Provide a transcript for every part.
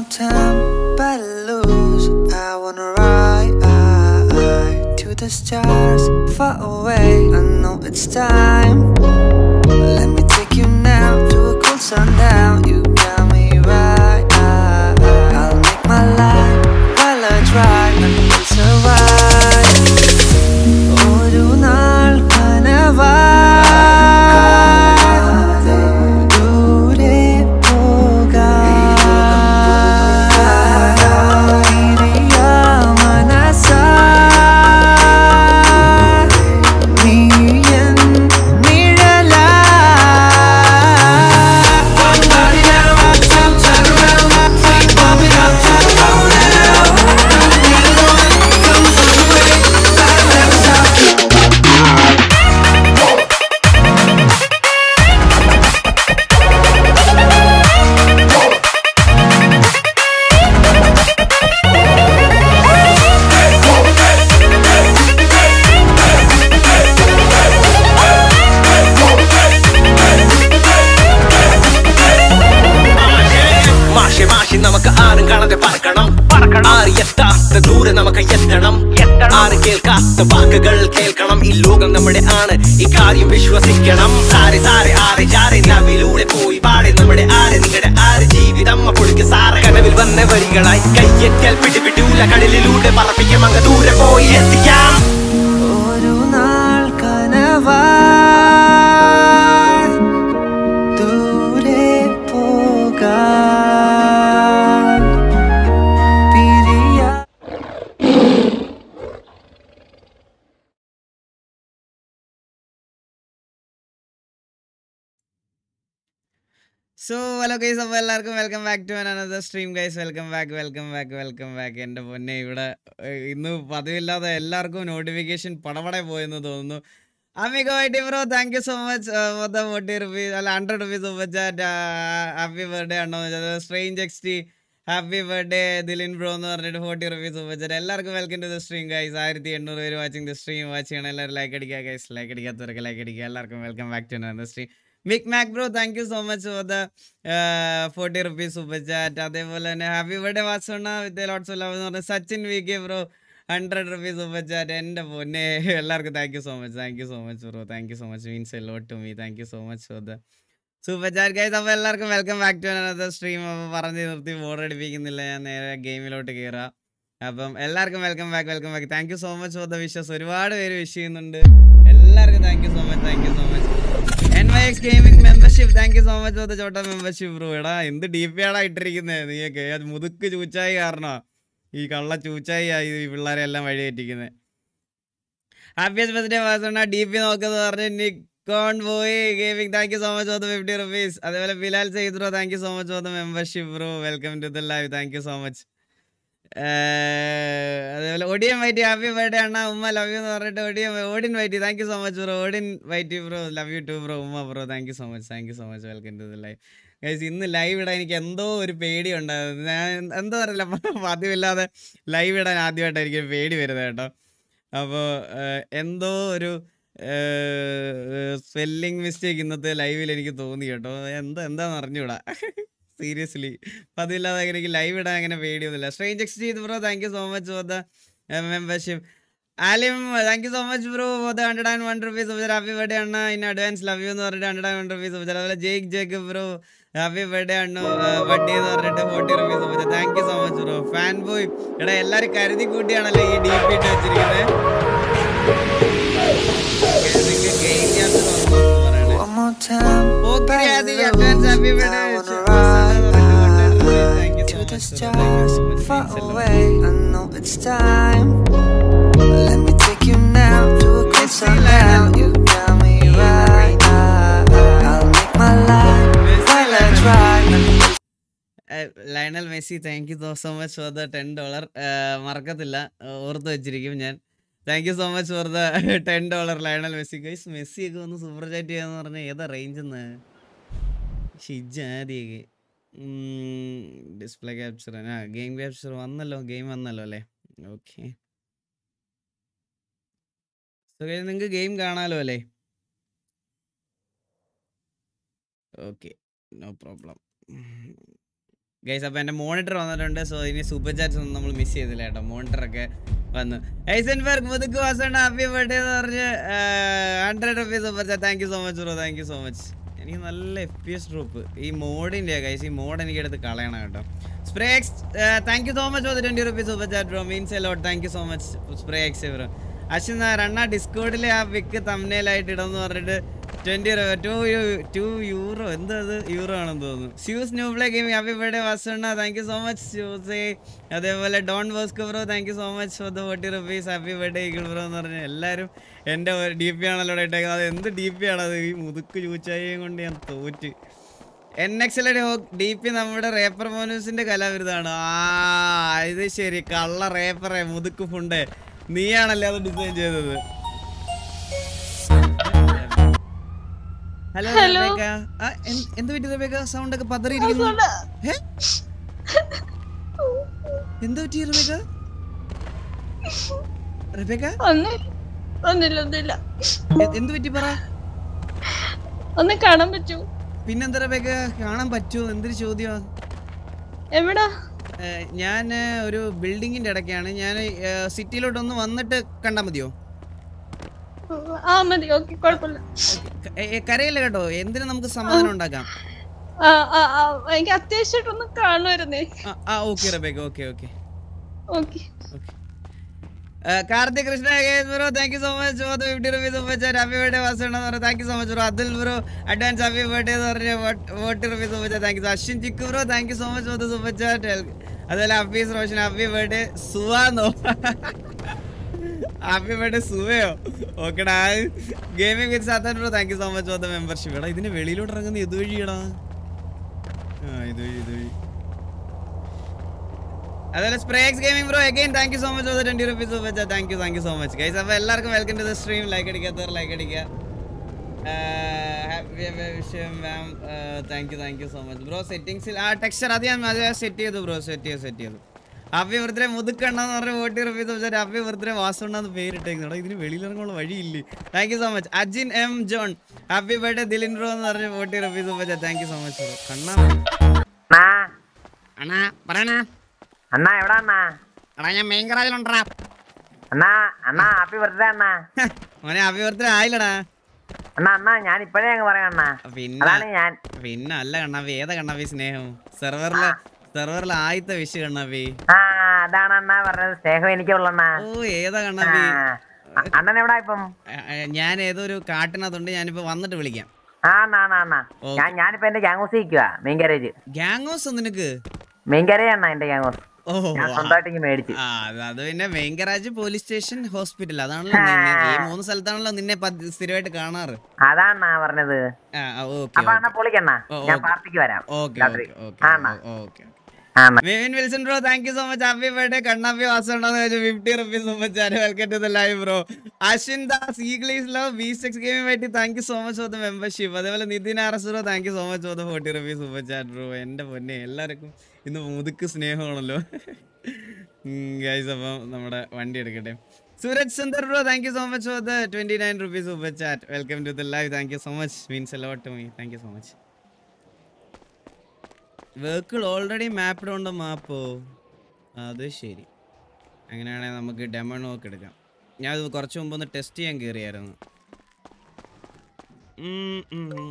time, but lose. I wanna ride to the stars, far away. I know it's time. Let me take you now to a cool sundown. You got me right. I'll make my life while I try and we'll survive. ഒരു നാൾ കനവാതെ ദൂരെ പോകാം. ഇനിയാ മനസ്സായി നീ N മാഷെ മാഷെ നമുക്ക് ആരും കാണാതെ പറക്കണം ആര് എത്താത്ത ദൂരെ നമുക്ക് എത്തണം ആര് കേൾക്കാത്ത വാക്കുകൾ കേൾക്കണം ഈ ലോകം നമ്മുടെ ആണ് ഈ കാര്യം വിശ്വസിക്കണം സാരെ സാരെ ആരെ ജാരെ നവിലൂടെ പോയി പാടെ നമ്മുടെ ആരെ നിങ്ങളുടെ ആര് ജീവിതം പൊളിക്ക് സാറ് കനവിൽ വന്ന വരികളായി കയ്യെറ്റൽ പിടിപിടിയൂല കടലിലൂടെ പറപ്പിക്കാം അങ്ങ് ദൂരെ പോയി എത്തിക്കാം ഒരു നാൾ കനവായി ദൂരെ പോകാൻ പിരിയാ സോ ഹലോ ഗൈസ് അപ്പോൾ എല്ലാവർക്കും welcome back to another stream guys welcome back welcome back welcome back എൻ്റെ പൊന്നെ ഇവിടെ ഏഹ്, ഇന്ന് പതിവില്ലാതെ എല്ലാവർക്കും നോട്ടിഫിക്കേഷൻ പടപടെ പോയെന്ന് തോന്നുന്നു അമിക വൈറ്റി bro thank you so much for the forty rupees അല്ല hundred rupees super chat happy birthday ആണോ strange X T happy birthday Dilin bro എന്ന് പറഞ്ഞിട്ട് ഫോർട്ടി റുപ്പീസ് സൂപ്പർ ചാറ്റ് എല്ലാവർക്കും welcome to the stream guys ആയിരത്തി എണ്ണൂറ് പേര് വാച്ചിങ് ദ സ്ട്രീം വാച്ച് ചെയ്യണം എല്ലാവരും ലൈക്ക് അടിക്കുക ഗൈസ് ലൈക്ക് അടിക്കാത്തവർക്ക് ലൈക്ക് അടിക്കുക എല്ലാവർക്കും welcome back to the stream മിക് മാക് bro thank you so much for the forty rupees super chat അതേപോലെ തന്നെ ഹാപ്പി ബർത്ത്ഡേ വാസോണ വിത്ത് ലോട്ട്സ് ഓഫ് ലവ് എന്ന് പറഞ്ഞ Sachin V K bro hundred rupees super chat എൻ്റെ പൊന്നെ എല്ലാവർക്കും thank you so much thank you so much bro thank you so much means a lot to me thank you so much for the super chat guys അപ്പോൾ എല്ലാവർക്കും welcome back to another stream അപ്പോൾ പറഞ്ഞ് നിർത്തി board അടിപ്പിക്കുന്നില്ല ഞാൻ നേരെ ഗെയിമിലോട്ട് കയറാം അപ്പം എല്ലാവർക്കും welcome back welcome back thank you so much for the wishes ഒരുപാട് പേര് വിഷ് ചെയ്യുന്നുണ്ട് എല്ലാവർക്കും thank you so much thank you so much N Y X gaming membership thank you so much for the ചോട്ട membership bro എടാ എന്ത് D P ആടാ ഇട്ടിരിക്കുന്നത് നീയൊക്കെ അത് മുതുക്ക് ചൂച്ചായി കാരണോ ഈ കള്ള ചൂച്ചായി ആയി ഈ പിള്ളേരെ എല്ലാം വഴി തെറ്റിക്കുന്നത് ഹാപ്പിയസ്റ്റ് ബർത്ത്ഡേ വാസണ ഡി പി നോക്കുന്നത് പറഞ്ഞ് നിക്കോൺ പോയി gaming thank you so much for the fifty rupees അതേപോലെ Bilal Saeed bro thank you so much for the membership bro welcome to the live thank you so much അതേപോലെ ഒടിയൻ വൈറ്റി ഹാപ്പി ബർത്ത്ഡേ അണ്ണ ഉമ്മ love you എന്ന് പറഞ്ഞിട്ട് ഒടിയൻ ഓടിൻ വൈറ്റി thank you so much bro ഓടിൻ വൈറ്റി bro love you too bro ഉമ്മ bro thank you so much thank you so much welcome to the live guys ഇന്ന് ലൈവ് ഇടാൻ എനിക്ക് എന്തോ ഒരു പേടി ഉണ്ടായിരുന്നു ഞാൻ എന്താ അറിയില്ല പതിവില്ലാതെ ലൈവ് ഇടാൻ ആദ്യമായിട്ടായിരിക്കും ഒരു പേടി വരുന്നത് കേട്ടോ അപ്പോൾ എന്തോ ഒരു സ്പെല്ലിംഗ് മിസ്റ്റേക്ക് ഇന്നത്തെ ലൈവിൽ എനിക്ക് തോന്നി കേട്ടോ എന്താ എന്താന്ന് അറിഞ്ഞൂടാ സീരിയസ്ലി അപ്പം അതില്ലാതെ എനിക്ക് ലൈവ് ഇടാൻ അങ്ങനെ പേടിയൊന്നുമില്ല സ്ട്രേഞ്ച് എക്സ് ചെയ്ത് bro thank you so much for the membership Alim thank you so much bro for the hundred and one rupees ഉപചാർ ഹാപ്പി ബർത്ത്ഡേ അണ്ണ ഇൻ അഡ്വാൻസ് ലവ് യു എന്ന് പറഞ്ഞിട്ട് ഹൺഡ്രഡ് ആൻഡ് വൺ റുപ്പീസ് ഉപചാർ അതുപോലെ Jake Jake bro happy birthday അണ്ണു birthday എന്ന് പറഞ്ഞിട്ട് forty rupees ഉപചാർ thank you so much bro fan boy എടാ എല്ലാവരും കരുതി കൂട്ടിയാണല്ലോ ഈ ഡി പി ഇട്ട് വെച്ചിരിക്കുന്നത് നിങ്ങൾക്ക് ഗെയിം യാത്ര വന്നു പറയണേ One more time, Okay, but Adi, advance happy lose. birthday. I wanna Thank you ride so to much, the brother. Thank you so stars, much. far Means a lot. away. I know it's time. Let me take you now to a cool sundown. You got me right. I'll make my life while I try. Lionel Messi thank you so much for the ten dollar മറക്കത്തില്ല ആ, ഓർത്ത് വെച്ചിരിക്കും ഞാൻ thank you so much for the ten dollar Lionel Messi guys Messi ഒക്കെ ഒന്ന് super chat ചെയ്യാന്ന് പറഞ്ഞാൽ ഏതാ റേഞ്ച് എന്ന് ഷിജാദിയൊക്കെ ഡിസ്പ്ലേ ക്യാപ്ചർ ആ ഗെയിം ക്യാപ്ചർ വന്നല്ലോ ഗെയിം വന്നല്ലോ അല്ലേ ഓക്കെ നിങ്ങൾക്ക് ഗെയിം കാണാലോ അല്ലേ ഓക്കെ നോ പ്രോബ്ലം ഗൈസ് അപ്പോൾ എൻ്റെ മോണിറ്റർ വന്നിട്ടുണ്ട് സോ ഇനി സൂപ്പർ ചാറ്റ്സ് ഒന്നും നമ്മൾ മിസ് ചെയ്തില്ല കേട്ടോ മോണിറ്ററൊക്കെ വന്നു ഐസൻബർഗ് മുതുക്ക് വാസണ്ട ഹാപ്പി ബർത്ത്ഡേ എന്ന് പറഞ്ഞ് hundred rupees super chat thank you so much bro thank you so much എനിക്ക് നല്ല എഫ് പി എസ് ഡ്രോപ്പ് ഈ മോഡിൻ്റെ ഗൈസ് ഈ മോഡ് എനിക്ക് എടുത്ത് കളയണം കേട്ടോ സ്പ്രേക്സ് thank you so much for twenty rupees super chat bro means a lot thank you so much സ്പ്രേക്സ് ബ്രോ അശ്വിൻ അണ്ണ ഡിസ്കോഡിലെ ആ പിക്ക് തമ്മനയിലായിട്ട് ഇടുമെന്ന് പറഞ്ഞിട്ട് ട്വന്റി ടു ടു യൂറോ എന്താ അത് യൂറോ ആണെന്ന് തോന്നുന്നു Zeus new play game happy birthday വാസണ്ണ താങ്ക് യു സോ മച്ച് സ്യൂസേ അതേപോലെ Don Bosco bro thank you so much for the forty rupees happy birthday eagle bro എന്ന് പറഞ്ഞ് എല്ലാവരും എൻ്റെ ഡി പി ആണല്ലോ ഇവിടെ ഇട്ടേക്കുന്നത് അത് എന്ത് ഡി പി ആണത് ഈ മുതുക്ക് ചൂച്ചായും കൊണ്ട് ഞാൻ തോറ്റ് എൻ എക്സ് ഡി പി നമ്മുടെ റേപ്പർ മോനൂസിന്റെ കലാവിരുതാണ് ആ ഇത് ശരി കള്ള റേപ്പറെ മുതുക്ക് ഫുണ്ട് നീയാണല്ലേ അത് ഡിസൈൻ ചെയ്തത് ഹലോ Hello. റബേക്ക ആ, എന്ത് എന്ത് പറ്റി റബേക്ക സൗണ്ട് ഒക്കെ പതറിയിരിക്കുന്നു ഏ? എന്ത് പറ്റി റബേക്ക റബേക്ക ഒന്ന് ഒന്നില്ല ഒന്നില്ല എ- എന്ത് പറ്റി പറ ഒന്ന് കാണാൻ പറ്റൂ പിന്നെന്താ റബേക്ക കാണാൻ പറ്റുമോ എന്തൊരു ചോദ്യമാ എവിടാ ഞാൻ ഒരു ബിൽഡിങ്ങിന്റെ ഇടയ്ക്കാണ് ഞാൻ സിറ്റിയിലോട്ട് ഒന്ന് വന്നിട്ട് കണ്ടാൽ മതിയോ ആ മതി ഓക്കെ കുഴപ്പമില്ല ക- ഏ, ഏ, കരയില്ല കേട്ടോ എന്തിനു നമുക്ക് സമാധാനം ഉണ്ടാക്കാം ആ ആ ആ എനിക്ക് അത്യാവശ്യമായിട്ടൊന്ന് കാണുമായിരുന്നേ ആ, ആ okay Rebecca okay okay okay okay Karthik Krishna bro thank you so much for fifty rupees super chat happy birthday വാസണ എന്ന് പറഞ്ഞു thank you so much bro Athul bro advance happy birthday എന്ന് പറഞ്ഞ forty rupees super chat thank you Ashwin Chikku bro thank you so much for the super chat അതുപോലെ Hafiz Roshan happy birthday സുവാന്നോ happy birthday സുവയോ ഓക്കെടാ gaming with സാത്താൻ bro thank you so much for the membership എടാ ഇതിന് വെളിയിലോട്ട് ഇറങ്ങുന്ന ഇതുവഴിയടാ ആ ഇതുവഴി ഇതുവഴി അതുപോലെ സ്പ്രേക്സ് gaming bro again thank you so much for twenty rupees super chat thank you thank you so much guys അപ്പോൾ എല്ലാവർക്കും welcome to the stream like അടിക്കാത്തവർ ലൈക്ക് അടിക്കുക ഹാപ്പി വിഷയം ma'am thank you thank you so much bro സെറ്റിംഗ്സിൽ ആ texture അത് ഞാൻ അത് സെറ്റ് ചെയ്തു ബ്രോ സെറ്റ് ചെയ്തു സെറ്റ് ചെയ്തു ഹാപ്പി ബർത്ത്ഡേ മുതുക്കണ്ണെന്ന് പറഞ്ഞ ഫോർട്ടി റുപ്പീസ് വെച്ചാൽ ഹാപ്പി ബർത്ത്ഡേ വാസുണ്ടെന്ന് പേരിട്ടേക്കുന്നു ഇതിന് വെളിയിലിറങ്ങാനുള്ള വഴിയില്ലേ thank you so much Ajin M John happy birthday Dilin bro എന്ന് പറഞ്ഞ ഫോർട്ടി റുപ്പീസ് വെച്ചാൽ thank you so much bro കണ്ണാ അണ്ണാ അണ്ണാ പറയണ അണ്ണാ എവിടാ അണ്ണാ എടാ ഞാൻ മെയിൻ കറാജിലുണ്ടാ അണ്ണാ അണ്ണാ ഹാപ്പി ബർത്ത്ഡേ അണ്ണാ മോനെ ഹാപ്പി ബർത്ത്ഡേ ആയില്ലടാ അണ്ണാ അണ്ണാ ഞാൻ ഇപ്പഴേ അങ്ങ് പറയാം അണ്ണാ പിന്നെ അതാണ് ഞാൻ പിന്നെ അല്ല കണ്ണാപ്പി ഏതാ കണ്ണാപ്പി സ്നേഹം സെർവറില് സെർവറിൽ ആദ്യത്തെ വിഷ് കണ്ണാപ്പി ആ അതാണ് അണ്ണാ പറഞ്ഞത് സ്നേഹം എനിക്കുള്ള അണ്ണാ ഓ ഏതാ ആ, കണ്ണാപ്പി അ- അണ്ണൻ എവിടാ ഇപ്പം ആ, ആ, ഞാൻ ഏതോ ഒരു കാട്ടിനകത്തുണ്ട് ഞാനിപ്പോ വന്നിട്ട് വിളിക്കാം ആ അണ്ണാ അണ്ണാ അണ്ണാ ഓക്കേ. ഞാൻ ഞാനിപ്പോ എന്റെ ഗ്യാങ് ഹൗസ് ഇരിക്കുക മെയിൻ ഗാരേജ് ഗാങ്ങോസ് നിനക്ക് മെയിൻ ഗാരേജ് അണ്ണാ എന്റെ ഗ്യാങ് ഹൗസ് ഓ ഞാൻ സ്വന്തമായിട്ട് ഇങ്ങ് മേടിച്ചു ആ അത് അത് പിന്നെ main garage police station hospital അതാണല്ലോ നിന്നെ- ഈ മൂന്ന് സ്ഥലത്താണല്ലോ നിന്നെ പതി- സ്ഥിരമായിട്ട് കാണാറ് അതാ അണ്ണാ പറഞ്ഞത് ആ ഓക്കെ അപ്പൊ അണ്ണാ പൊളിക്കണ്ണ ഓ, ഞാൻ ഓക്കേ. പാർട്ടിക്ക് വരാം ഓക്കെ രാത്രി ഓക്കെ ആ അണ്ണാ ഓക്കെ ആ അണ്ണാ Vivin Wilson bro thank you so much happy birthday കണ്ണാപ്പി വാസുണ്ടെന്ന് വെച്ചാൽ fifty rupees super welcome to the live bro Ashwin Das eagles love B six gaming വേണ്ടി thank you so much for the membership അതേപോലെ Nithin R S bro thank you so much for the forty rupees super chat bro എൻ്റെ പൊന്നെ എല്ലാവർക്കും ഇന്ന് മുതുക്ക് സ്നേഹമാണല്ലോ guys അപ്പം നമ്മുടെ വണ്ടി എടുക്കട്ടെ Sooraj Sundar bro thank you so much for the twenty nine rupees super chat welcome to the live thank you so much means a lot to me thank you so much vehicle already mapped ഉണ്ട് മാപ്പോ അത് ശരി അങ്ങനെയാണെങ്കിൽ നമുക്ക് demo നോക്ക് എടുക്കാം ഞാൻ ഇത് കുറച്ച് മുമ്പ് ഒന്ന് ടെസ്റ്റ് ചെയ്യാൻ കയറിയായിരുന്നു ഉം, ഉം, ഉം.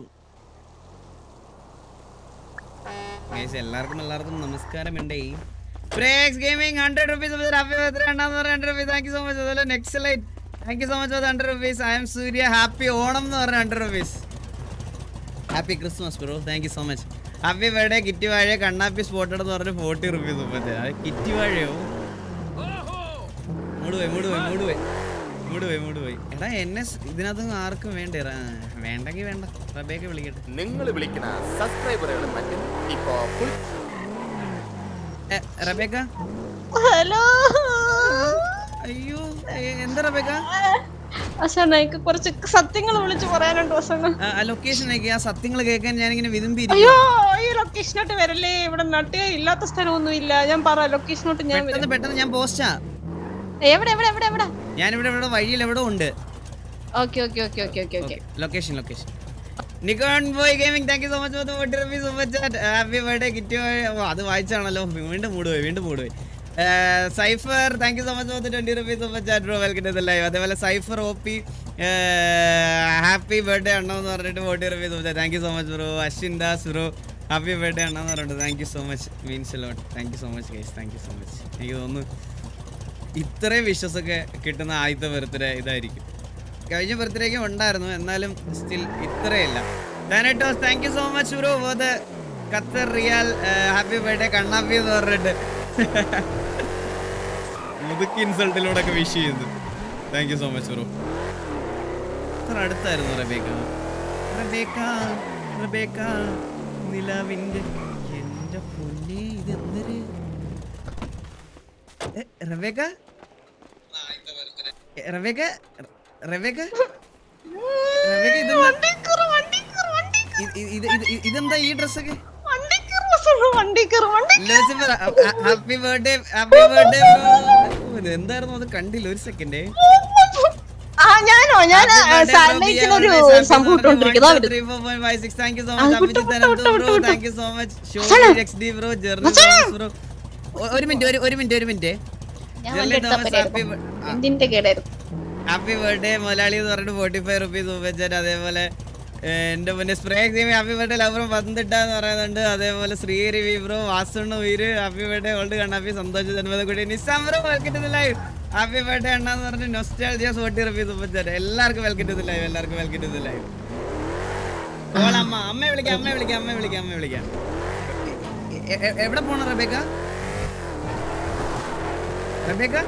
Guys, എല്ലാവർക്കും എല്ലാവർക്കും നമസ്കാരമുണ്ടേ ബ്രേക്സ് gaming hundred rupees happy birthday രണ്ടാമത് പറഞ്ഞ hundred rupees thank you so much അതുപോലെ next light thank you so much for hundred rupees I M Surya happy Onam എന്ന് പറഞ്ഞ hundred rupees happy Christmas bro thank you so much happy birthday kitty വാഴ കണ്ണാപ്പി spotted എന്ന് പറഞ്ഞ് forty rupees മുപ്പത്തി അത് kitty വാഴയോ മൂട് പോയി മൂട് പോയി മൂട് പോയി മൂട് പോയി മൂട് പോയി എടാ എന്നെ സ് ഇതിനകത്ത് ആർക്കും വേണ്ടേ റാ, വേണ്ടെങ്കി വേണ്ട റബേക്ക് വിളിക്കട്ടെ നിങ്ങൾ വിളിക്കുന്ന സബ്സ്ക്രൈബറുകളും മറ്റും ഇപ്പോ ഫുൾ എ, റബേക്ക ഹലോ അയ്യോ എ- എന്താ റബേക്ക അശാന എനിക്ക് കുറച്ച് സത്യങ്ങൾ വിളിച്ചു പറയാനുണ്ട് അശാന ആ, ആ ലൊക്കേഷൻ അയക്കി ആ സത്യങ്ങൾ കേൾക്കാൻ ഞാനിങ്ങനെ വിതുമ്പി അയ്യോ ഈ ലൊക്കേഷനോട്ട് വരല്ലേ ഇവിടെ നട്ടുക ഇല്ലാത്ത സ്ഥലമൊന്നും ഇല്ല ഞാൻ പറ ലൊക്കേഷനോട്ട് ഞാൻ പെട്ടെന്ന് വരാം പെട്ടെന്ന് ഞാൻ പോസ്റ്റാ എവിടെ എവിടെ എവിടെ എവിടെ ഞാനിവിടെ ഇവിടെ വഴിയിൽ എവിടെ ഉണ്ട് okay okay okay okay okay okay location location Nikon boy gaming thank you so much for the forty rupees super chat happy birthday kit ഓ അത് വായിച്ചാണല്ലോ വീണ്ടും മൂടുപോയി വീണ്ടും മൂടുപോയി cipher thank you so much for the twenty rupees super chat bro welcome to the live അതേപോലെ cipher O P happy birthday അണ്ണമെന്ന് പറഞ്ഞിട്ട് forty rupees super chat thank you so much bro Ashwin Das bro happy birthday അണ്ണമെന്ന് പറഞ്ഞിട്ട് thank you so much means lot thank you so much guys thank you so much എനിക്ക് തോന്നുന്നു ഇത്രയും വിശ്വസൊക്കെ കിട്ടുന്ന ആദ്യത്തെ birthday ഇതായിരിക്കും കഴിഞ്ഞ ബർത്ത്ഡേക്കും ഉണ്ടായിരുന്നു എന്നാലും സ്റ്റിൽ ഇത്രയില്ല ഡാനറ്റോസ് thank you so much bro for the Qatar riyal happy birthday കണ്ണാപ്പി എന്ന് പറഞ്ഞിട്ട് മുതുക്കി ഇൻസൾട്ടിലൂടെ ഒക്കെ വിഷ് ചെയ്യുന്നു thank you so much bro അത്ര അടുത്തായിരുന്നു റബേക്ക റബേക്ക റബേക്ക നിലവിൻ്റെ എൻ്റെ പൊന്നെ ഇത് എന്തൊരു ഏ, റബേക്ക ഏ, റബേക്ക റബേക്ക റബേക്ക ഇതെന്താ വണ്ടിക്കറ്, വണ്ടിക്കറ്, വണ്ടിക്കറ്, ഇത് ഇത് ഇത് ഇത് ഇതെന്താ ഈ ഡ്രസ്സൊക്കെ വണ്ടിക്കറ് ബസ്സുണ്ട്, വണ്ടിക്കറ്, വണ്ടി- ഹാപ്പി ബർത്ത്ഡേ ഹാപ്പി ബർത്ത്ഡേ ഇത് എന്തായിരുന്നു അത് കണ്ടില്ല ഒരു സെക്കൻഡ് ആ ഞാനോ ഞാൻ സാറ്റലൈറ്റിൽ ഒരു സംഭവം ഇട്ടോണ്ടിരിക്കുന്നു അവര് താങ്ക് യു സോ ആ, വിട്ടു, വിട്ടു, വിട്ടു, വിട്ടു, വിട്ടു. താങ്ക് യു സോ മച്ച് മച്ചാനെ. ബ്രോ മച്ചാനെ. ബ്രോ ഒരു മിനിറ്റ് ഒരു ഒരു മിനിറ്റ് ഒരു മിനിറ്റ് ഞാൻ ജെർലി വണ്ടി തോമസ് ഹാപ്പി എടുത്തപ്പോഴായിരുന്നു എന്തിന്റെ കേടായിരുന്നു ഹാപ്പി ബർത്ത്ഡേ മലയാളി എന്ന് പറഞ്ഞിട്ട് ഫോർട്ടി ഫൈവ് റുപ്പീസ് ഉപയോഗിച്ചാൽ അതേപോലെ ഏഹ്, എൻ്റെ മുന്നേ സ്പ്രേ എക്സീമി ഹാപ്പി ബർത്ത്ഡേ ലവറും പന്തിട്ട എന്ന് പറയുന്നുണ്ട് അതേപോലെ ശ്രീഹരി വിബ്രോ വാസുണ്ണ വീര് ഹാപ്പി ബർത്ത്ഡേ ഓൾഡ് കണ്ണാപ്പി സന്തോഷ് ജന്മത കൂടി Nizam bro welcome to live happy birthday അണ്ണാന്ന് പറഞ്ഞ് നൊസ്റ്റാൾജിയസ് ഫോർട്ടി റുപ്പീസ് ഉപയോഗിച്ചാൽ എല്ലാവർക്കും വെൽക്കം ടു ലൈവ് എല്ലാവർക്കും വെൽക്കം ടു ലൈവ് കോളമ്മ അമ്മയെ വിളിക്കാം അമ്മയെ വിളിക്കാം അമ്മയെ വിളിക്കാം അമ്മയെ വിളിക്കാം എ- എ- എവിടെ പോണം റബേക്ക റബേക്ക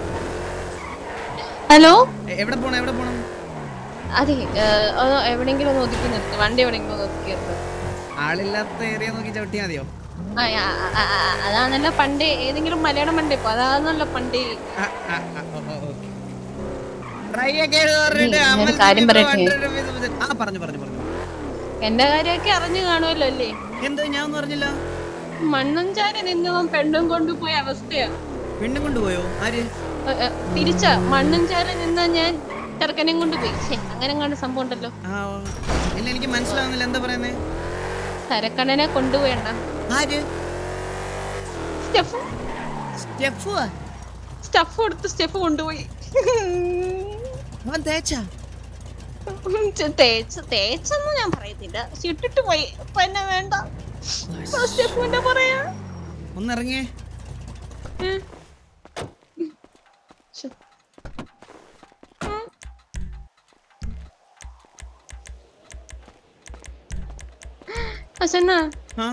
ഹലോ എ- എവിടെ പോണം എവിടെ പോണം അതെ ഏഹ്, അത് എവിടെയെങ്കിലും ഒന്ന് ഒതുക്കി നിർത്ത് വണ്ടി എവിടെയെങ്കിലും ഒന്ന് ഒതുക്കി നിർത്ത് ആളില്ലാത്ത ഏരിയ നോക്കി ചവിട്ടിയാ മതിയോ ആ, ആ, ആ, ആ, അതാണല്ലോ പണ്ട് ഏതെങ്കിലും മലയാളം പണ്ട് ഇപ്പൊ അതാണല്ലോ പണ്ട് ട്രൈ ഒക്കെ ചെയ്ത് പറഞ്ഞിട്ട് ഞാൻ ഒരു അമൽ കാര്യം ജിബ്രോ പറയട്ടെ? 100 rupees വെച്ച്- ആ പറഞ്ഞു പറഞ്ഞു പറഞ്ഞു എന്റെ കാര്യമൊക്കെ അറിഞ്ഞു കാണുമല്ലോ അല്ലേ എന്ത് ഞാൻ ഒന്നും പറഞ്ഞില്ല മണ്ണും ചാരി നിന്നതും പെണ്ണും കൊണ്ടുപോയ അവസ്ഥയാ പെണ്ണും കൊണ്ടുപോയോ ആര് ഏ, ഏ, തിരിച്ചാ മണ്ണും ചാരി നിന്ന ഞാൻ ചെറുക്കനെയും കൊണ്ടുപോയി ശ്ശെ, അങ്ങനെ കണ്ട് സംഭവം ഉണ്ടല്ലോ ആ ഇല്ല എനിക്ക് മനസ്സിലാവുന്നില്ല എന്താ പറയുന്നേ സരക്കണ്ണനെ കൊണ്ടുപോയണ്ട ആര് സ്റ്റെഫ് സ്റ്റെഫ് സ്റ്റഫ് കൊടുത്ത് സ്റ്റെഫ് കൊണ്ടുപോയി അവൻ തേച്ചാ ചെ- തേച്ച് തേച്ചൊന്നും ഞാൻ പറയത്തില്ല പക്ഷെ ഇട്ടിട്ട് പോയി അപ്പൊ എന്നെ വേണ്ട സ്റ്റെഫ് എന്താ പറയാ ഒന്നിറങ്ങിയേ ഏ? ശ്ശെ. ഉം. അച്ഛനാ ആ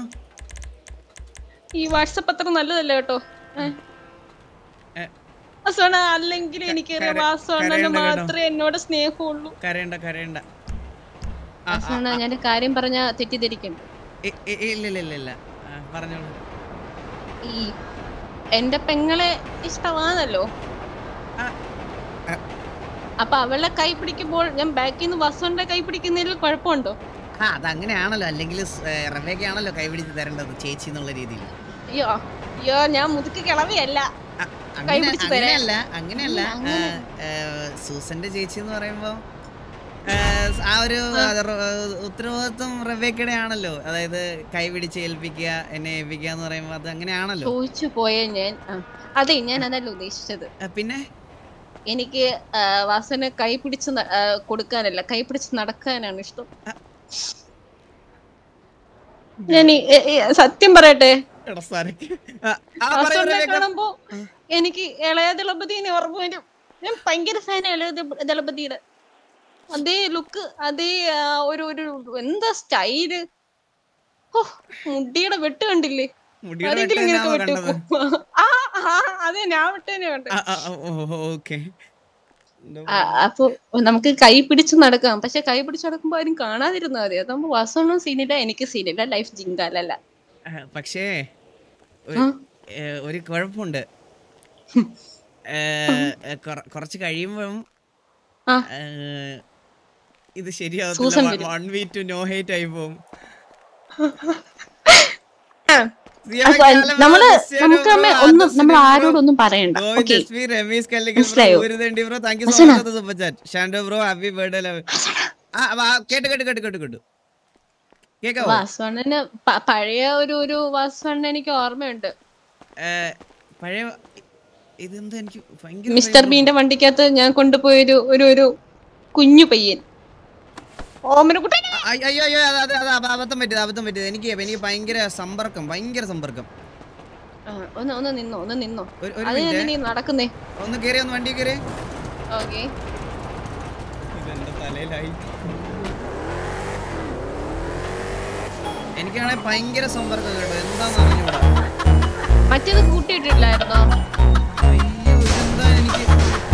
ഈ വാട്സപ്പ് അത്ര നല്ലതല്ല കേട്ടോ ഏ? ഏ, അസോണ അല്ലെങ്കിൽ എനിക്ക് കര- വാസോണ്ണന് കരയണ്ട കേട്ടോ. മാത്രമേ എന്നോട് സ്നേഹമുള്ളൂ കരയണ്ട കരയണ്ട ആ, ആ, അസോണ ഞാൻ കാര്യം പറഞ്ഞ തെറ്റിദ്ധരിക്കണ്ട ഇ- ഇ- ഇല്ല ഇല്ല ഇല്ല ഇല്ല ആ, പറഞ്ഞോളൂ ഈ എന്റെ പെങ്ങളെ ഇഷ്ടമാണല്ലോ ആ, ആ, അപ്പൊ അവളെ കൈ പിടിക്കുമ്പോൾ ഞാൻ ബാക്കിൽ നിന്ന് വസുവിന്റെ കൈ പിടിക്കുന്നതിൽ കുഴപ്പമുണ്ടോ ആ അതങ്ങനെയാണല്ലോ അല്ലെങ്കിൽ റബേക്കയാണല്ലോ കൈപിടിച്ച് തരേണ്ടത് ചേച്ചി എന്നുള്ള രീതിയിൽ അയ്യോ അയ്യോ ഞാൻ മുതുക്ക് കിളവിയല്ല അ- കൈ അങ്ങനെ- പിടിച്ച് തരാൻ. അങ്ങനെയല്ല അങ്ങനെയല്ല ഉം, ആ, അങ്ങനെ. ആ, സൂസന്റെ ചേച്ചി എന്ന് പറയുമ്പോ ആ, ആ ഒരു അത് റ- ഉത്തരവാദിത്വം റബേക്കയുടെ ആണല്ലോ അതായത് കൈ പിടിച്ച് ഏൽപ്പിക്കുക എന്നെ ഏൽപ്പിക്കുക എന്ന് പറയുമ്പോ അത് അങ്ങനെയാണല്ലോ ചോദിച്ചു പോയ ഞാൻ ആ. അതെ ഞാൻ അതല്ല ഉദ്ദേശിച്ചത് ആ, പിന്നെ എനിക്ക് ആ, വാസുവിനെ കൈ പിടിച്ച് ന- ആ, കൊടുക്കാനല്ല കൈ പിടിച്ച് നടക്കാനാണ് ഇഷ്ടം ഞാൻ ഈ- ഏ- ഏ, സത്യം പറയട്ടെ എടാ സരക്ക്. ആ, ആ, പറയൂ വാസുവിനെ റബേക്ക. കാണുമ്പോ എനിക്ക് ഇളയ ദളപതിനെ ഓർമ്മ വരും ഞാൻ ഭയങ്കര ഫാൻ ഇളയ ദ- ദളപതിയുടെ അതേ ലുക്ക് അതേ ആ, ഒരു ഒരു എന്താ സ്റ്റൈല് ഓ മുടിയുടെ വെട്ട് കണ്ടില്ലേ മുടിയുടെ ആരെങ്കിലും വെട്ട് ഇങ്ങനെയൊക്കെ തന്നെയാണോ വെട്ടി കണ്ടത്? വെക്കുവോ? ആ ആ, അതെ ഞാൻ വെട്ടേനെ കണ്ടത് ആ, ആ, ആ, ഓ, ഓ, ഓക്കേ ആ, അപ്പൊ നമുക്ക് കൈ പിടിച്ച് നടക്കാം പക്ഷെ കൈ പിടിച്ച് നടക്കുമ്പോ ആരും കാണാതിരുന്നാ മതി അതാകുമ്പോ വാസൊന്നും സീനില്ല എനിക്ക് സീനില്ല ലൈഫ് ജിങ്കാലല്ല ആ, പക്ഷേ ഒരു- ആ. ഏ, ഒരു കുഴപ്പമുണ്ട് ഏ, ഏ, കുറ- കുറച്ച് കഴിയുമ്പം ആ. ഏ, ഇത് സൂസൻ ശരിയാവത്തില്ല വരും. വൺ വീ ടു നോ ഹേറ്റ് ആയി പോകും ആ, അപ്പൊ നമ്മള് നമുക്ക് അമ്മ ഒന്നും നമ്മൾ ആരോടൊന്നും പറയണ്ട ഓക്കെ മനസ്സിലായോ? കേട്ട് കേട്ട് കേട്ട് കേട്ട് കേട്ട് കേക്കാവോ വാസവണ്ണന് പ- പഴയ ഒരു ഒരു വാസവണ്ണ എനിക്ക് ഓർമ്മയുണ്ട് ഏ, പഴയ ഇതെന്താ എനിക്ക് ഭയങ്കര മിസ്റ്റർ ഭയങ്കര- ബീന്റെ വണ്ടിക്കകത്ത് ഞാൻ കൊണ്ടുപോയൊരു ഒരു ഒരു കുഞ്ഞു പയ്യൻ ഓമന കുട്ടൻ അയ്യോ അയ്യോ അയ്യോ അത് അത് അത് അബ- അബദ്ധം പറ്റിയത് അബദ്ധം പറ്റിയത് എനിക്ക് എനിക്ക് ഭയങ്കര സമ്പർക്കം ഭയങ്കര സമ്പർക്കം ഒന്ന് ഒന്ന് നിന്നോ ഒന്ന് നിന്നോ ഒരു- ഒരു അത് minute. നീ നടക്കുന്നേ ഒന്ന് കേറി ഒന്ന് വണ്ടി കയറി ഓക്കെ ഇതെന്റെ തലയിലായി എനിക്കാണെ ഭയങ്കര സമ്പർക്കം കേട്ടോ എന്താന്ന് അറിഞ്ഞൂടാ മറ്റേത് കൂട്ടിയിട്ടില്ലായിരുന്നോ അയ്യോ ഇതെന്താ എനിക്ക്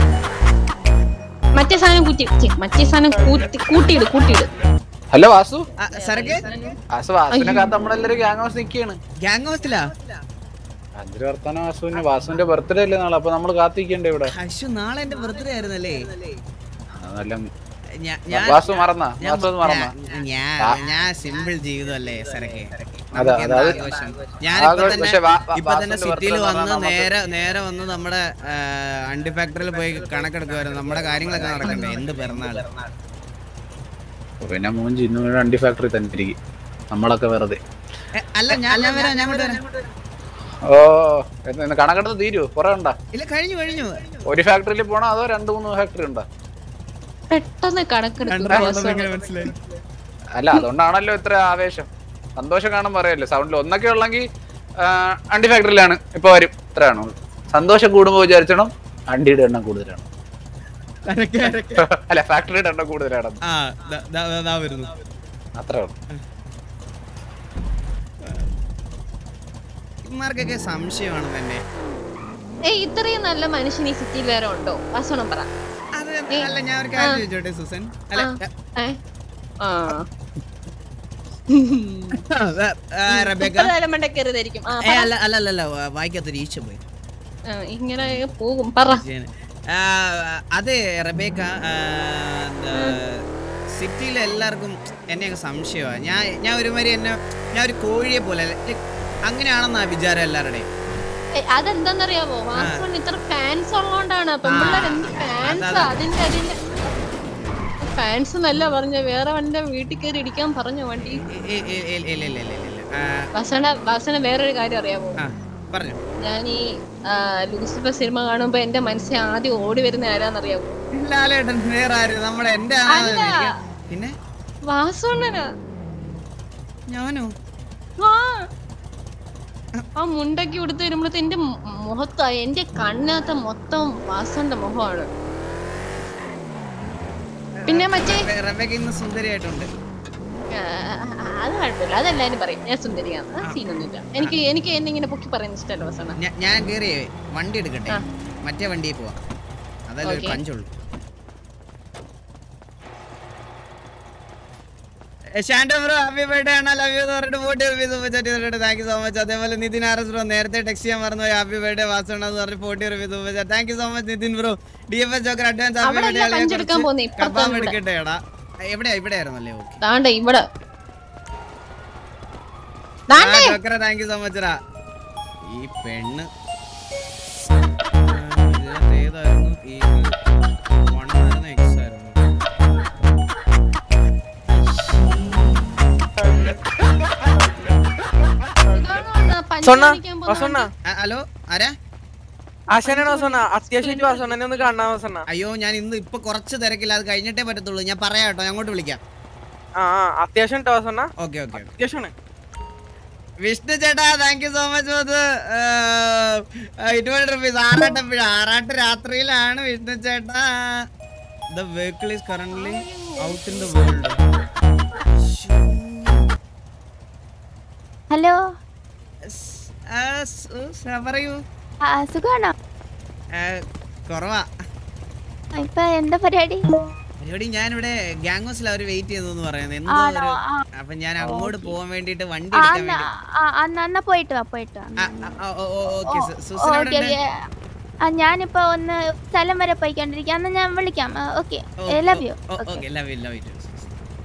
മറ്റേ സാധനം കൂട്ടി ഛെ, മറ്റേ സാധനം കൂട്ടി കൂട്ടിയിട് കൂട്ടിയിട് ഹലോ വാസു ആ, സരക്ക് വാസു വാസുവിനെ കാത്ത് നമ്മളെല്ലാരും ഗ്യാങ് ഹൗസ് നിക്കാണ് ഗ്യാങ് ഹൗസിലാ അഞ്ചൊരു വർത്താനം വാസുവിന് വാസുവിന്റെ ബർത്ത്ഡേ അല്ലേ നാളെ അപ്പൊ നമ്മൾ കാത്തിക്കണ്ടേ ഇവിടെ അശ്വ നാളെ എന്റെ ബർത്ത്ഡേ ആയിരുന്നല്ലേ അതെല്ലാം ഞാ- ഞാൻ വാസു മറന്നാ ഞാൻ- വാസു അത് മറന്നാ ഞാൻ- ഞാൻ ഞാൻ സിമ്പിൾ ജീവിതമല്ലേ സരക്കെ അതെ, നമുക്ക് എന്താ അതായത് ആഘോഷം ഞാനിപ്പോ ആഘോഷം, തന്നെ പക്ഷേ വാ- വാ- ഇപ്പൊ തന്നെ വാസുവിന്റെ സിറ്റിയിൽ birthday വന്ന് എന്ന് പറഞ്ഞാൽ നേരെ നേരെ വന്ന് നമ്മുടെ അണ്ടി ഫാക്ടറിയിൽ പോയി കണക്കെടുക്കുമായിരുന്നു നമ്മുടെ കാര്യങ്ങളൊക്കെ നടക്കണ്ടേ എന്ത് പിറന്നാള് പിന്നെ മൂഞ്ചി ഇന്നും അണ്ടി ഫാക്ടറി തന്നെ ഇരിക്കും നമ്മളൊക്കെ വെറുതെ എ, അല്ല ഞാൻ ഞാൻ വരാം ഞാൻ ഇങ്ങോട്ട് വരാം ഓ എന്ന് ഇന്ന് കണക്കെടുത്ത് തീരുവോ കുറെ ഉണ്ടാ ഇല്ല കഴിഞ്ഞു കഴിഞ്ഞു ഒരു ഫാക്ടറിയിൽ പോണോ അതോ രണ്ട് മൂന്ന് ഫാക്ടറി ഉണ്ടോ പെട്ടെന്ന് കണക്കെടുത്തു രണ്ടെണ്ണം വാസവണ്ണൻ. എങ്ങനെ മനസ്സിലായി അല്ല അതുകൊണ്ടാണല്ലോ ഇത്ര ആവേശം സന്തോഷം കാണുമ്പോൾ അറിയാലോ സൗണ്ടിൽ ഒന്നൊക്കെ ഉള്ളെങ്കിൽ അണ്ടി ഫാക്ടറിയിലാണ് ഇപ്പൊ വരും ഇത്രയാണോ സന്തോഷം കൂടുമ്പോൾ വിചാരിച്ചണം അണ്ടിയുടെ എണ്ണം കൂടുതലാണ് അരക്കെ, അരക്കെ. അല്ല ഫാക്ടറിയുടെ എണ്ണം കൂടുതലാണ് ആ ദാ- ദാ- ദാ- ദാ വരുന്നു അത്രേ ഉള്ളൂ ഇമാർക്കൊക്കെ സംശയമാണ് തന്നെ ഏയ് ഇത്രയും നല്ല മനുഷ്യൻ ഈ സിറ്റിയിൽ വേറെ ഉണ്ടോ വാസവണ്ണം പറ അത് അല്ല ഞാൻ ഒരു കാര്യം ചോദിച്ചോട്ടെ സുസൻ അല്ല ഏ ആ ആ, ആ, റബേക്ക ഇപ്പൊ തല മണ്ടക്കരുതായിരിക്കും ആ ഏ അല്ല അല്ല അല്ല അല്ല വായിക്കാത്തൊരു ഈച്ച പോയി ആ, ഇങ്ങനെ പോകും പറ ആ, അതെ റബേക്ക ആ, എന്താ, സിറ്റിയിലെ എല്ലാവർക്കും എന്നെ അങ്ങ് സംശയമാണ് ഞാൻ ഞാൻ ഒരുമാതിരി എന്നെ ഞാൻ ഒരു കോഴിയെ പോലെ like, അങ്ങനെയാണെന്നാ വിചാരം എല്ലാവരുടെയും ഏയ്, അതെന്താന്നറിയാവോ വാസവണ്ണ ഇത്ര ഫാൻസ് ഉള്ളതുകൊണ്ടാണ് പെമ്പിള്ളേർ എന്ത് ഫാൻസ് അതിന്റെ അതിന്റെ ഫാൻസ് എന്നല്ല പറഞ്ഞ വേറെ വന്റെ വീട്ടിൽ കയറി ഇടിക്കാൻ പറഞ്ഞു വണ്ടി ഇ- ഇ- ഇ- ഇല്ല ഇല്ല ഇല്ല ഇല്ല ഇല്ല ആ, വാസന വാസന വേറൊരു കാര്യം അറിയാവോ ആ പറഞ്ഞു ഞാൻ ഈ ആ, ലൂസിഫർ സിനിമ കാണുമ്പോ എന്റെ മനസ്സിൽ ആദ്യം ഓടി വരുന്ന ആരാന്നറിയാവോ ലാലേട്ടൻ വേറെ ആരും നമ്മുടെ എന്റെ ആണെന്ന് അല്ല. വിചാരിക്കാം. പിന്നെ വാസവണ്ണനാ ഞാനോ ആ ആ മുണ്ടൊക്കെ ഉടുത്ത് വരുമ്പോഴത്തെ എന്റെ മുഖത്ത എന്റെ കണ്ണകത്ത മൊത്തം വാസന്റെ മുഖമാണ് പിന്നെ മറ്റേ റബേ- റബേക്ക ഇന്ന് സുന്ദരിയായിട്ടുണ്ട് ആ, അത് കുഴപ്പമില്ല അതെല്ലാരും പറയും ഞാൻ സുന്ദരിയാണ് ആ സീനൊന്നുമില്ല എനിക്ക് എനിക്ക് എന്നെ ഇങ്ങനെ പൊക്കി പറയുന്ന ഇഷ്ടമല്ല വാസണ്ണ ഞാ- ഞാൻ കേറിയേ വണ്ടി എടുക്കട്ടെ ആ. മറ്റേ വണ്ടിയിൽ പോവാം അതല്ലേ ഒരു Okay. പഞ്ചുള്ളൂ ഷാൻഡോ ബ്രോ ഹാപ്പി ബർത്ത്ഡേ ആണ് ലവ് യു എന്ന് പറഞ്ഞിട്ട് ഫോർട്ടി റുപ്പീസ് സൂപ്പർ ചാറ്റ് ചെയ്തിട്ട് താങ്ക് യു സോ മച്ച് അതേപോലെ നിതിൻ ആർ എസ് ബ്രോ നേരത്തെ ടെക്സ്റ്റ് ചെയ്യാൻ മറന്നു ഹാപ്പി ബർത്ത്ഡേ വാസണ എന്ന് പറഞ്ഞ് forty rupees super chat thank you so much Nithin bro D F S joker advance happy അവിടെ അല്ല പഞ്ചെടുക്കാൻ പോകുന്നെ, ബർത്ത്ഡേ ഇപ്പുറത്താണ് കബാബ് ഇവിടെ. എടുക്കട്ടെ എടാ എവിടെയാ ഇവിടെ ആയിരുന്നല്ലേ ഓക്കെ താണ്ട ഇവിടെ ദാണ്ടേ. ജോക്കറെ താങ്ക് യു സോ മച്ച് റാ ഈ പെണ്ണ് ആ, ഇതിനകത്ത് ഏതായിരുന്നു ഈ വൺ ആയിരുന്നു എക്സ് ആയിരുന്നു ഇതാണോ അണ്ണാ പഞ്ച് സൊണ്ണ കാണിക്കാൻ പോകുന്ന വസണ്ണ ആ, ഹലോ ആരാ ആശാനാണ് വസണ്ണ അത്യാവശ്യമായിട്ട് വസണ്ണനെ ഒന്ന് കാണാൻ വസണ്ണ അയ്യോ ഞാൻ ഇന്ന് ഇപ്പൊ കുറച്ച് തിരക്കില്ല അത് കഴിഞ്ഞിട്ടേ പറ്റത്തുള്ളൂ ഞാൻ പറയാം കേട്ടോ ഞാൻ അങ്ങോട്ട് വിളിക്കാം ആ ആ അത്യാവശ്യം ഉണ്ടോ വസണ്ണ ഓക്കെ ഓക്കെ അത്യാവശ്യമാണ് വിഷ്ണു ചേട്ടാ thank you so much for ഇരുപത് റുപ്പീസ് ആറാട്ടപ്പഴ ആറാട്ട് രാത്രിയിലാണ് വിഷ്ണു ചേട്ടാ the vehicle is current out in the world hello പറയൂ ആ, സുഖാണോ ആ, കുറവാ ഇപ്പൊ എന്താ പരിപാടി പരിപാടി ഞാനിവിടെ ഗ്യാങ് ഹൗസിൽ അവർ വെയിറ്റ് ചെയ്യുന്നു പറയുന്നത് എന്തോ ആണോ? ഒരു ആ. അപ്പൊ ഞാൻ അങ്ങോട്ട് പോകാൻ വേണ്ടിട്ട് വണ്ടി ആ, എടുക്കാൻ എന്നാ വേണ്ടി ആ, എന്നാ എന്നാ പോയിട്ട് വാ പോയിട്ട് വാ ആ, ആ, ആ, ഓ, ഓ, ഓക്കേ, സു- സുസൻ ഓ, എവിടെ ഓക്കേ, ഉണ്ട്? ഓക്കേ. ആ ഞാനിപ്പോ ഒന്ന് സ്ഥലം വരെ പോയിക്കൊണ്ടിരിക്കാം എന്നാ ഞാൻ വിളിക്കാം okay oh, love you oh, oh, okay, love you, love you too, Susan.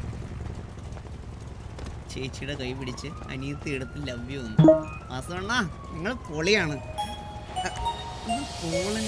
ചേച്ചിയുടെ കൈ പിടിച്ച് അനിയത്തി എടുത്ത് ലവ് യു വാസവണ്ണ നിങ്ങൾ പൊളിയാണ് അ, ഇത് പോളൻ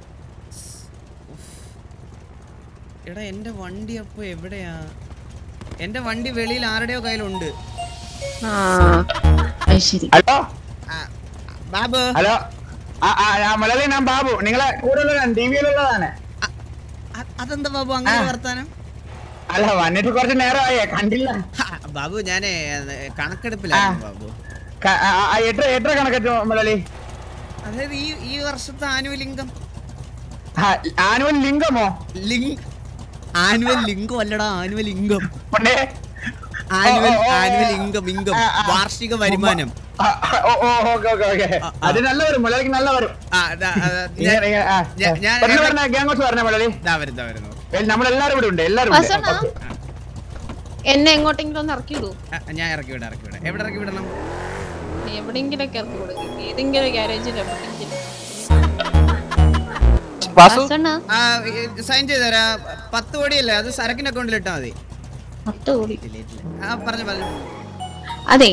ഉഫ്. എടാ എന്റെ വണ്ടി അപ്പൊ എവിടെയാ എന്റെ വണ്ടി വെളിയിൽ ആരുടെയോ കയ്യിലുണ്ട് ആ അത് ശരി ഹലോ ആ, ബാബു ഹലോ ആ ആ ഞാൻ മലയാളി ഞാൻ ബാബു നിങ്ങളെ കൂടെ ടി വിയിലുള്ളതാണ് അ- അതെന്താ ബാബു അങ്ങനെ ആ. വർത്താനം അല്ല വന്നിട്ട് കുറച്ച് നേരമായേ കണ്ടില്ല ഹ, ബാബു ഞാനേ കണക്കെടുപ്പിലായിരുന്നു ബാബു ക- ആ, ആ, എത്ര എത്ര കണക്കറ്റു മലയാളി അതായത് ഈ ഈ വർഷത്തെ ആനുവൽ ഇൻകം ആനുവൽ ലിംഗമോ ലിങ്ക് ആനുവൽ ലിംഗം അല്ലടാ ആനുവൽ ഇൻകം പണ്ടേ ആനുവൽ ഓ, ഓ, ഓ, ആനുവൽ ഇൻകം ഇൻകം ആ, ആ. വാർഷിക വരുമാനം ആ, ആ, ഓ ഓ ഓക്കെ ഓക്കെ ഓക്കെ ആ, ആ. അത് നല്ല വരും മലയാളിക്ക് നല്ല വരും ആ, ദാ, ആ, ദാ, ഞാൻ- ഇങ്ങനെ, ഇങ്ങനെ, ആ, ഞാൻ- ഞാൻ- പറഞ്ഞ പറഞ്ഞ ഗ്യാങ്ങോസ് പറഞ്ഞ മലയാളി ദാ വരുന്നു, ദാ വരുന്നു. നമ്മളെല്ലാരും ഇവിടെ ഉണ്ട് എല്ലാരും ഉണ്ട് വാസണ്ണ എന്നെ എങ്ങോട്ടെങ്കിലും ഒന്ന് ഇറക്കി വിടൂ ആ, ഞാൻ ഇറക്കി വിടാം ഇറക്കി വിടാം എവിടെ ഇറക്കി വിടണം എവിടെങ്കിലൊക്കെ ഇറക്കി വിടും ഏതെങ്കിലും ഗ്യാരേജിൽ എവിടെയെങ്കിലും വാസു വാസണ്ണ ആ സൈൻ ചെയ്തരാ പത്ത് കോടിയല്ലേ അത് സരക്കിന്റെ അക്കൗണ്ടിൽ ഇട്ടാ മതി പത്ത് കോടി ആ പറഞ്ഞു പറഞ്ഞു അതെ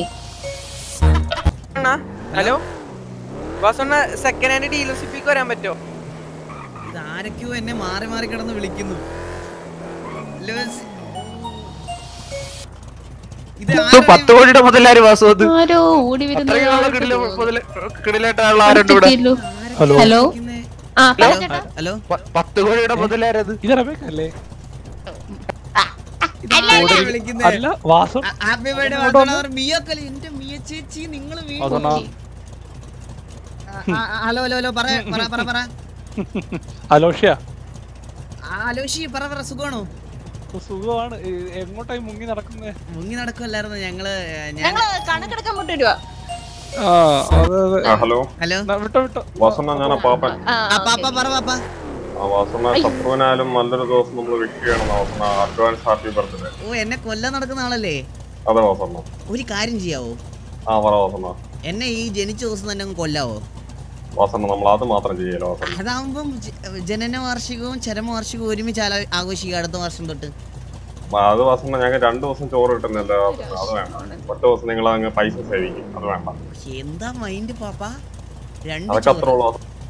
ഹലോ വാസണ്ണ സെക്കൻഡ് ഹാൻഡ് ഡീലർഷിപ്പിക്ക് വരാൻ പറ്റുമോ ഇത് ആരൊക്കെയോ എന്നെ മാറി മാറി കിടന്ന് വിളിക്കുന്നു ലൂസ്. ഇത് ഇത് ആരുടെ- പത്ത് കോടിയുടെ മുതലാര് വാസു അത് ആരോ ഓടി അത്രയുള്ള കിടില വരുന്നത് മുതല- കിടിലായിട്ടുള്ള ആരുണ്ട് ഇവിടെ ഹലോ ഹലോ ആ പറഞ്ഞേട്ടാ ഹലോ പ- പത്ത് കോടിയുടെ മുതലാരത് ഇതാരാ വിളിക്കുന്നെ? അല്ല വാസു ആ, ഹാപ്പി ബർത്ത്ഡേ വാസോണ മിയക്കല് എന്റെ മിയ ചേച്ചി നിങ്ങൾ വാസോണ ഹലോ ഹലോ ഹലോ പറ പറ പറ പറ അലോഷ്യ ആ, അലോഷി പറ പറ സുഖമാണോ സുഖമാണ് ഏ, എങ്ങോട്ടായി മുങ്ങി നടക്കുന്നേ മുങ്ങി നടക്കുമല്ലായിരുന്നു ഞങ്ങള് ഏ, ഞാൻ ഞങ്ങള് കണക്കെടുക്കാൻ മുട്ടുവരുവാ ആ അതെ അതെ ഹലോ ഹലോ ന- വിട്ടോ വിട്ടോ വാസണ്ണ ഞാൻ പാപ്പൻ ആ ആ പാപ്പ പറ പാപ്പ ആ വാസണ്ണ ശത്രുവിനായാലും നല്ലൊരു ദിവസം നമ്മൾ വിൽക്കുകയാണ് വാസണ്ണ അഡ്വാൻസ് ഹാപ്പി ബർത്ത്ഡേ ഓ എന്നെ കൊല്ലാൻ നടക്കുന്ന ആളല്ലേ അതെ വാസണ്ണ ഒരു കാര്യം ചെയ്യാവോ ആ പറ വാസണ്ണ എന്നെ ഈ ജനിച്ച ദിവസം തന്നെ അങ്ങ് കൊല്ലാവോ വാസണ്ണ നമ്മൾ അത് മാത്രം ചെയ്യലോ വാസണ്ണ അതാവുമ്പം ജ- ജനന വാർഷികവും ചരമവാർഷികവും ഒരുമിച്ച് ആല- ആഘോഷിക്കുക അടുത്ത വർഷം തൊട്ട് ആ, അത് വാസണ്ണ ഞങ്ങൾക്ക് രണ്ടു ദിവസം ചോറ് കിട്ടുന്നില്ല വാസണ്ണ അത് വേണ്ട ഒറ്റ ദിവസം നിങ്ങൾ അങ്ങ് പൈസ സേവിക്കും അത് വേണ്ട എന്താ മൈൻഡ് പാപ്പ രണ്ട് അതൊക്കെ അത്ര ചോറ്. ഉള്ളൂ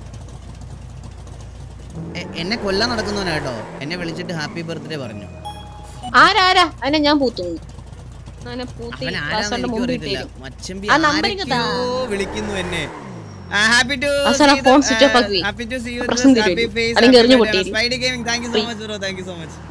എ- എന്നെ കൊല്ലാൻ നടക്കുന്നവനാ കേട്ടോ എന്നെ വിളിച്ചിട്ട് ഹാപ്പി ബർത്ത്ഡേ പറഞ്ഞു ആരാരാ അതിനെ ഞാൻ പൂത്തുന്നു അങ്ങനെ പൂത്തി അവൻ ആരാന്ന് വാസണ്ണ എനിക്ക് മുമ്പിൽ അറിയത്തില്ല ഇട്ടേരും മച്ചമ്പി ആ number ഇങ്ങ് താ. ആരൊക്കെയോ വിളിക്കുന്നു എന്നെ ഹാപ്പി ടു അവസാനം phone switch off ആക്കി. ഹാപ്പി ടു സീ യു പ്രശ്നം ഹാപ്പി തീരുമായിരിക്കും. ഫേസ് അല്ലെങ്കിൽ എറിഞ്ഞു പൊട്ടിയിരി. Spidey gaming thank you so much bro thank you so much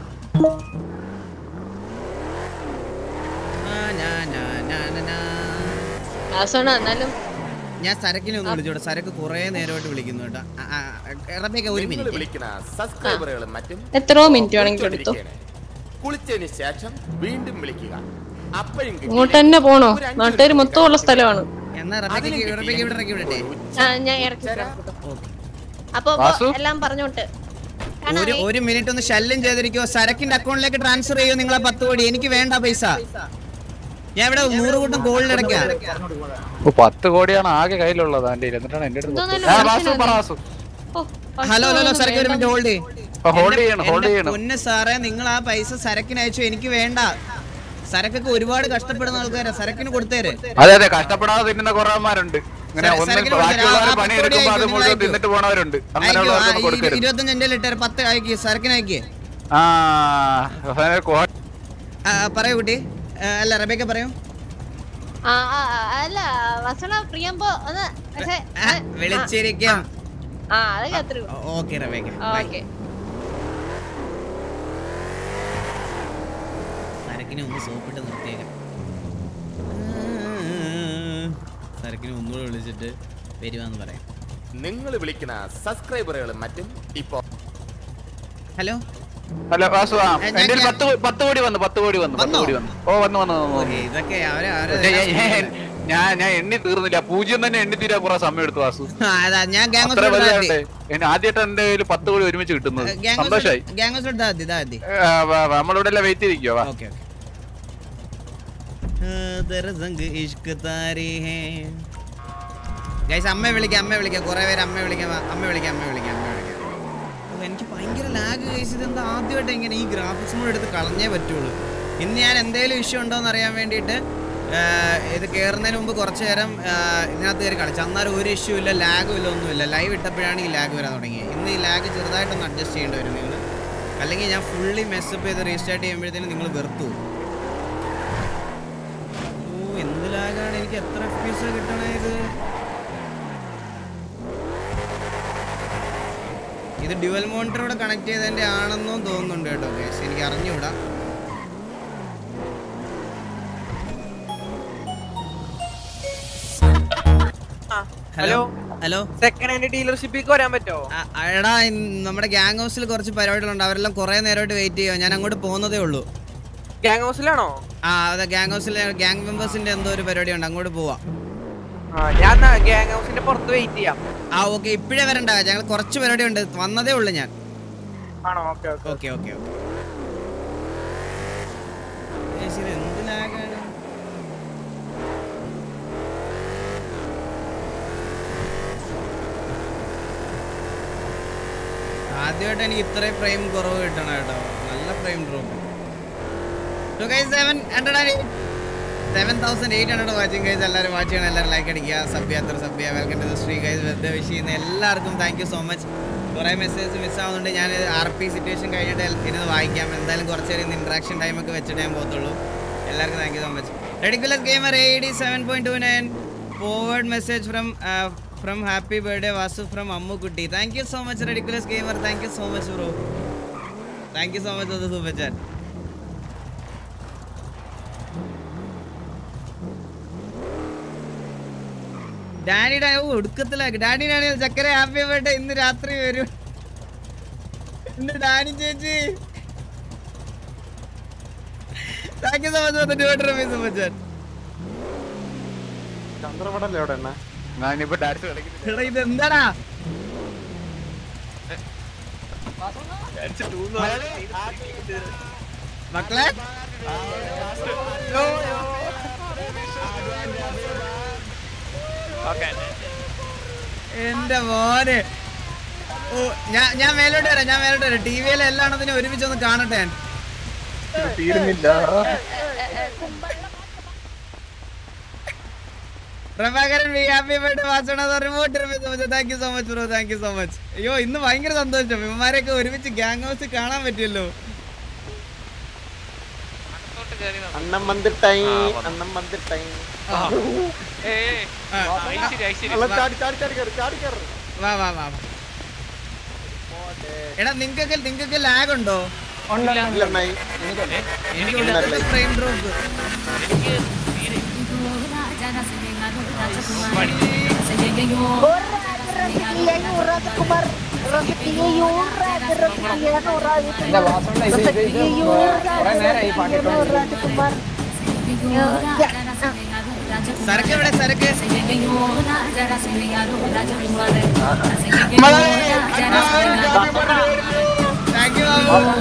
വാസണ്ണ എന്നാലും ഞാൻ സരക്കിനെ ഒന്ന് വിളിച്ചോട്ടെ സരക്ക് കുറെ നേരമായിട്ട് വിളിക്കുന്നു കേട്ടോ ആ, ആ, റബേക്ക ഒരു മിനിറ്റ് വിളിക്കുന്ന സബ്സ്ക്രൈബറുകളും മറ്റും എത്രയോ മിനിറ്റ് വേണമെങ്കിൽ എടുത്തു കുളിച്ചതിന് ശേഷം വീണ്ടും വിളിക്കുക അപ്പോഴും ഇങ്ങോട്ട് തന്നെ പോണോ നാട്ടുകാർ മൊത്തം ഉള്ള സ്ഥലമാണ് എന്നാ റബേക്ക റബേക്ക ഇവിടെ ഇറക്കി വിടട്ടെ ആ, ഞാൻ ഇറക്കി തരാം കേട്ടോ. ഓക്കെ അപ്പൊ വാസു? എല്ലാം പറഞ്ഞോട്ട് ഒരു ഒരു മിനിറ്റ് ഒന്ന് ശല്യം ചെയ്തിരിക്കോ സരക്കിന്റെ അക്കൗണ്ടിലേക്ക് ട്രാൻസ്ഫർ ചെയ്യോ നിങ്ങളെ പത്ത് കോടി എനിക്ക് വേണ്ട പൈസ ഞാൻ ഇവിടെ നൂറ് കൂട്ടം ഗോൾഡ് അടയ്ക്കാം ഓ, പത്ത് കോടിയാണ് ആകെ കയ്യിലുള്ളത് എന്റെ എന്നിട്ടാണ് എന്റെ അടുത്ത് പത്ത് കോടി. ആ, വാസു പറ വാസു ഹലോ ഹലോ ഹലോ സരക്ക് ഒരു മിനിറ്റ് ഹോൾഡ് ആ, hold ചെയ്യണം, hold ചെയ്യണം. പൊന്ന് സാറേ നിങ്ങൾ ആ പൈസ സരക്കിന് അയച്ചു എനിക്ക് വേണ്ട സരക്കൊക്കെ ഒരുപാട് കഷ്ടപ്പെടുന്ന ആൾക്കാരാ സരക്കിന് കൊടുത്തേര് അതെ അതെ കഷ്ടപ്പെടാതെ തിന്നുന്ന കുറേമാരുണ്ട് ഇങ്ങനെ സര- ഒന്ന് സരക്കിന് ബാക്കിയുള്ളവർ കൊടുത്തരാ. ആ, പണി പത്ത് കോടി എടുക്കുമ്പോൾ അത് അയക്കും, മുഴുവൻ നിങ്ങൾ തിന്നിട്ട് പോണവരുണ്ട് അയക്കോ, ആ, അങ്ങനെയുള്ളവർക്കൊന്നും ഈ കൊടുക്കരുത് ഇരുപത്തഞ്ച് എന്റെ ഇട്ടേര് പത്ത് അയക്കി സരക്കിന് അയക്കി ആ അവനെ കോ- പറയൂ കുട്ടി ആ, അല്ല റബേക്ക പറയൂ ആ, ആ, ആ, അല്ല വസണ പ്രിയമ്പോ ഒന്ന് പക്ഷേ, ആ, വിളിച്ചിരിക്കാം ആ അതൊക്കെ അത്രേ ഉള്ളൂ. ഓക്കെ റബേക്ക ബൈ ഓക്കെ സരക്കിനെ ഒന്ന് സോപ്പിട്ട് നിർത്തിയേക്കാം സരക്കിനെ ഒന്നുകൂടെ വിളിച്ചിട്ട് വരുവാന്ന് പറയാം നിങ്ങൾ വിളിക്കുന്ന സബ്സ്ക്രൈബറുകളും മറ്റും ഇപ്പോ ഹലോ ഹലോ വാസു ആ ഞാൻ- എന്റെ ഞാൻ- പത്ത് കോ- പത്ത് കോടി വന്നു പത്ത് കോടി വന്നു പത്ത് വന്നോ? കോടി വന്നു ഓ വന്നു വന്നു വന്നു, വന്നു ഇതൊക്കെ അവരെ പക്ഷേ ഞാൻ- ഞാൻ- ഞാൻ ഞാൻ എണ്ണി തീർന്നില്ല പൂജ്യം തന്നെ എണ്ണി തീരാൻ കുറെ സമയം എടുത്തു വാസു അതാ ഞാൻ ഗ്യാങ് അത്ര വലുതായിട്ട് എന്നെ ആദ്യമായിട്ട് എന്റെ കയ്യിൽ പത്ത് കോടി ഒരുമിച്ച് കിട്ടുന്നത് സന്തോഷായി ഗ്യാങ് ഹൗസ് എടുത്താൽ മതി ഇതാ മതി ആ, വാ, വാ, നമ്മളിവിടെ എല്ലാം വെയിറ്റ് ചെയ്തിരിക്കോ വാ ഓക്കെ ഗൈസ് അമ്മ വിളിക്കാം അമ്മ വിളിക്കാം കുറെ പേര് അമ്മ വിളിക്കാം വാ, അമ്മ വിളിക്കാം അമ്മ വിളിക്കാം അമ്മ വിളിക്കാം ഓ, എനിക്ക് ഭയങ്കര ലാഗ് ഗൈസ് ഇതെന്താ ആദ്യമായിട്ട് ഇങ്ങനെ ഈ ഗ്രാഫിക്സ് മോഡ് എടുത്ത് കളഞ്ഞേ പറ്റുള്ളൂ ഇന്ന് ഞാൻ എന്തെങ്കിലും ഇഷ്യൂ ഉണ്ടോ എന്ന് അറിയാൻ വേണ്ടിയിട്ട് ആ, ഇത് കയറുന്നതിന് മുമ്പ് കുറച്ച് നേരം ആ, ഇതിനകത്ത് കയറി കളിച്ചു അന്നേരം ഒരു ഇഷ്യൂ ഇല്ല ലാഗും ഇല്ല ഒന്നുമില്ല ലൈവ് ഇട്ടപ്പോഴാണ് ഈ ലാഗ് വരാൻ തുടങ്ങിയത് ഇന്ന് ഈ ലാഗ് ചെറുതായിട്ടൊന്ന് അഡ്ജസ്റ്റ് ചെയ്യേണ്ടി വരും നിങ്ങൾ അല്ലെങ്കിൽ ഞാൻ ഫുള്ളി മെസ്സപ്പ് ചെയ്ത് റീസ്റ്റാർട്ട് ചെയ്യുമ്പോഴത്തേനും നിങ്ങൾ വെറുത്തു പോകും. എനിക്ക് എത്ര എഫ് പി എസ് കിട്ടണേ ഇത് ഇത് ഡ്യുവൽ മോണിറ്ററോടെ കണക്ട് ചെയ്തതിന്റെ ആണെന്നും തോന്നുന്നുണ്ട് കേട്ടോ ഗൈസ് എനിക്ക് അറിഞ്ഞൂടാ ഹലോ ഹലോ സെക്കൻഡ് ഹാൻഡ് ഡീലർഷിപ്പിലേക്ക് വരാൻ പറ്റുമോ ആ, എടാ ഇൻ- നമ്മുടെ ഗ്യാങ് ഹൗസിൽ കുറച്ച് പരിപാടികളുണ്ട് അവരെല്ലാം കുറെ നേരമായിട്ട് വെയിറ്റ് ചെയ്യുക ഞാൻ അങ്ങോട്ട് പോകുന്നതേ ഉള്ളൂ ഗ്യാങ് ഹൗസിലാണോ ആ അതെ ഗ്യാങ് ഹൗസിലെ ഗ്യാങ് മെമ്പേഴ്സിന്റെ എന്തോ ഒരു പരിപാടി ഉണ്ട് അങ്ങോട്ട് പോവാം ആ ഞാൻ ഗ്യാങ് ഹൗസിന്റെ പുറത്ത് വെയിറ്റ് ചെയ്യാം ആ ഓക്കെ ഇപ്പോഴേ വരണ്ട ഞങ്ങൾ കുറച്ച് പരിപാടി ഉണ്ട് വന്നതേ ഉള്ളൂ ഞാൻ ആണോ okay okay okay okay okay ഇത് എന്ത് ലാഗാണ് ആദ്യമായിട്ട് എനിക്ക് ഇത്രയും ഫ്രെയിം കുറവ് കിട്ടണം കേട്ടോ നല്ല frame drop seven hundred seven thousand eight hundred watching guys എല്ലാവരും വാച്ച് ചെയ്യണം എല്ലാവരും ലൈക്ക് അടിക്കുക സബ്യ അത്ര സബ്യ വെൽക്കം ടു ശ്രീ ഗൈസ് വെറുതെ വിഷ് ചെയ്യുന്ന എല്ലാവർക്കും താങ്ക് യു സോ മച്ച് കുറേ മെസ്സേജ് മിസ് ആവുന്നുണ്ട് ഞാൻ ആർ പി സിറ്റുവേഷൻ കഴിഞ്ഞിട്ട് ഇരുന്ന് വായിക്കാം എന്തായാലും കുറച്ച് നേരം ഇൻട്രാക്ഷൻ ടൈം ഒക്കെ വെച്ചിട്ട് ഞാൻ പോകത്തുള്ളൂ എല്ലാവർക്കും thank you so much ridiculous gamer A D seven point two nine forward message from from happy birthday Vasu from Ammukutty thank you so much ridiculous gamer thank you so much bro thank you so much അത് super chat daddy ഡാ ഓ ഒടുക്കത്തിലാക്കി daddy daddy ചക്കര happy birthday ഇന്ന് രാത്രി വരും ഇന്ന് ഡാനി ചേച്ചി thank you so much for the rupees super chat ചന്ദ്രപടല്ലേ അവിടെ എണ്ണ ഞാനിപ്പോ ഡാൻസ് കളിക്കുന്നു എടാ ഇത് എന്താടാ മക്കളെ എന്റെ മോനെ ഓ ഞാൻ ഞാൻ മേലോട്ട് വരാം ഞാൻ മേലോട്ട് വരാം ടി വിയിലെ എല്ലാണത്തിനും ഒരുമിച്ച് ഒന്ന് കാണട്ടെ ഞാൻ തീരുന്നില്ല പ്രഭാകരൻ വി ഹാപ്പി ബർത്ത്ഡേ വാസണ remote thank you so much bro thank you so much അയ്യോ ഇന്ന് ഭയങ്കര സന്തോഷം ഇവന്മാരെയൊക്കെ ഒരുമിച്ച് ഗ്യാങ് ഹൗസ് കാണാൻ പറ്റിയല്ലോ അന്നം വന്നിട്ടായി അന്നം വന്നിട്ടായി അല്ല, ചാടി ചാടി ചാടി കയറി ചാടി കയറി വാ വാ വാ വാ. എടാ നിങ്ങക്കൊക്കെ നിങ്ങക്കൊക്കെ ലാഗ് ഉണ്ടോ എനിക്ക് ഫ്രെയിം ഡ്രോപ്പ് സരക്ക് എവിടെ സരക്ക് താങ്ക് യു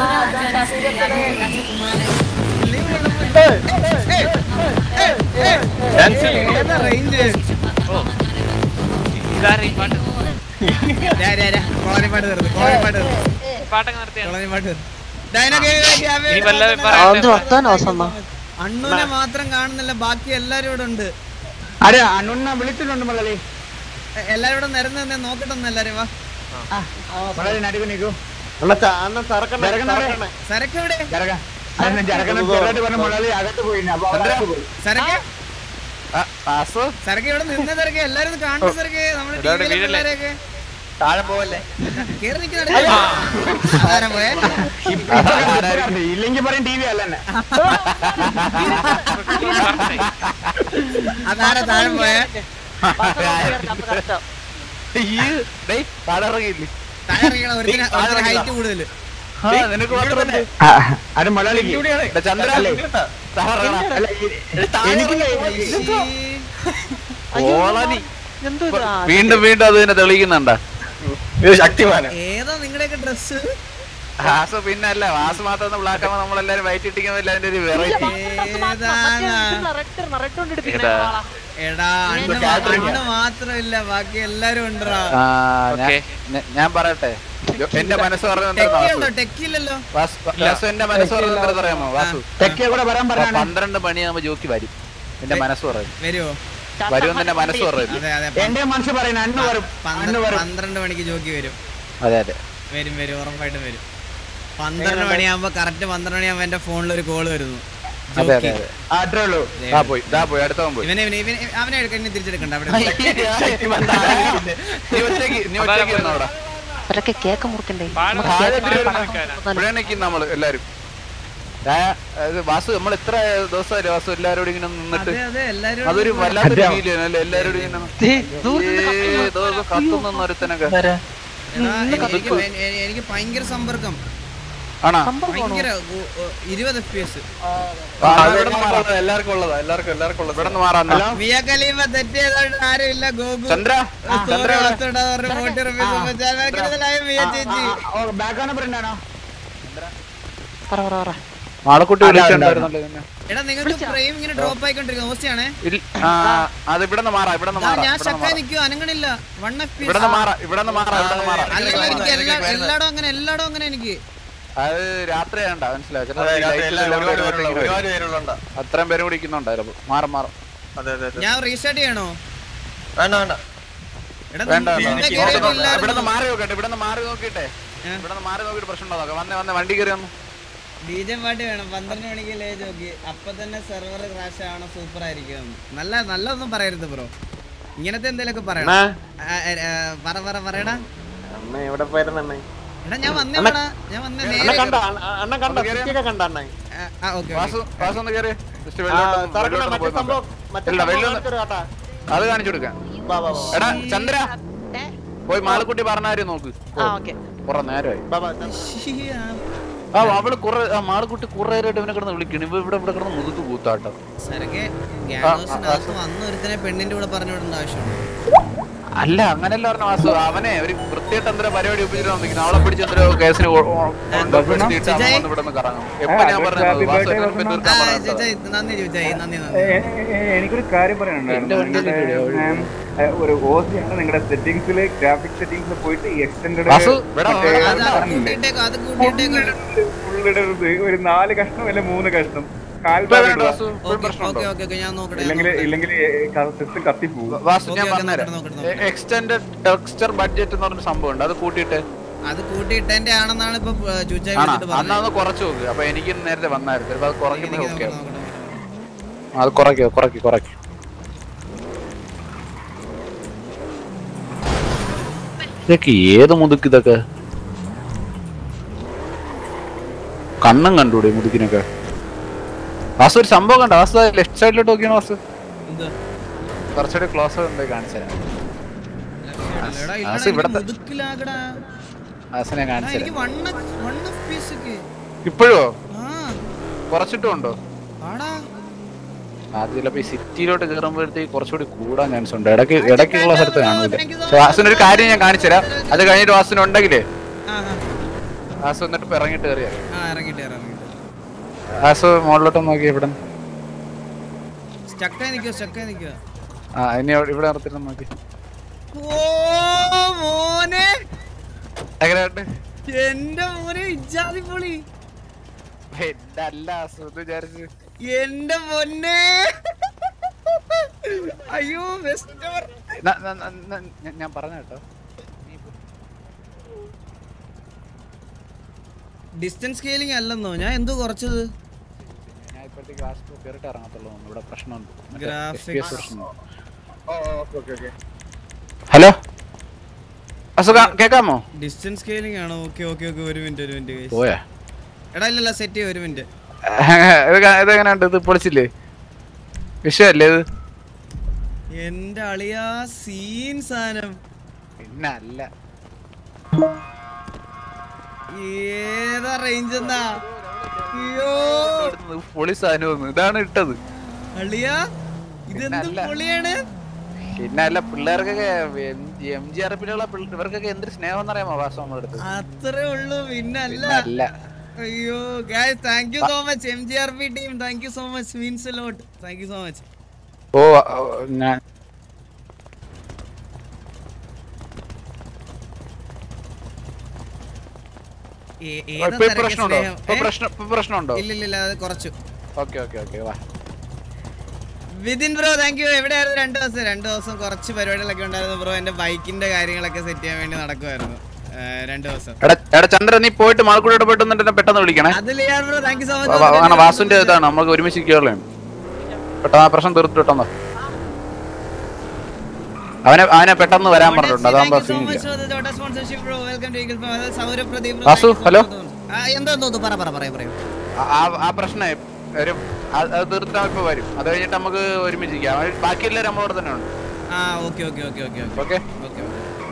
റേഞ്ച് കോളനി പാട്ട് തീർന്നു കോളനി പാട്ട് തീർന്നു കോളനി പാട്ട് തീർന്നു ഡൈനോ അണ്ണുനെ മാത്രം കാണുന്നില്ല ബാക്കി എല്ലാരും ഇവിടെ ഉണ്ട് അരെ അണ്ണുണ്ണ വിളിച്ചിട്ടുണ്ട് മള്ളലി എ- എല്ലാരും ഇവിടെ നിരന്ന് തന്നെ നോക്കട്ടെ ഒന്ന് എല്ലാരും വാ മള്ളലി നടുക്ക് നിൽക്കൂ അണ്ണൻ സറക്കണേ സറക്കണേ സരക്ക് എവിടെ ജരക അതെന്നെ ജരകണം ചെറുതായിട്ട് പറഞ്ഞ മള്ളലി അകത്ത് പോയി അപ്പൊ അകത്ത് പോയി സരക്ക് സരക്ക് ഇവിടെ നിന്ന സരക്ക് എല്ലാരും ഒന്ന് കാണുന്ന സരക്ക് നമ്മുടെ ടീമിലെ പിള്ളേരെയൊക്കെ താഴെ പോവല്ലേ കേറി നിൽക്കുന്നുണ്ട് ആരാ പോയേ ഇല്ലെങ്കിൽ പറയും ടി വി അല്ലെന്നെ അതാരാ താഴെ പോയേ താഴെ ഇറങ്ങിയില്ലേ താഴെ ഇറങ്ങിയാണ് ഒരുത്തിന് ഒരുത്തിന് ഹൈറ്റ് കൂടുതൽ നിനക്ക് മാത്രമല്ലേ അത് മലയാളിക്ക് ചന്ദ്ര അല്ലേ? അല്ല, ഈ- എനിക്ക് കോളനി വീണ്ടും വീണ്ടും അത് തന്നെ തെളിയിക്കുന്നുണ്ടാ ശക്തിമാന ഏതാ നിങ്ങളുടെയൊക്കെ ഡ്രസ് വാസു പിന്നെ അല്ല വാസു മാത്രം ബ്ലാക്ക് ആവുമ്പോ നമ്മളെല്ലാരും വൈറ്റ് ഇട്ടിക്കുന്നില്ല അതിന്റെ ഒരു വെറൈറ്റി എടാ അണ്ണ അണ്ണ മാത്രമില്ല ബാക്കി എല്ലാരും ഉണ്ടോ ഞാൻ പറയട്ടെ എന്റെ മനസ്സ് ടെക്കിയുണ്ടോ ടെക്കില്ലല്ലോ വാസു എന്റെ മനസ്സ് പറഞ്ഞത് അറിയാമോ വാസു തെക്കേ കൂടെ വരാൻ പറഞ്ഞാണ് പന്ത്രണ്ട് മണിയാകുമ്പോ ജോക്കി വരും എന്റെ മനസ്സ് പറയും വരുവോ വരുമെന്ന് എന്റെ മനസ്സ് പറയും അതെ അതെ എന്റെ മനസ്സ് പറയുന്നത് അന്ന് വരും അന്ന് പന്ത്രണ്ട് വരും പന്ത്രണ്ട് മണിക്ക് ജോക്കി വരും അതെ അതെ വരും വരും ഉറപ്പായിട്ടും വരും പന്ത്രണ്ട് മണിയാകുമ്പോ കറക്റ്റ് പന്ത്രണ്ട് മണിയാകുമ്പോ എന്റെ ഫോണിൽ ഒരു കോള് വരുന്നു അതെ അതെ അതെ അത്രേ ഉള്ളൂ ദാ പോയി ദാ പോയി അടുത്തവൻ പോയി ഇവനെ ഇവനെ ഇവനെ അവനെ എടുക്കാൻ ഇനി തിരിച്ചെടുക്കണ്ട അവിടെ നീ ഒറ്റയ്ക്ക് നീ ഒറ്റയ്ക്ക് ഇരുന്നോ അവിടെ അവരൊക്കെ കേക്ക് മുറിക്കണ്ടേ താഴെ ഇവിടെ നിൽക്കും നമ്മള് എല്ലാരും ദാ, അത് വാസു നമ്മൾ എത്ര ദിവസമല്ലേ വാസു എല്ലാരോടും ഇങ്ങനെ നിന്നിട്ട് അതെ അതെ എല്ലാരും അതൊരു വല്ലാത്തൊരു ഫീൽ അല്ലേ എല്ലാരോടും ഇങ്ങനെ ഏ, ദോ, ദോ കത്തുന്ന ഒരുത്തനൊക്കെ എടാ, എനിക്ക് എ- എ- എനിക്ക് ഭയങ്കര സമ്പർക്കം ആണോ ഭയങ്കര ഉ- ഉ- ഇരുപത് എഫ് പി എസ് എല്ലാവർക്കും ഉള്ളതാ എല്ലാവർക്കും എല്ലാവർക്കും ഉള്ളത് ഇവിടെ നിന്ന് മാറാൻ മിയ ഖലീഫ തെറ്റ് ചെയ്തോണ്ട് ആരുമില്ല ഗോകു ചന്ദ്ര ചന്ദ്ര മോട്ടി റുപ്പീസ് മിയ ചേച്ചി ബാക്കാണോ ഫ്രണ്ടാണോ പറ പറ പറ മാളക്കുട്ടി വിളിച്ചിട്ടുണ്ടായിരുന്നല്ലോ നിന്നെ. എടാ നിങ്ങൾക്ക് ഫ്രെയിം ഇങ്ങനെ ഡ്രോപ്പ് ആയിക്കൊണ്ടിരിക്കുന്നു ഹോസ്റ്റിയാണേ ഇല്ല, ആ, അത് ഇവിടെ നിന്ന് മാറാം ഇവിടെ നിന്ന് മാറാം ഞാൻ ഇവിടെ നിന്ന് സ്റ്റക്കായി മാറാം നിൽക്കുവോ അനങ്ങണില്ല വൺ എഫ് പി ഇവിടെ നിന്ന് മാറാം ഇവിടെ നിന്ന് മാറാം ഇവിടെ നിന്ന് മാറാം അല്ലല്ല എനിക്ക് എല്ലാ എല്ലായിടും അങ്ങനെ എല്ലായിടും അങ്ങനെ എനിക്ക് അത് രാത്രി വേണ്ട മനസ്സിലായോ ചില അതെ, ഈ രാത്രി light എല്ലാവരും എല്ലാം ഒരുപാട് ഇങ്ങനെ പേരുള്ള- ഒരുപാട് വരും. പേരുള്ളതുകൊണ്ടാ. അത്രയും പേര് കുടിക്കുന്നുണ്ടായിരുന്നു മാറും മാറും അതെ അതെ അതെ ഞാൻ റീസ്റ്റാർട്ട് ചെയ്യണോ വേണ്ട വേണ്ട എടാ വേണ്ട മുമ്പേ വേണ്ട. കേറിയിട്ടില്ലായിരുന്നു. ഇവിടെ നിന്ന് മാറി നോക്കട്ടെ ഇവിടെ നിന്ന് മാറി നോക്കിട്ടെ ഇവിടെ നിന്ന് മാറി നോക്കിയിട്ട് പ്രശ്നം ഉണ്ടോ നോക്കാം വന്നേ വന്നേ വണ്ടി കയറി വന്നു ഡി ജെ പാട്ട് വേണം പന്ത്രണ്ട് മണിക്ക് ലേജ് നോക്കി അപ്പൊ തന്നെ സെർവർ ക്രാഷ് ആവണം സൂപ്പർ ആയിരിക്കും നല്ല നല്ലതൊന്നും പറയരുത് ബ്രോ ഇങ്ങനത്തെ എന്തെങ്കിലുമൊക്കെ പറയണം അണ്ണാ. ആ, ആ, ആ, പറ പറ പറയടാ അമ്മ എവിടെ പോയിരുന്നു അണ്ണേ എടാ ഞാൻ വന്നേ അണ്ണ- എടാ, ഞാൻ വന്നേ അണ്ണ നേരെ കണ്ട അണ്ണ കണ്ട സിറ്റിയൊക്കെ കണ്ട അണ്ണ ആ, ആ ഓക്കെ വാസു വാസു ഒന്ന് കയറി ജസ്റ്റ് ആ, തുറക്കണ മറ്റേ സംഭവം മറ്റേ ഇല്ല സംഭവം വെള്ളം കാണിച്ചു തരൂ കേട്ടാ. അത് കാണിച്ചു കൊടുക്കാം വാ, വാ, വാ. എടാ ചന്ദ്ര പോയി മാളക്കുട്ടി പറഞ്ഞാരും നോക്ക് ആ ഓക്കെ കുറെ നേരമായി വാ, വാ, ചന്ദ്ര. ആ അവള് കുറെ ആ മാളക്കുട്ടി കുറെ നേരമായിട്ട് ഇവനെ കിടന്ന് വിളിക്കണം ഇവ ഇവിടെ ഇവിടെ കിടന്ന് മുതുക്ക് കൂത്താട്ടോ സരക്കെ ഗ്യാങ്സിനകത്ത് വന്ന ഒരുത്തനെ പെണ്ണിന്റെ കൂടെ പറഞ്ഞു വിടേണ്ട ആവശ്യമുണ്ട് അല്ല അങ്ങനെയല്ല പറഞ്ഞ വാസു അവനെ ഒരു വൃത്തിയായിട്ട് എന്തര പരിപാടി ഒപ്പിച്ചിട്ട് വന്നിരിക്കുന്നു അവളെ പിടിച്ച് എന്തരോ കേസിന് കൊ- കൊ- കൊണ്ടുപോയിട്ട് അവൻ വന്ന് ഇവിടെ നിന്ന് കറങ്ങും എപ്പോ ഞാൻ പറഞ്ഞത് വാസു എന്നെ പറ്റി തീർക്കാൻ ആ, പറഞ്ഞത് ചേച്ചാ, നന്ദി ചോദിച്ചായി നന്ദി നന്ദി എനിക്കൊരു കാര്യം പറയാനുണ്ടായിരുന്നു നിങ്ങളുടെ, ഏ, ഒരു ഓസിയാണ് നിങ്ങളുടെ സെറ്റിംഗ്സിൽ ഗ്രാഫിക് സെറ്റിംഗ്സിൽ പോയിട്ട് എക്സ്റ്റൻഡ് വാസു, ഇവിടെ വാ, ഇവിടെ അത് അത് കൂട്ടിയിട്ടേക്കോ അത് കൂട്ടിയിട്ടേക്കോ ഫുള്ളിടരുത് ഒരു നാല് കഷ്ണം അല്ലെ മൂന്ന് കഷ്ണം കാൽ ഇപ്പൊ ഭാഗം വേണ്ട ഇടുക. വാസു ഇപ്പോഴും പ്രശ്നമുണ്ടോ ഓക്കെ ഓക്കെ ഓക്കെ ഞാൻ നോക്കട്ടെ ഞാൻ ഇല്ലെങ്കിൽ നോക്കട്ടെ. ഇല്ലെങ്കിൽ സിസ്റ്റം കത്തിപ്പോവും വാസു ഞാൻ ഓക്കേ, ഓക്കേ, പറഞ്ഞുതരാം നോക്കട്ടെ, നോക്കട്ടെ, എക്സ്റ്റൻഡ് ടെക്സ്ചർ ബഡ്ജറ്റ് എന്ന് പറഞ്ഞ സംഭവം ഉണ്ട് അത് കൂട്ടിയിട്ട് അത് കൂട്ടിയിട്ടെന്റെ ആണെന്നാണ് ഇപ്പൊ ചൂച്ചായി ആണോ വിളിച്ചിട്ട് അന്ന് പറഞ്ഞത് അത് കുറച്ച് നോക്ക് അപ്പൊ എനിക്ക് നേരത്തെ വന്നായിരുന്നു ചിലപ്പോ അത് കുറയ്ക്കുമ്പോ എനിക്ക് ഓക്കെ നോക്കണം, നോക്കണം. അത് കുറയ്ക്കോ കുറയ്ക്ക് കുറയ്ക്ക് ഇതൊക്കെ ഏത് മുതുക്ക് ഇതൊക്കെ കണ്ണും കണ്ടൂടെ മുതുക്കിനൊക്കെ വാസു ഒരു സംഭവം കണ്ട വാസു ലെഫ്റ്റ് സൈഡിലോട്ട് നോക്കിയാണ് വാസു എന്ത്? കുറച്ചുകൂടി ക്ലോസ് ഉണ്ട് കാണിച്ചുതരാം എടാ, ആസ് ഇല്ലടാ, ഇവിടത്തെ- എനിക്ക് മുതുക്കിലാകടാ. വാസിനെ എടാ, എനിക്ക് കാണിച്ചുതരാം വണ്ണ വൺ എഫ് പീസ് ഒക്കെ ഇപ്പോഴോ ആ കുറച്ചിട്ടും ഉണ്ടോ ആടാ അത് ചിലപ്പോ ഈ സിറ്റിയിലോട്ട് കയറുമ്പോഴത്തേക്ക് കുറച്ചുകൂടി കൂടാൻ ചാൻസ് ഉണ്ട് ഇടയ്ക്ക് ഇടയ്ക്കുള്ള സ്ഥലത്ത് കാണൂല പക്ഷെ വാസിന് ഒരു കാര്യം ഞാൻ കാണിച്ചുതരാം അത് കഴിഞ്ഞിട്ട് വാസിന് ഉണ്ടെങ്കിലേ ആ ആ, വാസു എന്നിട്ട് ഇപ്പൊ ഇറങ്ങിട്ട് കയറിയാ ആ ഇറങ്ങിട്ട് ഇറങ്ങിട്ട് വാസു മുകളിലോട്ട് നോക്കി ഇവിടെ സ്റ്റക്കായി നിൽക്കുക സ്റ്റക്കായി നിൽക്കുക ആ ഇനി അവിടെ- ഇവിടെ നിർത്തിട്ട് നോക്കി ഓ മോനെ എങ്ങനെയുണ്ട് എന്റെ മോനെ ഇജാതി പൊളി എന്റെ അല്ല വാസു എന്ന് വിചാരിച്ചു എന്റെ പൊന്നെ അയ്യോ ബെസ്റ്റ് ന- ന- ന- ന- ഞാൻ- ഞാൻ പറഞ്ഞ കേട്ടോ ഡിസ്റ്റൻസ് സ്കെയിലിംഗ് അല്ലെന്നോ ഞാൻ എന്തോ കുറച്ചത് ഞാൻ ഇപ്പോഴത്തേക്ക് വാസു കയറിട്ട് ഇറങ്ങത്തുള്ളൂ ഇവിടെ പ്രശ്നമുണ്ട് മറ്റേ Graphics. FPS പ്രശ്നമുണ്ട്. ഹലോ അസുഖ കേക്കാമോ ഡിസ്റ്റൻസ് സ്കെയിലിംഗ് ആണോ ഓക്കെ ഓക്കെ ഓക്കെ ഒരു മിനിറ്റ് ഒരു മിനിറ്റ് പോയാ എടാ ഇല്ലല്ല സെറ്റ് ചെയ്യ ഒരു മിനിറ്റ് ഇത് ക- ഇത് എങ്ങനെയുണ്ട് ഇത് പൊളിച്ചില്ലേ വിഷയല്ലേ ഇത് എന്റെ അളിയാ സീൻ സാധനം പിന്നെ അല്ല ഏതാ റേഞ്ച് എന്നാ അയ്യോ പൊളി സാധനം ഇതാണ് ഇട്ടത് അളിയാ ഇതെന്ത് അല്ല. പൊളിയാണ് പിന്നെ അല്ല പിള്ളേർക്കൊക്കെ എം ജി ആർ പിയിലുള്ള ഇവർക്കൊക്കെ എന്തൊരു സ്നേഹം എന്നറിയാമോ വാസു നമ്മുടെ അടുത്ത് അത്രേ ഉള്ളൂ പിന്നെ അല്ല പിന്നെ അല്ല അയ്യോ guys thank you so much M G R P team thank you so much means lot thank you so much ഓ ഓ, ഞാൻ ഇപ്പൊ ഈ പ്രശ്നമുണ്ടോ ഇപ്പൊ പ്രശ്നം ഇപ്പൊ പ്രശ്നമുണ്ടോ ഇല്ല ഇല്ല ഇല്ല അത് കുറച്ചു ഓക്കെ ഓക്കെ ഓക്കെ വാ വിതിൻ ബ്രോ താങ്ക് യു എവിടെയായിരുന്നു രണ്ട് ദിവസം രണ്ട് ദിവസം കുറച്ച് പരിപാടികളൊക്കെ ഉണ്ടായിരുന്നു ബ്രോ എന്റെ ബൈക്കിന്റെ കാര്യങ്ങളൊക്കെ സെറ്റ് ചെയ്യാൻ വേണ്ടി നടക്കുമായിരുന്നു രണ്ട് ദിവസം എടാ എടാ ചന്ദ്രൻ നീ പോയിട്ട് മാൾക്കൂടെ പോയിട്ട് വന്നിട്ട് പെട്ടെന്ന് വിളിക്കണേ അതില് ഞാൻ ബ്രോ താങ്ക് യു സോ വാ- വാ- അങ്ങനെ വാസുവിന്റെ ഇതാണ് നമുക്ക് ഒരുമിച്ച് കയറലാണ് പെട്ടെന്ന് ആ പ്രശ്നം തീർത്ത് പെട്ടെന്ന് അവനെ അവനെ പെട്ടെന്ന് വരാൻ പറഞ്ഞിട്ടുണ്ട് അതാകുമ്പോ സീനില്ല വാസു, ഹലോ? എന്തോ എന്തോ പറ പറ പറയാ പറയൂ ആ- ആ- ആ പ്രശ്നം ഒരു അത് അത് തീർത്തിട്ട് ഇപ്പൊ വരും അത് കഴിഞ്ഞിട്ട് നമുക്ക് ഒരുമിച്ച് ഇരിക്കാം അവൻ- ബാക്കി എല്ലാവരും നമ്മളോട് തന്നെ ഉണ്ട് ആ okay okay okay okay okay okay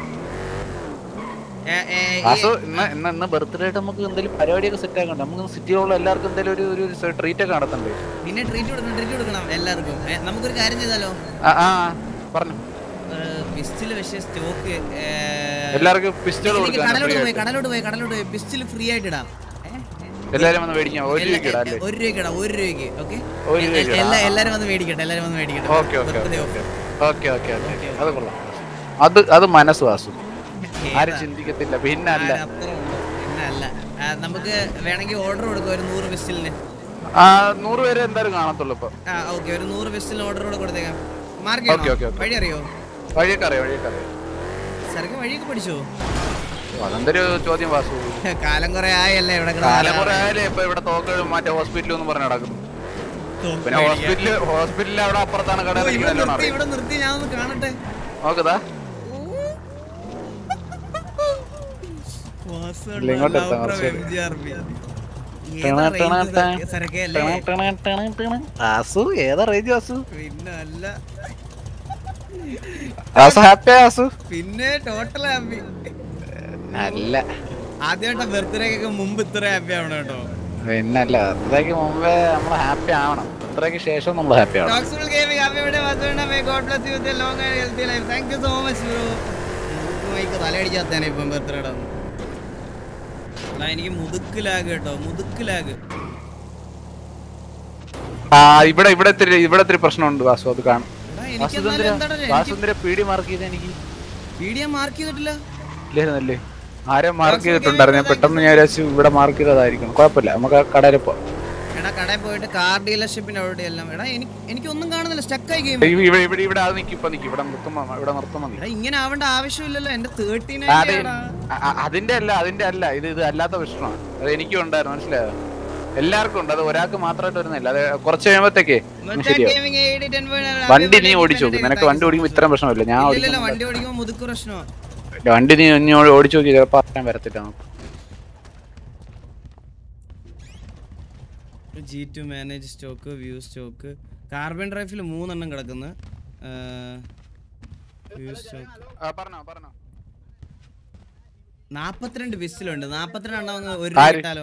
Vasu ഇന്ന് ഇന്ന് ഇന്ന് ബർത്ത്ഡേ ആയിട്ട് നമുക്ക് എന്തെങ്കിലും പരിപാടിയൊക്കെ സെറ്റ് ആക്കണ്ട നമുക്ക് സിറ്റിയിലുള്ള എല്ലാവർക്കും എന്തെങ്കിലും ഒരു ഒരു ട്രീറ്റ് ഒക്കെ നടത്തണ്ടേ പിന്നെ ട്രീറ്റ് കൊടുക്കണം ട്രീറ്റ് കൊടുക്കണം എല്ലാവർക്കും ഏ, നമുക്കൊരു കാര്യം ചെയ്താലോ ആ ആ പറഞ്ഞു പിസ്റ്റിൽ പക്ഷേ സ്റ്റോക്ക് എല്ലാവർക്കും pistol കൊടുക്കാം, കടലോട്ട് free പോയി ആയിട്ട്. കടലോട്ട് പോയി കടലോട്ട് പോയി പിസ്റ്റിൽ ഫ്രീ ആയിട്ട് ഇടാം എല്ലാരും വന്ന് മേടിക്കാം ഒരു എല്ലാ- രൂപയ്ക്ക് ഇടാം അല്ലേ ഒരു രൂപയ്ക്ക് ഇടാം ഒരു രൂപയ്ക്ക് ഓക്കെ ഒരു രൂപയ്ക്ക് ഇടാം. എല്ലാ എല്ലാരും വന്ന് മേടിക്കട്ടെ എല്ലാരും വന്ന് മേടിക്കട്ടെ okay okay Birthday okay offer. Okay okay okay അത് കൊള്ളാം അത് അത് മനസ്സ് വാസു ആരും ചിന്തിക്കത്തില്ല പിന്നെ അല്ല ആ, അത്രേ ഉള്ളൂ. പിന്നെ അല്ല ആ, നമുക്ക് വേണമെങ്കിൽ ഓർഡർ കൊടുക്കാം ഒരു നൂറ് പിസ്റ്റിലിന് ആ നൂറ് പേര് എന്തായാലും കാണത്തുള്ളൂ ഇപ്പൊ ആ ഓക്കെ ഒരു നൂറ് പിസ്റ്റിലിന് ഓർഡർ കൂടെ കൊടുത്തേക്കാം മാർക്ക് ഓക്കെ ഓക്കെ ചെയ്യണോ ഓക്കെ വഴി അറിയോ വഴിയൊക്കെ അറിയാം വഴിയൊക്കെ അറിയാം സരക്ക് വഴിയൊക്കെ പഠിച്ചോ ഓ, അതെന്തൊരു ചോദ്യം വാസു കാലം കുറെ ആയല്ലേ ഇവിടെ കിടന്ന് കാലം കുറെ ആയാലേ ഇപ്പൊ ഇവിടെ തോക്ക് മറ്റേ ഹോസ്പിറ്റലിൽ എന്ന് പറഞ്ഞ് നടക്കുന്നു തോക്ക് പിന്നെ മേടിക്കാൻ. ഹോസ്പിറ്റല് ഹോസ്പിറ്റലിൽ അവിടെ അപ്പുറത്താണ് കട ഓ, ഇവിടെ നല്ലോണം നിർത്തി അറിയാം ഇവിടെ നിർത്തി ഞാൻ ഒന്ന് കാണട്ടെ നോക്കതാ ഇല്ല, ഇങ്ങോട്ട് എത്താം, കുറച്ച് പേര്. സരക്കെ അല്ലേ വാസു ഏതാ റേഞ്ച് വാസു പിന്നെ അല്ല വാസു ഹാപ്പി വാസു പിന്നെ ടോട്ടൽ ഹാപ്പി അല്ല ആദ്യമായിട്ട് ബർത്ത്ഡേക്കൊക്കെ മുമ്പ് ഇത്ര ഹാപ്പി ആവണം കേട്ടോ പിന്നല്ല അത്രയ്ക്ക് മുമ്പേ നമ്മൾ ഹാപ്പി ആവണം അത്രയ്ക്ക് ശേഷം നമ്മൾ ഹാപ്പി ആവണം Toxful Gaming, happy birthday, Vasudha. May God bless you with a long and healthy life. Thank you so much, bro. Mic തലയടിക്കാത്തതാണ് ഇപ്പം ബർത്ത്ഡേയുടെ എടാ എനിക്ക് മുതുക്ക് ലാഗ് കേട്ടോ മുതുക്ക് ലാഗ് ആ ഇവിടെ ഇവിടെ ഇത്തിരി ഇവിടെ ഇത്തിരി പ്രശ്നമുണ്ട് വാസു അത് കാണും എനിക്ക് വാസു എന്നാലും ഇതെന്തിനാ? എന്താടാ എനിക്ക് വാസു എന്തിനാ പീടി മാർക്ക് ചെയ്ത് എനിക്ക് വീഡിയോ മാർക്ക് ചെയ്തിട്ടില്ല ഇല്ലായിരുന്നല്ലേ ആരെ മാർക്ക് ചെയ്തിട്ടുണ്ടായിരുന്നു ഞാൻ പെട്ടെന്ന് ഞാൻ വിചാരിച്ചു ഇവിടെ മാർക്ക് ചെയ്തതായിരിക്കണം കുഴപ്പമില്ല നമുക്ക് ആ കടയിൽ പോവാം എടാ കടയിൽ പോയിട്ട് കാർ ഡീലർഷിപ്പിന്റെ അവിടെ എല്ലാം എടാ എനിക്ക് എനിക്കൊന്നും കാണുന്നില്ല സ്റ്റക്കായി ഗെയിം ഇവിടെ ഇവിടെ ഇവിടെ ഇവിടെ അത് നിൽക്കും ഇപ്പൊ നിൽക്കും ഇവിടെ നിർത്തുമ്പോ ഇവിടെ നിർത്തുമ്പോ എടാ ഇങ്ങനെ ആവേണ്ട ആവശ്യമില്ലല്ലോ എന്റെ തേർട്ടീൻ അതെ അ- അ- അതിന്റെ അല്ല അതിന്റെ അല്ല ഇത് ഇത് അല്ലാത്ത പ്രശ്നമാണ് അത് എനിക്കും ഉണ്ടായിരുന്നു മനസ്സിലായോ എല്ലാവർക്കും ഉണ്ട് അത് ഒരാൾക്ക് മാത്രമായിട്ട് വരുന്നില്ല അത് കുറച്ച് കഴിയുമ്പോഴത്തേക്ക് ശരിയാവും വണ്ടി നീ ഓടിച്ചു നോക്ക് നിനക്ക് വണ്ടി ഓടിക്കുമ്പോൾ ഇത്രയും പ്രശ്നമില്ല ഞാൻ ഇല്ലല്ലോ ഓടിക്കുമ്പോൾ വണ്ടി ഓടിക്കുമ്പോൾ മുതുക്ക് പ്രശ്നമോ വണ്ടി നീ ഇനി ഓ- ഓടിച്ചു നോക്കി ചിലപ്പോൾ അത്രയും വരത്തില്ല നമുക്ക് ജി to manage stock view stock carbon ഡ്രൈവിൽ മൂന്നെണ്ണം കിടക്കുന്നു വ്യൂ സ്റ്റോക്ക് പറഞ്ഞോ പറഞ്ഞോ നാപ്പത്തിരണ്ട് ബിസിലുണ്ട് നാപ്പത്തിരണ്ട് എണ്ണം അങ്ങ് ഒരു ആര്? ഇട്ടാലോ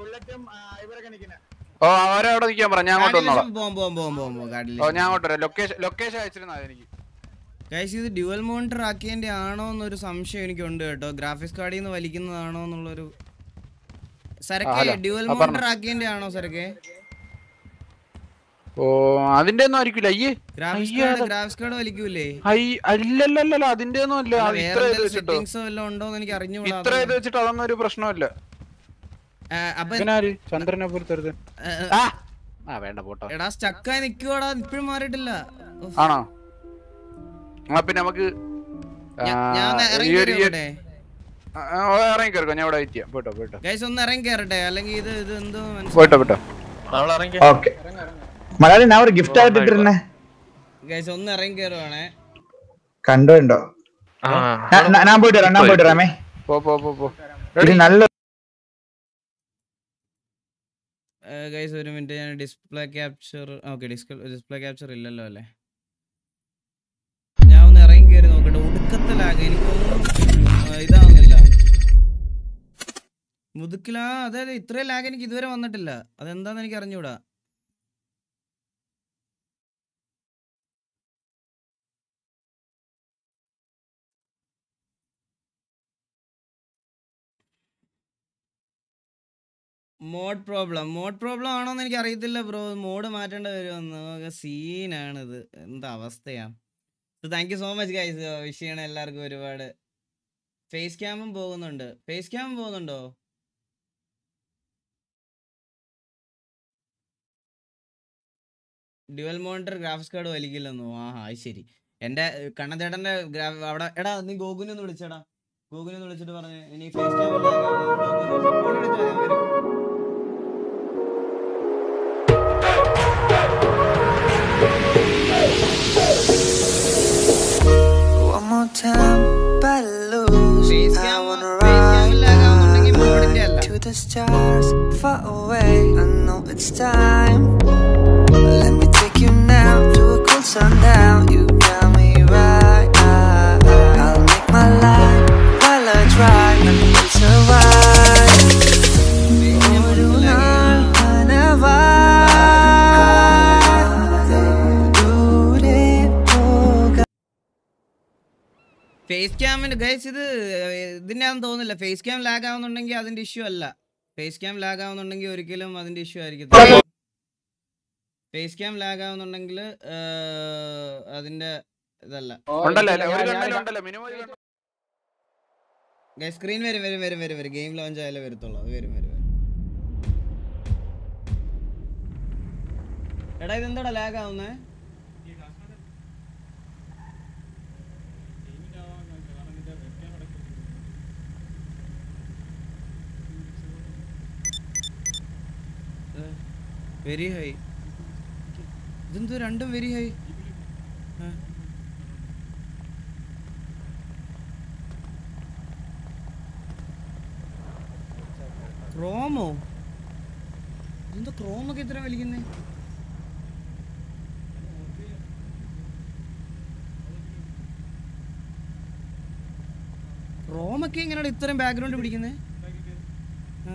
ഓ അവരെ അവിടെ നിൽക്കാൻ പറ ഞാൻ അങ്ങോട്ട് വന്നോളാം പോവാം പോവാം പോവാം പോവാം പോവാം കാട്ടിൽ ഓ ഞാൻ അങ്ങോട്ട് വരാം ലൊക്കേഷൻ ലൊക്കേഷൻ അയച്ചിരുന്നാ എനിക്ക് ഗൈസ് ഇത് ഡ്യുവൽ മോണിറ്റർ ആക്കിയതിന്റെ ആണോ എന്നൊരു സംശയം എനിക്കുണ്ട് കേട്ടോ ഗ്രാഫിക്സ് കാർഡിൽ നിന്ന് വലിക്കുന്നതാണോ എന്നുള്ളൊരു സരക്കെ ഹലോ. ഡ്യുവൽ ആ, മോണിറ്റർ പറഞ്ഞോ. ആക്കിയതിന്റെ ആണോ സരക്കെ ഓ അതിന്റെ ഒന്നും ആയിരിക്കില്ല അയ്യേ ഗ്രാഫിക്സ് അയ്യേ, കാർഡ് അത് ഗ്രാഫിക്സ് കാർഡ് വലിക്കൂലേ അയ്യ അല്ലല്ലല്ല അതിന്റെ ഒന്നും അല്ല അല്ല, അത് വേറെ ഇത്ര ഇത് എന്തെങ്കിലും വെച്ചിട്ടോ സെറ്റിംഗ്സോ വല്ലതും ഉണ്ടോ എന്ന് എനിക്ക് അറിഞ്ഞുകൂടാ ഇത്ര ഇത് വെച്ചിട്ട് അതൊന്നും ഒരു പ്രശ്നമല്ല അപ്പൊ ഇവനാര് ചന്ദ്രനെ പോലത്തെ ആ ആ വേണ്ട പോട്ടോ എടാ സ്റ്റക്കായി നിക്കുവാടാ ഇപ്പഴും മാറിയിട്ടില്ല ഉഫ്. ആണോ ആ പിന്നെ നമുക്ക് ആ, ഞാൻ ഒന്ന് ഇറങ്ങി ഈ ഒരു- ഈ ഒരു- കയറിയോട്ടെ? ആ, ആ, ഇറങ്ങി കയറിക്കോ ഞാൻ ഇവിടെ വെയിറ്റ് ചെയ്യാം പോട്ടോ പോട്ടോ ഗൈസ് ഒന്ന് ഇറങ്ങി കയറട്ടെ അല്ലെങ്കിൽ ഇത് ഇത് എന്തോ പോട്ടോ പോട്ടോ ഓക്കെ മലയാളി ഞാൻ ഒരു ഗിഫ്റ്റ് ആയിട്ട് ഇട്ടിരുന്നേ ഗൈസ് ഒന്ന് ഇറങ്ങി കയറുവാണേ കണ്ടോ ഉണ്ടോ ഞാൻ- ഞാൻ- ഞാൻ പോയിട്ട് വരാം ഞാൻ പോയിട്ട് വരാമേ പോ പോ പോ പോ ഇത് നല്ല ഗൈസ് ഒരു മിനിറ്റ് ഞാൻ display capture okay display capture ഇല്ലല്ലോ അല്ലേ ഞാൻ ഒന്ന് ഇറങ്ങി കയറി നോക്കട്ടെ ഒടുക്കത്തെ ലാഗ് എനിക്കൊന്നും ആ, ഇതാവുന്നില്ല മുതുക്കിലാ അതായത് ഇത്രയും ലാഗ് എനിക്ക് ഇതുവരെ വന്നിട്ടില്ല അതെന്താന്ന് എനിക്ക് അറിഞ്ഞൂടാ മോഡ് പ്രോബ്ലം മോഡ് പ്രോബ്ലം ആണോന്ന് എനിക്ക് അറിയത്തില്ല ബ്രോ മോഡ് മാറ്റേണ്ട വരുമെന്ന് സീനാണിത് എന്താ അവസ്ഥയാ thank you so much guys wish ചെയ്യണ എല്ലാവർക്കും ഒരുപാട് ഫേസ് ക്യാമും പോകുന്നുണ്ട് ഫേസ് ക്യാമും പോകുന്നുണ്ടോ ഡ്യുവൽ മോണിറ്റർ ഗ്രാഫിക്സ് കാർഡ് വലിക്കില്ലെന്നോ ആഹാ അത് ശരി എൻ്റെ കണ്ണന്തേട്ടൻ്റെ ഗ്രാ അവിടെ എടാ നീ ഗോകുനെ ഒന്ന് വിളിച്ചടാ ഗൂഗിളിൽ നിന്ന് വിളിച്ചിട്ട് പറഞ്ഞു ഇനി ഫേസ് ക്യാം ഫോൺ വിളിച്ചാൽ ഞാൻ വരും One more time, but I lose. I wanna ride, ride to the stars, far away. I know it's time. Let me take you now to a cool sundown. You got me right. I'll make my life while I try and we'll survive. ഒരു നാൾ കനവായി ദൂരെ പോകാം face ക്യാമിന് guys ഇത് ഇതിൻ്റെ ആണെന്ന് തോന്നുന്നില്ല face cam lag ആവുന്നുണ്ടെങ്കിൽ അതിന്റെ issue അല്ല ഫേസ് ക്യാം ലാഗ് ആവുന്നുണ്ടെങ്കിൽ ഒരിക്കലും അതിന്റെ ഇഷ്യൂ ആയിരിക്കും ഫേസ് ക്യാം ലാഗ് ആവുന്നുണ്ടെങ്കിൽ അതിന്റെ ഇതല്ല ഉണ്ടല്ലോ അല്ലേ? ഒരു കണ്ടല്ലോ ഉണ്ടല്ലോ മിനിമം ഒരു കണ്ടം. സ്ക്രീൻ വരും വരും വരും വരും വരും ഗെയിം ലോഞ്ച് ആയാലേ വരത്തുള്ളൂ അത് വരും വരും വരും. എടാ ഇതെന്താടാ ലാഗ് ആവുന്നേ വെരി ഹൈ ഇതെന്തോ രണ്ടും വെരി ഹൈ ക്രോമോ ഇതെന്തോ ക്രോമൊക്കെ ഇത്ര വലിക്കുന്നേ ക്രോമൊക്കെ എങ്ങനെയാണ് ഇത്രയും ബാക്ക്ഗ്രൗണ്ട് പിടിക്കുന്നേ ആ.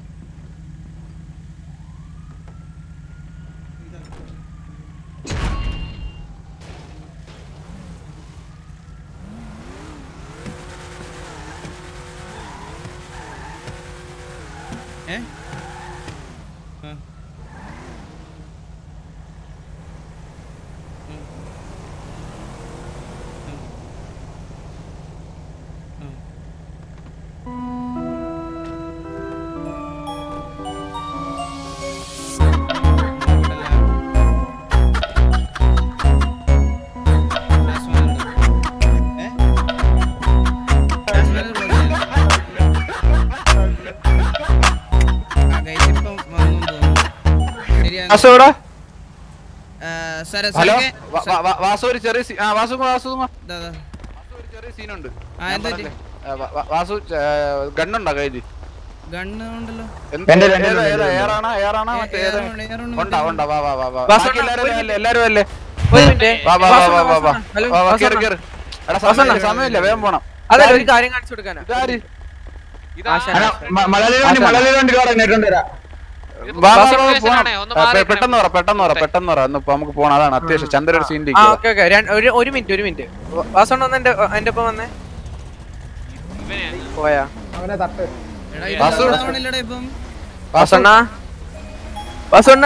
ഏ ആ. ഉം. ഉം. ഉം. വാസു എവിടാ? സാറേ ഹലോ സാറേ വാ- വാ- വാ- വാസു ഒരു ചെറിയ സീ- ആ വാസു വാസു വാ. ദാ, ദാ. ഒരു ചെറിയ സീനുണ്ട് ആ, ഞാൻ എന്ത് പറ്റി? പറഞ്ഞില്ലേ? ആ, വാ- വാ- വാസു ഗണ്ണുണ്ടോ കയ്യില് ഗണ്ണ് ഉണ്ടല്ലോ എന്ത് എൻ്റെ ഏതാ രണ്ട് ഉണ്ട്, ഏതാ എൻ്റെ ഏറാണോ ഏറാണോ ഏ- മറ്റേ ഏറാണ് ഏതാ? ഉണ്ട്, ഏറാണ് ഉണ്ട്. ഉണ്ടാ ഉണ്ടാ വാ വാ വാ വാ വാസു ബാക്കി അണ്ണാ, എല്ലാവരും ഒരു അല്ലേ എല്ലാവരും അല്ലേ ഒരു മിനിറ്റ് വാ വാ വാ വാസു വാ വാ വാ അണ്ണാ, ഹലോ, വാ വാ വാസു കേറ് അണ്ണാ. കേറ് എടാ വാസു സമയമില്ല അണ്ണാ. സമയമില്ല വേഗം പോണം അതല്ല ഒരു കാര്യം കാണിച്ചു കൊടുക്കാനാ ഇതാര് ആശാൻ, അണ്ണാ, ആശാൻ. മ- മലയാളി വണ്ടി മലയാളി വണ്ടി പറഞ്ഞിട്ടുണ്ട് വരാം വാ, വാ, വാസു വാ, അണ്ണാ, പോണം. ഒന്ന് ആ, മാറി പെ- നിൽക്കണം. പെട്ടെന്ന് പറ പെട്ടെന്ന് പറ പെട്ടെന്ന് പറ ഇന്ന് ഇപ്പൊ നമുക്ക് പോണം അതാണ് അത്യാവശ്യം ചന്ദ്ര ഒരു സീൻ ആ ഓക്കെ ഓക്കെ ഒരു ഒരു മിനിറ്റ് ഒരു മിനിറ്റ് വാസണ്ണ ഒന്ന് എന്റെ എന്റെ ഒപ്പം വന്നേ പോയാ അവനെ തട്ട് എടാ, ഇത് വാസു. lockdown ഇല്ലടാ ഇപ്പം വാസണ്ണ വാസണ്ണ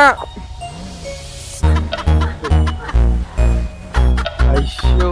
അയ്യോ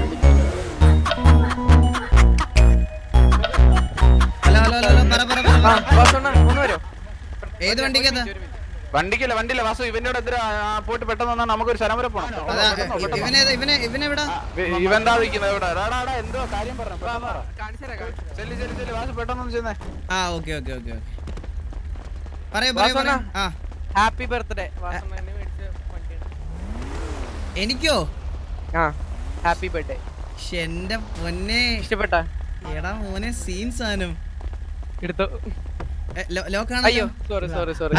ഹലോ ഹലോ ഹലോ ഹലോ, പറ പറ പറ, ആ, പറ വാസണ്ണ ഒന്ന് വരോ ഏത് വണ്ടിക്കതാ വണ്ടിക്കല്ല വണ്ടിയില്ല വാസു ഇവന്റെ കൂടെ എതിരാ പോയിട്ട് പെട്ടെന്ന് വന്നാൽ നമുക്കൊരു സ്ഥലം വരെ പോണം അതാ ഇവനേതാ ഇവനെ ഇവനെവിടാ ഇവന്താ വിളിക്കുന്നത് എവിടെ എടാ, എടാ, എടാ, എന്തോ കാര്യം പറഞ്ഞു പെട്ടെന്ന് പറ. ചെല്ല് ചെല്ല് ചെല്ല് വാസു പെട്ടെന്ന് ഒന്ന് ചെന്നേ ആ ഓക്കെ ഓക്കെ ഓക്കെ പറയൂ പറയൂ വാസണ്ണ. പറയൂ. ആ ഹാപ്പി ബർത്ത്ഡേ വാസണ്ണ എന്നെ മേടിച്ച വണ്ടിയാണ് എനിക്കോ ആ ഹാപ്പി ബർത്ത്ഡേ ശ്ശെ, എന്റെ പൊന്നെ ഇഷ്ടപ്പെട്ട എടാ മോനെ സീൻ സാധനം എടുത്തു ലോക്കാണ് അയ്യോ സോറി സോറി സോറി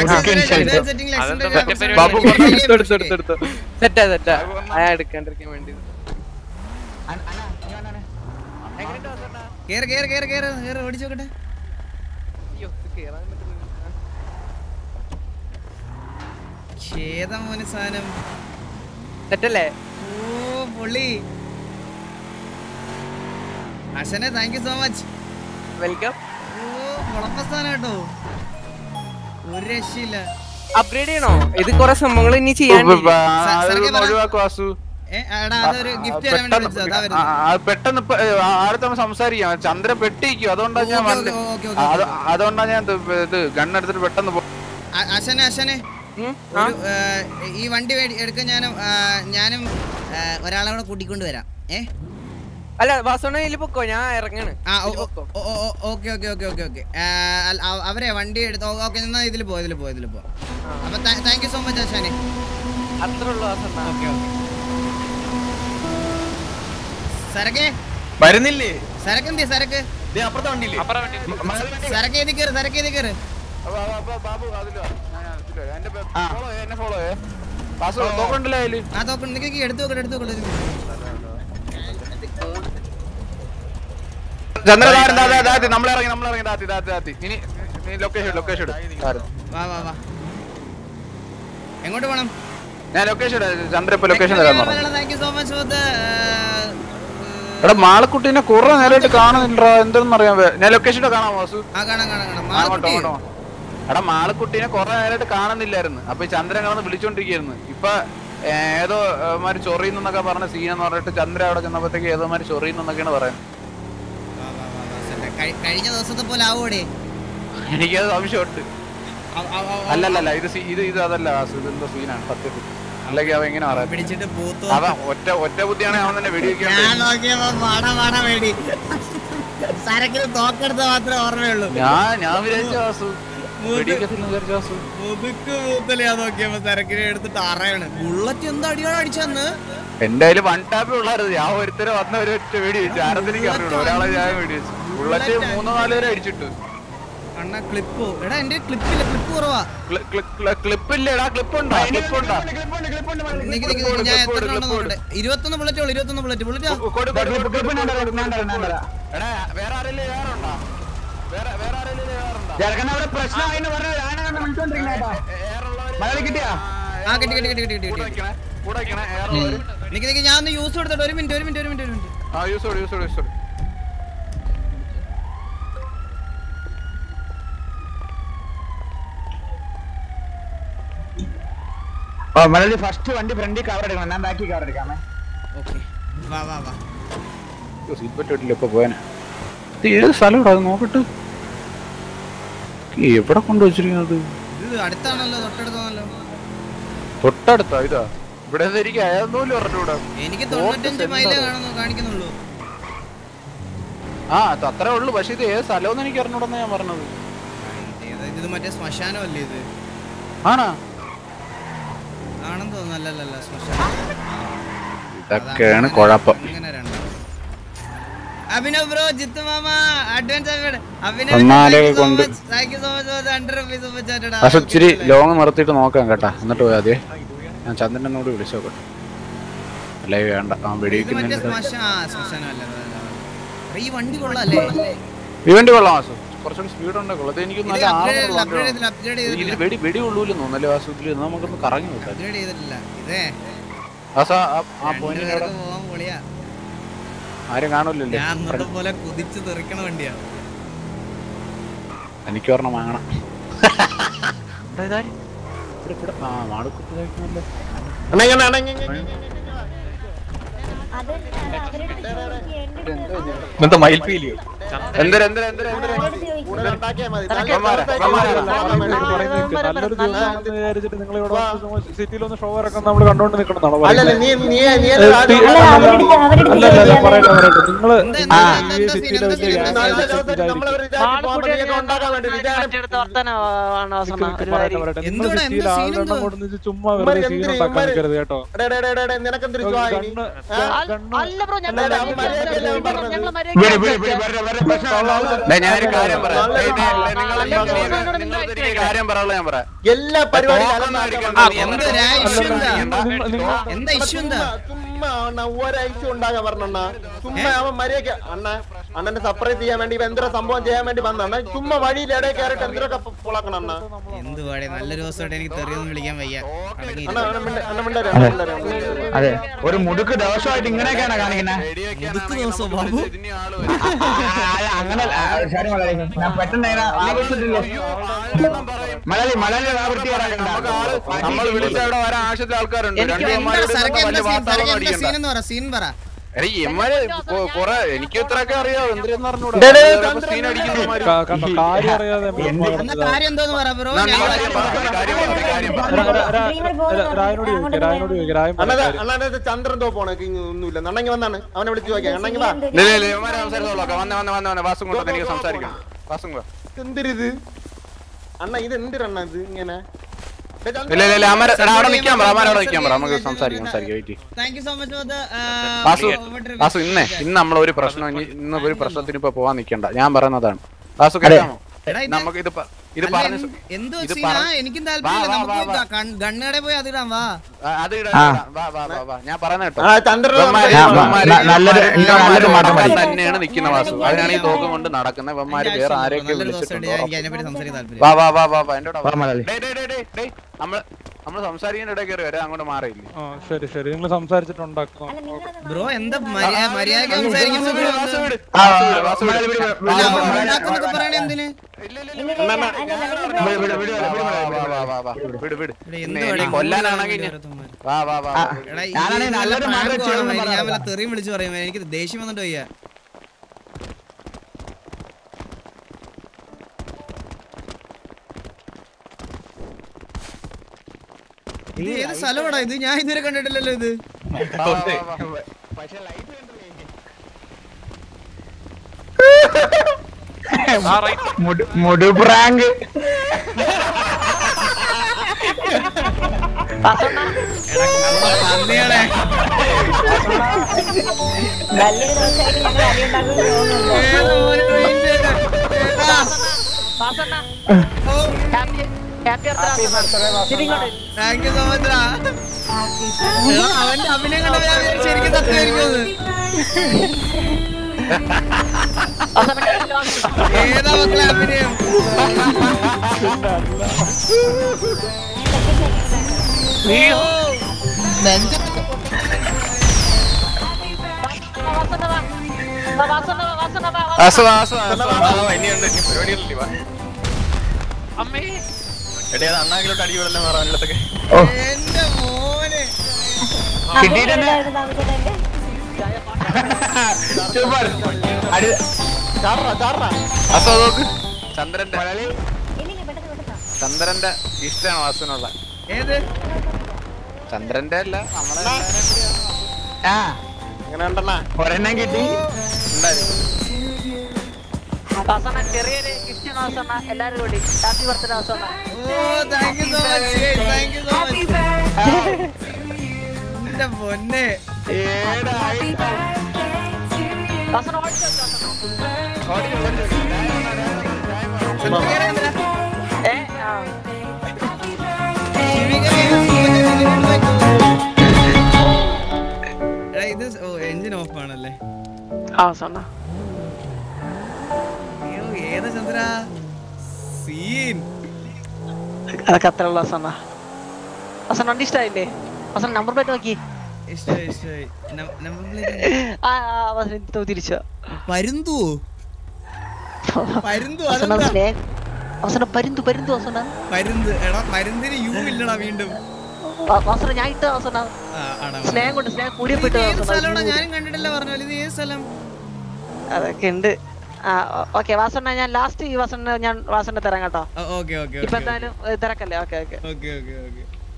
ബാബു എടുത്തു എടുത്തു എടുത്തു സെറ്റാ സെറ്റാ അയാ എടുക്കാണ്ടിരിക്കാൻ വേണ്ടി എങ്ങനെയുണ്ട് വാസണ്ണ? കേറ് കേറ് കേറ് കേറ് കേറ് ഓടിച്ചു നോക്കട്ടെ അയ്യോ ഇത് കേറാൻ പറ്റുന്നില്ല ഛേദം മോനെ സാധനം സെറ്റല്ലേ ഓ പൊള്ളി അശനെ thank you so much welcome ഓ കുഴപ്പ സാധനം കേട്ടോ ഒരു രക്ഷയില്ല അപ്ഗ്രേഡ് ചെയ്യണോ ഇത് കൊറേ സംഭവങ്ങൾ ഇനി ചെയ്യാണ്ട് സ- സർക്കെ പറ. ഒഴിവാക്കു വാസു ഏ, എടാ അതൊരു ഗിഫ്റ്റ് തരാൻ വേണ്ടി വിളിച്ചതാ അതാ ആ, വരുന്നത് ആ, പെട്ടെന്ന് ഇപ്പൊ, ഏ, ആ, അടുത്ത നമ്മൾ സംസാരിക്കാം ചന്ദ്ര പെട്ടിരിക്കും അതുകൊണ്ടാണ് ഞാൻ ഓക്കേ, വണ്ടി ഓക്കേ, ഓക്കേ, അത് ഓക്കേ. അതുകൊണ്ടാണ് ഞാൻ ഇത് ഇത് ഗണ്ണെടുത്തിട്ട് പെട്ടെന്ന് പോ- അ- അശനെ അശനെ ആ? ഒരു, ഏ, ഈ വണ്ടി മേടി- എടുക്കാൻ ഞാനും ആ, ഞാനും ആ, ഒരാളെ കൂടെ കൂട്ടിക്കൊണ്ട് വരാം ഏ അല്ല വാസോണ ഇതിൽ പൊക്കോ ഞാൻ ഇറങ്ങാണ് ആ okay okay okay okay okay അവരെ വണ്ടി എടുത്ത് ഓക്കെ എന്നാ ഇതിൽ പോ ഇതിൽ പോ ഇതിൽ പോ അപ്പൊ താങ്ക് യു സോ മച്ച് ആശാനെ അത്ര ഉള്ളു വാസണ്ണ ഓക്കെ ഓക്കെ സരക്കെ വരുന്നില്ലേ സരക്ക് എന്തി സരക്ക് ദേ അപ്പുറത്തെ വണ്ടിയില്ലേ സരക്ക് ഏതി കയറ് സരക്ക് ഏതി കയറ് ബാബു അതില് വാ. ഞാൻ- ഞാൻ ഇതില് വരാം. എന്റെ പേ- follow ചെയ്യ്, എന്നെ follow ചെയ്യ്. പാസ് തോക്കുണ്ടല്ലോ അതില് ആ തോക്ക് നിങ്ങൾക്ക് എടുത്തു നോക്കട്ടെ എടുത്തു നോക്കട്ടെ ചന്ദ്രധാരൻ ദാ, ദാ, ദാ, ദാ, നമ്മളിറങ്ങി നമ്മളിറങ്ങി ദാത്തി ദാത്തി ദാത്തി ഇനി നീ ലൊക്കേഷൻ ലൊക്കേഷൻ ഇട് വാ വാ വാ എങ്ങോട്ട് പോണം ഞാൻ ലൊക്കേഷൻ ഇടാം ചന്ദ്ര ഇപ്പൊ ലൊക്കേഷൻ തരാൻ പറഞ്ഞു thank you so much for the എടാ മാളക്കുട്ടീനെ കുറെ നേരമായിട്ട് കാണുന്നില്ല എന്തെന്ന് അറിയാൻ വേ- ഞാൻ ലൊക്കേഷൻ കാണാം വാസു ആ കാണാം കാണാം കാണാം അങ്ങോട്ടോ മാളക്കുട്ടി അങ്ങോട്ടോ എടാ മാളക്കുട്ടീനെ കുറെ നേരമായിട്ട് കാണുന്നില്ലായിരുന്നു അപ്പൊ ഈ ചന്ദ്രൻ കിടന്ന് വിളിച്ചോണ്ടിരിക്കുന്നു ഇപ്പൊ ഏതോ മാര് ചൊറിയുന്നൊക്കെ പറഞ്ഞ സീനെന്ന് പറഞ്ഞിട്ട് ചന്ദ്ര അവിടെ ചെന്നപ്പോഴത്തേക്ക് ഏതോ മാര് ചൊറിയുന്നൊക്കെയാണ് പറയുന്നത് വാ, വാ, വാ, വാ, സെറ്റ്. കഴി- കഴിഞ്ഞ ദിവസത്തെ പോലെ ആവൂടെ എനിക്കത് സംശയമുണ്ട് അവ- അവ- അവ- അല്ലല്ല ഇത് സീ- ഇത് ഇത് അതല്ല വാസു ഇതെന്തോ സീനാണ് സത്യത്തിൽ അല്ലെങ്കിൽ അവൻ എങ്ങനെ പറയാം പിടിച്ചിട്ട് പൂത്തു അവൻ ഒറ്റ ഒറ്റ ബുദ്ധിയാണെങ്കിൽ അവൻ തന്നെ ഞാൻ വെടിവെക്കാൻ നോക്കിയപ്പോ വാട വാട വേടി സരക്കിന് തോക്കെടുത്ത മാത്രമേ ഓർമ്മയുള്ളൂ ഞാൻ ഞാൻ വിചാരിച്ച വാസു മൂത്ത് വെടിവെക്കത്തില്ലെന്ന് വിചാരിച്ച വാസു മുതുക്ക് മൂത്തല് ഞാൻ നോക്കിയപ്പോ സരക്കിനെ എടുത്തിട്ട് അറയാണ് ബുള്ളറ്റ് എന്താ അടിയാണ് അടിച്ചന്ന് എന്റെ കയ്യില് വൺ ടാപ്പ് ഉള്ളായിരുന്നു ഞാൻ ഒരുത്തരെ വന്ന ഒരു ഒറ്റ വെടി വെച്ചു ആരത്തിലേക്ക് അറിഞ്ഞു ഒരാളെ ഞാൻ വെടി വെച്ചു ബുള്ളറ്റ് മൂന്നോ നാലോ പേരെ അടിച്ചിട്ടു അണ്ണ ക്ലിപ്പ് എടാ എന്റെ ക്ലിപ്പില്ല ക്ലിപ്പ് കുറവാ ക്ലിപ്പ് ഇല്ലേടാ ക്ലിപ്പ് ഉണ്ടോ ക്ലിപ്പ് ഉണ്ടോ നിക്ക് നിക്ക് നിക്ക് ഞാൻ എത്ര ഉണ്ടെന്ന് നോക്കട്ടെ ഇരുപത്തൊന്ന് ബുള്ളറ്റ് ഉള്ളു ഇരുപത്തൊന്ന് ബുള്ളറ്റ് ബുള്ളറ്റ് എടാ വേറെ ആരെങ്കിലും വേറെ ഉണ്ടോ വേറെ വേറെ ആരെങ്കിലും വേറെ ഉണ്ടോ ചെറുക്കൻ അവിടെ പ്രശ്നമായെന്ന് പറഞ്ഞ ഞാനാണ് വിളിച്ചോണ്ടിരിക്കുന്നത് മലയാളി കിട്ടിയാ ആ കിട്ടി കിട്ടി കിട്ടി കിട്ടി കിട്ടി കൂടെ വെക്കണേ കൂടെ വെക്കണേ ഏറെ ഉം. നിക്ക് നിക്ക് ഞാൻ ഒന്ന് യൂസ് കൊടുത്തിട്ട് ഒരു മിനിറ്റ് ഒരു മിനിറ്റ് ഒരു മിനിറ്റ് ഒരു മിനിറ്റ് ആ യൂസ് യൂസ് യൂസ് ഓ മലയാളി ഫസ്റ്റ് വണ്ടി ഫ്രണ്ടിൽ കവർ എടുക്കണം ഞാൻ ബാക്കി കവർ എടുക്കാമേ ഓക്കെ വാ വാ വാ സീറ്റ് ബെൽറ്റ് ഇട്ടില്ല ഇപ്പൊ പോയാനെ ഇത് ഏത് സ്ഥലം അത് നോക്കട്ടെ ഈ എവിടെ കൊണ്ടുവച്ചിരിക്കുന്നത് ഇത് അടുത്താണല്ലോ തൊട്ടടുത്താണല്ലോ തൊട്ടടുത്താ ഇതാ ഇവിടെ എനിക്ക് അയാളോലും പറഞ്ഞൂടാ എനിക്ക് തൊണ്ണൂറ്റഞ്ച് മൈലേ കാണുന്നു കാണിക്കുന്നുള്ളൂ ആ അത് അത്രേ ഉള്ളൂ പക്ഷെ ഇത് ഏത് സ്ഥലമെന്ന് എനിക്ക് അറിഞ്ഞൂടെന്ന് ഞാൻ പറഞ്ഞത് ഏതാ ഇത് മറ്റേ ശ്മശാനമല്ലേ ഇത് ആണാ ആണെന്ന് തോന്നുന്നു അല്ലല്ല ശ്മശാനം ഇതൊക്കെയാണ് കുഴപ്പം അങ്ങനെ രണ്ടാം അഭിനവ് ബ്രോ ജിത്തു മാമ അഡ്വാൻസ് അമ്മാരെ കൊണ്ട് thank you so much for hundred rupees super chatted പക്ഷെ ഇച്ചിരി ലോങ് നിർത്തിയിട്ട് നോക്കാം കേട്ടാ എന്നിട്ട് പോയാ മതിയേ ഞാൻ ചന്ദ്രനെ ഒന്നുകൂടി വിളിച്ചു നോക്കട്ടെ അല്ലേ വേണ്ട ആ ഇത് മറ്റേ വെടിവെക്കുന്നുണ്ട് ശ്മശാ ആ ശ്മശാനം അല്ല അല്ല, അല്ല, അല്ല. ഈ വണ്ടി കൊള്ളാല്ലേ ഇവന്റ് കൊള്ളാം വാസു കുറച്ചുകൂടി സ്പീഡ് ഉണ്ട് കൊള്ളത് എനിക്ക് ഇത് നല്ല upgrade ആർമർ ചെയ്തില്ല, upgrade ചെയ്തില്ല, upgrade ഇതിൽ ചെയ്തില്ല. വെടി വെടി ഉള്ളൂല്ലോ തോന്നല്ലേ വാസു ഇതിൽ നമുക്കൊന്ന് കറങ്ങി നോക്കാം അപ്ഗ്രേഡ് ചെയ്തിട്ടില്ല ഇതേ വാസു ആ- ആ- ആ പോയിന്റ് രണ്ടുപേർക്ക് പോവാൻ പൊളിയാ ആരും കാണൂലല്ലേ ഞാൻ അന്നത്തെ പോലെ കുതിച്ച് തെറിക്കണ വണ്ടിയാ എനിക്ക് ഒരെണ്ണം വാങ്ങണം ഇവിടെ ഇതാര്? ഇവിടെ, ഇവിടെ. ആ മാടുക്കുട്ടി കഴിക്കണല്ലോ ഇന്നത്തെ മയിൽപ്പീലിയോ എന്തൊരു എന്തൊരു എന്തൊരു എന്തൊരു നല്ലൊരു ദിവസമാണെന്ന് വിചാരിച്ചിട്ട് നിങ്ങൾ ഇവിടെ സിറ്റിയിൽ ഒന്ന് ഷോ ഇറക്കാൻ നമ്മൾ കണ്ടോണ്ട് നിൽക്കണം അല്ലല്ല, നീ- നീ- നീ അല്ല അത് അല്ല അല്ല പറയട്ടെ പറയട്ടെ നിങ്ങള് ആ. ഈ സിറ്റിയിലെ വെച്ച് പറയട്ടെ പറയട്ടെ നിങ്ങൾ സിറ്റിയിൽ ആളുകളുടെ അങ്ങോട്ട് നിന്ന് ചുമ്മാ വെറുതെ സീൻ ഉണ്ടാക്കാൻ നിൽക്കരുത് കേട്ടോ നിനക്കെന്തൊരു ഗണ്ണ് ദേ, ഞാനൊരു കാര്യം പറയാം ദേ, ദേ, ദേ, നിങ്ങൾ നിങ്ങൾ- നിങ്ങൾ തിരികെ കാര്യം പറയാനുള്ള ഞാൻ പറയാം എല്ലാ പരിപാടിയും ആ, എന്ത് ഒരു issue എന്താ? എന്താ ഇഷ്യൂ എന്താ ചുമ്മാ അണ്ണ ഒരാഴ്ച ഉണ്ടാകാൻ പറഞ്ഞണ്ണ ചുമ്മാ അവൻ മര്യാദ അണ്ണ അണ്ണന്റെ സർപ്രൈസ് ചെയ്യാൻ വേണ്ടി ഇവൻ എന്തോ സംഭവം ചെയ്യാൻ വേണ്ടി വന്നണ്ണ ചുമ്മാ വഴിയിൽ ഇടയിൽ കയറിട്ട് എന്തൊക്കെ പൊളക്കണം അണ്ണ എന്ത് പാടെ നല്ലൊരു ദിവസമായിട്ട് എനിക്ക് തെറിയൊന്നും വിളിക്കാൻ വയ്യ അടങ്ങി അണ്ണ അണ്ണ മിണ്ട- അണ്ണ മിണ്ടരുത്, അണ്ണ മിണ്ടരുത്. അതെ ഒരു മുടുക്ക് ദിവസമായിട്ട് ഇങ്ങനെയൊക്കെയാണ് കാണിക്കുന്നത് മുതുക്ക് ദിവസം ബാബു അങ്ങനെ ശരി മലയാളി ഞാൻ പെട്ടെന്ന് ഇങ്ങനെ ആവശ്യത്തില്ല മലയാളി മലയാളി വൃത്തിയാക്കണ്ട നമ്മൾ വിളിച്ച അവിടെ വരാൻ ആവശ്യത്തിൽ ആൾക്കാരുണ്ട് എനിക്ക് രണ്ട് എന്താ അമ്മമാരോട് സരക്ക് വലിയ എന്താ സീൻ വാർത്തകളൊന്നും സരക്ക് എന്താ അടിക്കണ്ട സീൻ എന്ന് പറ സീൻ പറ എടാ ഇമ്മാര് കൊ- കൊറേ എനിക്ക് ഇത്രയൊക്കെ അറിയാം എന്തിനെന്ന് അറിഞ്ഞൂടാ ഡേ, ഡേ, ചിലപ്പോ scene അടിക്കുന്നവന്മാര്. ക- കണ്ടോ കാര്യം അറിയാതെ എന്നാ കാര്യം എന്തോന്ന് പറ ബ്രോ എന്നാ നീ കാര്യം പറ, നീ കാര്യം പറ, നീ കാര്യം പറ. രായനോട് ചോദിക്കാം രായനോട് ചോദിക്കാം രായൻ അണ്ണാ പറ അണ്ണാ ചന്ദ്രൻ തോപ്പാണ് ഒന്നുമില്ല നണ്ണങ്ങി വന്നാണ് അവനെ വിളിച്ചു നോക്കിയാ അണ്ണങ്ങി വാ ഇല്ല, ഇല്ല, ഇല്ല, ഇവന്മാരെ സംസാരിച്ചോളാം വന്ന് വന്ന് വന്ന് വന്ന് വാസും കൊണ്ട് എനിക്ക് സംസാരിക്കണം വാസും വാ. എന്തിരിത് അണ്ണ ഇത് എന്തിരണ്ണ ഇത് ഇങ്ങനെ ഡേ, ചന്ദ്രൻ. ഇല്ല ഇല്ല ഇല്ല അമര എടാ അവിടെ നിൽക്കാൻ പറ അമര അവിടെ നിൽക്കാൻ പറ നമുക്ക് സംസാരിക്കാം സംസാരിക്കാം wait thank you so much for the Vasu Vasu ഇന്നേ ഇന്ന് നമ്മൾ ഒരു പ്രശ്നം ഇനി ഇന്ന് ഒരു പ്രശ്നത്തിന് ഇപ്പൊ പോവാൻ നിൽക്കണ്ട ഞാൻ പറയുന്നതാണ് വാസു കേൾക്കാമോ എടാ, ഇത് നമുക്ക് ഇത് പ- ഇത് അല്ല, പറഞ്ഞ് എന്ത്- എന്ത് ഇത് സീനാ പറഞ്ഞ് എനിക്കും വാ, താല്പര്യമില്ല വാ, നമുക്ക് വാ, വാ. ഗൺ- ഗണ്ണുകടയിൽ പോയി അതിടാം വാ ആ, അത് ഇടാം, ആ. ഇടാം. വാ, വാ, വാ, വാ, വാ. ഞാൻ പറയുന്ന കേട്ടോ ആ, ചന്ദ്രൻ ഇവന്മാര് ആ, ഇവന്മാര് ന- നല്ലൊരു- ഇവന്മാര് നല്ലൊരു മാറ്റം ഇവന്മാര് മതി. തന്നെയാണ് നിൽക്കുന്ന വാസു അതിനാണ് ഈ തോക്കും കൊണ്ട് നടക്കുന്നത് ഇവന്മാര് വേറെ ആരെയൊക്കെ നല്ലൊരു ദിവസം വിളിച്ചിട്ടുണ്ടോ ഞാൻ എനിക്ക് അതിനെപ്പറ്റി സംസാരിക്കാൻ താല്പര്യം വാ വാ വാ വാ വാ എന്റെ വാ, മലയാളി. നമ്മൾ നമ്മൾ സംസാരിക്കുന്ന ഇടയിൽ കയറി വരാം അങ്ങോട്ട് മാറിയില്ലേ ആ ശരി ശരി നിങ്ങൾ സംസാരിച്ചിട്ടുണ്ടാക്കും ബ്രോ എന്താ മര്യാ- മര്യാദയ്ക്ക് സംസാരിക്കുമ്പോ ബ്രോ വാസു എന്താ- വിട്. ആ, വാസു വിട്, വാസു വിട്. വിട്, വിട്, വിട്, വാ, വിട്, വാ, വിട്, വാ, ഉണ്ടാക്കുന്നൊക്കെ പറയണേ എന്തിന് വാ, വാ, വാ, വാ. വിട്, വിട്. ഇവിടെ ഇന്ന് എന്ത് ഇനി പണി? കൊല്ലാനാണെങ്കിൽ ഇനി- വാ വാ വാ വാ. എടാ, ഈ ഞാനാണെങ്കിൽ നല്ല നല്ലൊരു prank മാർഗ്ഗം ആണ് ചെയ്യണമെന്ന് മയില്. ഞാൻ പറഞ്ഞതാ. വല്ല തെറിയും വിളിച്ചു പറയും എനിക്ക് ദേഷ്യം വന്നിട്ട് വയ്യ ഇത് ഏത് സ്ഥലമാടാ ഇത് ഞാൻ ഇതുവരെ കണ്ടിട്ടില്ലല്ലോ ഇത് വാ, വാ, വാ, വാ. മുടു- മുടു പ്രാങ്ക് പന്നികളെ ഏത് മോനെ join ചെയ്ത്? ഏതാ? Thank you so much ടാ. എടാ, അവന്റെ അഭിനയം കണ്ടപ്പോ ഞാൻ വിചാരിച്ചു ശരിക്കും സത്യമായിരിക്കുമെന്ന്. ഏതാ മക്കളെ അഭിനയം വാസു, വാസു, വാസു, വാസു. ഇനിയുണ്ട് ഇനി പരിപാടികളില്ലേ വാ എടേ അത് അണ്ണാക്കിലോട്ട് അടി വിടല്ലേ മാറാനിടത്തൊക്കെ എന്റെ മോനെ സൂപ്പർ അടി ചാടറാ ചാടറാ വാസു, അത് നോക്ക്. ചന്ദ്രന്റെ ചന്ദ്രന്റെ ഇഷ്ടമാണ് വാസുവിനുള്ള ഏത് ചന്ദ്രന്റെ അല്ല നമ്മളെ ആ എങ്ങനെ ഉണ്ടെണ്ണ ഒരെണ്ണം കിട്ടി ചെറിയൊരു ഗിഫ്റ്റ് വാസണ്ണ എല്ലാരും കൂടി ഹാപ്പി ബർത്ത്ഡേ വാസണ്ണ ഓ thank you so much thank you so much എന്റെ പൊന്നെ വാസണ്ണ ഓടിച്ചോ ഏ ആ എടാ ഇത് ഓ എഞ്ചിൻ ഓഫ് ആണല്ലേ ആ വാസണ്ണ അയ്യോ ഏതാ ചന്ദ്ര സീൻ അതൊക്കെ അത്ര ഉള്ള വാസണ്ണ വാസണ്ണ വണ്ടി ഇഷ്ടായില്ലേ വാസണ്ണ നമ്പർ പ്ലേറ്റ് നോക്കി ഇഷ്ടമായി ഇഷ്ടമായി നമ്പർ പ്ലേറ്റ് ആ ആ വാസണ്ണ തിരിച്ചോ പരുന്തു പരുന്തു വാസണ്ണ അതെന്താ സ്നേഹ വാസണ്ണ പരുന്തു പരുന്തു വാസണ്ണ പരുന്ത് എടാ പരുന്തിന് യു ഇല്ലടാ വീണ്ടും വാ- വാസണ്ണ ഞാൻ ഇട്ട വാസണ്ണ ആ, ആടാ, സ്നേഹം കൊണ്ട് സ്നേഹം കൂടിയ ഇത് പോയിട്ട് ഏത് സ്ഥലമാടാ വാസണ്ണ ഞാനും കണ്ടിട്ടില്ല പറഞ്ഞാൽ ഇത് ഏത് സ്ഥലം അതൊക്കെ ഉണ്ട് ആ ഓക്കെ വാസണ്ണ ഞാൻ ലാസ്റ്റ് ഈ വാസണ്ണ ഞാൻ വാസണ്ണ തരാം കേട്ടോ ഓക്കെ ഓക്കെ ഇപ്പൊ എന്തായാലും ഏ, തിരക്കല്ലേ okay okay okay okay okay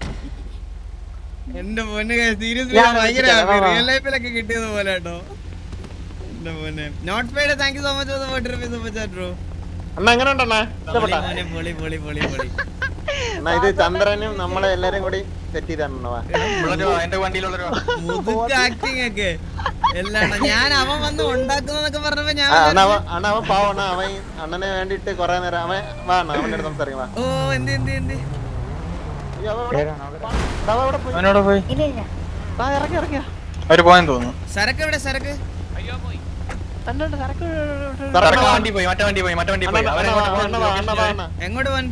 എന്റെ പൊന്നെ സീരിയസ്ലി ഞാൻ ഭയങ്കര വിളിച്ചിട്ടില്ല, വാ, വാ. റിയൽ ലൈഫിലൊക്കെ കിട്ടിയത് പോലെ കേട്ടോ എന്റെ പൊന്നെ not paid thank you so much for the forty rupees super chat bro അണ്ണ എങ്ങനെ ഉണ്ടെണ്ണ ഇഷ്ടപ്പെട്ടാ മോനെ പൊളി പൊളി പൊളി പൊളി അണ്ണാ ഇത് ചന്ദ്രനും നമ്മളെ എല്ലാരും കൂടി സെറ്റ് ചെയ്താണോ ഉള്ളൊരു എന്റെ വണ്ടിയിലുള്ളൊരു മുതുക്ക് ആക്ടിങ് ഒക്കെ എല്ലാം ഞാൻ അവൻ വന്ന് ഉണ്ടാക്കുന്നതൊക്കെ പറഞ്ഞപ്പോ ഞാൻ അണ്ണ അവൻ അണ്ണ അവൻ പാവണ്ണ അവൻ അണ്ണനെ വേണ്ടിട്ട് കൊറേ നേരം അവൻ വാ അണ്ണ അവന്റെ അടുത്ത് സംസാരിക്കാം വാ ഓ എന്ത് എന്ത് എന്ത് അയ്യോ, അവൻ എവിടെ? എടാ, അവൻ എവിടെ പോയി? അവനോട് പോയി വാ ഇറങ്ങി ഇറങ്ങിയോ അവര് പോയെന്ന് തോന്നുന്നു സരക്ക് എവിടെ സരക്ക് കണ്ടോണ്ട് സരക്ക് സരക്ക് വണ്ടി പോയി മറ്റേ വണ്ടി പോയി മറ്റേ വണ്ടി പോയി അണ്ണ, അണ്ണ, വാ, അണ്ണ, വാ, അണ്ണ, വാ, അവരെ അണ്ണ. എങ്ങോട്ട് പോൻ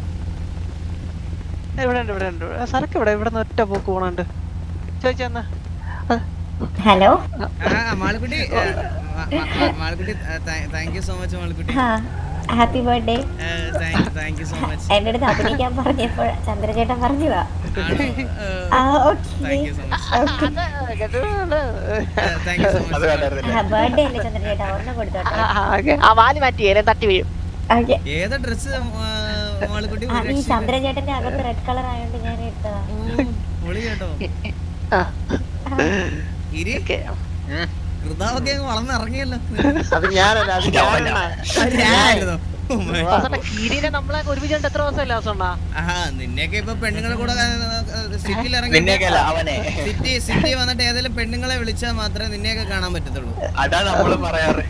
ഇവിടെ ഉണ്ട് ഇവിടെ ഉണ്ട് ആ, സരക്ക് ഇവിടെ ഇവിടെ നിന്ന് ഒറ്റ പോക്ക് പോണുണ്ട് ചോദിച്ചെന്നാ ഹലോ ആ മാളക്കുട്ടി ആ, മാ- മാ- മാളക്കുട്ടി താങ്ക് യു സോ മച്ച് മാളക്കുട്ടി happy birthday thank you so much എന്റെ അടുത്ത് അഭിനയിക്കാൻ പറഞ്ഞപ്പോൾ ചന്ദ്രചേട്ടൻ പറഞ്ഞതാ ആ okay thank you so much birthday അല്ലേ ചന്ദ്രചേട്ടാ ഒരെണ്ണം കൊടുത്തോട്ടെ ആ വാല് മാറ്റിയേ തട്ടി വീഴും ഓക്കെ ഏതാ ഡ്രസ് മാളിക്കുട്ടി ആ ഈ ചന്ദ്രചേട്ടന്റെ അകത്ത് റെഡ് കളർ ആയതുകൊണ്ട് ഞാൻ എടുത്തതാ പൊളി കേട്ടോ ഇരി കൃതാവൊക്കെ അങ്ങ് വളർന്നിറങ്ങിയല്ലോ അത് ഞാനല്ല അത് ഞാനല്ല അത് ഞാനായിരുന്നോ? Oh my God. വാസണ്ണ കീരിനെ നമ്മളെ ഒരുമിച്ച് കണ്ട് എത്ര ദിവസമല്ലേ വാസണ്ണ ആഹാ നിന്നെയൊക്കെ ഇപ്പൊ പെണ്ണുങ്ങളെ കൂടെ സിറ്റിയിൽ നിന്നെയൊക്കെയല്ല, അവനെ. സിറ്റി സിറ്റി വന്നിട്ട് ഏതെങ്കിലും പെണ്ണുങ്ങളെ വിളിച്ചാൽ മാത്രമേ നിന്നെയൊക്കെ കാണാൻ പറ്റത്തുള്ളൂ അതാ നമ്മള് പറയാറ്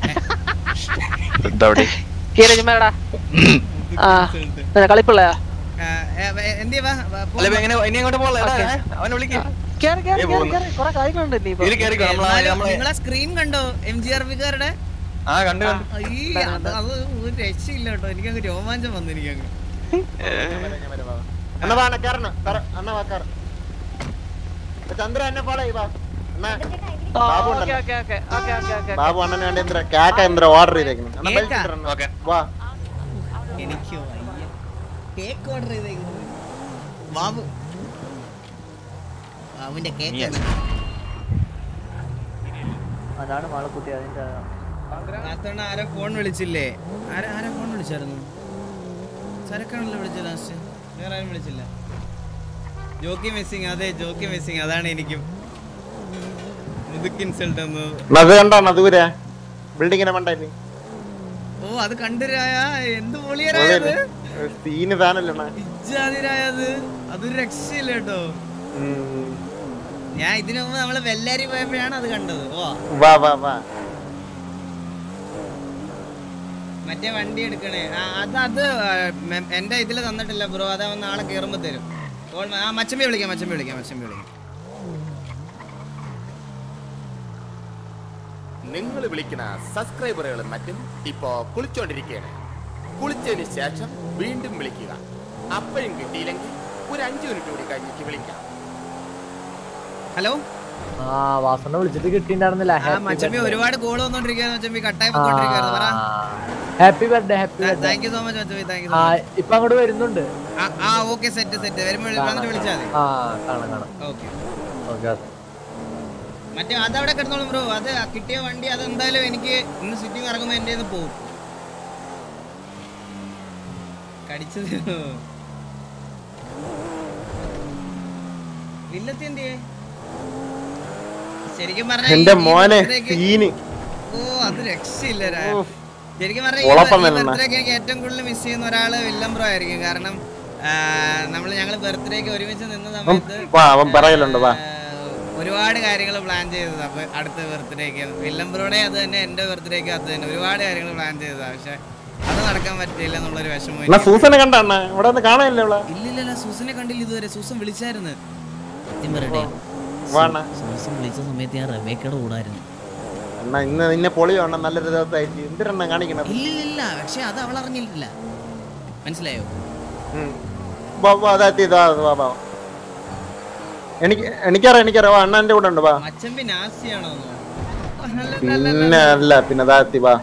എന്താ അവിടെ കീര ചുമ്മാടാ ആ നിന്നെ കളിപ്പിള്ളയാ എന്തിയാ വാ, വാ, പോ. അല്ല ഇപ്പൊ എങ്ങനെ ഇനി അങ്ങോട്ട് പോലെ അവനെ വിളിക്കാം കേറി കേറി ഏ, കേറി പോകുന്നു. കേറി കുറെ കാര്യങ്ങളുണ്ട് ഇനി ഇപ്പൊ ഇതില് കേറിക്കോ, നമ്മളെ- എന്നാലും നമ്മളെ- നിങ്ങളെ സ്ക്രീൻ കണ്ടോ എം ജി ആർ പിക്കാരുടെ ആ കണ്ടു കണ്ടു അത് അത് ഒരു രക്ഷയില്ല കേട്ടോ എനിക്കങ്ങ് രോമാഞ്ചം വന്നു എനിക്കങ്ങ് അണ്ണ വാ അണ്ണ കേറണം കേറ- അണ്ണ വാ കേറ ചന്ദ്ര എന്നെ ഫോളോ ചെയ്യ് വാ അണ്ണാ ബാബു ഓക്കെ ഉണ്ടല്ലോ okay okay okay okay okay Babu അണ്ണന് വേണ്ടി എന്തിനാ കേക്ക എന്തിനാ ഓർഡർ ചെയ്തേക്കുന്നു അണ്ണ കേക്കാ? ബെൽറ്റ് ഇടണം. വാ എനിക്ക് വയ്യ കേക്ക് ഓർഡർ ചെയ്തേക്കുന്നത് ബാബു ബാബുവിന്റെ കേക്ക് അതാണ് മാളക്കുട്ടി അതിന്റെ ലാസ്റ്റ് ആരോ ഫോൺ വിളിച്ചില്ലേ ആരാ ആരാ ഫോൺ വിളിച്ചായിരുന്നു ചരക്കാണല്ലോ വിളിച്ചത് ലാസ്റ്റ് വേറെ ആരും വിളിച്ചില്ല ജോക്കി മിസ്സിങ് അതെ ജോക്കി മിസ്സിങ് അതാണ് എനിക്കും മുതുക്ക് ഇൻസൾട്ട് എന്നത് അണ്ണാ, അത് കണ്ടാണോ ദൂരെ ബിൽഡിങ്ങിനെ മണ്ടല്ലേ ഓ അത് കണ്ടുരായ എന്ത് പൊളിയരായത് സീന് താനല്ലേ അണ്ണാ ഇജ്ജാതിരായത് അതൊരു രക്ഷയില്ല കേട്ടോ ഞാൻ ഇതിനു മുമ്പ് നമ്മള് വെള്ളാരി പോയപ്പോഴാണ് അത് കണ്ടത് ഓ വാ വാ വാ മറ്റേ വണ്ടി എടുക്കണേ ആ, അത് അത് ആ, മെ- എന്റെ ഇതില് തന്നിട്ടില്ല ബ്രോ അതാവുന്ന നാളെ കേറുമ്പോ തരും ഓൾ- ആ മച്ചമ്പി വിളിക്കാം മച്ചമ്പി വിളിക്കാം മച്ചമ്പി വിളിക്കാം നിങ്ങൾ വിളിക്കുന്ന സബ്സ്ക്രൈബറുകളും മറ്റും ഇപ്പോ കുളിച്ചോണ്ടിരിക്കുകയാണ് കുളിച്ചതിന് ശേഷം വീണ്ടും വിളിക്കുക അപ്പോഴും കിട്ടിയില്ലെങ്കിൽ ഒരു അഞ്ചു മിനിറ്റ് കൂടി കഴിഞ്ഞിട്ട് വിളിക്കാം ഹലോ ആ വാസണ്ണ വിളിച്ചിട്ട് കിട്ടിണ്ടായിരുന്നില്ല ആ മച്ചമ്പി ഒരുപാട് കോൾ വന്നോണ്ടിരിക്കുകയാണ് മച്ചമ്പി കട്ടായി പോയിക്കൊണ്ടിരിക്കുകയാണ് പറ happy birthday happy birthday thank you so much മച്ചമ്പി താങ്ക് യു ആ സോ മച്ച് ഇപ്പൊ അങ്ങോട്ട് വരുന്നുണ്ട് ആ ഓക്കെ സെറ്റ് സെറ്റ് വരുമ്പോൾ വന്നിട്ട് വിളിച്ചാൽ മതി ആ കാണാം കാണാം ഓക്കെ ഓക്കെ മറ്റേ അതവിടെ കിടന്നോളും ബ്രോ അത് ആ കിട്ടിയ വണ്ടി അത് എന്തായാലും എനിക്ക് ഇന്ന് സിറ്റിംഗ് ഇറങ്ങുമ്പോൾ എൻ്റെ നിന്ന് പോകും കടിച്ചത് വില്ലത്തി എന്തിയേ ശരിക്കും പറഞ്ഞാ എന്റെ ഈ- ഈ മോനെ birthday ക്ക് സീന് ഓ അത് രക്ഷയില്ല രാ. ഓഫ്. ശരിക്കും പറഞ്ഞാൽ ഉളപ്പം തന്നെ. ബർത്ത്ഡേക്ക് എനിക്ക് ഏറ്റവും കൂടുതൽ മിസ് ചെയ്യുന്ന ഒരാള് വില്ലം ബ്രോ ആയിരിക്കും കാരണം നമ്മൾ ഞങ്ങൾ ബർത്ത്ഡേക്ക് ഒരുമിച്ച് നിന്ന സമയത്ത് വാ അവൻ പറയലുണ്ട് വാ ഒരുപാട് കാര്യങ്ങൾ പ്ലാൻ ചെയ്തത് അപ്പൊ അടുത്ത ബർത്ത്ഡേക്ക് വില്ലംബ്രോടെ അത് തന്നെ എന്റെ ബർത്ത്ഡേക്ക് അത് തന്നെ ഒരുപാട് കാര്യങ്ങൾ പ്ലാൻ ചെയ്തതാ പക്ഷെ അത് നടക്കാൻ പറ്റില്ല എന്നുള്ളൊരു വിഷമം എന്നാ എനിക്ക്. സൂസനെ കണ്ട അണ്ണ ഇവിടെ ഒന്ന് കാണാനില്ല ഇവിടെ ഇല്ലില്ല സൂസനെ കണ്ടില്ല ഇതുവരെ സൂസൻ വിളിച്ചായിരുന്നു സത്യം പറയട്ടെ വാ അണ്ണാ. സൂസൻ വിളിച്ച സമയത്ത് ഞാൻ റബേക്കയുടെ കൂടായിരുന്നു അണ്ണ ഇന്ന് നിന്നെ പൊളി വേണം നല്ലൊരു ദിവസമായിട്ട് എന്തിനാ കാണിക്കണത് ഇല്ലില്ല പക്ഷെ അത് അവൾ അറിഞ്ഞിട്ടില്ല മനസ്സിലായോ ഉം. വാ, വാ, അതാ എത്തി, ഇതാ, വാ, വാ. എനിക്ക് എനിക്കറിയാം എനിക്കറിയാം വാ, അണ്ണ എന്റെ കൂടെ ഉണ്ട് വാ മച്ചമ്പി നാസിയാണോ പിന്നെ അല്ല പിന്നെ അതാ എത്തി വാ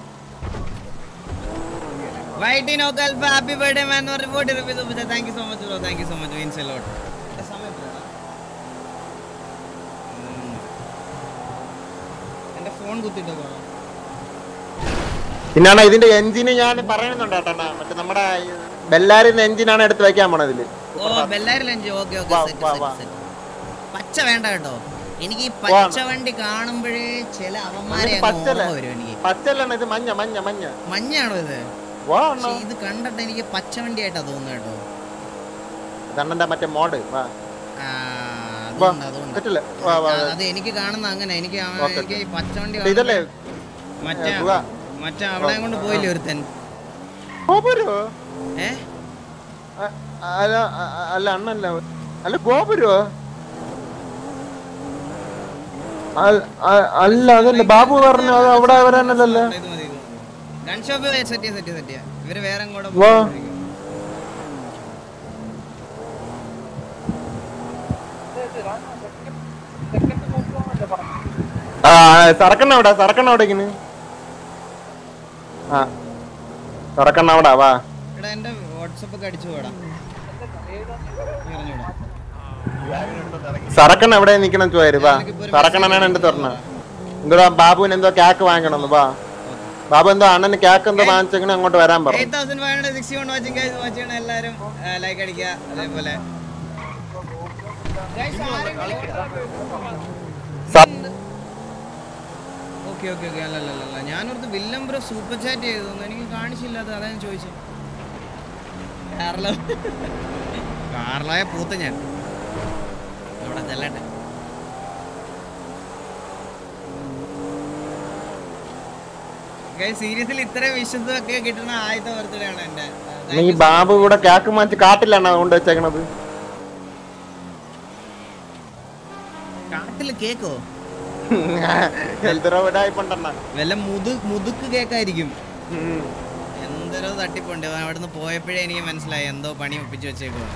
വൈറ്റി നോ കൽപ്പ ഹാപ്പി ബർത്ത്ഡേ മാൻ എന്ന് പറഞ്ഞ് ഫോർട്ടി റുപ്പീസ് ഒപ്പിച്ച thank you so much bro thank you so much means a lot എന്റെ ഫോൺ കുത്തിട്ട് പോകണം പിന്നെ അണ്ണാ ഇതിന്റെ എഞ്ചിന് ഞാൻ പറയുന്നുണ്ട് കേട്ടോ അണ്ണാ. മറ്റേ നമ്മുടെ ബെല്ലാരിന്റെ എഞ്ചിനാണ് എടുത്ത് വെക്കാൻ പോണത് ഇതില് ഓ ബെല്ലാരി ലഞ്ച് ഓക്കെ ഓക്കെ വാ, സെറ്റ് വാ, സെറ്റ് വാ. സെറ്റ് പച്ച വേണ്ട കേട്ടോ എനിക്ക് ഈ പച്ച വണ്ടി കാണുമ്പോഴേ ചില അവന്മാരെ ഇത് അങ്ങ് പച്ചല്ല ഓർമ്മ വരും എനിക്ക് പച്ചല്ല ഇത് മഞ്ഞ മഞ്ഞ മഞ്ഞ മഞ്ഞയാണോ ഇത് വാ പക്ഷേ ഇത് കണ്ടിട്ട് എനിക്ക് പച്ച വണ്ടിയായിട്ടാ തോന്നുന്നത് കേട്ടോ ഇതണ്ണന്റെ മറ്റേ മോഡ് വാ ആ, വാ അതുകൊണ്ട് അതുകൊണ്ട് തെറ്റില്ല വാ വാ ആ, അത് എനിക്ക് കാണുന്ന അങ്ങനെ എനിക്ക് ആ- ഓക്കേ, എനിക്ക് ഈ പച്ച വണ്ടി ഇത് ഇതല്ലേ കാണുമ്പോ മറ്റേ ഏ, പോവാ. മറ്റേ അവളെ കൊണ്ട് പോയില്ലേ ഒരുത്തൻ ഗോപുരോ ഏ അല്ല അ- അല്ല അണ്ണല്ല അല്ല ഗോപുരോ അ- അ- അല്ല അതല്ല ബാബു പറഞ്ഞു അത് അവിടെ വരാനല്ലല്ലോ ഇത് മതി ഗൺ ഷോപ്പ് സെറ്റ് ചെയ്യാ സെറ്റ് സെറ്റ് ചെയ്യാ ഇവര് വേറെ എങ്ങോട്ടും വാ. ആ സർക്കണ്ണ അവിടെ സർക്കണ്ണ അവിടെ ഇങ്ങനെ ആ തുറക്കണ്ണ അവിടെ വാ എടാ എന്റെ വാട്സപ്പ് ഒക്കെ അടിച്ചു പോടാ ഇറങ്ങിവിടാം സറക്കണ്ണ എവിടെ നിക്കണം ചോര് വാ സറക്കണ്ണനാണ് എന്റെ തുറന്ന എന്തോ ബാബുവിന് എന്തോ കേക്ക് വാങ്ങിക്കണം വാ ബാബു എന്തോ അണ്ണന് കേക്ക് എന്തോ വാങ്ങിച്ചെങ്ങനെ അങ്ങോട്ട് വരാൻ പറഞ്ഞു eight thousand five hundred sixty one watching guys watch ചെയ്യണം എല്ലാവരും ലൈക്ക് അടിക്കുക അതേപോലെ ഓക്കെ ഓക്കെ ഓക്കെ അല്ല അല്ല അല്ല, അല്ല ഞാനോർത്ത് വില്ലം ബ്രോ സൂപ്പർ ചാറ്റ് ചെയ്തു എനിക്ക് കാണിച്ചില്ല അത് അതാ ഞാൻ ചോദിച്ചത് കാർലോ കാർലോയെ പൂത്ത ഞാൻ അവിടെ ചെല്ലട്ടെ സീരിയസിൽ ഇത്രയും വിശ്വസമൊക്കെ കിട്ടുന്ന ആദ്യത്തെ ബർത്ത്ഡേ ആണ് എന്റെ ഈ ബാബു ഇവിടെ കേക്ക് മാറ്റി കാട്ടിലാണ് അതുകൊണ്ട് വെച്ചേക്കണത് കാട്ടില് കേക്കോ എന്തോ ഇടായിപ്പണ്ടണ്ണ വല്ല മുതു മുതുക്ക് കേക്കായിരിക്കും എന്തോരോ തട്ടിപ്പുണ്ട് അവിടുന്ന് പോയപ്പോഴേ എനിക്ക് മനസ്സിലായി എന്തോ പണി ഒപ്പിച്ചു വെച്ചേക്കുവാ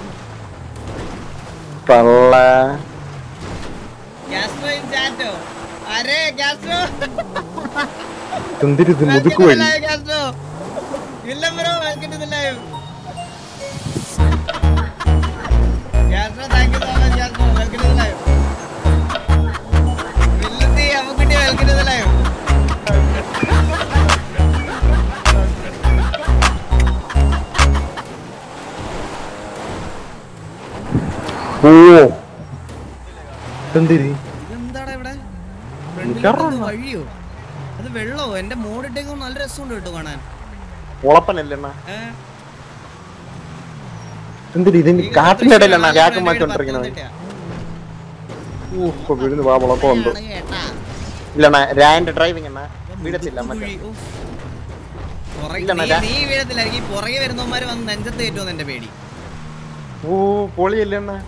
കള്ള ഗ്യാസ്ട്രോ ഇൻ ചാറ്റോ അരേ ഗ്യാസ്ട്രോ എന്തിരിത് മുതുക്ക് വഴി ഗ്യാസ്ട്രോ ഇല്ല bro welcome to the live ഗ്യാസ്ട്രോ താങ്ക് യു സോ മച്ച് ഗ്യാസ്ട്രോ വെൽക്കം ടു ദി ലൈവ് വില്ലത്തി അമ്മക്കുട്ടി വെൽക്കം ടു ദി ലൈവ് ഓ എന്തിരി ഇതെന്താടാ ഇവിടെ എനിക്കറിയില്ല. ഫ്രണ്ടിൽ വഴിയോ അത് വെള്ളമോ എന്റെ മോഡിട്ടേക്ക് നല്ല രസമുണ്ട് കേട്ടോ കാണാൻ ഉളപ്പനല്ലേ ഏ? എന്തിരി ഇതിന്റെ കാട്ടിന്റെ ഇടയിലാണ് കേക്ക് മാറ്റോണ്ടിരിക്കണത് ഇപ്പൊ വീഴുന്നു വാ മുളക്കം ഉണ്ടോ ഇല്ലണ്ണ രാന്റെ ഡ്രൈവിംഗ് അണ്ണ വീഴത്തില്ല മറ്റേ പുറകെ- ഇല്ല, നീ- മറ്റേ- നീ വീഴത്തില്ലായിരിക്കും ഈ പുറകെ വരുന്നവന്മാര് വന്ന് നെഞ്ചത്ത് കയറ്റുമെന്ന് എന്റെ പേടി ഓ പൊളിയല്ലേ അണ്ണ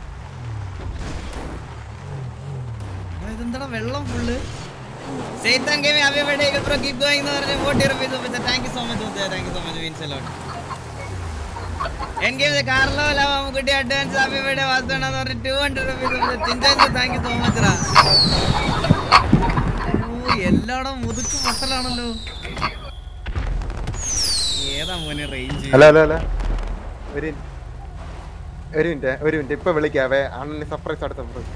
ആ, ഇതെന്താടാ വെള്ളം ഫുള്ള് സൈത്താൻ game happy birthday bro keep going എന്ന് പറഞ്ഞ് 40 റുപ്പീസ് ഒപ്പിച്ച താങ്ക് യു സോ മച്ച് മുത്തേ thank you so much means a lot എൻ ഗെയിം കാർലോ ലവകുട്ടി അഡ്വാൻസ് ഹാപ്പി ബർത്ത്ഡേ വാസ്തവ എന്ന് പറഞ്ഞ് 200 റുപ്പീസ് ഒപ്പിച്ച ചിഞ്ചാഞ്ചു താങ്ക് യു സോ മച്ച് റാ ഓ എല്ലായിടം മുതുക്ക് പൊട്ടലാണല്ലോ ഏതാ മോനെ റേഞ്ച് ഹലോ ഹലോ ഹലോ ഒരു ഒരു മിനിറ്റ് ഒരു മിനിറ്റ് ഇപ്പൊ വിളിക്കാവേ അണ്ണന് സർപ്രൈസ് അടുത്ത സർപ്രൈസ്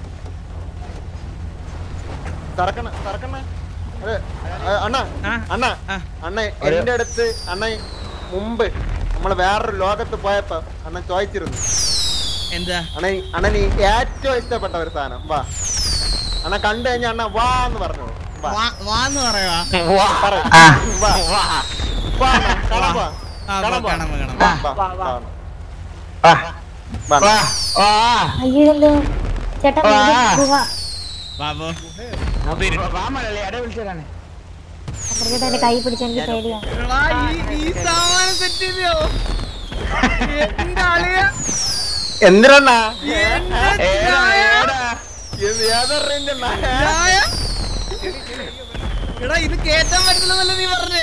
തറക്കണ തറക്കണ അതെ ആ, അണ്ണ അണ്ണ അണ്ണ എന്റെ അടുത്ത് അണ്ണ മുമ്പ് നമ്മള് വേറൊരു ലോകത്ത് പോയപ്പോ അണ്ണൻ ചോദിച്ചിരുന്നു എന്താ അണ്ണ അണ്ണൻ ഈ ഏറ്റവും ഇഷ്ടപ്പെട്ട ഒരു സാധനം വാ അണ്ണ കണ്ടു കഴിഞ്ഞാ അണ്ണ വാ എന്ന് പറഞ്ഞു വാ വാന്ന് പറയുവാ പറ. വാ. വാ അണ്ണാ, കാണാൻ വാ. ആ, വാ, കാണാൻ വാ. കാണാം, കാണാം. വാ, വാ, വാ, വാ. വാ. അയ്യോ ചേട്ടാ വീട് പോവാ ബാബു ചേട്ടാ എന്റെ കൈ പിടിച്ച എനിക്ക് പേടിയാ എടാ, ഈ- ഈ സാമാനം സെറ്റ് ചെയ്തോ എന്റെ അളിയ എന്തിനാ ചായ? എടാ ഇത് കേറ്റാൻ പറ്റില്ലെന്നല്ല നീ പറഞ്ഞേ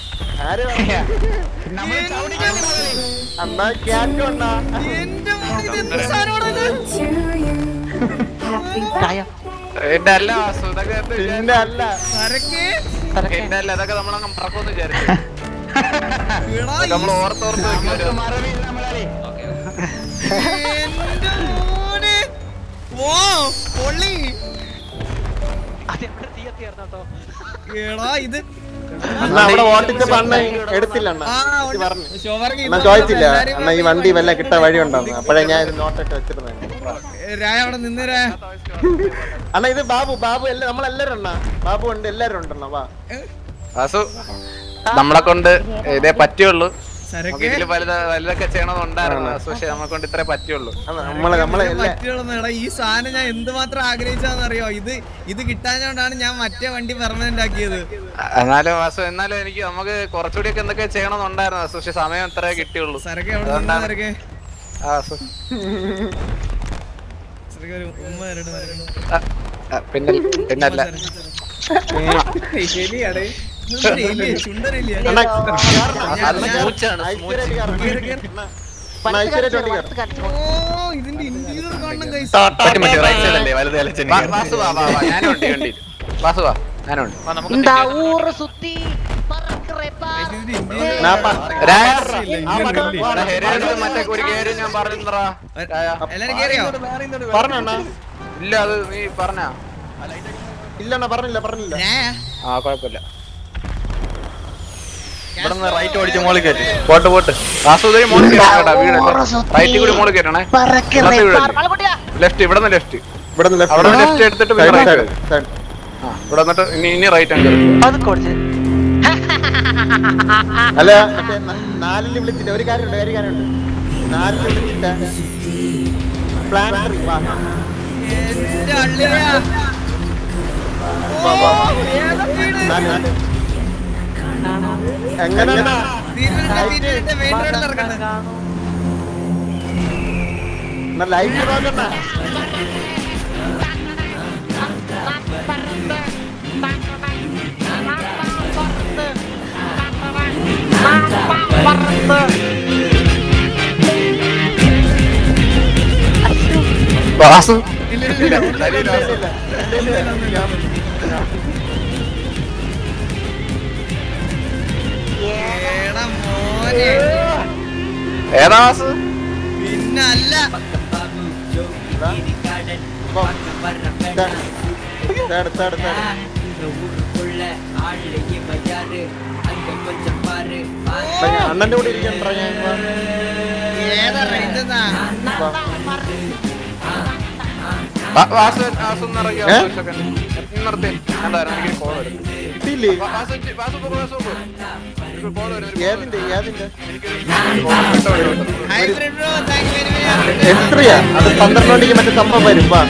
അണ്ണാ കേട്ടോണ്ണാ എന്റെ മോനെ, ഇത് എന്ത് സാധനമാടാ എന്റെ അല്ല വാസു, ഇതൊക്കെ എന്ത് പിന്നെ അല്ല സരക്ക് എന്റെ അല്ല ഇതൊക്കെ നമ്മളങ്ങ് മറക്കുമെന്ന് വിചാരിച്ചു എടാ, നമ്മൾ ഓർത്തോർത്ത് വെക്കും എന്റെ മോനെ വോ പൊള്ളി എടാ ഇത് അണ്ണാ അവിടെ ഓട്ടിച്ചപ്പോ അണ്ണ എടുത്തില്ല അണ്ണ ആ, ഇത് പറഞ്ഞു ശോഭർക്ക് അണ്ണ ചോദിച്ചില്ല അണ്ണ ഈ വണ്ടി വല്ല കിട്ടാൻ വഴി ഉണ്ടെന്ന് അപ്പഴേ ഞാൻ ഇത് നോട്ടിട്ട് വെച്ചിരുന്നു രായ അവിടെ നിന്ന് രായ അണ്ണ ഇത് ബാബു ബാബു എല്ലാം നമ്മളെല്ലാരും അണ്ണ ബാബു ഉണ്ട് എല്ലാരും ഉണ്ടെണ്ണ വാ വാസു നമ്മളെ കൊണ്ട് ഇതേ പറ്റുള്ളൂ സരക്ക് നമുക്ക് ഇതില് വലുത് വലുതൊക്കെ ചെയ്യണമെന്നുണ്ടായിരുന്നു വാസു, പക്ഷെ നമ്മളെ കൊണ്ട് ഇത്രേ പറ്റുള്ളൂ നമ്മളെ നമ്മളെ എല്ലാ പറ്റുള്ളൂ എടാ ഈ സാധനം ഞാൻ എന്തുമാത്രം ആഗ്രഹിച്ചാന്നറിയോ ഇത് ഇത് കിട്ടാഞ്ഞോണ്ടാണ് ഞാൻ മറ്റേ വണ്ടി പെർമനന്റ് ആക്കിയത് എന്നാലും വാസു എന്നാലും എനിക്ക് നമുക്ക് കുറച്ചുകൂടിയൊക്കെ എന്തൊക്കെ ചെയ്യണമെന്നുണ്ടായിരുന്നു വാസു, പക്ഷെ സമയം ഇത്രേ കിട്ടിയുള്ളൂ സരക്ക് അവിടെ നിന്ന് അതുകൊണ്ടാണ് സരക്ക് ആ, വാസു. സരക്ക് ഒരു ഉമ്മ തരട്ടെ സരക്ക്. ആ, ആ, പിന്നെ പിന്നല്ല ശരിയാടേ ഇതൊരു എലിയാ, ചുണ്ടനിലിയാ. അണ്ണാ, ഞാൻ- അത് ഞാൻ- സ്മൂച്ചാണ്, ഐശ്വര്യ കയറ്. കേറ്, കേറ്. അണ്ണാ, ഐശ്വര്യ വണ്ടി കയറ്. ഓ ഇതിന്റെ ഇന്റീരിയർ കാണണം guys. പറ്റും, പറ്റും, right side അല്ലേ, വലത് കാലിൽ ചെന്ന് കയറി. വാ, വാ, വാ, ഞാനും ഉണ്ട് ഈ വണ്ടിയിൽ. വാസു വാ ഞാനും ഉണ്ട് இந்த ஊரை சுத்தி பறக்கிற ഞാൻ പ- ആ പട്ടം ഹെരേസ് മറ്റേ ഒരു കേറി ഞാൻ പറഞ്ഞിട്ടുണ്ടെടാ. എല്ലാരും കേറിയോ പറഞ്ഞണ്ണ ഇല്ല അത് നീ പറഞ്ഞ ഇല്ലണ്ണ പറഞ്ഞില്ല പറഞ്ഞില്ല ആ കുഴപ്പമില്ല ഇവിടുന്ന് റൈറ്റ് ഓടിച്ച് മോളിൽ കയറ്റി പോട്ട് പോട്ട് വാസുദേവി മോളിൽ കയറ്റണം കേട്ടാ വീടല്ലേ റൈറ്റിൽ കൂടി മോളിൽ കയറ്റണേ ലെഫ്റ്റ് ഇവിടെ നിന്ന് ലെഫ്റ്റ് ഇവിടെ നിന്ന് left. അവിടെ ലെഫ്റ്റ് എടുത്തിട്ട് Side, റൈറ്റ് side, side. ആ ഇവിടെ എന്നിട്ട് ഇനി ഇനി റൈറ്റ് ആണ് അല്ല മറ്റേ ന- നാലില് വിളിച്ചിട്ട് ഒരു കാര്യമുണ്ട് ഒരു കാര്യമുണ്ട് നാലില് വിളിച്ചിട്ട് പ്ലാൻ ട്രീ വാ എന്റെ അള്ളിയാ. വാ, വാ. ഓ, ഏതാ വീട്? നാല്, നാല്. എങ്ങനെയാ തിരുവനന്തപുരത്തെ തിരുവനന്തപുരത്തെ main road ൽ ഇറക്കട്ടെ. ലൈറ്റ് നോക്കണ്ട വാസു ഇല്ല, ഇല്ല, ഇല്ല. ദലീൽ വാസു. എടാ മോനെ. ഏതാ വാസു പിന്നല്ല തേട് തേട് തേട് അണ്ണന്റെ കൂടെ ഇരിക്കണ്ട ഞാൻ വാ. ഏതാ ഇതെന്നാ വാ- വാസു വാസു ഒന്ന് ഇറങ്ങി ഏ? ഒരു second. നിർത്തി എന്തായിരുന്നു എനിക്ക് കോൾ വരുന്നു കിട്ടിയില്ലേ വാ- വാസു ഇച്ചി- വാസു പോ, വാസു പോ. എനിക്ക് കോൾ വരും ഒരു ഏതിന്റെ ഏതിന്റെ hybrid bro thank you very much എത്രയാ അത് പന്ത്രണ്ട് മണിക്ക് മറ്റേ സംഭവം വരും വാ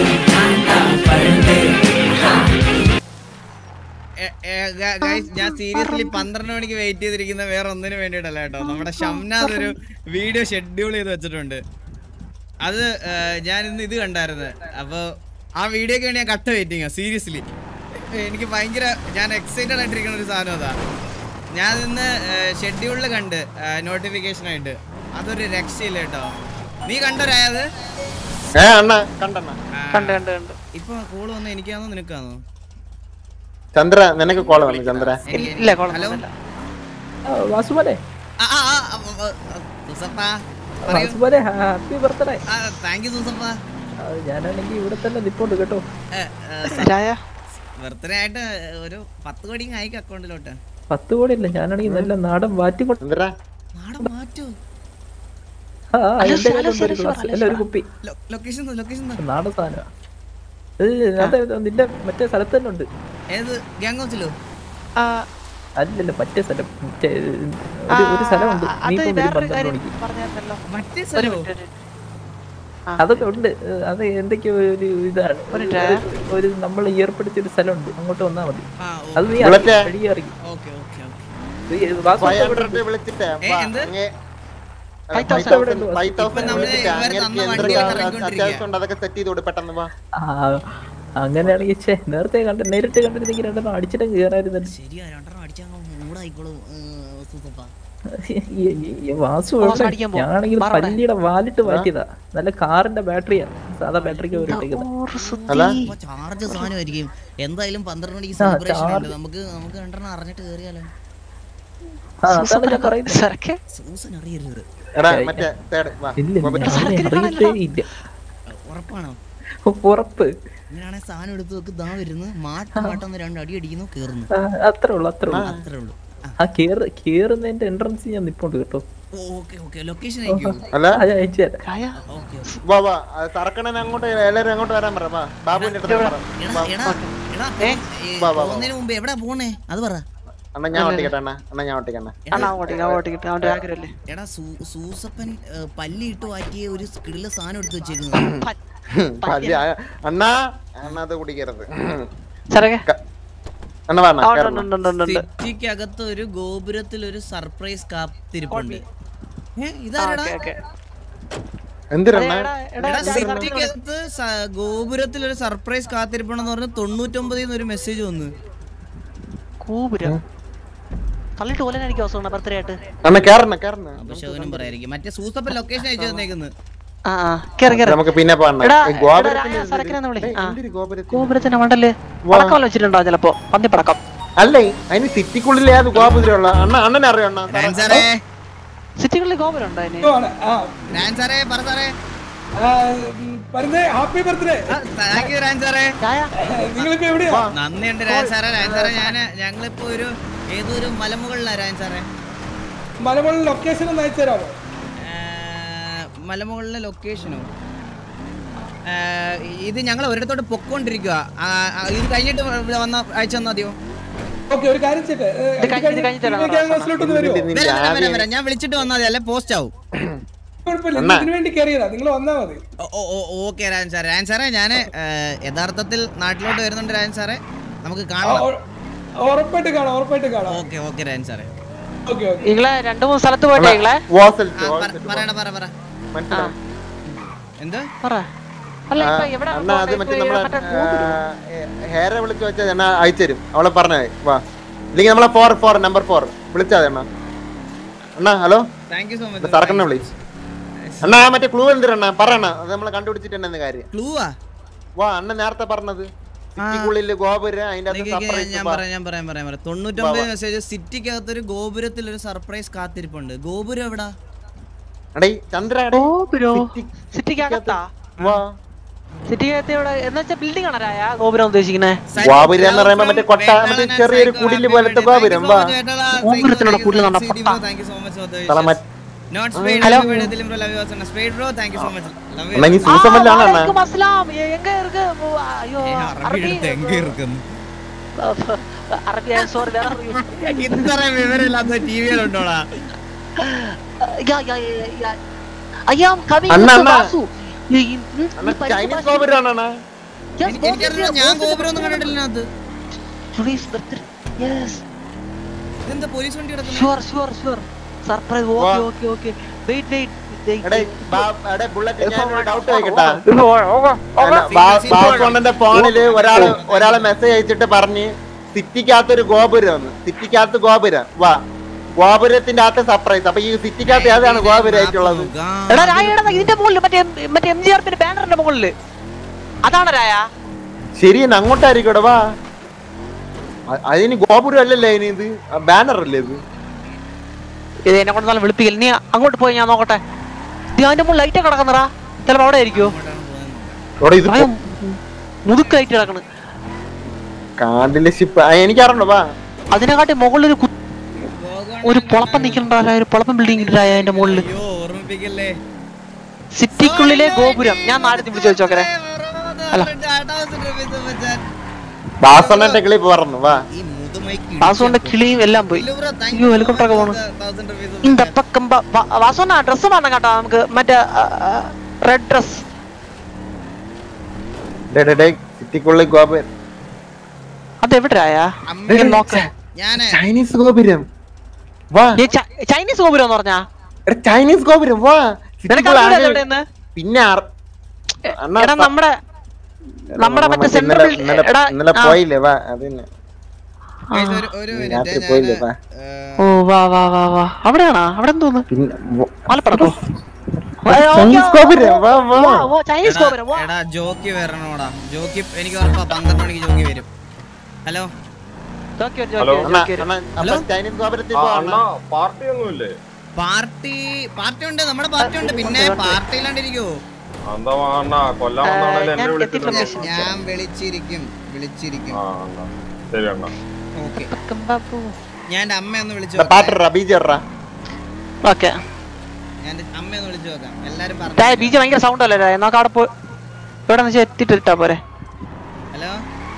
ഗൈസ് ഞാൻ സീരിയസ്ലി പന്ത്രണ്ട് മണിക്ക് വെയിറ്റ് ചെയ്തിരിക്കുന്ന വേറെ ഒന്നിനു വേണ്ടിയിട്ടല്ല കേട്ടോ നമ്മുടെ ഷംനാഥ് ഒരു വീഡിയോ ഷെഡ്യൂൾ ചെയ്ത് വെച്ചിട്ടുണ്ട് അത് ഏഹ്, ഞാൻ ഇന്ന് ഇത് കണ്ടായിരുന്നു അപ്പോൾ ആ വീഡിയോക്ക് വേണ്ടി ഞാൻ കട്ട് വെയിറ്റിംഗ് സീരിയസ്ലി എനിക്ക് ഭയങ്കര ഞാൻ എക്സൈറ്റഡ് ആയിട്ടിരിക്കുന്ന ഒരു സാധനം അതാ ഞാൻ ഇന്ന് ഷെഡ്യൂളിൽ കണ്ട് നോട്ടിഫിക്കേഷൻ ആയിട്ട് അതൊരു രക്ഷയില്ല കേട്ടോ നീ കണ്ടോരായത് ഏ അണ്ണ കണ്ടണ്ണ കണ്ട് കണ്ട് കണ്ട് ഇപ്പൊ കോള് വന്ന് എനിക്കാണോ നിനക്കാണോ ചന്ദ്ര നിനക്ക് കോള വന്നു ചന്ദ്ര ഇല്ല കോളം ഹലോ വാസുമോനെ ആ ആ ആ, ആ, ആ, ആ, സുസപ്പ പറയൂ വാസുമോനെ ഹാപ്പി ബർത്ത്ഡേ ആ താങ്ക് യു സുസപ്പ ഞാനാണെങ്കിൽ ഇവിടെ തന്നെ നിപ്പോണ്ട് കേട്ടോ രായ ബർത്ത്ഡേ ആയിട്ട് ഒരു പത്ത് കോടി അയക്കും അക്കൗണ്ടിലോട്ട് പത്ത് കോടി ഇല്ല ഞാനാണെങ്കിൽ നല്ല നാടൻ വാറ്റിക്കൊണ്ട് ചന്ദ്ര നാളെ മാറ്റൂ ആ അല്ല, എന്റെ സ്ഥലം, കയ്യിലുണ്ട് ഒരു സ്ഥലം, ഗ്ലാസ് സ്ഥലം. അല്ല ഒരു കുപ്പി ലൊക്കേഷൻ ലൊക്കേഷൻ നാടൻ സാധനമാ അത് നിന്റെ മറ്റേ സ്ഥലത്ത് തന്നെ ഉണ്ട് ഏത് ഗ്യാങ് ഹൗസിലോ അല്ലല്ലോ മറ്റേ സ്ഥലം മറ്റേ ഒരു ഒരു സ്ഥലമുണ്ട് നീ അത് ഇപ്പം വരും വേറൊരു പന്ത്രണ്ട് കാര്യം മണിക്ക് പറഞ്ഞായിരുന്നല്ലോ മറ്റേ ഒരു സ്ഥലമോ മിനിറ്റ്, ഒരു മിനിറ്റ്. അതൊക്കെ ഉണ്ട് ഏഹ് അത് എന്തൊക്കെയോ ഒരു ഇതാണ് ഒരു ഒരു- ഡ്രാ- ഒരു നമ്മൾ ഏർപ്പെടുത്തിയ ഒരു സ്ഥലമുണ്ട് അങ്ങോട്ട് വന്നാ മതി ആ അത് നീ ബുള്ളറ്റ്. അറിയും, വഴിയേ അറിയും ഓക്കെ ഓക്കെ ഓക്കെ നീ വാസു ഫൈവ് എവിടെ ഉണ്ട്? ഹൺഡ്രഡ് വിളിച്ചിട്ടേ ഏ, വാ, എന്ത്? അങ്ങേ- Five five thousand thousand five ഇപ്പൊ തൗസൻഡ് നമ്മള് വിളിച്ചിട്ട് ഇവര് അങ്ങേർക്ക് തന്ന എന്തൊക്കെ വണ്ടിയൊക്കെ ആ- ഇറങ്ങിക്കൊണ്ടിരിക്കുക. അത്യാവശ്യം ഉണ്ട് അതൊക്കെ സെറ്റ് ചെയ്ത് കൊടു പെട്ടെന്ന് വാ ആ അങ്ങനെയാണെങ്കിൽ ഛേ നേരത്തെ കണ്ട് നേരിട്ട് കണ്ടിരുന്നെങ്കിൽ രണ്ടെണ്ണം അടിച്ചിട്ട് കയറായിരുന്നു ശരിയാ രണ്ടെണ്ണം അടിച്ചാൽ മൂടായിക്കോളൂ സുസപ്പ വാസു ഓ, എവിടെ? അടിക്കാൻ പോ. ഞാനാണെങ്കിൽ മാറവിടെ. പല്ലിയുടെ വാലിട്ട് മാറ്റിയതാ നല്ല കാറിന്റെ ബാറ്ററിയാ സാധാ ബാറ്ററിക്ക് ഇട്ടേക്കുന്നത് അല്ല ചാർജ് സാധനമായിരിക്കും എന്തായാലും പന്ത്രണ്ട് മണിക്ക് ആ, സെലിബ്രേഷൻ ഉണ്ട് charge. നമുക്ക് നമുക്ക് രണ്ടെണ്ണം അറിഞ്ഞിട്ട് കയറിയാലോ ആ, അതാണ് ഞാൻ പറയുന്നത് സരക്കെ സൂസൻ അറിയരുത് എടാ ഏയ്. മറ്റേ തേട് വാ ഇല്ല വാ, ഞാൻ പറ്റേ. അറിയത്തേ ഇല്ല ഉറപ്പാണോ ഉറപ്പ് ഇങ്ങനെയാണെങ്കിൽ സാധനം എടുത്ത് വെക്ക് ദാ വരുന്നു മാറ്റം മാറ്റം രണ്ട് അടി അടിക്കുന്നു കേറുന്നു ആ, അത്രേ ഉള്ളൂ അത്രേ ഉള്ളൂ അത്രേ ഉള്ളൂ ആ കേറ് കേറുന്നതിന്റെ എൻട്രൻസ് ഞാൻ നിപ്പോണ്ട് കേട്ടോ ഓക്കെ ഓക്കെ ലൊക്കേഷൻ അയക്കൂ അല്ല ആ, ഞാൻ അയച്ചു തരാം രായ ഓക്കെ വാ വാ തറക്കണൻ അങ്ങോട്ട് എല്ലാരും അങ്ങോട്ട് വരാൻ പറ വാ ബാബുവിന്റെ അടുത്ത് പറ എടാ വാ. എടാ എടാ ഏ? ഏ, വാ, വാ, വാ. പോകുന്നതിന് മുമ്പ് എവിടെ പോണേ അത് പറ അണ്ണാ ഞാൻ ഓട്ടിക്കട്ടെ അണ്ണാ അണ്ണാ ഞാൻ ഓട്ടിക്കണ്ണ അണ്ണാ ഓട്ടിക്കട്ടെ ഓട്ടിക്കട്ടെ അവന്റെ ആഗ്രഹല്ലേ എടാ സൂ- സൂസപ്പൻ ഏ, പല്ലിയിട്ട് മാറ്റിയ ഒരു സ്കിഡിലെ സാധനം എടുത്ത് വെച്ചേക്കുന്നത് പല്ല് ആ- അണ്ണാ അണ്ണാ അത് കുടിക്കരുത് സരക്കെ അണ്ണ വേണ ആ, ഉണ്ട്, ഉണ്ട്, ഉണ്ട്, ഉണ്ട്, ഉണ്ട്. സിറ്റിക്കകത്ത് ഒരു ഗോപുരത്തിൽ ഒരു സർപ്രൈസ് കാത്തിരിപ്പുണ്ട് ഏ, ആ, ഇതാരെടാ ഓക്കേ, ഓക്കേ. എന്തിരണ്ണ എടാ, എടാ, എടാ ഞാൻ പറഞ്ഞിട്ടുണ്ട്. സിറ്റിക്കകത്ത് സ- ഗോപുരത്തിൽ ഒരു സർപ്രൈസ് കാത്തിരിപ്പുണ്ടെന്ന് പറഞ്ഞ് തൊണ്ണൂറ്റൊമ്പതിൽ നിന്ന് ഒരു മെസ്സേജ് വന്നു കൂപുരം തള്ളിട്ട് ഓലനായിരിക്കും അവസരം ബർത്ത്ഡേ ആയിട്ട് അണ്ണ കേറണ കേറണ അപശകുനം പറയായിരിക്കും മറ്റേ സൂസപ്പൻ ലൊക്കേഷൻ അയച്ചു തന്നേക്കുന്നത് ആ ആ കേറി കേറി നമുക്ക് പിന്നെ പോകണ്ട എടാ, ഈ എടാ, ഗോപുരത്തിന്റെ രായ, സരക്കിനെ ഒന്ന് വിളി. ആ. എന്തിരി ഗോപുരത്തിന് ഗോപുരത്തിന്റെ മണ്ടല് വാ. പടക്കം വെച്ചിട്ടുണ്ടോ ചിലപ്പോ പന്നി പടക്കം അല്ലേ അതിന് സിറ്റിക്കുള്ളിൽ ഏത് ഗോപുരമുള്ള അണ്ണ അണ്ണനെ അറിയോ അണ്ണ സാറേ സിറ്റികളിൽ ഗോപുരം ഉണ്ടോ അതിന് രാൻ സാറേ പറ സാറേ ഹാപ്പി ബർത്ത്ഡേ താങ്ക് യു രാൻ സാറേ നിങ്ങളിപ്പോ എവിടെയാ നന്ദിയുണ്ട് രാൻ സാറേ രാൻ സാറേ ഞാൻ ഞങ്ങളിപ്പോ ഒരു ഏതൊരു മലമുകളിലാ രാൻ സാറേ മലമുകളിൽ ലൊക്കേഷൻ ഒന്ന് അയച്ചു തരാമോ മലമുകളിലെ ലൊക്കേഷനോ ഇത് ഞങ്ങൾ ഒരിടത്തോട്ട് പൊക്കോണ്ടിരിക്കുക ഇത് കഴിഞ്ഞിട്ട് ഇവിടെ വന്ന അയച്ചു തന്നാ മതിയോ ഓക്കെ ഒരു കാര്യം ചെയ്യട്ടെ ഏ, ഇത് കഴിഞ്ഞ് നിങ്ങൾ gang house ലോട്ടൊന്ന് വരുമോ വരാം, വരാം, വരാം, വരാം. ഞാൻ വിളിച്ചിട്ട് വന്നാൽ മതി അല്ലെ പോസ്റ്റ് ആവും കുഴപ്പമില്ല അണ്ണാ. ഇതിനു വേണ്ടി കയറിയതാ നിങ്ങൾ വന്നാ മതി ഓക്കെ രാജൻ സാറേ രാജൻ സാറേ ഞാൻ യഥാർത്ഥത്തിൽ നാട്ടിലോട്ട് വരുന്നുണ്ട് രാജൻ സാറേ നമുക്ക് ആ, കാണാം ഉ- ഉറപ്പായിട്ട് കാണാം ഉറപ്പായിട്ട് കാണാം ഓക്കെ ഓക്കെ രാജൻ സാറേ ഓക്കെ ഓക്കെ നിങ്ങളെ രണ്ടു മൂന്ന് സ്ഥലത്ത് പോയിട്ടേ നിങ്ങളെ ആ, പറ- പറയടാ പറ പറ എന്ത് പറ അല്ല ഇപ്പൊ എവിടെ അണ്ണ അത് മറ്റേ നമ്മളെ ഹെയറെ വിളിച്ച് വെച്ചാൽ അണ്ണ അയച്ചു തരും അവളെ പറഞ്ഞേ വാ ഇല്ലെങ്കിൽ നമ്മളെ ഫോർ ഫോർ നമ്പർ ഫോർ വിളിച്ചാ മതി അണ്ണ അണ്ണ hello thank you so much സറക്കണ്ണ വിളിച്ച് അണ്ണാ ആ മറ്റേ ക്ലൂ എന്തിരണ്ണ പറയണ അത് നമ്മളെ കണ്ടുപിടിച്ചിട്ട് തന്നെ കാര്യം ക്ലൂവാ വാ അണ്ണ നേരത്തെ പറഞ്ഞത് സിറ്റിക്കുള്ളിൽ ഗോപുരം അതിന്റെ അകത്ത് നിക്ക് surprise ഞാൻ വാ. പറയാം ഞാൻ പറയാം പറയാം പറയാം തൊണ്ണൂറ്റൊമ്പത് വാ, വാ. മെസ്സേജ് സിറ്റിക്കകത്ത് ഒരു ഗോപുരത്തിൽ ഒരു സർപ്രൈസ് കാത്തിരിപ്പുണ്ട് ഗോപുരം എവിടാ എടേ ചന്ദ്ര ഗോപുരോ സിറ്റിക്കകത്താ വാ സിറ്റിക്കകത്ത് ഇവിടെ എന്ന് വെച്ചാൽ ബിൽഡിംഗ് ആണ് രായ ഗോപുരം ഉദ്ദേശിക്കുന്നേ ഗോപുരം എന്ന് പറയുമ്പോ മറ്റേ കൊട്ട മറ്റേ ചെറിയൊരു കുടില് പോലത്തെ ഗോപുരം വാ ഗോപുരത്തിനുള്ള കൂടുതൽ താങ്ക് യു സോ മച്ച് തല മറ്റ്- നോട്ട് ആ. സ്പേഡ് Hello. ലവ് ലവ് യു വാസ് സ്പേഡ് bro thank you so much love അണ്ണാ നീ സൂസം വല്ലാണ് അണ്ണാ വലൈക്കും അസ്സലാം എങ്ക ഇருக்கு അയ്യോ അറബി അറബി എടുത്ത് എങ്ക ഇരിക്കുന്നു അറബി സോറി വേറെ അറിയൂ ഇത്ര വിവരമില്ലാത്ത ടി വിയിലുണ്ടോടാ yeah yeah yeah yeah I am coming അണ്ണാ, to അണ്ണാ. വാസു. ഈ- ഈ- ഉം, ഈ പരിചയ ചൈനീസ് ഭാഷ- ഗോപുരമാണ് അണ്ണാ Yes, എനിക്കറിയില്ല ഞാൻ ഗോപുരം ഒന്നും കണ്ടിട്ടില്ല അതിനകത്ത് Today's birthday. Yes. ഇതെന്താ പോലീസ് വണ്ടി കിടക്കുന്നത് Sure, sure, sure. Surprise. വാ. Okay, okay, okay. Wait, wait. wait, എടേ wait. ബാ- എടേ ബുള്ളറ്റ് ഞാൻ ഒരു ഡൗട്ട് ചോദിക്കട്ടാ ഓ, ഓ, ഓ, ഓ. ബാസ്കോണ്ടന്റെ ഫോണില് ഒരാള് ഒരാള് മെസ്സേജ് അയച്ചിട്ട് പറഞ്ഞ് സിറ്റിക്കകത്ത് ഒരു ഗോപുരം സിറ്റിക്കകത്ത് ഗോപുരം വാ ഗോപുരത്തിന്റെ അകത്ത് സർപ്രൈസ് അപ്പൊ ഈ സിറ്റിക്കകത്ത് ഏതാണ് ഗോപുരം ആയിട്ടുള്ളത് എടാ രായ എടാ ഇതിന്റെ മുകളിൽ മറ്റേ മറ്റേ എം ജി ആർ പിന്നെ ബാനറിന്റെ മുകളില് അതാണ് രായ ശരി എന്നാ അങ്ങോട്ടായിരിക്കും വാ അ- അതിന് ഗോപുരം അല്ലല്ലേ അതിന് ഇത് ബാനർ അല്ലേ ഇത് ഇത് എന്നെ കൊണ്ട് നല്ല വെളുപ്പിക്കൽ നീ അങ്ങോട്ട് പോയി ഞാൻ നോക്കട്ടെ ഇത് അതിന്റെ മുകളിൽ ലൈറ്റ് കിടക്കുന്നറാ ചിലപ്പോ അവിടെ ആയിരിക്കോ എടാ ഇത് മുതുക്ക് ലൈറ്റ് കിടക്കണ് കാണ്ടിലെ ഷിപ്പ് എനിക്കറിയണ്ടോ വാ അതിനെക്കാട്ടി മുകളിൽ ഒരു കു- ഒരു പൊളപ്പം നിൽക്കണ്ടായ ഒരു പൊളപ്പം ബിൽഡിംഗ് ഇല്ലായ അതിന്റെ മുകളിൽ ഓർമ്മിപ്പിക്കല്ലേ സിറ്റിക്കുള്ളിലെ ഗോപുരം ഞാൻ നാളെ വിളിച്ചു ചോദിച്ചോക്കരെ അല്ല ബാസണ്ണന്റെ കിളി പറഞ്ഞു വാ വാസുവിന്റെ കിളിയും എല്ലാം പോയി അയ്യോ ഹെലികോപ്റ്റർ ഒക്കെ പോണു இந்த பக்கம் பா- வா- வாசோண்ணா ட்ரெஸ் വേണം കേട്ടോ നമുക്ക് മറ്റേ റെഡ് ഡ്രസ് സിറ്റിക്കുള്ളിൽ ഗോപുരം അത് എവിടെയാ നോക്കാം ചൈനീസ് ഗോപുരം വാ ചൈനീസ് ഗോപുരം എന്ന് പറഞ്ഞാ എടാ ചൈനീസ് ഗോപുരം വാ നിനക്ക് സിറ്റിക്കുള്ളിൽ അറിയില്ല ആകെ- എവിടെയെന്ന്? പിന്നെ അറ- അണ്ണാ, എടാ നമ്മുടെ നമ്മുടെ മറ്റേ മറ്റേ സെൻട്രൽ ഇന്നലെ- ഇന്നലെ എടാ ഇന്നലെ ആ. പോയില്ലേ വാ അതിന് രാത്രി പോയില്ലേ വാ ഓ വാ വാ വാ വാ അവിടെയാണോ അവിടെ തോന്നുന്നു പിന്നെ വ- മലപ്പുറത്തോ ചൈനീസ് ഗോപുരം വാ വാ ഓ ചൈനീസ് ഗോപുരം വാ എടാ ജോക്കി വരണോടാ ജോക്കി എനിക്ക് ഉറപ്പാ പന്ത്രണ്ട് മണിക്ക് ജോക്കി വരും ഹലോ ജോക്കി വരും, ഹലോ. ജോക്കി വരും, ജോക്കി വരും. അപ്പൊ ചൈനീസ് ഗോപുരത്തിൽ ആ, പോ, അണ്ണാ അണ്ണാ. പാർട്ടി ഒന്നുമില്ലേ പാർട്ടി പാർട്ടി ഉണ്ട് നമ്മുടെ പാർട്ടി ഉണ്ട് പിന്നെ പാർട്ടി ഇല്ലാണ്ടിരിക്കോ എന്താ അണ്ണാ കൊല്ലാൻ വന്നാണല്ലേ എന്നെ വിളിച്ചിട്ടുണ്ട് ഞാൻ വിളിച്ചിരിക്കും വിളിച്ചിരിക്കും ആ അണ്ണാ ശരി അണ്ണാ ഓക്കെ ഞാൻ എന്റെ അമ്മയൊന്ന് വിളിച്ചു എടാ, പാട്ടെടാ, ബീജി ഇടറാ. ഓക്കെ ഞാൻ എന്റെ അമ്മയൊന്ന് വിളിച്ചു നോക്കാം എല്ലാരും രായ പറഞ്ഞു ബീജ് ഭയങ്കര സൗണ്ട് അല്ലേ രായ നമുക്ക് അവിടെ പോയി ഇവിടെ വെച്ചാൽ എത്തിയിട്ട് ഇട്ടാ പോരെ ഹലോ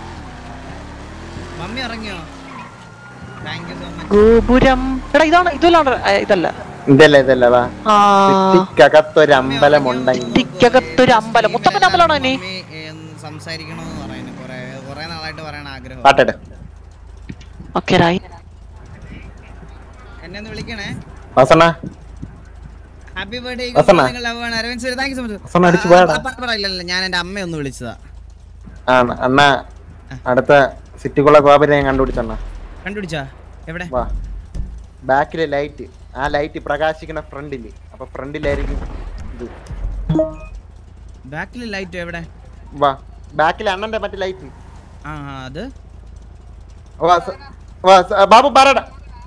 മമ്മി ഇറങ്ങിയോ താങ്ക് യു സോ മച്ച് ഗോപുരം എടാ ഇതാണ് ഇതല്ലാണ്ട് ഇതല്ല ഇതല്ല ഇതല്ല വാ ആ സിറ്റിക്കകത്തൊരു അമ്പലമുണ്ടെങ്കിൽ സിറ്റിക്കകത്തൊരു അമ്പലം മുത്തപ്പന്റെ അമ്പലമാണോ ഇനി മമ്മി എന്ന് സംസാരിക്കണമെന്ന് പറയുന്നു കുറെ കുറെ നാളായിട്ട് പറയണ ആഗ്രഹം പാട്ടെട് ഓക്കെ രായ് എന്നെ ഒന്ന് വിളിക്കണേ വാസണ്ണ ഹാപ്പി ബർത്ത്ഡേ വസണ്ണ. നിങ്ങൾ ലവ് ആണ് Aravind sir thank you so വസണ്ണ, അടിച്ച് മച്ച് പോയെടാ. പറയില്ല ഞാൻ എന്റെ അമ്മയെ ഒന്ന് വിളിച്ചതാ ആ അണ്ണ അടുത്ത സിറ്റിക്കുള്ള ഗോപുരം ഞാൻ കണ്ടുപിടിച്ചണ്ണ കണ്ടുപിടിച്ചാ എവിടെ വാ ബാക്കിലെ ലൈറ്റ് ആ ലൈറ്റ് പ്രകാശിക്കുന്ന ഫ്രണ്ടില് അപ്പൊ ഫ്രണ്ടിലായിരിക്കും ഇത് ബാക്കിൽ ലൈറ്റ് എവിടെ വാ ബാക്കിൽ അണ്ണന്റെ മറ്റേ ലൈറ്റ് ആ ആ, അത് ഓ ആ സ- വാ സ- ബാബു പറയട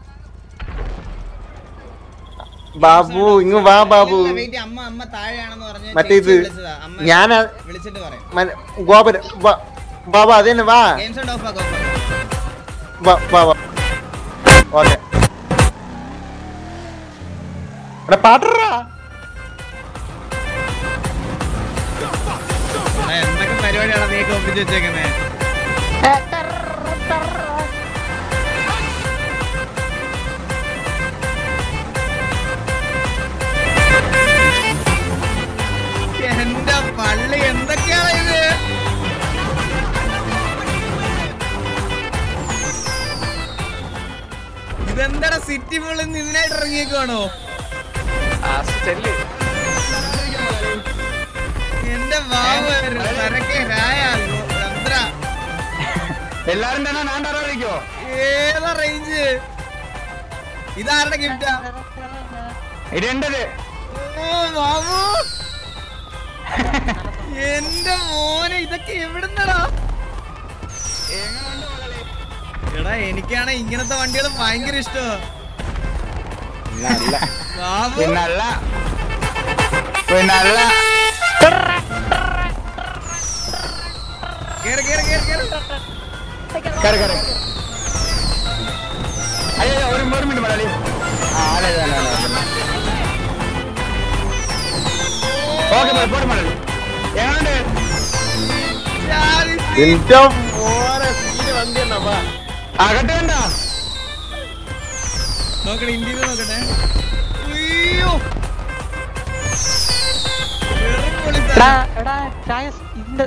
ബാബു ഇങ്ങ് വാ ബാബു ഇല്ല, wait, അമ്മ അമ്മ താഴെയാണെന്ന് പറഞ്ഞ് മറ്റേ ചേച്ചി ഇത് വിളിച്ചതാ. അമ്മ ഞാൻ വിളിച്ചിട്ട് പറയാം ഗോപുരം വാ ബാബു അത് തന്നെ വാ ഗെയിം സൗണ്ട് ഓഫ് ആക്കോ വാ വാ വാ ഓക്കെ എടാ പാട്ടറാ എന്തൊക്കെ പരിപാടിയാണ് നീ ഒപ്പിച്ച് വെച്ചേക്കുന്നേ എന്റെ പള്ളി എന്തൊക്കെയാണ് ഇത് ഇതെന്താടാ സിറ്റി ഫുള്ളിൽ നിന്ന് ഇതിനായിട്ട് ഇറങ്ങിയേക്കുവാണോ എന്റെ ബാബു സരക്കെ രായ ചന്ദ്ര എല്ലാരും തന്നെ ഞാൻ തരാതിരിക്കോ ഏതാ റേഞ്ച് ഇതാരുടെ ഗിഫ്റ്റാ ഇതെന്റത് ഓ ബാബു എന്റെ മോനെ ഇതൊക്കെ എവിടുന്നടാ എടാ എനിക്കാണ് ഇങ്ങനത്തെ വണ്ടികൾ ഭയങ്കര ഇഷ്ടമാ നല്ല ബാബു പിന്നല്ല പിന്നല്ല കേറ് കേറ് കേറ് കേറ് കയറി കയറി അയ്യോ അയ്യോ, ഒരു ഒരു മിനിറ്റ് മലയാളി ആ അല്ല അല്ല അല്ല ഓക്കെ പോട്ടെ മലയാളി എങ്ങനെയുണ്ട് എന്റെ മോനെ സീന് വണ്ടി എന്നാ വാ അകത്ത് കണ്ട നോക്കട്ടെ ഇന്ത്യയിൽ നോക്കട്ടെ അയ്യോ വെറും പൊളി എടാ സാധനം. എടാ ചായസ് ഇന്ന്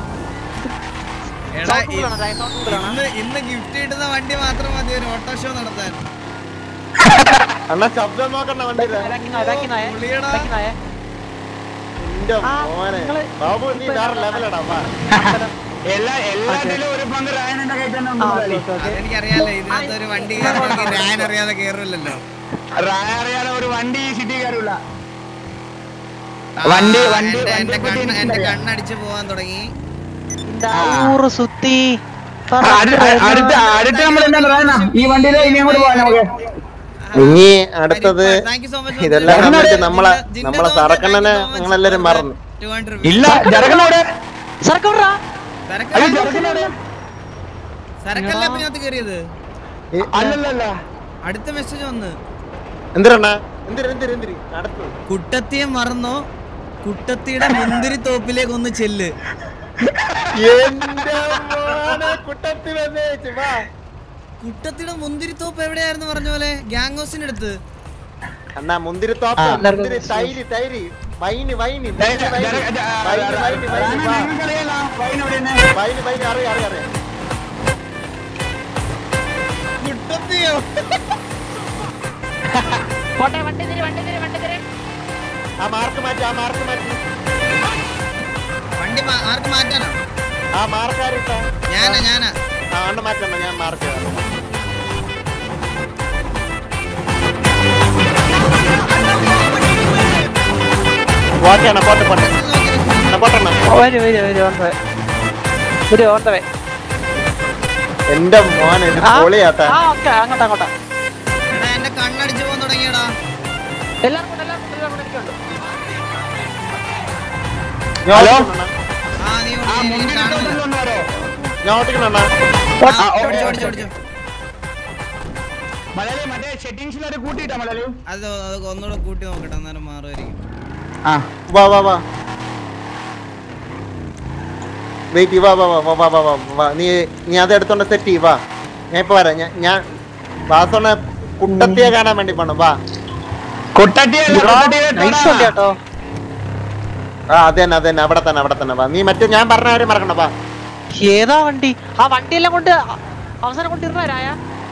എടാ, sound കൂടുതലാണോ? ചായ sound കൂടുതലാണോ? ഇന്ന് ഇന്ന് ഗിഫ്റ്റ് കിട്ടുന്ന വണ്ടി മാത്രം മതി ഒരു ഓട്ടോ ഷോ നടത്താൻ അണ്ണാ ശബ്ദം നോക്കണ്ട വണ്ടിയിലെ പുളിയടാ. എന്റെ മോനെ ബാബു നീ വേറെ ലെവലടാ വാ എല്ലാ എല്ലാത്തിലും ഒരു പങ്ക് രായനന്റെ കയ്യിൽ തന്നെ ഉണ്ട് മലയാളി അതെനിക്കറിയാലോ ഇതിനകത്ത് ഒരു വണ്ടി കയറണമെങ്കിൽ ഞാൻ അറിയാതെ കയറില്ലല്ലോ റായ അറിയാതെ ഒരു വണ്ടി ഈ സിറ്റി കയറില്ല വണ്ടി വണ്ടി എന്റെ വണ്ടി എന്റെ പറ്റി കണ്ണ് എന്റെ എനിക്കറിയാം. കണ്ണടിച്ച് പോവാൻ തുടങ്ങി ഊറ് സുത്തി അടുത്ത അടുത്ത അടുത്ത നമ്മൾ എന്താ പറയുന്ന ഈ വണ്ടിയിൽ ഇനിയും കൂടെ പോവാം നമുക്ക് ഇനി അടുത്തത് ഇതെല്ലാം കണ്ടിട്ട് നമ്മളെ നമ്മളെ സറക്കണ്ണനെ നിങ്ങളെല്ലാരും മറന്നു ഇല്ല ജറകനോടെ സർക്കവിടാ സരക്കല്ല അപ്പൊ ഇതിനകത്ത് കയറിയത് അല്ലല്ല അടുത്ത മെസ്സേജ് വന്ന് എന്തിരണ്ണ എന്തിരി എന്തിരി എന്തിരി അടുത്ത് കുട്ടത്തിയെ മറന്നോ കുട്ടത്തിയുടെ മുന്തിരി തോപ്പിലേക്ക് ഒന്ന് ചെല്ല് എന്റെ മോനെ കുട്ടത്തി വന്നേച്ച് വാ കുട്ടത്തിയുടെ മുന്തിരി തോപ്പ് എവിടെയായിരുന്നു പറഞ്ഞ പോലെ ഗ്യാങ് ഹൗസിന്റെ അടുത്ത് അണ്ണാ മുന്തിരി തോപ്പ് ആ. മുന്തിരി തൈര് തൈര് wine wine wine wine wine wine wine വാ. വൈന് വൈന് അറിയാം അറിയാം അറിയാം കുട്ടത്തിയോ പോട്ടെ വണ്ടി തിരി വണ്ടി തിരി വണ്ടി തിരി ആ മാർക്ക് മാറ്റി ആ മാർക്ക് മാറ്റി വണ്ടി മാ- ആർക്ക് മാറ്റാനോ ആ മാർക്ക് ആരിട്ടാ ഞാനാ ഞാനാ ആ അണ്ണ മാറ്റണ്ട ഞാൻ മാർക്ക് ഓക്കെ അണ്ണ പോട്ടെ പോട്ടെ അണ്ണ പോട്ടെ അണ്ണ വരും വരും വരും ഓൺ വേ വരും ഓൺ വേ എന്റെ മോനെ ഇത് ആ പൊളിയാട്ടാ ആ ഓക്കെ അങ്ങോട്ടാ അങ്ങോട്ടാ എടാ എന്റെ കണ്ണടിച്ച് പോകാൻ തുടങ്ങിയടാ എല്ലാവർക്കും ഉണ്ട്, എല്ലാവർക്കും ഉണ്ട്, എല്ലാവർക്കും ഇരിക്കുന്നുണ്ട്. ഹലോ ആ നീ ഓടി, നീ കാണുന്നില്ല. ഞാൻ ഓട്ടിക്കണ ഓടിച്ചോ, ഓടിച്ചോ, ഓടിച്ചോ. മലയാളി മറ്റേ സെറ്റിംഗ്സിൽ അത് കൂട്ടിയിട്ടാ മലയാളി അത് അത് ഒന്നുകൂടെ കൂട്ടി നോക്കട്ടെ അന്നേരം മാറുമായിരിക്കും ആ വാ വാ വാ വെയിറ്റ് വാ വാ വാ വാ വാ വാ വാ വാ നീ നീ അത് എടുത്തോണ്ട് സെറ്റ് ചെയ്യ് വാ ഞാൻ ഇപ്പൊ വരാം ഞാൻ ഞാൻ വാസോണ കുട്ടത്തിയെ കാണാൻ വേണ്ടി പോണം വാ നൈസ് വണ്ടി കേട്ടോ ആ അത് തന്നെ അത് തന്നെ അവിടെ തന്നെ അവിടെ തന്നെ വാ നീ മറ്റേ ഞാൻ പറഞ്ഞ കാര്യം മറക്കണ്ട വാ ഏതാ വണ്ടി ആ വണ്ടിയെല്ലാം കൊണ്ട് അ- അവസാനം കൊണ്ടിരുന്നാരായ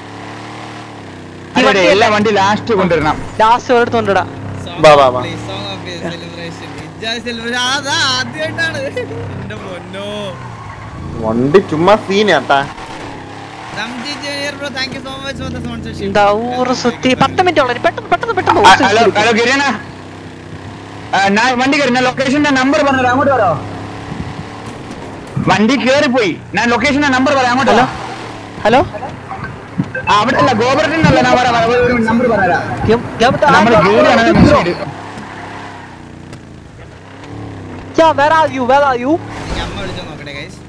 അതെ, അതെ, എല്ലാ വണ്ടി ലാസ്റ്റ് കൊണ്ടുവരണം ലാസ്റ്റ് ഒരിടത്ത് കൊണ്ടിടാ വാ വാ വാ സെലിബ്രേഷൻ സെലിബ്രേഷൻ അതാ ആദ്യമായിട്ടാണ് എന്റെ പൊന്നോ വണ്ടി ചുമ്മാ സീനാട്ടാ സംജി junior bro thank you so much for the sponsorship എന്താ ഊറ് സുത്തി പത്ത് മിനിറ്റ് ഉള്ളു പെട്ടെന്ന് പെട്ടെന്ന് പെട്ടെന്ന് ആ, ഊറ് ഹലോ സുത്തി. ഹലോ ഗിരിയന ഞാൻ വണ്ടി കയറി ഞാൻ ലൊക്കേഷന്റെ നമ്പർ പറഞ്ഞു അങ്ങോട്ട് വരോ വണ്ടി കേറിപ്പോയി ഞാൻ ലൊക്കേഷന്റെ നമ്പർ പറയാം അങ്ങോട്ട് ഹലോ ഹലോ ആ, അവിടെ അല്ല ഗോപുരത്തിന്റെ അല്ല ഞാൻ പറയാം ഒരു നമ്പർ പറയാം क्या बता നമ്മൾ ജോലിയാണ് മെസ്സേജ് क्या where are you where are you എനിക്ക് അമ്മ വിളിച്ചോ നോക്കട്ടെ guys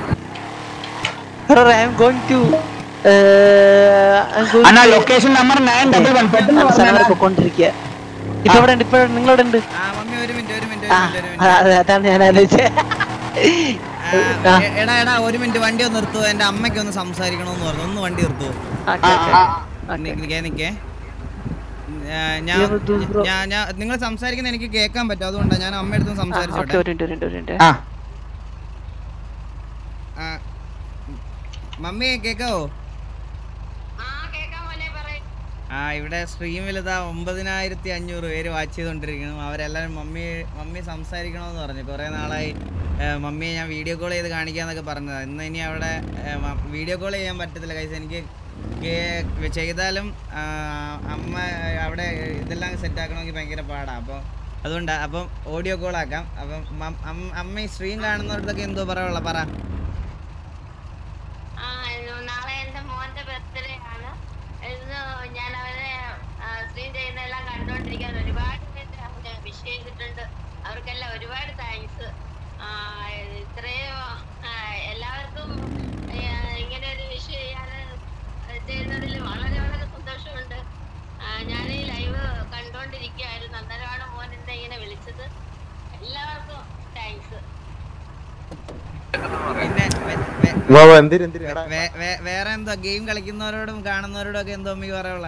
Sir, I am going to uh, I'm going അണ്ണാ to- location number nine double one പെട്ടെന്ന് ഞാൻ സ്ഥലം വരെ പറഞ്ഞാ. പൊക്കോണ്ടിരിക്കുക ഇപ്പൊ എവിടെ ഉണ്ട് ഇപ്പൊ നിങ്ങളവിടെ ഉണ്ട് ആ മമ്മി ഒരു മിനിറ്റ് ഒരു മിനിറ്റ് ആ ഒരു മിനിറ്റ് ഒരു മിനിറ്റ് അതെ, അതാണ് ഞാൻ ആലോചിച്ചത് ആ, എ- എടാ എടാ ഒരു മിനിറ്റ് വണ്ടി ഒന്ന് നിർത്തുവോ എന്റെ അമ്മയ്ക്ക് ഒന്ന് സംസാരിക്കണമെന്ന് പറഞ്ഞു ഒന്ന് വണ്ടി നിർത്തുവോ ഓക്കേ, ഓക്കേ. നിക്കേ നിക്കേ ആ, ഞാൻ ഞാൻ ഞാൻ നിങ്ങൾ സംസാരിക്കുന്ന എനിക്ക് കേൾക്കാൻ പറ്റും അതുകൊണ്ടാണ് ഞാൻ അമ്മയടുത്ത് ഓക്കേ, സംസാരിച്ചോട്ടെ ഒരു മിനിറ്റ് ഒരു മിനിറ്റ് ഒരു മിനിറ്റ് ആ ആ, മമ്മി കേക്കാവോ ആ ഇവിടെ സ്ട്രീമിൽ ഇതാ ഒമ്പതിനായിരത്തി അഞ്ഞൂറ് പേര് വാച്ച് ചെയ്തോണ്ടിരിക്കണം അവരെല്ലാരും മമ്മി മമ്മി സംസാരിക്കണമെന്ന് പറഞ്ഞു കുറെ നാളായി ഏ, മമ്മിയെ ഞാൻ വീഡിയോ കോൾ ചെയ്ത് കാണിക്കാന്നൊക്കെ പറഞ്ഞതാ ഇന്ന് ഇനി അവിടെ വീഡിയോ കോൾ ചെയ്യാൻ പറ്റത്തില്ല കൈസ് എനിക്ക് കേ- ചെയ്താലും ആ, അമ്മ അവിടെ ഇതെല്ലാം സെറ്റ് ആക്കണമെങ്കിൽ ഭയങ്കര പാടാ അപ്പോൾ അതുകൊണ്ടാ അപ്പം ഓഡിയോ കോൾ ആക്കാം അപ്പം മം- അമ്മ- അമ്മ ഈ സ്ട്രീം കാണുന്നവരടുത്തൊക്കെ എന്തോ പറയാനുള്ള പറ ആ, നാളെ എന്റെ മോന്റെ ബർത്ത്ഡേ ആണ് ഇന്ന് ഞാൻ അവനെ സ്ട്രീം ചെയ്യുന്നതെല്ലാം കണ്ടോണ്ടിരിക്കാൻ ഒരുപാട് പേര് അവനെ വിഷ് ചെയ്തിട്ടുണ്ട് അവർക്കെല്ലാം ഒരുപാട് താങ്ക്സ് ഇത്രയും ആ, എല്ലാവർക്കും ആ, ഇങ്ങനെ ഒരു വിഷ് ചെയ്യാൻ ചെയ്യുന്നതിൽ വളരെ വളരെ സന്തോഷമുണ്ട് ഞാൻ ഈ ലൈവ് കണ്ടോണ്ടിരിക്കുകയായിരുന്നു അന്നേരമാണ് മോൻ എന്നെ ഇങ്ങനെ വിളിച്ചത് എല്ലാവർക്കും താങ്ക്സ് പിന്നെ വെ- വെ- വാ, വാ, എന്തിന്, എന്തിന്, എടാ. വേ- വേ- വേറെ എന്തോ ഗെയിം കളിക്കുന്നവരോടും കാണുന്നവരോടും ഒക്കെ എന്തോ അമ്മയ്ക്ക് പറയാനുള്ള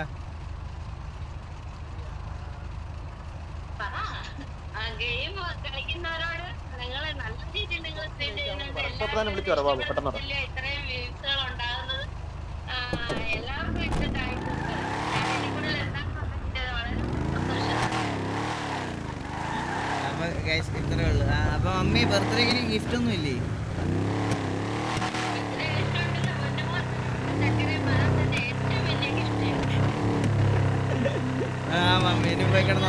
ഗെയിം കളിക്കുന്നവരോട് നിങ്ങൾ നല്ല രീതിയിൽ നിങ്ങൾ സ്ട്രീം ചെയ്യുന്നുണ്ട് ഇപ്പൊ തന്നെ വിളിച്ചു പറ ബാബു പെട്ടെന്ന് പറ എല്ലാവർക്കും ഇത്രയും വ്യൂസുകൾ ഉണ്ടാകുന്നത് ആ, എല്ലാവർക്കും ഇതിന്റെ താങ്ക്സ് ഉണ്ട് ഞാൻ ഇതിൽ കൂടുതൽ എന്താ പറഞ്ഞത് വളരെ സന്തോഷം അപ്പൊ ഗൈസ് ഇത്രേ ഉള്ളു ആ, അപ്പൊ മമ്മി ബർത്ത്ഡേക്ക് ഗിഫ്റ്റ് ഒന്നും ഇല്ലേ ആ മമ്മി ഇനി പോയി കിടന്നു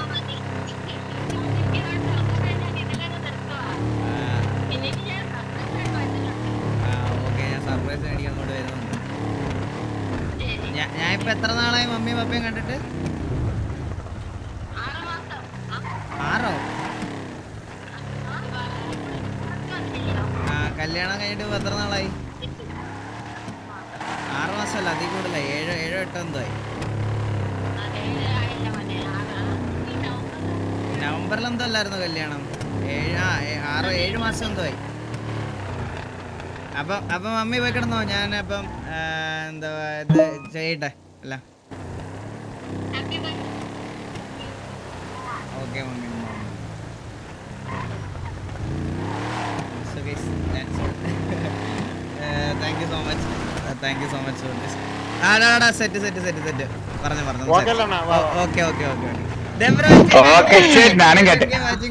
ഓക്കെ ഞാൻ സർപ്രൈസ് മേടിക്കാൻ അങ്ങോട്ട് വരുന്നുണ്ട് ഞാ- ഞാൻ ഇപ്പൊ എത്ര നാളായി മമ്മിയും പപ്പയും കണ്ടിട്ട് ആറോ ആ കല്യാണം കഴിഞ്ഞിട്ട് ഇപ്പൊ എത്ര നാളായി ആറ് മാസമല്ല അതിൽ കൂടുതലായി ഏഴ് ഏഴോ എട്ടോ എന്തോ ആയി നവംബറിൽ എന്തോ അല്ലായിരുന്നു കല്യാണം ഏഴ് ആ ഏ- ആറോ ഏഴ് മാസം എന്തോ ആയി അപ്പം അപ്പം മമ്മി പോയി കിടന്നോ ഞാൻ അപ്പം ആ, എന്താ ഇത് ചെയ്യട്ടെ അല്ല okay mummy thank you so much thank you so much for this ആടാടാ സെറ്റ് സെറ്റ് സെറ്റ് സെറ്റ് പറഞ്ഞു പറഞ്ഞു Okay അല്ലേ അണ്ണാ? വാ, വാ. Okay okay okay Okay, shit, ഞാനും കേട്ടു.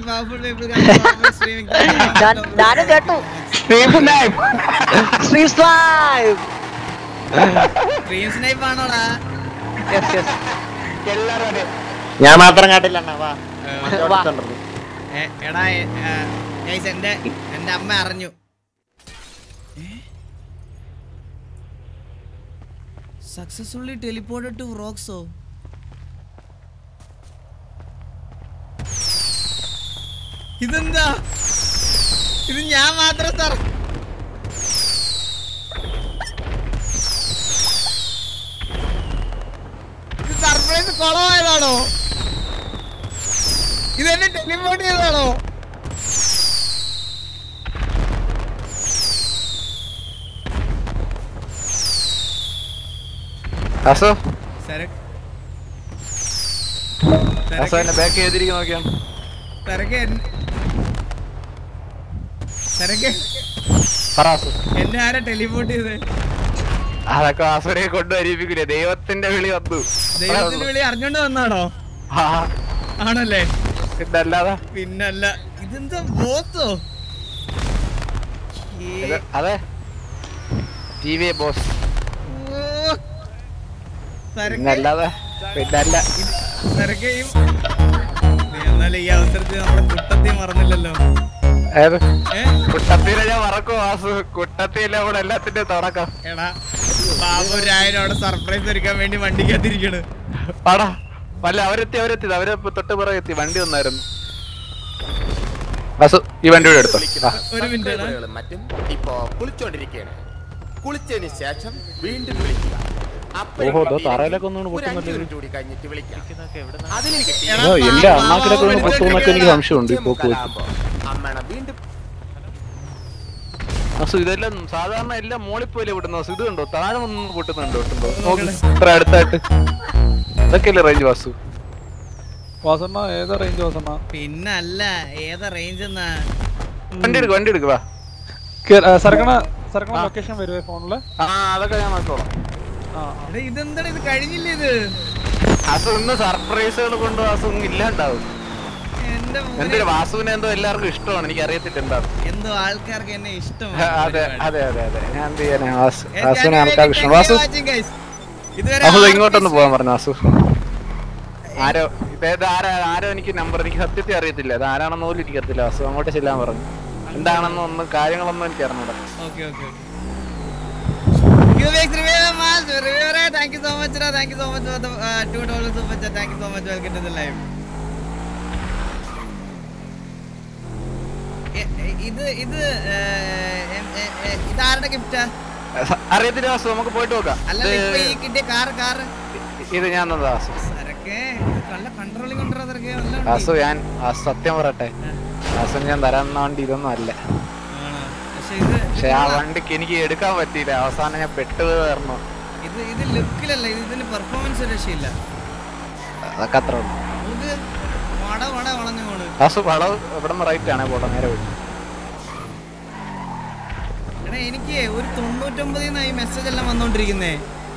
ഞാനും കേട്ടു സ്ട്രീംസ് ലൈവ് ഡ്രീം സ്നൈപ്പ് ആണോടാ യെസ് യെസ് ഞാൻ മാത്രം കാട്ടില്ല അണ്ണാ വാ മറ്റേ വാ. അടുത്തുണ്ടല്ലോ. എ- എടാ ഗൈസ് എന്റെ എന്റെ അമ്മ അറിഞ്ഞു സക്സസ്ഫുള്ളി ടെലിപ്പോർട്ടഡ് ടു റോക്സോ ഇതെന്താ ഇത് ഞാൻ മാത്രം സാർ ഇത് സർപ്രൈസ് കുളമായതാണോ ഇതെന്നെ ടെലിപ്പോർട്ട് ചെയ്തതാണോ അസോ സരക്ക് അസോ എന്നെ ബാക്ക് ചെയ്തിരിക്കുന്ന നോക്കിയാണ് സരക്ക് എൻ- സരക്ക് പറ അസു എന്നെ ആരാ ടെലിപ്പോർട്ട് ചെയ്തത് അതൊക്കെ അസുരെ കൊണ്ടുവരിപ്പിക്കില്ലേ ദൈവത്തിന്റെ വിളി വന്നു ദൈവത്തിന്റെ വിളി അറിഞ്ഞോണ്ട് വന്നാണോ ആ, ആണല്ലേ പിന്നെ അല്ലാതെ പിന്നല്ല ഇതെന്താ ബോത്തോ ഇത് അതെ ടി വി ബോസ് പിന്നെ അല്ലാതെ പിന്നെ അല്ല സരക്കയും എന്നാലും ഈ അവസരത്തിൽ നമ്മുടെ കുട്ടത്തി മറന്നില്ലല്ലോ ഏത് ഏ? കുട്ടത്തിനെ ഞാൻ മറക്കും വാസു കുട്ടത്തിയിലെ അവിടെ എല്ലാത്തിന്റെ തുടക്കം എടാ ബാബു ഒരു ആയിരം അവിടെ സർപ്രൈസ് ഒരുക്കാൻ വേണ്ടി വണ്ടിക്കകത്തിരിക്കണ് പാടാ അല്ല അവരെത്തി അവരെത്തി അവരെ തൊട്ട് പിറകെ എത്തി വണ്ടി വന്നായിരുന്നു വാസു ഈ വണ്ടി കൂടെ എടുത്തോ ആ. ഒരു മിനിറ്റ് സബ്സ്ക്രൈബറുകളും മറ്റും ഇപ്പോ കുളിച്ചോണ്ടിരിക്കുകയാണ് കുളിച്ചതിന് ശേഷം വീണ്ടും വിളിക്കുക അപ്പോഴും ഓഹോ, ദോ കിട്ടിയില്ലെങ്കിൽ തറയിലൊക്കെ ഒന്നും ഒരു അഞ്ച് പൊട്ടുന്നുണ്ടല്ലോ. മിനിറ്റ് കൂടി കഴിഞ്ഞിട്ട് വിളിക്കാം അതിന് ഓ, എന്റെ അണ്ണാക്കിലൊക്കെ ഒന്ന് പൊട്ടുമെന്നൊക്കെ എനിക്ക് സംശയമുണ്ട് ഈ പോക്ക് വെച്ച് അമ്മണ വീണ്ടും വാസു ഇതെല്ലാം സാധാരണ എല്ലാം മോളിപ്പോലെ വിടുന്ന വാസു ഇത് കണ്ടോ താഴെ ഒന്ന് പൊട്ടുന്നുണ്ടോ പൊട്ടുമ്പോ നോക്ക് ഇത്ര അടുത്തായിട്ട് ഇതൊക്കെയല്ലേ റേഞ്ച് വാസു വാസണ്ണ ഏതാ റേഞ്ച് വാസണ്ണ പിന്നല്ല ഏതാ റേഞ്ച് എന്നാ വണ്ടി എടുക്ക് വണ്ടി എടുക്ക് വാ സർക്കണ സർക്കണ ലൊക്കേഷൻ വരുവേ ഫോണില് ആ അതൊക്കെ ഞാൻ നോക്കോളാം എടാ, ഇതെന്താടാ ഇത് കഴിഞ്ഞില്ലേ ഇത് വാസു ഇന്ന് സർപ്രൈസുകൾ കൊണ്ട് വാസു ഇന്ന് ഇല്ലാണ്ടാവും എന്റെ മോനെ. എന്തൊരു വാസുവിനെ എന്തോ എല്ലാവർക്കും ഇഷ്ടമാണ് എനിക്ക് അറിയത്തില്ല എന്താണ് എന്തോ ആൾക്കാർക്ക് എന്നെ ഇഷ്ടമാണ് അതെ അതെ അതെ അതെ ഞാൻ എന്ത് ചെയ്യാനാ വാസു Guys, വാസുവിനെ ഞാൻ ആൾക്കാർക്ക് ഇഷ്ടം thank you Vasu for watching, guys. ഇതുവരെ വാസു ആർക്കും ഇങ്ങോട്ടൊന്ന് പോകാൻ പറഞ്ഞു വാസു ആരോ ഇതേത് ആരാ ആരോ എനിക്ക് നമ്പർ എനിക്ക് സത്യത്തിൽ അറിയത്തില്ല അത് ആരാണെന്ന് പോലും എനിക്ക് അറിയത്തില്ല വാസു അങ്ങോട്ട് ചെല്ലാൻ പറഞ്ഞു എന്താണെന്ന് ഒന്നും കാര്യങ്ങളൊന്നും എനിക്ക് അറിഞ്ഞൂടാ Okay, okay, okay. QBX reviewer, Mals, reviewer, thank you so much, Ra. Thank you so much for the uh, two dollars super chat. Thank you so much. Welcome to the live. എ- എ- ഇത് ഇത് ഏ, M- A- എ- ഇത് ആരുടെ ഗിഫ്റ്റാ അറിയത്തില്ല വാസു നമുക്ക് പോയിട്ട് നോക്കാം അല്ല ഇത് ഇപ്പൊ ഈ കിട്ടിയ കാറ് കാറ് ഇത് ഞാൻ തന്നതാ വാസു സരക്കെ നല്ല കൺട്രോളിംഗ് കൊണ്ടുവരാ സരക്കെ നല്ല വാസു ഞാൻ വാസു സത്യം പറയട്ടെ വാസു ഞാൻ തരാൻ വേണ്ടി ഇതൊന്നും അല്ല പക്ഷെ ഇത് പക്ഷെ ആ വണ്ടിക്ക് എനിക്ക് എടുക്കാൻ പറ്റിയില്ല അവസാനം ഞാൻ പെട്ടത് കാരണം ഇത് ഇത് ലുക്കിലല്ല ഇത് ഇതിന് പെർഫോമൻസ് രക്ഷയില്ല അതൊക്കെ അത്ര ഉള്ളു നമുക്ക് വട വട വളഞ്ഞു പോണ് വാസു വളവ് ഇവിടെ നിന്ന് റൈറ്റ് ആണേ പോട്ടെ നേരെ പോയി എടാ എനിക്ക് ഒരു തൊണ്ണൂറ്റൊമ്പതിൽ നിന്നായി മെസ്സേജ് എല്ലാം വന്നോണ്ടിരിക്കുന്നേ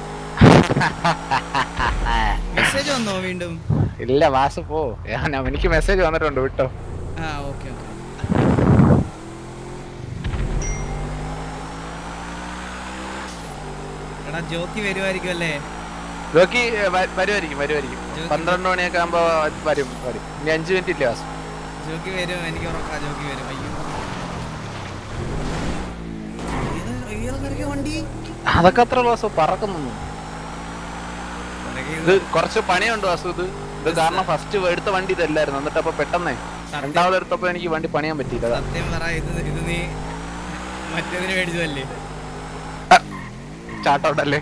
മെസ്സേജ് വന്നോ വീണ്ടും ഇല്ല വാസു പോ ഞാൻ എനിക്ക് മെസ്സേജ് വന്നിട്ടുണ്ട് വിട്ടോ ആ ഓക്കെ ഓക്കെ എടാ ജോക്കി വരുമായിരിക്കും അല്ലേ നോക്കി വരുമായിരിക്കും വരുമായിരിക്കും പന്ത്രണ്ട് മണിയൊക്കെ ആകുമ്പോ വരും വരും ഇനി അഞ്ചു മിനിറ്റ് ഇല്ല വാസു ജോക്കി വരും എനിക്ക് ഉറപ്പാ ജോക്കി വരും അയ്യോ ഏത് ഏതൊക്കെ വണ്ടി അതൊക്കെ അത്ര ഉള്ളു വാസു പറക്കുന്നു ഇത് കുറച്ച് പണിയുണ്ട് വാസു ഇത് ഇത് കാരണം ഫസ്റ്റ് എടുത്ത വണ്ടി ഇതല്ലായിരുന്നു എന്നിട്ട് അപ്പൊ പെട്ടെന്നേ രണ്ടാമത് എടുത്തപ്പോ എനിക്ക് വണ്ടി പണിയാൻ പറ്റിയില്ല അതാ. സത്യം പറ ഇത് ഇത് നീ മറ്റേതിന് മേടിച്ചതല്ലേ ചാട്ടോട്ടല്ലേ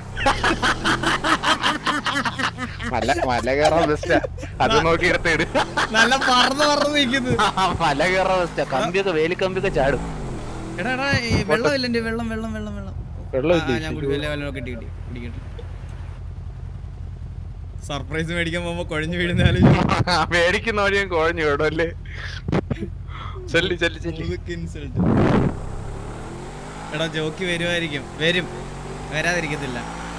മല മല കയറാൻ ബെസ്റ്റാ അത് നോക്കി എടുത്തിട് നല്ല പറന്ന് പറന്ന് നിൽക്കുന്നു മല കയറാൻ ബെസ്റ്റാ കമ്പിയൊക്കെ വേലിക്കമ്പിയൊക്കെ ചാടും എടാ എടാ ഈ വെള്ളം ഇല്ല വെള്ളം വെള്ളം വെള്ളം വെള്ളം വെള്ളം ആ, ഇല്ലേ? ഞാൻ കുടി വെള്ളം വെള്ളം കിട്ടി കിട്ടി കുടിക്കട്ടെ സർപ്രൈസ് മേടിക്കാൻ പോകുമ്പോ കൊഴഞ്ഞു വീഴുന്ന മേടിക്കുന്ന വഴി ഞാൻ കുഴഞ്ഞു വിടും അല്ലേ ചെല്ലി ചെല്ലി ചെല്ലി ഇൻസൾട്ട് എടാ ജോക്കി വരുമായിരിക്കും വരും വരാതിരിക്കത്തില്ല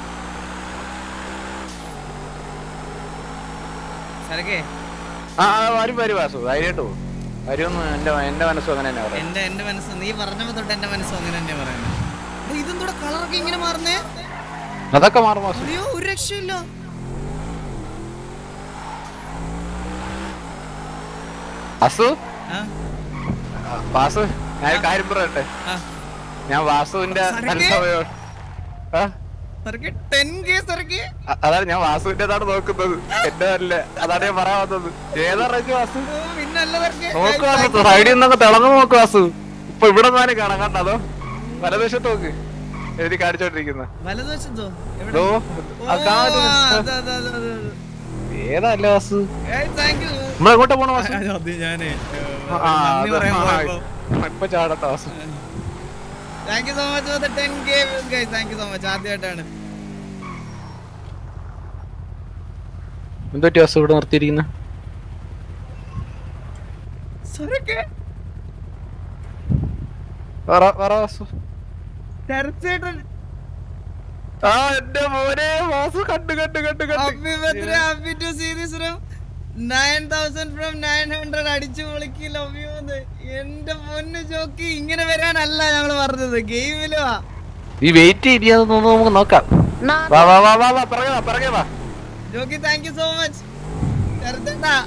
സരക്കേ ആ ആ, വരും വരും വാസു ധൈര്യമായിട്ട് പോകും വരുമെന്ന് എന്റെ എന്റെ മനസ്സും അങ്ങനെ തന്നെ പറയാം എന്റെ എന്റെ മനസ്സ് നീ പറഞ്ഞപ്പോ തൊട്ട് എന്റെ മനസ്സ് അങ്ങനെ തന്നെ പറയുന്നത് ഇതെന്തോടെ കളറൊക്കെ ഇങ്ങനെ മാറുന്നേ അതൊക്കെ മാറും വാസു അയ്യോ ഒരു രക്ഷയില്ല വാസു ആ? ആ, വാസു ഞാൻ ഒരു കാര്യം പറയട്ടെ ഞാൻ വാസുവിന്റെ സരക്ക്? മനസ്സമയോ ആ സരക്കേ ടെൻ കെ സരക്കേ അ- അതാണ് ഞാൻ വാസുവിന്റെതാണ് നോക്കുന്നത് എന്റെ അല്ല അതാണ് ഞാൻ പറയാൻ വന്നത് ഏതാ റേഞ്ച് വാസു പിന്നല്ല സരക്കേ നോക്ക് വാസു സൈഡിൽ നിന്നൊക്കെ തിളങ്ങ് നോക്ക് വാസു ഇപ്പൊ ഇവിടെ നിന്നാലും കാണാം കണ്ടോ അതോ വലതുവശത്ത് നോക്ക് എഴുതി കാണിച്ചോണ്ടിരിക്കുന്ന വലതുവശത്തോ ദോ, ആ കാണുന്നു. അത് അത് അത് അത് അത്. ഏതല്ല വാസു ഏയ്, thank you. നമ്മൾ എങ്ങോട്ടാ പോണ വാസു അത് ഞാനേ ആ, നന്ദി അത് പറയാൻ ആ, പോയപ്പോ ഇപ്പൊ ചാടത്ത Vasu thank you so much for the 10 K guys thank you so much ആദ്യമായിട്ടാണ് എന്തൊരു വാസു ഇവിടെ നിർത്തിയിരിക്കുന്ന സരക്കേ പറ പറ വാസു ചരച്ചേട്ടൻ ആ എന്റെ മോനെ വാസു കണ്ടു കണ്ടു കണ്ടു happy birthday happy to see this from 9000 from 900 അടിച്ചു പൊളിക്ക് ലവ് യു എന്റെ പൊന്നു ജോക്കി ഇങ്ങനെ വരാനല്ല ഞങ്ങൾ പറഞ്ഞത് ഗെയിമില് വാ ഈ വെയിറ്റ് ചെയ്യാതെ നമുക്ക് നോക്കാം വാ വാ വാ വാ വാ പിറകെ വാ പിറകെ വാ jockey thank you so much ചരച്ചേട്ടാ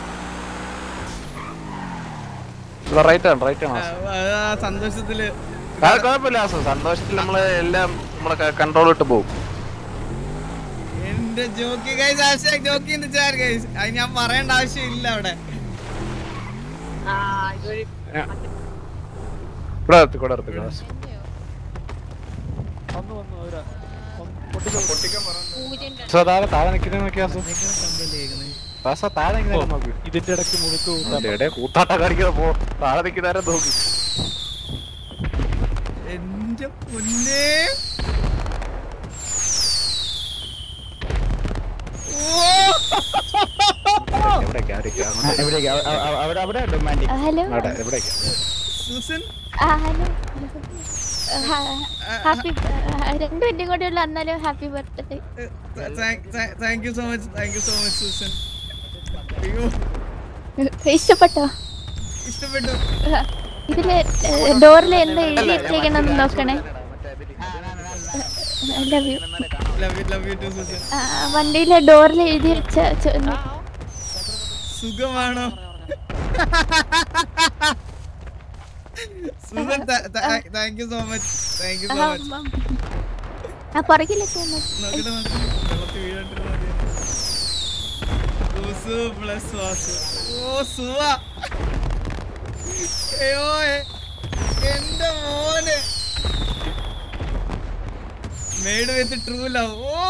റൈറ്റ് ആണ് റൈറ്റ് ആണ് വാസു ആ, ആ സന്തോഷത്തില് അത് കുഴപ്പമില്ല വാസു സന്തോഷത്തിൽ നമ്മള് എല്ലാം നമ്മളെ കൺട്രോൾ ഇട്ട് പോകും എന്റെ ജോക്കി ഗൈസ് ഹാഷ്ടാഗ് ജോക്കി എന്ന് ചാർ ഗൈസ് അത് ഞാൻ പറയേണ്ട ആവശ്യമില്ല അവിടെ ഇവിടെ നിർത്തി കൂടെ നിർത്തി വാസു വന്നു വന്നു അവരാ വാസു, താഴെ താഴെ നിൽക്കുന്ന നോക്കിയാ വാസു. വാസു, താഴെ നിൽക്കുന്ന നോക്ക് ഇതിന്റെ ഇടയ്ക്ക് മുഴുക്ക് കൂത്താട്ടം. എവിടെ കൂത്താട്ട കാണിക്കുന്നത് പോ താഴെ നിൽക്കുന്നവരെ നോക്കി എന്റെ പൊന്നേ എവിടേക്കാ ആരൊക്കെയാ? എവിടേക്കാ അവ- അവ- അവിടെ അവിടെ ഡൊമാൻറ്റിക് ഹലോ അവിടെ എവിടേക്കാ സൂസൻ ആ ഹലോ ഹാപ്പി രണ്ടു മിനിറ്റും കൂടെ ഉള്ളു എന്നാലും happy birthday thank you so much thank you so much Susan അയ്യോ ഇഷ്ടപ്പെട്ടോ ഇഷ്ടപ്പെട്ടു ഇതില് ഡോറിൽ എന്താ എഴുതി വെച്ചേക്കണെന്ന് നോക്കണേ love you love you love you too Susan വണ്ടിയിലെ ഡോറിൽ എഴുതി വെച്ച ചെ- സുഖമാണോ Susan thank you so much thank you so much ആ പുറകിലൊക്കെ ഒന്ന് നോക്കട്ടെ നോക്കട്ടെ. വെള്ളത്തിൽ വീഴാണ്ടിരുന്നാ മതി. സൂസു plus വാസു. ഓ സുവ അയ്യോ എ- എന്റെ മോനെ മെയ്ഡ് വിത്ത് ട്രൂ ലവ് ഓ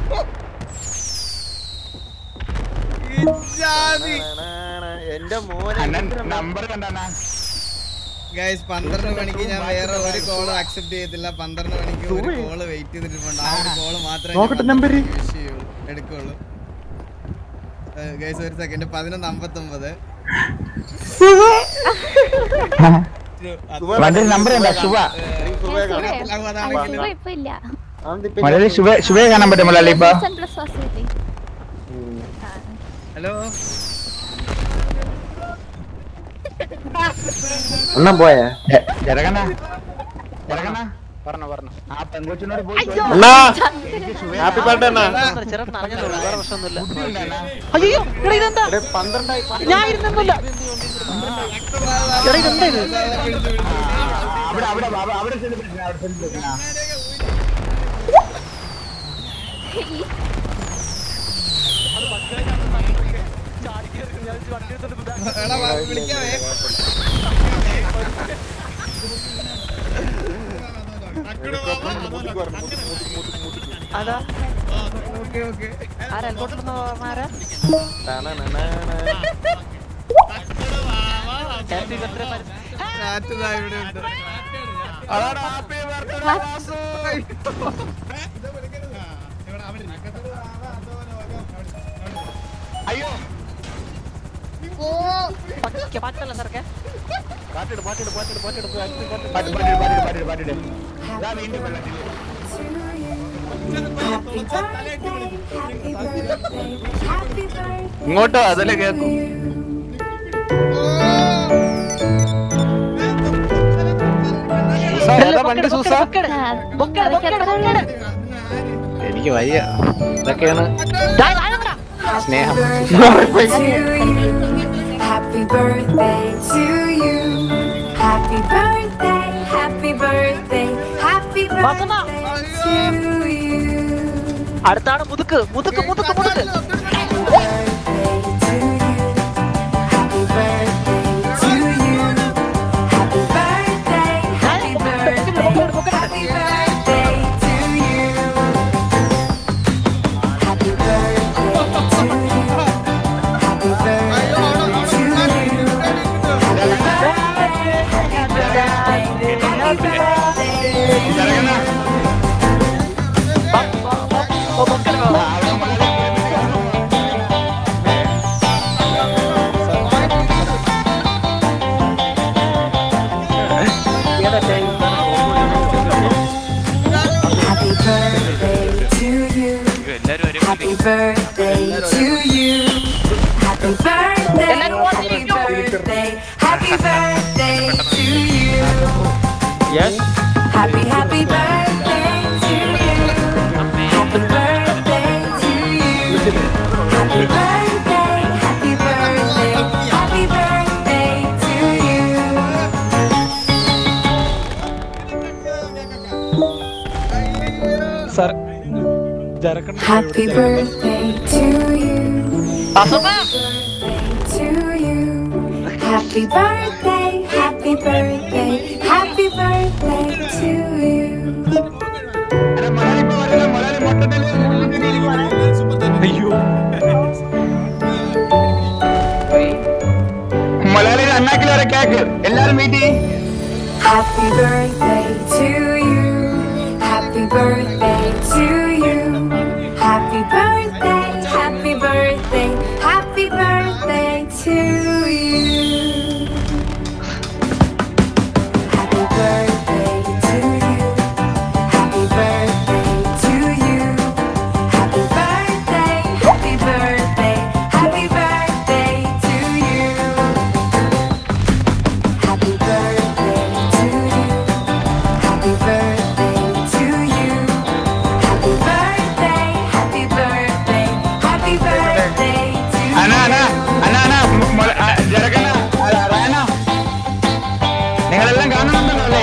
ഇജാതി എന്റെ മോനെ നമ്പർ കണ്ടാ ഗൈസ് പന്ത്രണ്ട് മണിക്ക് ഞാൻ വേറെ ഒരു കോളും അക്സെപ്റ്റ് ചെയ്യത്തില്ല പന്ത്രണ്ട് മണിക്ക് ഒരു കോള് വെയിറ്റ് ചെയ്തിട്ടുണ്ട് ആ ഒരു കോള് മാത്രമേ നോക്കട്ടെ number. യൂസ് ചെയ്യുള്ളൂ എടുക്കുള്ളൂ ഗൈസ് ഒരു സെക്കൻഡ് പതിനൊന്ന് അമ്പത്തൊമ്പത് വണ്ടി നമ്പർ കണ്ടാ ശുഭ സുഖം ഇപ്പൊ ഇല്ല മലയാളി ശുഭ ശുഭയെ കാണാൻ പറ്റും മലയാളി ഇപ്പൊ പ്ലസ് വാസു ഹലോ ഒന്നും പോയേ ഇറങ്ങണ ഇറങ്ങണ പറഞ്ഞോ പറഞ്ഞോ ആ പെങ്കൊച്ചിനോട് പോയി അണ്ണാ ഹാപ്പി ബർത്ത്ഡേ അണ്ണാ ചെറുപ്പം അറിഞ്ഞതുള്ളൂ വേറെ പ്രശ്നമൊന്നുമില്ല അയ്യോ എടാ ഇതെന്താ പന്ത്രണ്ടായി ഞാൻ ഇരുന്നൊന്നുമില്ല എടാ ഇതെന്താ ഇത് അവിടെ അവിടെ അവിടെ അവിടെ സെലിബ്രേഷൻ അവിടെ സെലിബ്രേഷൻ എടാ വാ, വിളിക്കാവേ അതാ ഓക്കെ ഓക്കെ ആരാ എൽബോട്ടിൽ ആരാ ഹാപ്പി ബർത്ത്ഡേ ചാറ്റ് ദാ ഇവിടെ ഉണ്ട് അയ്യോ പാട്ടല്ല സാറൊക്കെ പാട്ടിട് പാട്ടിട് പാട്ടിട് പാട്ടിട് പാട്ട് പാട്ട് പാട്ട് പാട്ട് പാട്ടിട് ഇതാ വീണ്ടും വെള്ളത്തിൽ ഇങ്ങോട്ടോ അതല്ലേ കേക്കും സൂസ, ഏതാ വണ്ടി സൂസ എനിക്ക് വയ്യ ഇതൊക്കെയാണ് സ്നേഹം Happy birthday to you. Happy birthday, happy birthday, happy birthday to you. അടുത്താണ് മുതുക്ക് മുതുക്ക് മുതുക്ക് മുതുക്ക് Happy birthday to you. Happy birthday to you. Happy birthday, happy birthday, happy birthday to you. Happy birthday to you. Happy birthday to you. Happy birthday, happy birthday. Happy birthday to you. Happy birthday to you. Happy birthday. Happy birthday. Happy birthday to you. Yes. Happy happy birthday to you. Happy birthday to you. Happy birthday. Happy birthday. Happy birthday to you. Sir ജരക്കണ്ട Happy birthday to you. To you. Happy birthday, happy birthday, happy birthday to you. അയ്യോ മലയാളിയുടെ അണ്ണാക്കിൽ വരെ cake എല്ലാരും wait ചെയ്യും Happy birthday to you. Happy birthday to you. Happy birthday, happy birthday, happy birthday to you. Happy birthday to you. Happy birthday to you. Happy birthday, happy birthday, happy birthday to you. Happy birthday to you. Happy birthday to you. Happy birthday, happy birthday, happy birthday to you. അനാ അനാ അനാ അനാ മൊ- ആ, ജരക്കണ്ണ അല്ല, റയന നിങ്ങളെല്ലാം കാണുന്നുണ്ടല്ലോ അല്ലേ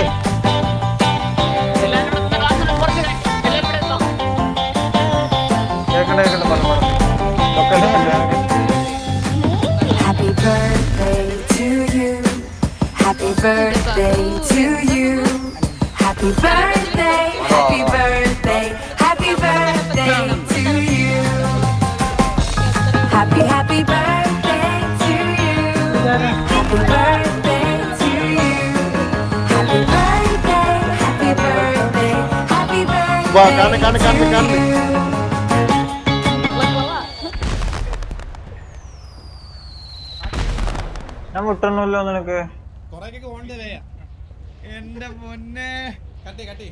Happy birthday to you. Happy birthday to you. Happy birthday, happy birthday, happy birthday to you. Happy, happy birthday to you. Happy birthday to you. Happy birthday, happy birthday, happy birthday. വാ കാണു കാണു കാണു കാണു ഞാൻ വിട്ടണല്ലോ നിനക്ക് എന്റെ പൊന്നെ കട്ടി കട്ടി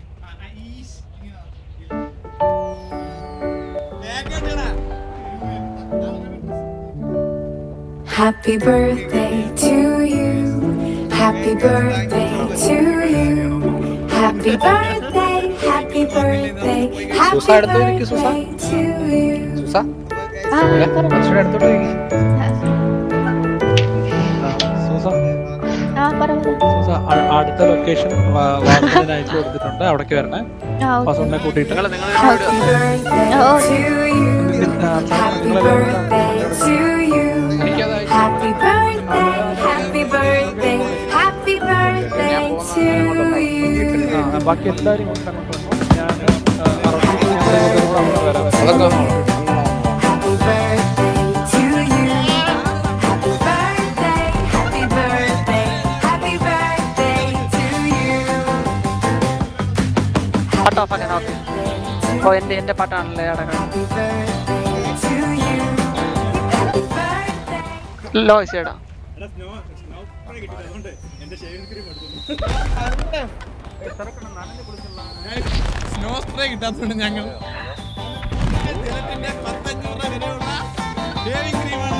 Happy birthday to you. Happy birthday to you. Happy birthday, happy birthday, happy Susa അടുത്ത് ഇരിക്ക്, Susa. birthday to you. Susa ഇവിടെ, കുറച്ചുകൂടെ അടുത്തോട്ട് ഇരിക്ക്. സൂസ ആ പറ പറ. സൂസ അ- അടുത്ത ലൊക്കേഷൻ വാട്സാപ്പിൽ അയച്ചു കൊടുത്തിട്ടുണ്ട് അവിടേക്ക് വരണേ ആ, ഓക്കേ. വാസുവിനെ കൂട്ടിയിട്ട് Happy birthday Oh. to you. Happy birthday to you. Happy birthday, happy birthday, happy birthday to you. ആ, ബാക്കി എല്ലാവരും ഇങ്ങോട്ട് അങ്ങോട്ട് വന്നു ഞാൻ അറുപത്തി ഞങ്ങൾ വരാം Happy birthday to you. Happy birthday, happy birthday, happy birthday to you. പാട്ട് ഓഫ് ആക്കാൻ ഓക്കെ ഓ എന്റെ എന്റെ പാട്ടാണല്ലേ അടക്കണം Happy birthday to you. Happy birthday. ലോ ചേടാ സ്നോ സ്പ്രേ കിട്ടാത്തതുകൊണ്ട് ഞങ്ങൾ ജലത്തിന്റെ പത്തഞ്ഞൂറ് വിലയുള്ള ഷേവിംഗ് ക്രീമാണ്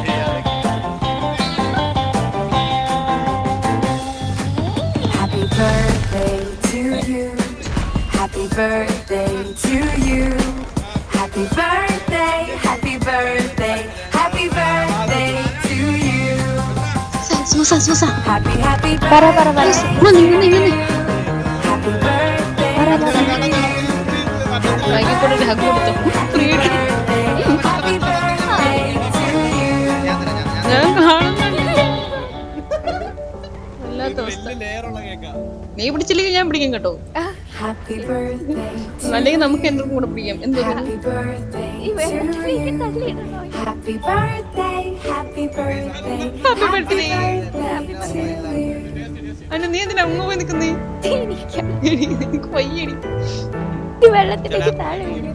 Happy birthday to you. Happy birthday to you. Happy birthday, happy birthday, happy birthday to you. Susa Susa Happy, happy പറ പറ പറ ഇങ്ങനെ ഇങ്ങനെ Happy birthday. പറ പറ വൈകിട്ടൊരു ഹഗ് കൊടുത്തു Happy birthday to you. ഞാൻ കാണുന്നുണ്ട് വല്ലാത്ത അവസ്ഥ ലെയറുള്ള കേക്കാ നീ പിടിച്ചില്ലെങ്കിൽ ഞാൻ പിടിക്കും കേട്ടോ Happy birthday. അല്ലെങ്കിൽ നമുക്ക് എന്തും കൂടെ പിടിക്കാം എന്തും Happy birthday ഈ to വെള്ളത്തിലേക്ക് you. തള്ളിയിടണോ Happy birthday, happy birthday, Happy birthday. happy birthday to you. അല്ല നീ എന്തിനാ അങ്ങ് പോയി നിക്കുന്നേ എനിക്കാ. എനിക്ക് വയ്യടി ഈ വെള്ളത്തിലേക്ക് താഴെ വീണു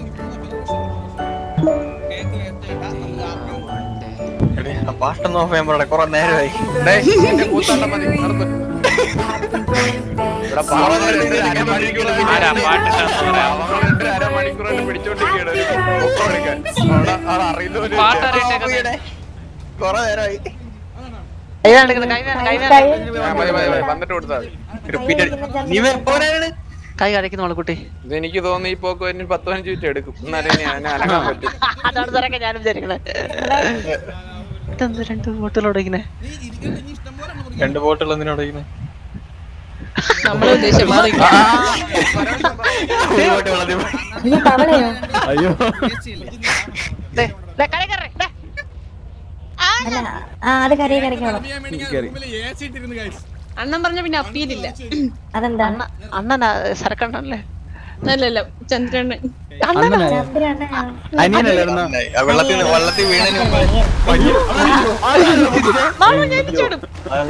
പാട്ടൊന്നും ഓഫ് ചെയ്യാൻ പറയണേ കുറെ നേരമായി ഡേയ്, എന്റെ കൂത്താട്ടം മതി നടന്നു ഇവിടെ പാവം രണ്ട് അരമണിക്കൂർ ആരാ പാട്ടിട്ടാന്ന് പറയാ രണ്ട് അരമണിക്കൂറായിട്ട് പിടിച്ചോണ്ടിരിക്കുകയാണ് ഒരു ഒപ്പം എടുക്കാൻ അവിടെ അത് അറിയുന്നവര് പാട്ട് അറിയട്ടെ കുറെ നേരമായി കൈ കാണിക്കുന്നത് കൈ കാണിക്കുന്നത് കൈ കാണിക്കുന്നത് ആ, മതി മതി മതി വന്നിട്ട് കൊടുത്താൽ മതി റിപ്പീറ്റ് നീ പോരാണ് കൈ കാണിക്കുന്ന മോളെക്കുട്ടി ഇത് എനിക്ക് തോന്നുന്നു ഈ പോക്ക് ഒരു പത്ത് പതിനഞ്ച് മിനിറ്റ് എടുക്കും എന്നാലേ ഞാൻ അനങ്ങാൻ പറ്റും അതാണ് സാറൊക്കെ ഞാനും വിചാരിക്കണേ ഇതെന്ത് രണ്ട് ബോട്ടിലോടെ ഇങ്ങനെ രണ്ട് ബോട്ടുകൾ എന്തിനാ ഉടയ്ക്കുന്നത് നമ്മളെ ഉദ്ദേശം മാറി ആ, അയ്യോ തവളയോ അയ്യോ അല്ല ആ അത് കരയെ കരയ്ക്കോളാം അണ്ണൻ പറഞ്ഞ പിന്നെ അപ്പീലില്ല അതെന്താ അണ്ണനാ സരക്കണ്ണല്ലേ അല്ലല്ല ചന്ദ്രണ്ണൻ അനിയനല്ലായിരുന്നോ വെള്ളത്തിൽ നിന്ന് വെള്ളത്തിൽ വീണതിന് മുമ്പ് മാമു ഞാൻ ചാടും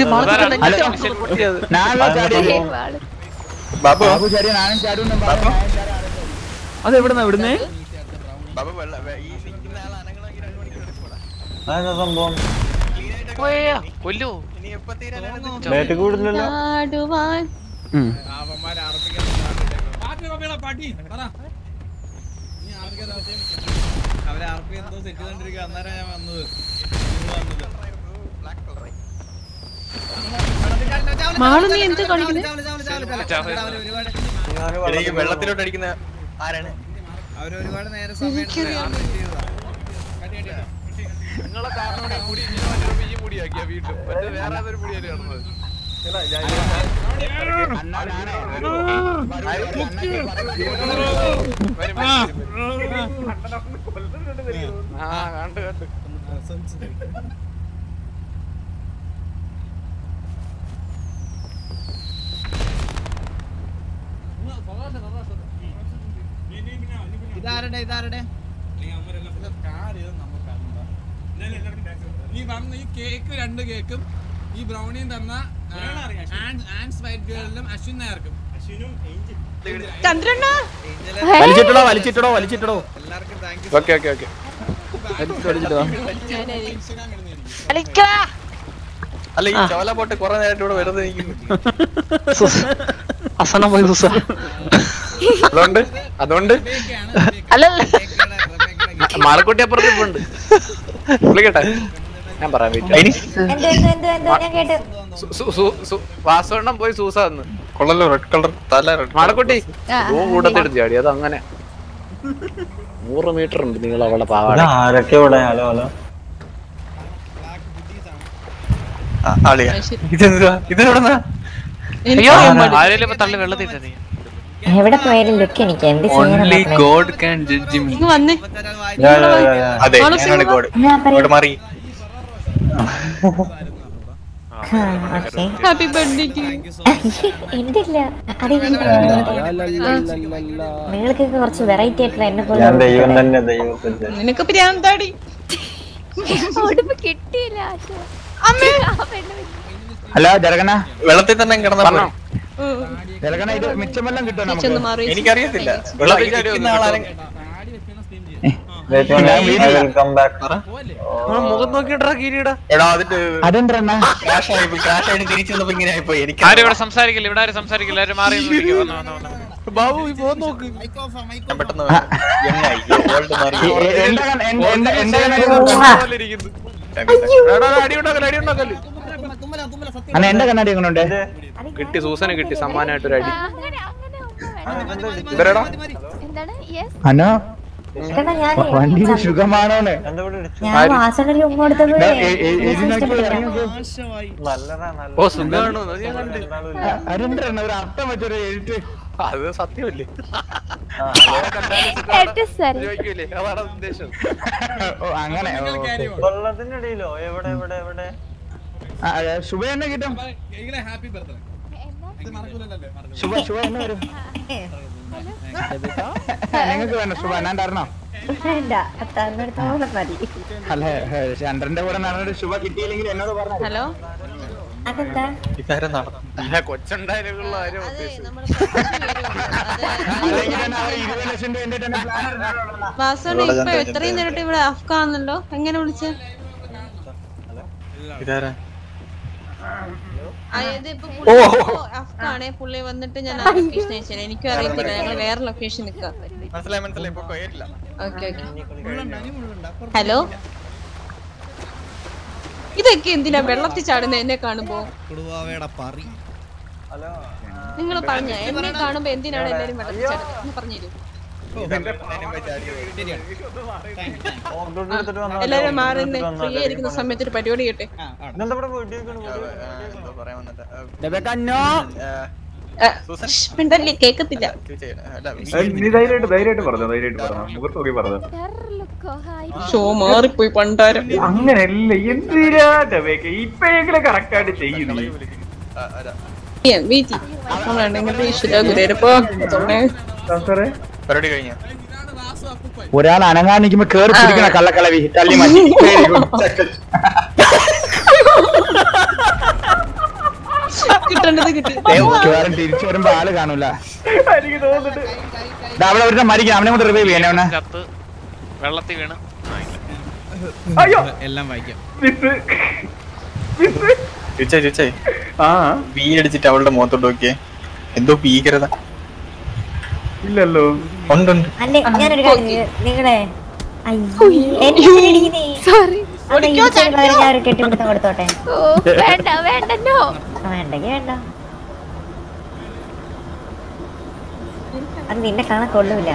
ബാബു ബാബു അത് എവിടുന്നാ ഇവിടുന്ന് ബാബു വെള്ള വെ- ഈ നിൽക്കുന്ന ആൾ അനങ്ങണമെങ്കിൽ രണ്ട് മണിക്കൂർ എടുക്കൂടാ സംഭവം കൊല്ലു ഇനി എപ്പോ തീരാനാണ് ബാറ്റ് കൂടുതലല്ലോ ചാടുവാൻ അവരെ ആർ പി എന്തോ സെറ്റ് ചെയ്തോണ്ടിരിക്കുക അന്നേരം ഞാൻ വന്നത് ഇന്ന് വന്നത്. മാളു നീ എന്ത് കളിക്കുന്നേ ചാവല്, ചാവല്, ചാവല്, ചാവല്. അവര് ഒരുപാട് എടീ, ഈ വെള്ളത്തിലോട്ട് അടിക്കുന്ന ആരാണ് അവര് ഒരുപാട് നേരം സമയം എടുത്ത് ആർപ്പി ചെയ്തതാ. നിങ്ങളെ കാരണം മുടി ഇങ്ങനെ മറ്റൊരു ഈ മുടിയാക്കിയ വീണ്ടും മറ്റേ വേറെ ഏതൊരു മുടിയല്ലേ നടന്നത് ആ കണ്ടു കണ്ടു ഇതാരുടെ ഇതാരുടെ ഈ പറഞ്ഞ ഈ കേക്ക് രണ്ട് കേക്കും ഈ ബ്രൗണിയും തന്ന ആൻസ് വൈറ്റ് ഗേളിലും അശ്വിൻ നായർക്കും ചന്ദ്രണ്ണ വലിച്ചിട്ടടോ വലിച്ചിട്ടടോ വലിച്ചിട്ടടോ എല്ലാവർക്കും thank you okay okay okay വലിച്ചിട്ടോ വലിച്ചിട്ടോ അല്ല ഈ ചോല പോട്ട് കുറെ നേരമായിട്ട് ഇവിടെ വെറുതെ നിൽക്കുന്നു അവസാനം പോയി ദിവസം അതുകൊണ്ട് അതുകൊണ്ട് അല്ലല്ല മാളക്കുട്ടി അപ്പുറത്ത് ഇപ്പൊ ഉണ്ട് വിളിക്കട്ടെ ഞാൻ പറയാം വെയിറ്റ് എന്തോ എന്തോ എന്തോ എന്തോ ഞാൻ കേട്ടു വാസവണ്ണം പോയി സൂസ തന്ന് കൊള്ളല്ലോ റെഡ് കളർ തല റെഡ് മാളക്കുട്ടി ഓ കൂട്ടത്തെടുത്ത് ചാടി അത് അങ്ങനെ നൂറ് മീറ്റർ ഉണ്ട് നിങ്ങൾ അവളെ പാവാട ആരൊക്കെ ഇവിടെ ഹലോ ഹലോ ആളിയാ ഇതെന്തുവാ ഇതെവിടെന്നാ അയ്യോ ആരെങ്കിലും ഇപ്പൊ തള്ളി വെള്ളത്തിൽ ഇട്ടേ എവിടെ പോയാലും ലുക്ക് എനിക്ക് എന്ത് ഓൺലി ചെയ്യണം ഗോഡ് ക്യാൻ ജഡ്ജ് മീ ഇങ്ങ് വന്നേ അതെ ഞാനാണ് ഗോഡ് ഞാൻ പറയും ഗോഡ് മാറി ഓക്കെ ഹാപ്പി ബർത്ത്ഡേ ടു എന്റെ ഇല്ല അത് ഞാൻ നിങ്ങൾക്ക് കുറച്ച് വെറൈറ്റി ആയിട്ടുള്ള എന്നെ പോലെ ഞാൻ ദൈവം തന്നെ ദൈവത്തിന്റെ നിനക്ക് പ്രാന്താടി ഉടുപ്പ് കിട്ടിയില്ല ആശ. അമ്മേ ആ പെണ്ണ് വിളിച്ചു. ഹലോ ജരകന വെള്ളത്തിൽ തന്നെ കിടന്ന ജരകന ഇത് മിച്ചം വല്ലതും കിട്ടുമോ നമുക്ക് ചെന്ന് മാറി എനിക്കറിയത്തില്ല വെള്ളത്തിൽ ഇരിക്കുന്ന ആളാരെ വെൽക്കം ബാക്ക് മുഖം നോക്കിട്ടാ കീരിടാ എടാ അതിന്റെ അതെന്താ ക്രാഷ് ആയി ക്രാഷ് ആയിട്ട് തിരിച്ചു വന്നപ്പോ ഇങ്ങനെ ആയിപ്പോയി എനിക്ക് ആരും ഇവിടെ സംസാരിക്കില്ല ഇവിടെ ആരും സംസാരിക്കില്ല ആരും മാറി നിന്ന് നിൽക്കുക. വന്നോ, വന്നോ, വന്നോ. ബാബു ഈ ഫോൺ നോക്ക് ഞാൻ പെട്ടെന്ന് young ആയി ഗോൾഡ് മാറി പോലെ ഇരിക്കുന്നു എടാ, എടാ, അടി ഉണ്ടാക്കല് അടി ഉണ്ടാക്കല് അണ്ണ എന്റെ കണ്ണാടി എങ്ങനെ ഉണ്ട് കിട്ടി സൂസന് കിട്ടി സമ്മാനമായിട്ട് ഒരു അടി അങ്ങനെ അങ്ങനെ ഒന്നും വേണ്ട. ഇവരെടാ എന്താണ് യെസ് അനോ ചേട്ടാ ഞാൻ വണ്ടിയിൽ സുഖമാണോന്ന് ഞാൻ വാസനൊരു ഉമ്മ കൊടുത്തപ്പോഴേ നല്ലതാ നല്ല ഓ സുഖാണോ അത് ഞാൻ കണ്ട് അരുണ്ടണ്ണ ഒരു അർത്ഥം വെച്ചൊരു എഴുത്ത് അത് സത്യമല്ലേ എട്ട് സ്ഥലം ചോദിക്കൂലേ അതാണ് ഉദ്ദേശം ഓ അങ്ങനെ ഓ, ഓ. വെള്ളത്തിന്റെ ഇടയിലോ എവിടെ എവിടെ എവിടെ ആ, ആ, ശുഭ എന്നെ കിട്ടും ഹാപ്പി ബർത്ത്ഡേ ഇത് മറക്കൂലല്ലേ ശുഭ ശുഭ എന്നെ വരും നിങ്ങൾക്ക് വേണം ശുഭ ഞാൻ തരണോ വേണ്ട തന്നെടുത്തോളം മതി അല്ല ചന്ദ്രന്റെ കൂടെ നടന്നിട്ട് ശുഭ കിട്ടിയില്ലെങ്കിൽ എന്നോട് പറഞ്ഞു ഹലോ അതെന്താ ഇതാരും നടന്നു അല്ല കൊച്ചുണ്ടായാലുള്ള കാര്യം അതെ ഉദ്ദേശിച്ചത് നമ്മള് അല്ലെങ്കിൽ ഞാൻ ആ ഇരുപത് ലക്ഷം രൂപ എന്റെ തന്നെ പ്ലാൻ വാസോണ്ട് ഇപ്പൊ എത്രയും നേരിട്ട് ഇവിടെ അഫ്ഗാന്നല്ലോ എങ്ങനെ വിളിച്ച ഇതാരാ അതായത് ഇപ്പൊ പുള്ളി അഫ്ഗാണേ പുള്ളി വന്നിട്ട് ഞാൻ ആ ലൊക്കേഷൻ അയച്ചു എനിക്കും അറിയത്തില്ല ഞങ്ങൾ വേറെ ലൊക്കേഷൻ നിക്കാം മനസ്സിലായി മനസ്സിലായി ഇപ്പൊ കേട്ടില്ല ഓക്കെ ഓക്കെ ഹലോ ഇതൊക്കെ എന്തിനാ വെള്ളത്തിൽ ചാടുന്ന എന്നെ കാണുമ്പോ കുടുവാവയുടെ പറി ഹലോ നിങ്ങൾ പറഞ്ഞ എന്നെ കാണുമ്പോ എന്തിനാണ് എല്ലാരും വെള്ളത്തിൽ ചാടുന്നത് ഒന്ന് പറഞ്ഞുതരൂ എല്ലാരും മാറി ഫ്രീ ആയിരിക്കുന്ന സമയത്ത് ഒരു പരിപാടി കേട്ടെ ഇതെന്താ ഇവിടെ വീട്ടിൽ എന്തോ പറയാൻ വന്നിട്ട് ഡെബക്കന്നോ മിണ്ടല്ലേ കേക്കത്തില്ല നീ ധൈര്യമായിട്ട് ധൈര്യമായിട്ട് പറഞ്ഞു ധൈര്യമായിട്ട് പറഞ്ഞു മുഖത്ത് നോക്കി പറഞ്ഞു ഷോ മാറിപ്പോയി പണ്ടാരം അങ്ങനെയല്ല എന്തിനാ ഡബേക്ക് ഇപ്പഴെങ്കിലും കറക്റ്റ് ആയിട്ട് ചെയ്യുന്നു വീട്ടി നമ്മളുണ്ടെങ്കിൽ ഈശ്വര ഗുരുപ്പോ പരിപാടി കഴിഞ്ഞ ഒരാൾ അനങ്ങാൻ നിൽക്കുമ്പോ കേറി പിടിക്കണ കള്ളക്കളവി തള്ളി മാറ്റി Very good. കിട്ടേണ്ടത് കിട്ടി മിക്കവാറും തിരിച്ചു വരുമ്പോ ആള് കാണൂല എനിക്ക് തോന്നുന്നുണ്ട് ദാ അവിടെ ഒരു മരിക്കണം അവനെ കൊണ്ട് റിവൈവ് ചെയ്യാൻ അവനെ ചത്ത് വെള്ളത്തിൽ വീണ് അയ്യോ എല്ലാം വായിക്കാം മിസ് ചുച്ചേ ചുച്ചേ ആ വീ അടിച്ചിട്ട് അവളുടെ മുഖത്തോട്ട് നോക്കിയേ എന്തോ ഭീകരത ഇല്ലല്ലോ ഉണ്ടുണ്ട് അല്ലേ ഞാനൊരു കാര്യം ചെയ്യും. നിങ്ങളെ സോറി ഞാൻ ഒരു കെട്ടിപ്പിടുത്തം കൊടുത്തോട്ടെ വേണ്ട വേണ്ട നോ ആ, വേണ്ടെങ്കി വേണ്ട അത് നിന്നെ കാണാൻ കൊള്ളൂല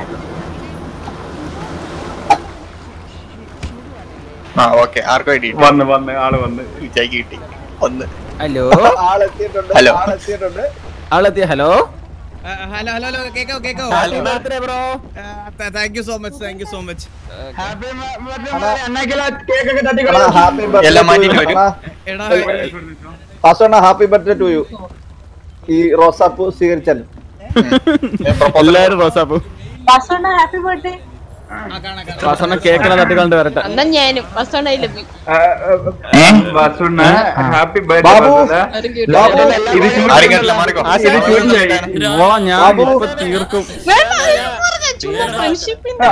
ആ ഓക്കെ ആർക്കും ഐഡി വന്ന് വന്ന് ആള് വന്ന് വിജയ്ക്ക് കിട്ടി ഒന്ന് ഹലോ ഹലോ ആളെത്തിയ ഹലോ ഹലോ ഹലോ ഹലോ കേക്കോ കേക്കോ bro thank you so much thank you so much കേക്കൊക്കെ തട്ടിക്കളാം എല്ലാം മാറ്റിട്ട് വരും എടാ വാസുണ്ണ ഹാപ്പി ബർത്ത്ഡേ ടു യു ഈ റോസാപ്പൂ സ്വീകരിച്ചാൽ എല്ലാരും റോസാപ്പൂ ഹാപ്പി ബർത്ത്ഡേ വാസണ്ണ കേക്കിനെ തട്ടിക്കളണ്ട് വരട്ടെ എന്നാ ഞാനും വസോണ ലഭ്യം വസുണ്ണ ഹാപ്പി ബാബു. ബാബു. ഇത് ആരും കേട്ടില്ല, മാറിക്കോ. ഇത് ചൂടായി ഇവളെ ഞാൻ ഇപ്പൊ തീർക്കും ഫ്രണ്ട്ഷിപ്പിന്റെ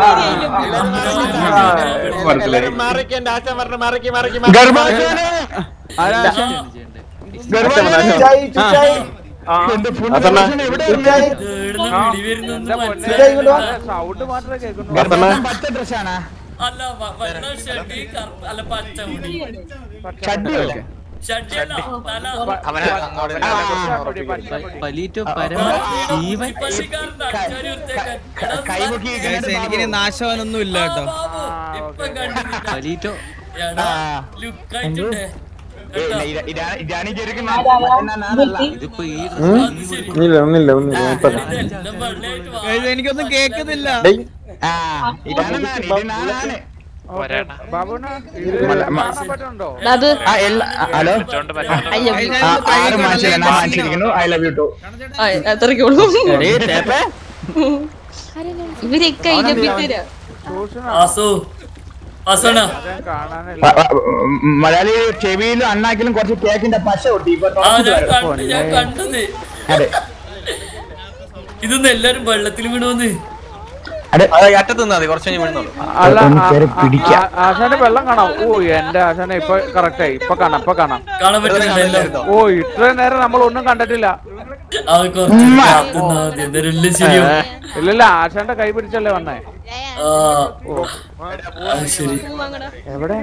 മനസ്സിലായി മാറിക്ക് എന്റെ ആശാൻ പറഞ്ഞു മാറിക്ക് മാറിക്ക് ഗർഭാശയനെ ആരാശം ചുച്ചായി ചുച്ചായി ആ വാസണ്ണ ചുച്ചായി ചുച്ചായി ഇങ്ങോട്ട് വാ സൗണ്ട് മാത്രമേ കേൾക്കുന്നു വാസണ്ണ പച്ച ഡ്രസ്സാണ് അല്ല വ- വെള്ള ഷർട്ട് കറുപ്പ് അല്ല പച്ച മുടി ഷഡ്ഡിയോ ഷർട്ട് അല്ല തല അവനെ അങ്ങോട്ട് പലീറ്റോ പശിക്കാരൻ്റെ അടിച്ചാരി വൃത്തിയാക്കാൻ. എടാ, കൈമുക്കി Guys, എനിക്കിനി നാശവാനൊന്നും ഇല്ല കേട്ടോ ബാബു, ഇപ്പൊ കണ്ടിട്ടില്ല. പലീറ്റോ എടാ, look ആയിട്ടുണ്ട്. ഇതാണ് ചെറുക്കുന്ന ഇതിപ്പോ ഈ ഒന്നില്ല ഒന്നില്ല ഒന്നില്ല ഇപ്പൊ ഇതെല്ലാം വെള്ളയായിട്ട് വാ. Guys, എനിക്കൊന്നും കേക്കുന്നില്ല ഡേയ് ആ ഇതാണ് നാണ്, ഇത് നാണാണ് വരാണ് ബാബുണ്ണ കാണാൻ പറ്റുന്നുണ്ടോ അത് ആ എല്ലാ ആ, ഹലോ ചുണ്ട് പറ്റാണ്ട് അയ്യോ ആ, ആറ് മാച്ചിൽ എന്നാ മാച്ചിരിക്കുന്നു ഐ ലവ് യു ടു അത്രയ്ക്ക് ഉള്ളൂ എടീ, തേപ്പേ. ഇവരൊക്കെ ഇരപ്പിത്തരാ വാസു, വാസുണ്ണ. കാണാനില്ല മലയാളി ചെവിയിലും അണ്ണാക്കിലും കുറച്ച് കേക്കിന്റെ പശ ഒട്ടി ഇപ്പൊ ആ, തുറച്ചിട്ട് ഞാൻ വരാം. കണ്ടു, ഞാൻ കണ്ടത്. അതെ ഇതൊന്നും എല്ലാരും വെള്ളത്തിൽ വീണോന്ന് അതെ അറ്റത്ത് നിന്നാ മതി കുറച്ച് കഴിഞ്ഞ് വീഴുന്നുള്ളൂ അല്ല ഒന്ന് കേറി ആ- പിടിക്കാം. ആ- ആശാന്റെ വെള്ളം കാണാം ഓ എന്റെ ആശാനെ ഇപ്പൊ കറക്റ്റ് ആയി ഇപ്പൊ കാണാം ഇപ്പൊ കാണാം കാണാൻ പറ്റുന്നുണ്ടല്ലോ ഓ ഇത്രയും നേരം നമ്മൾ ഒന്നും കണ്ടിട്ടില്ല അത് കുറച്ച് കാത്തുന്നാ മതി എന്നാലും എല്ലാം ശരിയാവും ഏ, ഇല്ലില്ല ആശാന്റെ കൈ പിടിച്ചല്ലേ വന്നേ ആ ആ, ശരി എവിടെ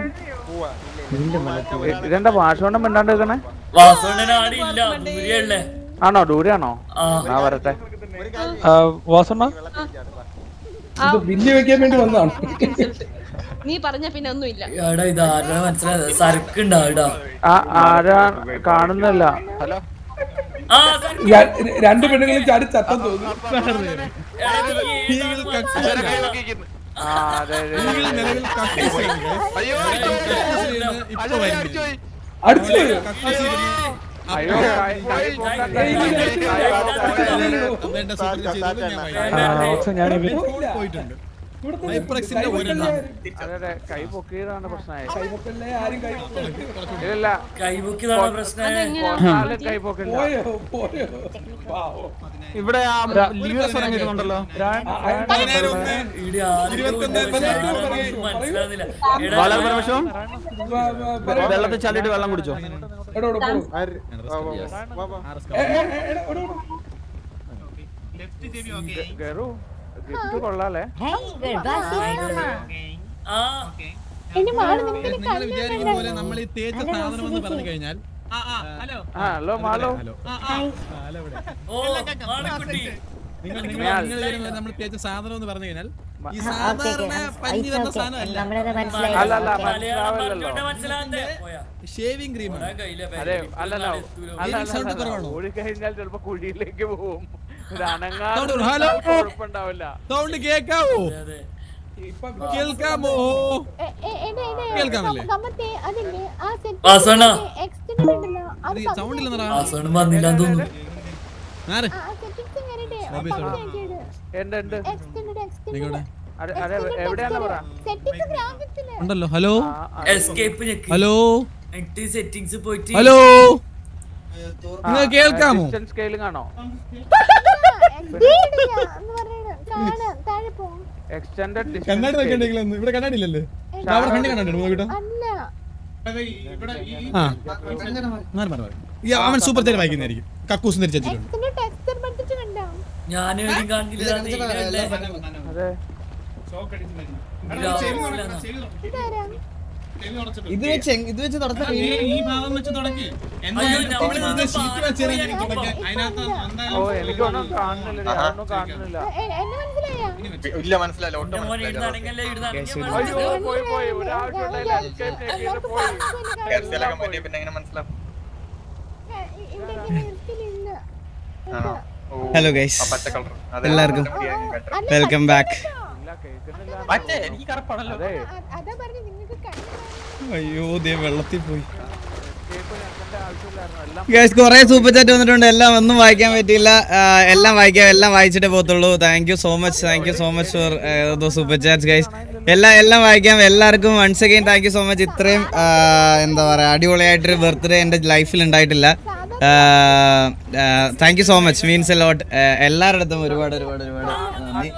ഇ- ഇതെന്താ ഭാഷകൊണ്ടും മിണ്ടാണ്ട് നിൽക്കണേ വാസുണ്ണൻ ആടെ ഇല്ല ദൂരെയല്ലേ ആണോ ദൂരെയാണോ ആ ആ വരട്ടെ വാസണ്ണ ആ, ബില്ല് വെക്കാൻ വേണ്ടി വന്നതാണ് നീ പറഞ്ഞ പിന്നെ ഒന്നുമില്ല എടാ ഇത് ആരാ മനസ്സിലായത് സരക്കുണ്ടാ എടാ ആ ആരാ കാണുന്നില്ല ആ സരക്ക്. ര- രണ്ട് പെണ്ണുങ്ങളും ചാടി ചത്തം തോന്നുന്നു എടാ, നീ ഏതാ മനസ്സിലായത്? ആ അതെ അതെ അടിച്ചു അയ്യോ കൈ- കൈ പോക്കാൻ ഏയ്, ഇല്ല, കൈ ഇല്ല, പോക്കാൻ വേണ്ട, ഞാൻ വേണ്ട. പോയിട്ടുണ്ട് ഇവിടുത്തെ അതെ അതെ കൈ പൊക്കിയതാണ് പ്രശ്നമായി കൈവക്കല്ലേ ആരും കൈവക്കല്ലേ ഇല്ല കൈമുക്കിയതാണ് പ്രശ്നം കൊന്നാലും കൈ പൊക്കില്ല പോയോ പോയോ പാവോ. ഇവിടെ ആ ലീവേഴ്സ് ഇറങ്ങിയിട്ടുണ്ടല്ലോ ഇവിടെ ആരും മനസ്സിലാകുന്നില്ല എടാ വളരെ പരമശം വാ, വാ, പറ. വെള്ളത്തിൽ ചള്ളിയിട്ട് വെള്ളം കുടിച്ചോ എടോ, എടോ, പോ. ഏ, ഏ, ഏ, എടോ, എടോ, എടോ. ഗറു ഗിഫ്റ്റ് കൊള്ളാലേ ആ എന്റെ മാള് നിനക്ക് നിങ്ങൾ വിചാരിക്കുന്ന പോലെ നമ്മൾ ഈ തേച്ച സാധനം എന്ന് പറഞ്ഞു കഴിഞ്ഞാൽ ആ ഹലോ മാളു ഓ മാളക്കുട്ടി നിങ്ങൾ നിങ്ങൾ ഞാൻ- നിങ്ങൾ ഇതിന് നമ്മൾ പേച്ച സാധനം എന്ന് പറഞ്ഞു കഴിഞ്ഞാൽ ഈ ആ, സാധാരണ okay, okay. പഞ്ഞി It's വന്ന okay. സാധനമല്ല നമ്മളത് മനസ്സിലായി. അല്ല, അല്ല, Okay. മനസ്സിലാവില്ലല്ലോ. ഷേവിംഗ് ക്രീം അതെ അല്ലല്ല അല്ല സൗണ്ട് അല്ല കുറവാണോ ഓടി കഴിഞ്ഞാൽ ചിലപ്പോ കുഴിയിലേക്ക് പോകും ഇത് Sound അനങ്ങാതെ കുറവ്. ഹലോ. കുഴപ്പമുണ്ടാവില്ല സൗണ്ട് കേൾക്കാവോ കേൾക്കാമോ കേൾക്കാമല്ലേ വാസണ്ണ സൗണ്ട് ഇല്ലെന്നടാ വാസണ്ണ വന്നില്ലാന്ന് തോന്നുന്നു ആരെ ഉണ്ട് ഉണ്ട് നിങ്ങളുടെ അതെ അതെ എവിടെയാന്ന് പറ ഉണ്ടല്ലോ ഹലോ എസ്കേപ്പ് ഞെക്ക് ഹലോ എന്നിട്ട് സെറ്റിംഗ്സ് പോയിട്ട് ഹലോ നിങ്ങൾ കേൾക്കാമോ സ്കെയിലും കാണോ എക്സ്റ്റൻഡഡ് കണ്ണാടി നോക്കണ്ടെങ്കിലും ഇവിടെ കണ്ണാടി ഇല്ലല്ലേ ദാ അവിടെ കണ്ണി കണ്ണാടി നോക്കിട്ടോ ആ മാറി മാറി മാറി ഈ അവൻ സൂപ്പർ ചാറ്റ് വായിക്കുന്നതായിരിക്കും കക്കൂസ് തിരിച്ചിട്ടുണ്ട് ഞാൻ എവിടെയും കാണില്ല അതെ ഇത് വെച്ച് എങ്- ഇത് വെച്ച് നടത്താൻ ഈ ഭാഗം വെച്ച് തുടക്കി എന്തായാലും ഷീറ്റ് വെച്ചാൽ എനിക്ക് തുടക്കാൻ അതിനകത്ത് ഓ എനിക്ക് ഒന്നും കാണുന്നില്ല ഒന്നും കാണുന്നില്ല ഇല്ല മനസ്സിലായില്ല ഒട്ടും അയ്യോ പോയി പോയി ഒരാവശ്യമുണ്ടായില്ല escape ഞെക്കിയിട്ട് പോയി മനസ്സിലാക്കാൻ പറ്റിയ പിന്നെ എങ്ങനെ മനസ്സിലാവും ആണോ ഓ, ഹലോ ഗൈസ് ആ പച്ച കളർ അതെ എല്ലാവർക്കും വെൽക്കം ബാക്ക് മറ്റേ എനിക്ക് കറപ്പാണല്ലോ അയ്യോ ദേ വെള്ളത്തിൽ പോയി ഗൈസ് കുറെ സൂപ്പർ ചാറ്റ് വന്നിട്ടുണ്ട് എല്ലാം ഒന്നും വായിക്കാൻ പറ്റിയില്ല ആ, എല്ലാം വായിക്കാം എല്ലാം വായിച്ചിട്ടേ പോകത്തുള്ളൂ thank you so much thank you so much for super chats guys എല്ലാം എല്ലാം വായിക്കാം എല്ലാവർക്കും once again thank you so much ഇത്രയും ആ, എന്താ പറയുക അടിപൊളിയായിട്ടൊരു ബർത്ത്ഡേ എൻ്റെ ലൈഫിൽ ഉണ്ടായിട്ടില്ല thank you so much means a lot എല്ലാവരുടെ അടുത്തും ഒരുപാട് ഒരുപാട് ഒരുപാട് നന്ദി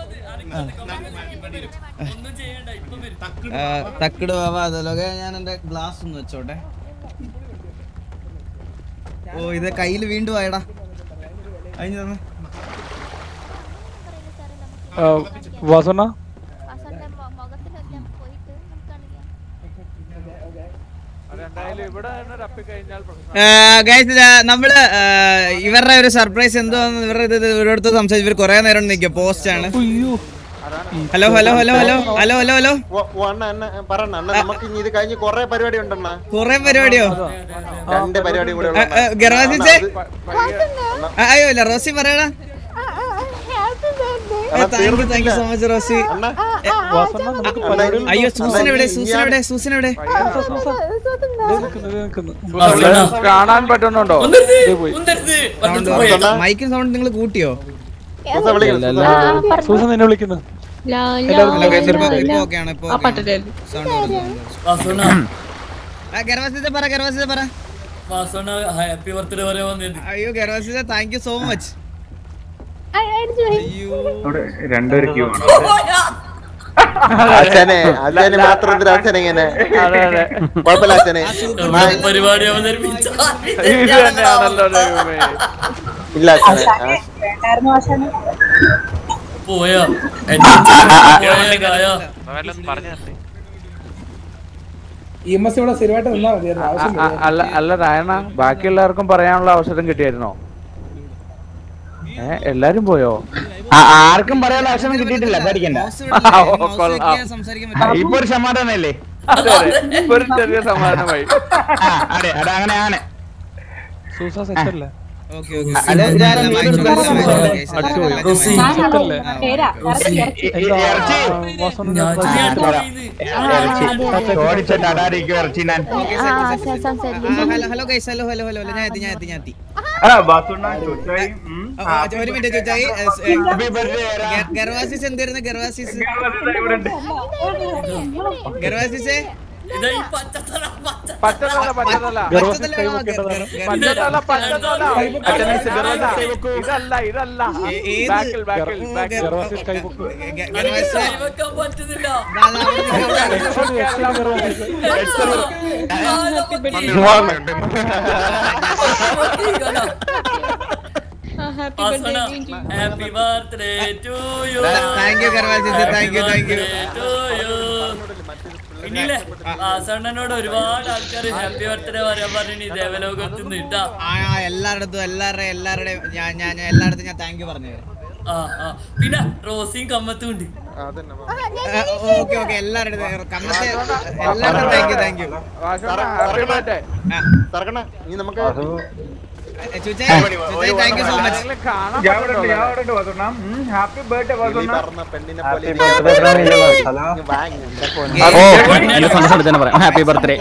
ആ, തക്കട് ബാബ അതല്ലോ ഞാൻ എൻ്റെ ഗ്ലാസ് ഒന്ന് വെച്ചോട്ടെ ഓ ഇത് കയ്യിൽ വീണ്ടും ആയടാ അഴിഞ്ഞു തന്നെ വാസണ്ണ അതെന്തായാലും ഇവിടെ തന്നെ തപ്പിക്കഴിഞ്ഞാൽ പ്രശ്നം ഗൈസ് നമ്മള് ആ, ഇവരുടെ ഒരു സർപ്രൈസ് എന്തോന്ന് ഇവരുടെ ഇത് ഇവരോടത്ത് സംസാരിച്ചു ഇവർ കുറെ നേരം നിൽക്കുക പോസ്റ്റ് ആണ് hello hello hello hello hello hello hello ഓ, ഓ, അണ്ണ അണ്ണ പറയണ അണ്ണ നമുക്ക് ഇനി ഇത് കഴിഞ്ഞ് കൊറേ പരിപാടി ഉണ്ടണ്ണ കുറെ പരിപാടിയോ രണ്ട് പരിപാടി കൂടെ ആ, ആ, ഗർവാസിച്ചേ ആ, അയ്യോ ഇല്ല റോസി പറയടാ thank you thank you so much Rosie അയ്യോ സൂസൻ എവിടെ സൂസൻ എവിടെ സൂസൻ എവിടെ കാണാൻ പറ്റുന്നുണ്ടോ മൈക്കിന് സൗണ്ട് നിങ്ങൾ കൂട്ടിയോ സൂസൻ നിന്നെ വിളിക്കുന്നു ഇപ്പൊ ഓക്കെയാണ് ഇപ്പൊ സൗണ്ട് ഗർവാസിച്ച പറ ഗർവാസിച്ച പറ വാസണ്ണ ഹാപ്പി ബർത്ത്ഡേ പറയാൻ വന്നിട്ട് അയ്യോ ഗർവാസിച്ച താങ്ക് യു സോ മച്ച് അവിടെ രണ്ടൊരു ക്യൂ ആണ് അച്ഛനെ അച്ഛനെ മാത്രം എന്തിനാ അച്ഛനെ ഇങ്ങനെ അതെ അതെ കുഴപ്പമില്ല അച്ഛനെ പരിപാടി അവതരിപ്പിച്ച ഇത് തന്നെയാണല്ലോ ദൈവമേ ഇല്ല അച്ഛനെ ആ. പോയോ എന്റെ പോയോ ഗായോ വല്ലതും പറഞ്ഞു തരട്ടെ ഇ എം എസ് ഇവിടെ സ്ഥിരമായിട്ട് നിന്നാ മതിയായിരുന്നു ആവശ്യം അ- അ- അല്ല അല്ല രായണ ബാക്കിയുള്ളവർക്കും പറയാനുള്ള അവസരം കിട്ടിയായിരുന്നോ ഏ എല്ലാരും പോയോ ആർക്കും പറയാനുള്ള അവസരം കിട്ടിയിട്ടില്ല പേടിക്കണ്ട ഓ, കൊള്ളാം. ഇപ്പൊ ഒരു സമാധാനമല്ലേ അതെ അതെ ഇപ്പൊ ഒരു ചെറിയ സമാധാനമായി ആ, അതെ അതെ അങ്ങനെയാണ് സൂസ സെറ്റല്ലേ ഓക്കെ ഓക്കെ അല്ല, ഇതാരാ റോസി ചോദിച്ചിട്ട് അടാരിക്കും ഇറച്ചി ഞാൻ hello hello guys hello hello hello ഞാൻ എത്തി ഞാൻ എത്തി ഞാൻ എത്തി ആ ബാസുണ്ണ ചോദിച്ചായി ഉം. ഓ, ഓ, ഒരു മിനിറ്റ് ചോദിച്ചായി Happy birthday, എടാ. ഗർവാസിസ് എന്തായിരുന്നു ഗർവാസിസ് ഇവിടെ ഉണ്ട്. ഗർവാസിസേ ഇതാ ഈ പച്ചത്തല പച്ച പച്ചത്തല പച്ചത്തല ഗർവാസിസ് കൈ വെക്കേണ്ടതാണ് പച്ചത്തല പച്ചത്തല അറ്റൻഡൻസ് ഗർവാസിസ് ഇതല്ല ഇതല്ല ഏത്? ബാക്കിൽ ബാക്കിൽ ബാക്കിൽ ഗർവാസിസ് കൈ വെക്കുക ഗർവാസിസ് കൈ വെക്കാൻ പറ്റുന്നില്ല happy birthday to you thank you Gervasis thank you thank you പിന്നില്ലേ വാസണ്ണനോട് ഒരുപാട് ആൾക്കാർ ഹാപ്പി ബർത്ത്ഡേ പറയാൻ പറഞ്ഞു ദേവലോകത്ത് നിട്ടാ ആ എല്ലാവരുടെ എല്ലാവരുടെ എല്ലാവരുടെയും ഞാൻ ഞാൻ ഞാൻ എല്ലായിടത്തും ഞാൻ താങ്ക് യു പറഞ്ഞു ആ ആ പിന്നെ റോസിയും കമ്മത്തും ഉണ്ട് ഓക്കെ ഓക്കെ എല്ലാവരുടെ കമ്മത്തെ എല്ലാവരുടെ താങ്ക് യു താങ്ക് യു സർക്കണ നീ നമുക്ക് ചുച്ചേ ചുച്ചേ താങ്ക് യു സോ മച്ച് ഞാൻ ഇവിടെ ഉണ്ട്, ഞാൻ ഇവിടെ ഉണ്ട് വാസുണ്ണ. ഉം, ഹാപ്പി ബർത്ത്ഡേ വാസുണ്ണ. പറഞ്ഞ പെണ്ണിനെ പോലെ Happy birthday, ഹലോ. എന്റെ സന്തോഷം തന്നെ പറയാം ഹാപ്പി ബർത്ത്ഡേ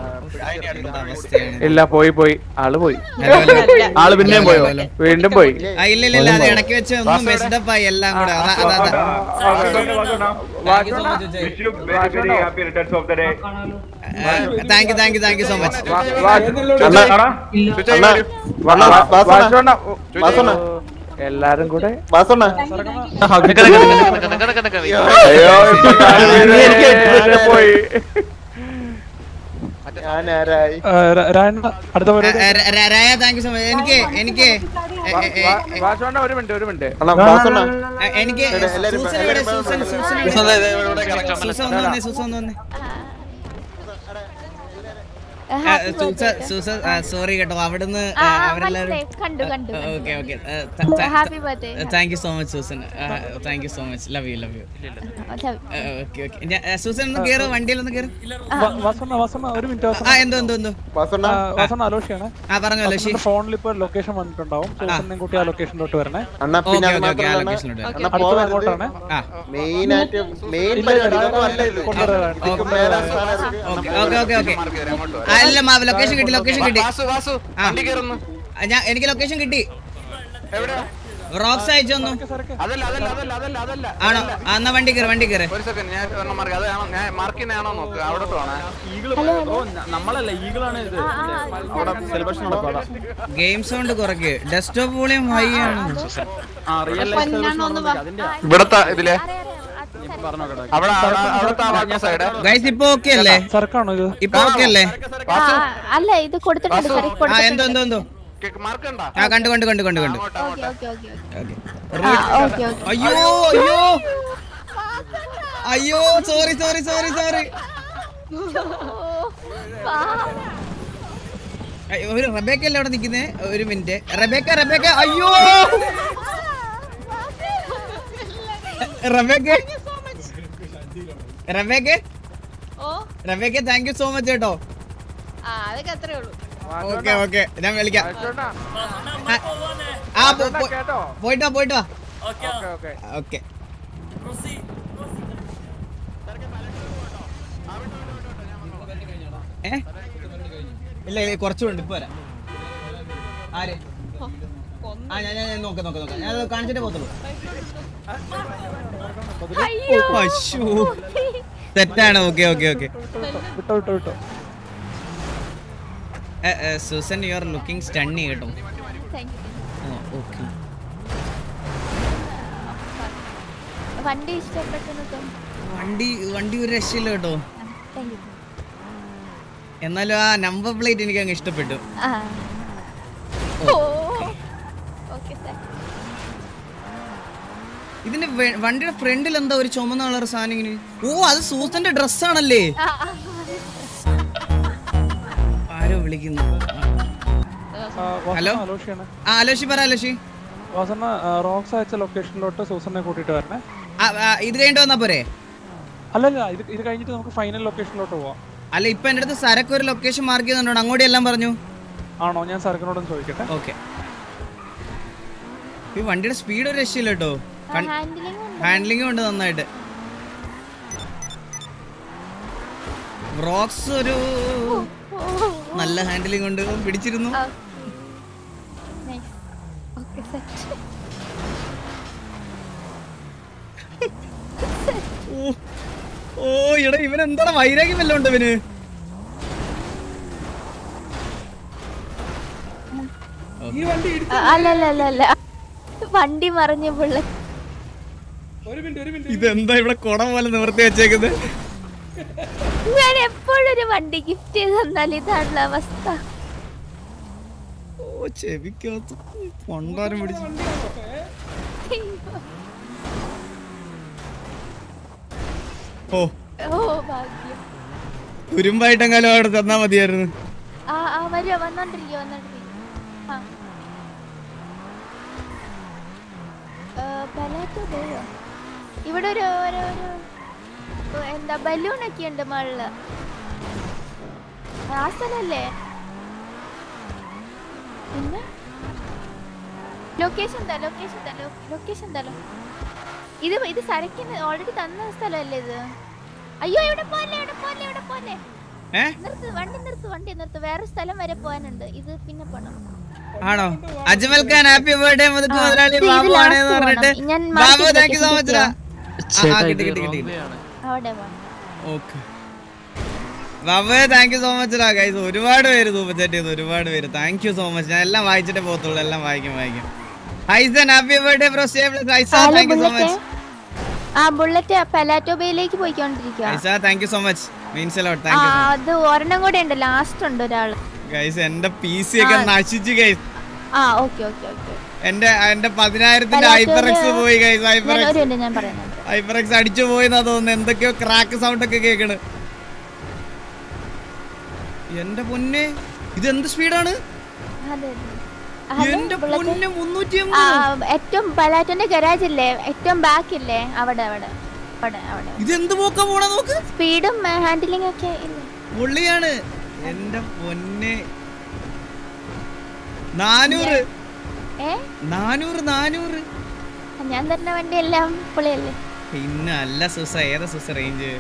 ഇല്ല പോയി പോയി ആള് പോയി ഹലോ, ഹലോ. ആള് പിന്നെയും പോയോ വീണ്ടും പോയി ആ ഇല്ല ഇല്ല ഇല്ല അത് ഇടയ്ക്ക് വെച്ച് ഒന്നും മെസ്ഡപ്പ് ആയി എല്ലാം കൂടെ അതാ അതാ അതാ Thank you so much, Vijay. Wish you very, very happy returns of the day. Thank you thank you thank you so much എല്ലാരും കൂടെ വാസണ്ണ അയ്യോ ഇപ്പൊ കാര്യം പോയി ഞാനാരായി അടുത്ത രായ താങ്ക് യു സോ മച്ച് എനിക്ക് എനിക്ക് എ, എ, എ, എ, വാസോണ്ട ഒരു മിനിറ്റ് ഒരു മിനിറ്റ് അണ്ണാ വാസണ്ണ എ, എനിക്ക് എല്ലാരും സൂസൻ എവിടെ സൂസൻ സൂസൻ എവിടെ സൂസൻ ഒന്ന് വന്നേ സൂസൻ ഒന്ന് വന്നേ ആ, സൂസ സൂസ സോറി കേട്ടോ അവിടുന്ന് ആ, ആ, ആ, അവരെല്ലാരും മനസ്സിലായി. കണ്ടു, കണ്ടു, കണ്ടു. Okay okay Happy birthday. Thank you so much Susan thank you so much love you love you okay okay Susan ഒന്ന് കയറോ വണ്ടിയിലൊന്ന് കയറും വാസണ്ണ വാസണ്ണ ഒരു മിനിറ്റ് ആ എന്തോ എന്തോ എന്തോ വാസണ്ണ വാസണ്ണ അലോഷിയാണ് ആ പറഞ്ഞോ അലോഷി ഫോണിൽ ഇപ്പൊ ലൊക്കേഷൻ വന്നിട്ടുണ്ടാവും സൂസനെയും കൂട്ടി ആ ലൊക്കേഷനിലോട്ട് വരണേ അണ്ണാ പിന്നെ അത് ഓക്കെ ഓക്കെ ആ മാത്രമല്ല ലൊക്കേഷനിലോട്ട് അണ്ണാ അടുത്തത് പോവരുത് അങ്ങോട്ടാണ് ആ മെയിൻ ആയിട്ട് മെയിൻ പരിപാടി ഇതൊന്നും അല്ല ഇത് കൊണ്ടുവരാൻ ഇതിക്ക് മേലെ സ്ഥാനം ഇருக்கு. ഓക്കെ ഓക്കെ ഓക്കെ ഓക്കെ ആ ഇല്ല മാവ് ലൊക്കേഷൻ കിട്ടി ലൊക്കേഷൻ കിട്ടി ആ. ആ, ഞാൻ എനിക്ക് ലൊക്കേഷൻ കിട്ടി റോക്സ് അയച്ചു തന്നു അതല്ല അതല്ല അതല്ല അതല്ല അതല്ല ആണോ ആ, എന്നാ വണ്ടി കയറി വണ്ടി കയറി ഒരു സെക്കൻഡ് ഞാൻ ഒരെണ്ണം മാർക്ക് അതാണോ ഞാൻ മാർക്കിനാണോ നോക്ക് അവിടെ നമ്മളല്ല ഈഗിളാണ് ഇത് അവിടെ സെലിബ്രേഷൻ നടക്കും അതാ ഗെയിം സൗണ്ട് കുറയ്ക്ക് ഡെസ്ക്ടോപ്പ് വോളിയം ഹൈ ആണ് ആ റിയൽ ലൈഫ് സെലിബ്രേഷൻ അതിന്റെ ഇവിടത്തെ ഇതിലെ പറഞ്ഞോട്ടെ അവിടെ അവിടെ- അവിടത്തെ ആ പറഞ്ഞ സൈഡ് ഗൈസ് ഇപ്പൊ ഓക്കെ അല്ലേ സർക്കാണോ ഇത് ഇപ്പൊ ഓക്കെ അല്ലേ ആ, അല്ല ഇത് കൊടുത്തിട്ടുണ്ട് സാർ ആ എന്തോ എന്തോ എന്തോ മാർക്കുണ്ടോ ആ കണ്ടു കണ്ടു കണ്ടു കണ്ടു കണ്ടു okay okay okay okay okay okay അയ്യോ അയ്യോ അയ്യോ സോറി സോറി സോറി സോറി ഒരു റബേക്ക അല്ലേ അവിടെ നിക്കുന്നേ ഒരു മിനിറ്റ് റബേക്ക റബേക്ക അയ്യോ റബേക്ക റബേക്ക ഓ Rebecca thank you so much കേട്ടോ ആ അതൊക്കെ അത്രേ ഉള്ളൂ ഓക്കെ ഓക്കെ ഞാൻ വിളിക്കാം ആ പോ- പോ- കേട്ടോ പോയിട്ട് വാ പോയിട്ട് വാ ഓക്കെ ഓക്കെ ഓക്കെ ഏ ഇല്ല ഇല്ല കുറച്ചുണ്ട് ഇപ്പൊ വരാം ആര് ആ ഞാൻ ഞാൻ ഞാൻ നോക്കാം നോക്കാം നോക്കാം ഞാൻ അത് കാണിച്ചിട്ടേ പോത്തുള്ളൂ അശ്ശോ. തെറ്റാണ് ഓക്കെ ഓക്കെ ഓക്കെ വിട്ടോ വിട്ടോ വിട്ടോ Susan you are looking stunning കേട്ടോ താങ്ക് യു ഓക്കെ വണ്ടി ഇഷ്ടപ്പെട്ടെന്ന് തോന്നുന്നു വണ്ടി വണ്ടി ഒരു രക്ഷയില്ല കേട്ടോ താങ്ക് യു എന്നാലും ആ നമ്പർ പ്ലേറ്റ് എനിക്ക് അങ്ങ് ഇഷ്ടപ്പെട്ടു ആ ഓ ഓക്കെ സാർ ഇതിന്റെ വെ- വണ്ടിയുടെ ഫ്രണ്ടിൽ എന്താ ഒരു ചുമന്ന കളർ സാധനം ഇങ്ങനെ ഓ അത് സൂസന്റെ ഡ്രസ്സാണല്ലേ ആരോ വിളിക്കുന്നു ഹലോ അലോഷിയാണ് ആ അലോഷി പറ അലോഷി വാസണ്ണ റോക്സ് അയച്ച ലൊക്കേഷനിലോട്ട് സൂസനെ കൂട്ടിയിട്ട് വരണേ ആ, ആ, ഇത് കഴിഞ്ഞിട്ട് വന്നാ പോരെ അല്ലല്ല ഇത് ഇത് കഴിഞ്ഞിട്ട് നമുക്ക് ഫൈനൽ ലൊക്കേഷനിലോട്ട് പോവാം അല്ല ഇപ്പൊ എന്റെ അടുത്ത് സരക്ക് ഒരു ലൊക്കേഷൻ മാർക്ക് ചെയ്യുന്നുണ്ടോ അങ്ങോട്ട് എല്ലാം പറഞ്ഞു ആണോ ഞാൻ സർക്കിനോടൊന്ന് ചോദിക്കട്ടെ ഓക്കെ ഈ വണ്ടിയുടെ സ്പീഡ് ഒരു രക്ഷയില്ല കേട്ടോ ഹാൻഡിലിംഗ് ഹാൻഡ്ലിംഗും ഉണ്ട് നന്നായിട്ട് റോക്സ് ഒരു നല്ല ഹാൻഡിലിംഗ് ഉണ്ട് പിടിച്ചിരുന്നു നൈസ് ഓക്കെ സെറ്റ് ഓ, ഓ എടാ ഇവൻ എന്താണ് വൈരാഗ്യം വല്ലതും ഉണ്ട് ഇവന് ഈ വണ്ടി ഇടിച്ച അല്ല അല്ല അല്ല അല്ല വണ്ടി മറിഞ്ഞ ബുള്ളറ്റ് ഒരു മിനിറ്റ് ഒരു മിനിറ്റ് ഇതെന്താ ഇവിടെ കുട പോലെ നിവർത്തി വെച്ചേക്കുന്നത് ഞാൻ എപ്പോഴും ഒരു വണ്ടി ഗിഫ്റ്റ് ചെയ്ത് തന്നാൽ ഇതാണുള്ള അവസ്ഥ ഓ ചെവിക്കകത്ത് കൊണ്ടാരം പിടിച്ചു ഓ ഓ ഭാഗ്യം തുരുമ്പായിട്ടെങ്കാലും അവിടെ തന്നാ മതിയായിരുന്നു ആ ആ വരുമോ വന്നോണ്ടിരിക്കോ വന്നോണ്ടിരിക്കോ ആ പലാറ്റോ ബേയോ ഇവിടെ ഒരു ഒരു ഒരു ഓ, എന്താ ബലൂൺ ഒക്കെ ഉണ്ട് മുകളില് ആ സ്ഥലല്ലേ പിന്നെ ലൊക്കേഷൻ എന്താ ലൊക്കേഷൻ എന്താ ലൊക്കേഷൻ എന്താ ഇത് ഇത് സരക്കിന് ഓൾറെഡി തന്ന സ്ഥലമല്ലേ ഇത് അയ്യോ ഇവിടെ പോലെ ഇവിടെ പോലെ ഇവിടെ പോലെ ഏ? നിർത്ത് വണ്ടി നിർത്ത് വണ്ടി നിർത്ത് വേറെ സ്ഥലം വരെ പോകാനുണ്ട് ഇത് പിന്നെ പോണം ആണോ അജ്മൽ ഖാൻ ഹാപ്പി ബർത്ത്ഡേ മുതുക്ക് ആ, മുതലാളി ഇത് ബാബു last ആണെന്ന് പോണം. പറഞ്ഞിട്ട് ഞാൻ Babu market thank you so much കിട്ടിയോ? കിട്ടി കിട്ടി കിട്ടി കിട്ടി അവിടെ പോണം okay Babu thank you so much guys ഒരുപാട് പേര് സൂപ്പർ ചാറ്റ് ചെയ്തു ഒരുപാട് പേര് താങ്ക് യു സോ മച്ച് ഞാൻ എല്ലാം വായിച്ചിട്ടേ പോകത്തുള്ളൂ എല്ലാം വായിക്കും വായിക്കും ഹൈസൻ happy birthday bro stay plus ഹൈസ hello thank you so bullet much ആ ബുള്ളറ്റ് പലാറ്റോ ബേയിലേക്ക് പോയിക്കൊണ്ടിരിക്കുക ഹൈസ thank you so much means lot ആ താങ്ക് യു അത് ഒരെണ്ണം കൂടെ ഉണ്ട് ലാസ്റ്റ് ഉണ്ട് ഒരാള് ഗൈസ് എന്റെ പി സി ഒക്കെ ആ. നശിച്ചു ഗൈസ് ആ ഓക്കെ ഓക്കെ ഓക്കെ എന്റെ എന്റെ പതിനായിരത്തിന്റെ ഹൈപ്പർ എക്സ് പോയി ഗൈസ് ഹൈപ്പർ ഞാൻ ഒരു എക്സ് മിനിറ്റ് ഞാൻ പറയുന്നുണ്ട് ഹൈപ്പർ എക്സ് അടിച്ചു പോയിന്നാ തോന്നുന്നു എന്തൊക്കെയോ ക്രാക്ക് സൗണ്ട് ഒക്കെ കേക്കണ് എന്റെ പൊന്നെ ഇത് എന്ത് സ്പീഡാണ് അതെ അതെ. എന്റെ ഹലോ, ബുള്ളറ്റ്? പൊന്നെ മുന്നൂറ്റി ആ, ഏറ്റവും പലാറ്റോന്റെ ഗരാജ് ഇല്ലേ ഏറ്റവും ബാക്ക് ഇല്ലേ അവിടെ അവിടെ അവിടെ അവിടെ ഇത് എന്ത് പോക്കാ പോണ നോക്ക് സ്പീഡും ഹാൻഡിലിംഗ് ഒക്കെ ഇല്ലേ പൊള്ളിയാണ് എന്റെ പൊന്നെ നാനൂറ് ഏ നാനൂറ് നാനൂറ് ഞാൻ തരുന്ന വണ്ടി എല്ലാം പൊളിയല്ലേ പിന്നെ അല്ല സുസ ഏതാ സുസ റേഞ്ച്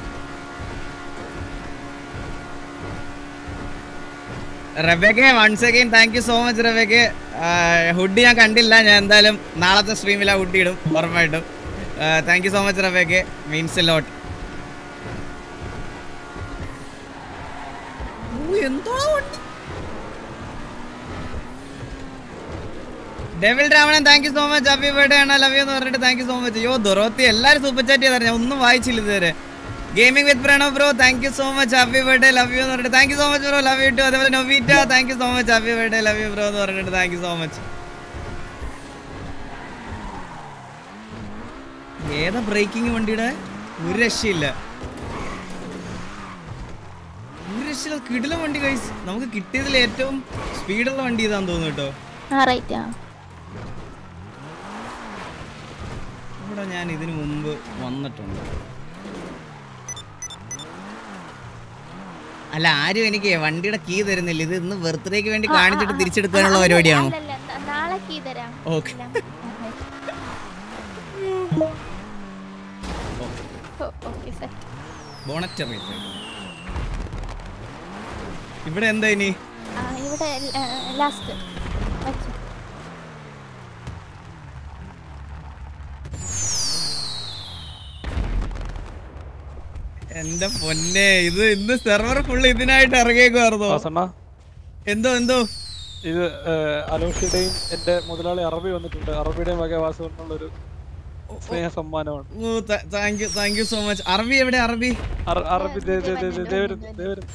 റബേക്കെ once again thank you so much റബേക്കെ ഹുഡി ഞാൻ കണ്ടില്ല ഞാൻ എന്തായാലും നാളത്തെ സ്ട്രീമിൽ ആ ഹുഡി ഇടും ഉറപ്പായിട്ടും താങ്ക് യു സോ മച്ച് റബേക്കെ മീൻസ് ലോട്ട് എന്തോ വണ്ടി devil Ravanan thank you so much happy birthday ആണ് ലവ് യു എന്ന് പറഞ്ഞിട്ട് thank you so much yo Dorothy എല്ലാവരും സൂപ്പർ ചാറ്റ് ചെയ്തായിരുന്നു ഞാൻ ഒന്നും വായിച്ചില്ല ഇതുവരെ gaming with Pranav bro thank you so much happy birthday love you എന്ന് പറഞ്ഞിട്ട് thank you so much bro love you too അതേപോലെ നൊവീറ്റ thank you so much happy birthday love you bro എന്ന് പറഞ്ഞിട്ട് താങ്ക് യു സോ മച്ച് ഏതാ braking വണ്ടിയുടെ ഒരു രക്ഷയില്ല ഒരു രക്ഷയില്ല കിടില വണ്ടി കൈസ് നമുക്ക് കിട്ടിയതിൽ ഏറ്റവും സ്പീഡുള്ള വണ്ടി ഇതാന്ന് തോന്നുന്നു കേട്ടോ ആ റൈറ്റ് ആ ഇവിടെ ഞാൻ ഇതിനു മുമ്പ് വന്നിട്ടുണ്ട് അല്ല ആരും എനിക്ക് വണ്ടിയുടെ കീ തരുന്നില്ല ഇത് ഇന്ന് ബർത്ത്ഡേക്ക് വേണ്ടി കാണിച്ചിട്ട് തിരിച്ചെടുക്കാനുള്ള പരിപാടിയാണോ അല്ലല്ല, ന- നാളെ കീ തരാം ഓക്കെ ഓക്കെ സെറ്റ് ബോണറ്റ് ഇവിടെ എന്താ ഇനി ആ ഇവിടെ ലാസ്റ്റ് വെച്ചു എന്റെ പൊന്നെ ഇത് ഇന്ന് സെർവർ ഫുള്ള് ഇതിനായിട്ട് ഇറങ്ങിയേക്കുമായിരുന്നോ വാസണ്ണ എന്തോ എന്തോ ഇത് ഏഹ്, അലോഷ്യയുടെയും എന്റെ മുതലാളി അറബി വന്നിട്ടുണ്ട് അറബിയുടെയും വക വാസുകൊണ്ടുള്ളൊരു സ്നേഹ സമ്മാനമാണ് ഓ thank you thank you so much അറബി എവിടെ അറബി അറ- അറബി ദേ- ദേ- ദേ- ദേ- ദേ വരുന്നു, ദേ വരുന്നു.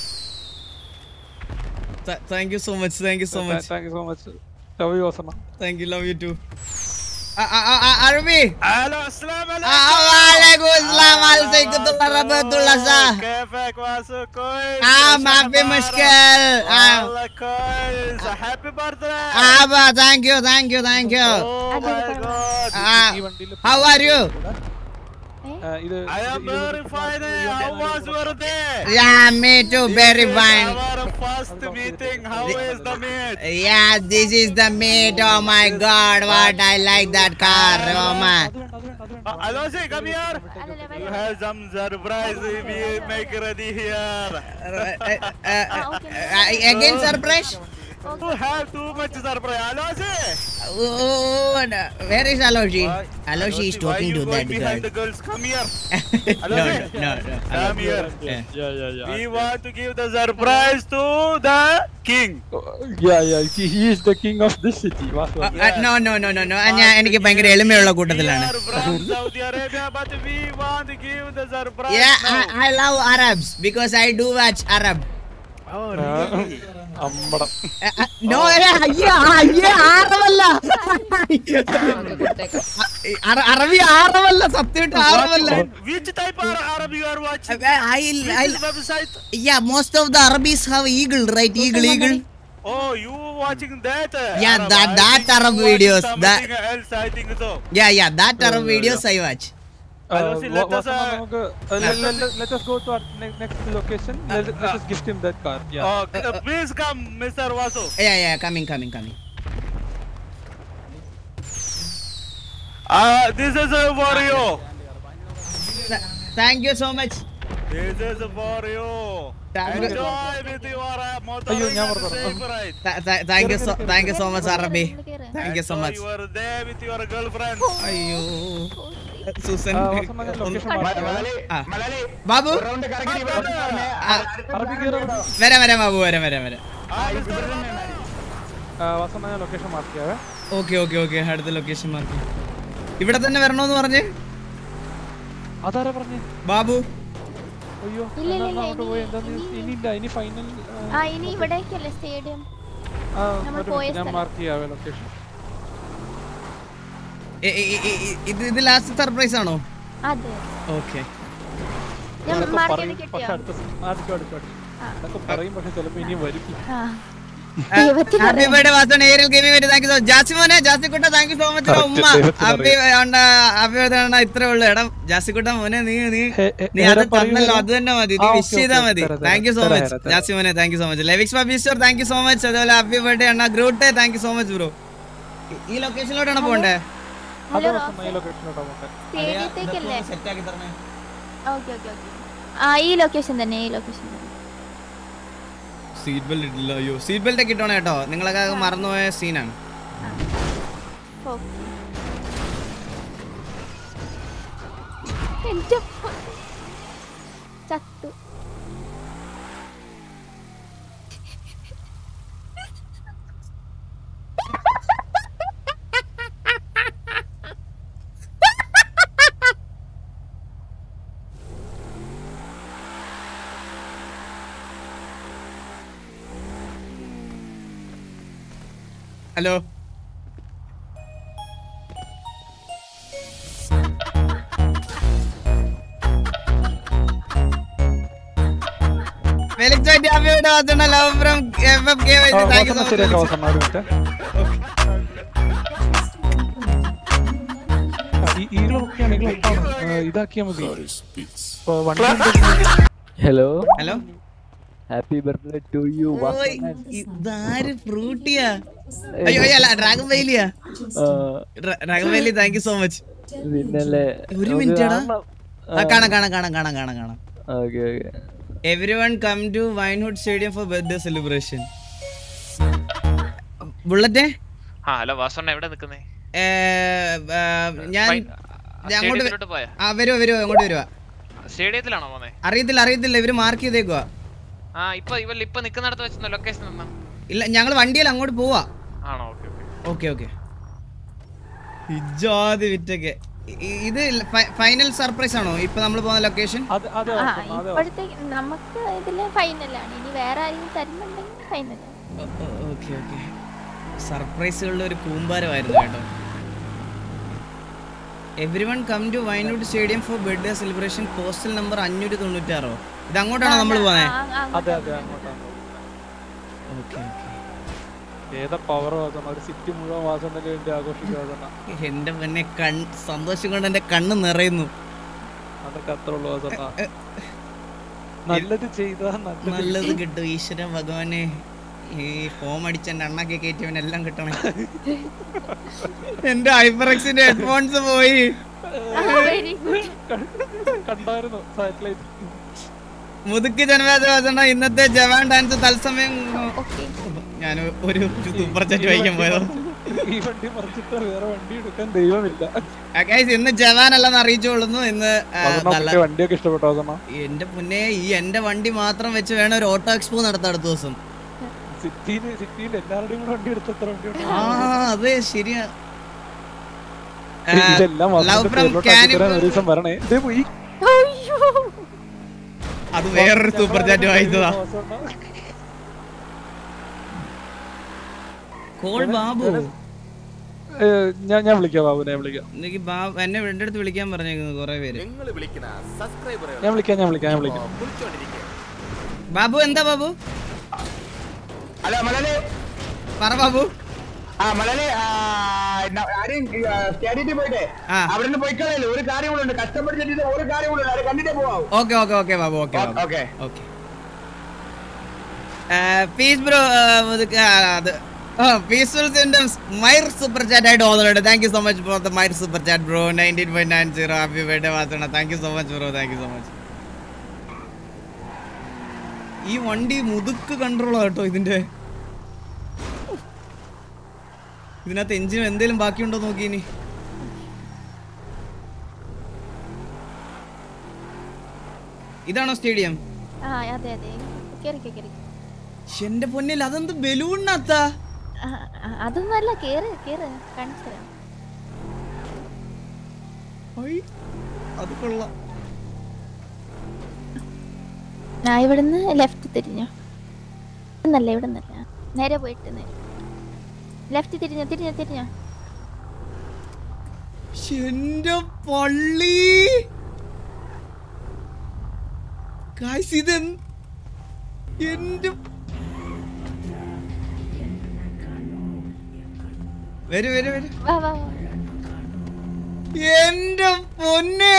Thank you so much thank you so Tha- much thank you so much. Love you, വാസണ്ണ. Thank you love you too അറബി الو السلام عليكم وعليكم السلام عليكم ورحمة الله وبركاته كيفك واسو كويس آه ما في مشكل آه والله كويس هابي بيرثداي آه thank you thank you thank you Oh my god Ah, how are you ഏഹ്, ഇത് I am very fine how was your day yeah me too very This is fine our first meeting how is the meet yeah this is the meat oh my god what I like that car oh my Hello, say, come here. You have some surprise we make ready here. uh, again surprise You have too much surprise. Hello, say. oh, no. where is Aloshi Aloshi is Why talking you to going that behind girl the girls? Come here. Hello, no, say. no, no, no. Come here. Yeah. Yeah, yeah, yeah. We want to give the surprise to the king. Yeah, yeah. He, he is the king of this city. Vasu. Uh, no no no no no ഞാൻ എനിക്ക് ഭയങ്കര എളിമയുള്ള കൂട്ടത്തിലാണ് From Saudi Arabia, but we want to give the surprise Yeah, now. I, I love Arabs because I do watch Arab. Oh, really? അമ്പടം No, yeah, yeah, yeah, ആറവല്ല അറ- അറബി ആറവല്ല സത്യമായിട്ട് ആറവല്ല Which type of Arab you are watching? I, I, Which website? yeah, most of the Arabis have eagle, right? Eagle, eagle. Oh, you watching that? uh, Yeah, Arab? that- I that think you Arab watching videos, that- something else, I think so. Yeah, yeah, that Arab Yeah, videos yeah. I watch. Uh, Alosi, let wa- us, Vasana, uh, നമുക്ക് uh, let- let- let- let us go to our ne- next location. Let let us gift him that car. Yeah. Oh, c- uh, please come, Mr. Vasu. Yeah, yeah, coming, coming, coming. Uh, this is uh, for you. Thank you so much. This is for you. Thank you. Enjoy with your uh, അയ്യോ motoring ഞാൻ and പറഞ്ഞു safe ride. Th- th- thank you so, thank you so much, Arabi. Thank you so Enjoy much. your day with your girlfriend. അയ്യോ Susan ആ, വാസന, ഞാൻ location ഒന്ന്- മാറ്റാം. ആ. ബാബു ആ, അറബി കയറി വരാം വരാം ബാബു വരാം വരാം വരാം വാസന ഞാൻ ലൊക്കേഷൻ മാർക്ക് ചെയ്യാവേ ഓക്കെ ഓക്കെ ഓക്കെ അടുത്ത ലൊക്കേഷൻ മാർക്ക് ഇവിടെ തന്നെ വരണോന്ന് പറഞ്ഞ് അതാരാ പറഞ്ഞേ ബാബു അയ്യോ ഇല്ല, ഇല്ല, എന്നാ അങ്ങോട്ട് ഇനി- പോയി എന്താ ഇനി ഇല്ല ഇനി ഫൈനൽ ആ ഇനി ഇവിടേക്കല്ലേ സ്റ്റേഡിയം നമ്മൾ പോയ ഞാൻ സ്ഥലം. മാർക്ക് ചെയ്യാവേ ലൊക്കേഷൻ എ- എ- എ- എ- ഇത് ഇത് ലാസ്റ്റ് സർപ്രൈസ് ആണോ അതെ ഓക്കെ ഞാൻ ഇതൊക്കെ മാർക്ക് പറയും ചെയ്ത് പക്ഷെ കിട്ടിയോ അടുത്ത സ- അടുത്ത അടുത്ത അടുത്ത. ഇതൊക്കെ പറയും പക്ഷെ ചിലപ്പോ ഇനി വരും ആ happy birthday Vasan aerial gaming വേണ്ടി താങ്ക് യു സോ ജാസിമോനെ ജാസിക്കുട്ട thank you so much Correct, ഉമ്മ ദൈവത്തിന് ഹാപ്പി ഹാപ്പി ബർത്ത്ഡേ അണ്ണ ഇത്രേ ഉള്ളൂ എടാ ജാസിക്കുട്ട മോനെ നീ നീ എ- നീ ഏതാ അത് തന്നല്ലോ പറയുന്നത്? അത് തന്നെ മതി ആ, നീ okay, വിഷ് ചെയ്താ okay, മതി തരാം, താങ്ക് യു സോ തരാം, മച്ച് തരാം, തരാം. ജാസിമോനെ താങ്ക് യു സോ മച്ച് ലെവിക്സ് ബാബിസ്റ്റർ താങ്ക് യു സോ മച്ച് അതുപോലെ ഹാപ്പി ബർത്ത്ഡേ അണ്ണ ഗ്രൂട്ടെ thank you so much bro ഈ ലൊക്കേഷനിലോട്ടാണ് പോണ്ടേ അത് ഹലോ വാസന ഈ ലൊക്കേഷനിലോട്ടാ പോകട്ടെ സ്റ്റേഡിയത്തേക്കല്ലേ സെറ്റ് ആക്കി തരണേ ഓക്കെ ഓക്കെ ഓക്കെ ആ ഈ ലൊക്കേഷൻ തന്നെ ഈ ലൊക്കേഷൻ തന്നെ സീറ്റ് ബെൽറ്റ് ഇട്ടില്ല അയ്യോ സീറ്റ് ബെൽറ്റ് ഒക്കെ ഇട്ടോണേ കേട്ടോ നിങ്ങളൊക്കെ അത് മറന്നുപോയ സീനാണ് ഓക്കെ എന്റെ പൊ- ചത്തു ഹലോ ഫെലിക്സ് ആയിട്ട് ഹാപ്പിയുടെ വാസണ love from F F K Y ആ, താങ്ക് യു വാസന സോ ശരിയാക്കാം മച്ച് വാസന ഒരു മിനിറ്റ് ഈ- ഈ ലൊക്കെയാണ് ഈ ലൊക്കാണ് ഇതാക്കിയാ മതി ഇപ്പൊ വണ്ടി hello hello happy birthday to you ഓയ് ഇതാര് ഫ്രൂട്ടിയാ അയ്യോ അയ്യോ, അല്ല ഡ്രാഗൺ വൈലിയാ ഡ്രാഗൺ വൈലി താങ്ക് യു സോ മച്ച് പിന്നല്ലേ ഒരു മിനിറ്റ് എടാ ആ കാണാം കാണാം കാണാം കാണാം കാണാം കാണാം okay okay everyone come to Vinewood stadium for birthday celebration ബുള്ളറ്റേ ആ ഹലോ വാസണ്ണ എവിടെ നിക്കുന്നേ ഏ, ഏ, ഞാൻ വൈ- ഞാൻ അങ്ങോട്ട് സ്റ്റേഡിയത്തിലോട്ട് പോയാ? ആ വരുവോ വരുവോ അങ്ങോട്ട് വരുവാ സ്റ്റേഡിയത്തിലാണോ പോന്നെ അറിയത്തില്ല അറിയത്തില്ല ഇവര് മാർക്ക് ചെയ്തേക്കുവാ ആ ഇപ്പൊ ഇവല്ല ഇപ്പൊ നിക്കുന്നിടത്ത് വെച്ച ലൊക്കേഷൻ നിന്നാ ഇല്ല ഞങ്ങൾ വണ്ടിയിൽ അങ്ങോട്ട് പോവാ ആണോ ഓക്കെ ഓക്കെ ഓക്കെ ഓക്കെ ഇജാതി വിറ്റൊക്കെ ഇ- ഇത് ഫൈനൽ സർപ്രൈസ് ആണോ ഇപ്പൊ നമ്മൾ പോകുന്ന ലൊക്കേഷൻ അത് അതെ ആ വാസന അതെ ഇപ്പോഴത്തേക്ക് നമുക്ക് ഇതില് ഫൈനലാണ് ഇനി വേറെ ആരെങ്കിലും തരുന്നുണ്ടെങ്കിൽ ഫൈനൽ ഓക്കെ ഓക്കെ സർപ്രൈസുകളുടെ ഒരു കൂമ്പാരമായിരുന്നു കേട്ടോ everyone come to Vinewood stadium for birthday celebration postal number അഞ്ഞൂറ്റി തൊണ്ണൂറ്റാറോ ഇത് അങ്ങോട്ടാണോ നമ്മൾ പോകുന്നത് അതെ അതെ അങ്ങോട്ടാണ് ഓക്കെ ഓക്കെ ഏതാ പവർ വാസന ഒരു സിറ്റി മുഴുവൻ വാസനയ്ക്ക് വേണ്ടി ആഘോഷിക്കുക വാസന എന്റെ പിന്നെ കൺ സന്തോഷം കൊണ്ട് എന്റെ കണ്ണ് നിറയുന്നു അതൊക്കെ അത്ര ഉള്ളു വാസന നല്ലത് ചെയ്താ നല്ലത് നല്ലത് കിട്ടും ഈശ്വര ഭഗവാനെ ഈ ഫോം അടിച്ച എന്റെ അണ്ണാക്കി കയറ്റിയവനെല്ലാം കിട്ടണം എന്റെ ഹൈപ്പറക്സിന്റെ ഹെഡ്ഫോൺസ് പോയി കണ്ടായിരുന്നു സാറ്റലൈറ്റ് മുതുക്ക് ജനവാസന ഇന്നത്തെ ജവാൻ ഡാൻസ് തത്സമയം ഞാൻ ഒരു സൂപ്പർ ചാറ്റ് വായിക്കാൻ പോയതോ ഈ വണ്ടി മറിച്ചിട്ട് വേറെ വണ്ടി എടുക്കാൻ ദൈവമില്ല ആ, guys, ഇന്ന് ജവാൻ അല്ലെന്ന് അറിയിച്ചുകൊള്ളുന്നു ഇന്ന് ആ, വാസന നല്ല പുതിയ വണ്ടിയൊക്കെ ഇഷ്ടപ്പെട്ടോ വാസന എന്റെ പുന്നെ ഈ എന്റെ വണ്ടി മാത്രം വെച്ച് വേണം ഒരു ഓട്ടോ എക്സ്പോ നടത്താം അടുത്ത ദിവസം സിറ്റിയില് സിറ്റിയിൽ എല്ലാവരുടെയും കൂടെ വണ്ടി എടുത്ത് എത്ര വണ്ടി ആ അതെ ശരിയാ ഇതെല്ലാം ലവ് വാസനയുടെ ഫ്രം പേരിലോട്ടാക്കി തരാൻ ഒരു ദിവസം വരണേ ഇതേ പോയി അത് വേറൊരു സൂപ്പർ ചാറ്റ് വായിച്ചതാ കോൾ ബാബു ഏ, ഞാൻ ഞാൻ വിളിക്കാം ബാബുനെ ഞാൻ വിളിക്കാം എനിക്ക് ബാബു എന്നെ എന്റെ അടുത്ത് വിളിക്കാൻ പറഞ്ഞേക്കുന്നു കുറെ പേര് നിങ്ങൾ വിളിക്കുന്ന സബ്സ്ക്രൈബറുകൾ ഞാൻ വിളിക്കാം ഞാൻ വിളിക്കാം ഞാൻ വിളിക്കാം വിളിച്ചോണ്ടിരിക്കുക ബാബു എന്താ ബാബു ഹലോ മലയാളി പറ ബാബു ആ മലയാളി ആ, ന- ആരെയും സ്റ്റേഡിയത്തിൽ പോയിട്ടേ ആ. അവിടെ നിന്ന് പോയിക്കളയല്ലോ ഒരു കാര്യം കൂടെ ഉണ്ട് കഷ്ടപ്പെട്ടിട്ട് ഒരു കാര്യം കൂടെ ഉണ്ട് അത് കണ്ടിട്ടേ പോവാം okay okay okay Babu okay okay okay peace bro അത് പീസ്ഫുൾ സിംറ്റംസ് മൈർ സൂപ്പർ ചാറ്റ് ആയിട്ട് ഓതലുണ്ട് thank you so much for the മൈർ super chat bro nineteen point nine zero happy birthday വാസണ thank you so much bro thank you so much ഈ വണ്ടി മുതുക്ക് control കേട്ടോ ഇതിന്റെ ഇതിനകത്ത് എഞ്ചിൻ എന്തെങ്കിലും ബാക്കിയുണ്ടോ നോക്കി ഇനി ഇതാണോ സ്റ്റേഡിയം ആ അതെ അതെ കേറിക്കോ കേറി എന്റെ പൊന്നിൽ അതെന്ത് ബലൂണിനകത്ത അതൊന്നല്ല കേറ് കേറ് കാണിച്ചു തരാം അത് കൊള്ളാം ആ ഇവിടുന്ന് ലെഫ്റ്റ് തിരിഞ്ഞോ ഇവിടുന്നല്ല ഇവിടുന്നല്ല നേരെ പോയിട്ട് നേരെ ലെഫ്റ്റ് തിരിഞ്ഞോ തിരിഞ്ഞോ തിരിഞ്ഞോ എന്റെ പള്ളി ഗായ്സ് ഇത് എന്ത്- എന്റെ വരൂ വരൂ വരൂ വാ വാ വാ എന്റെ പൊന്നെ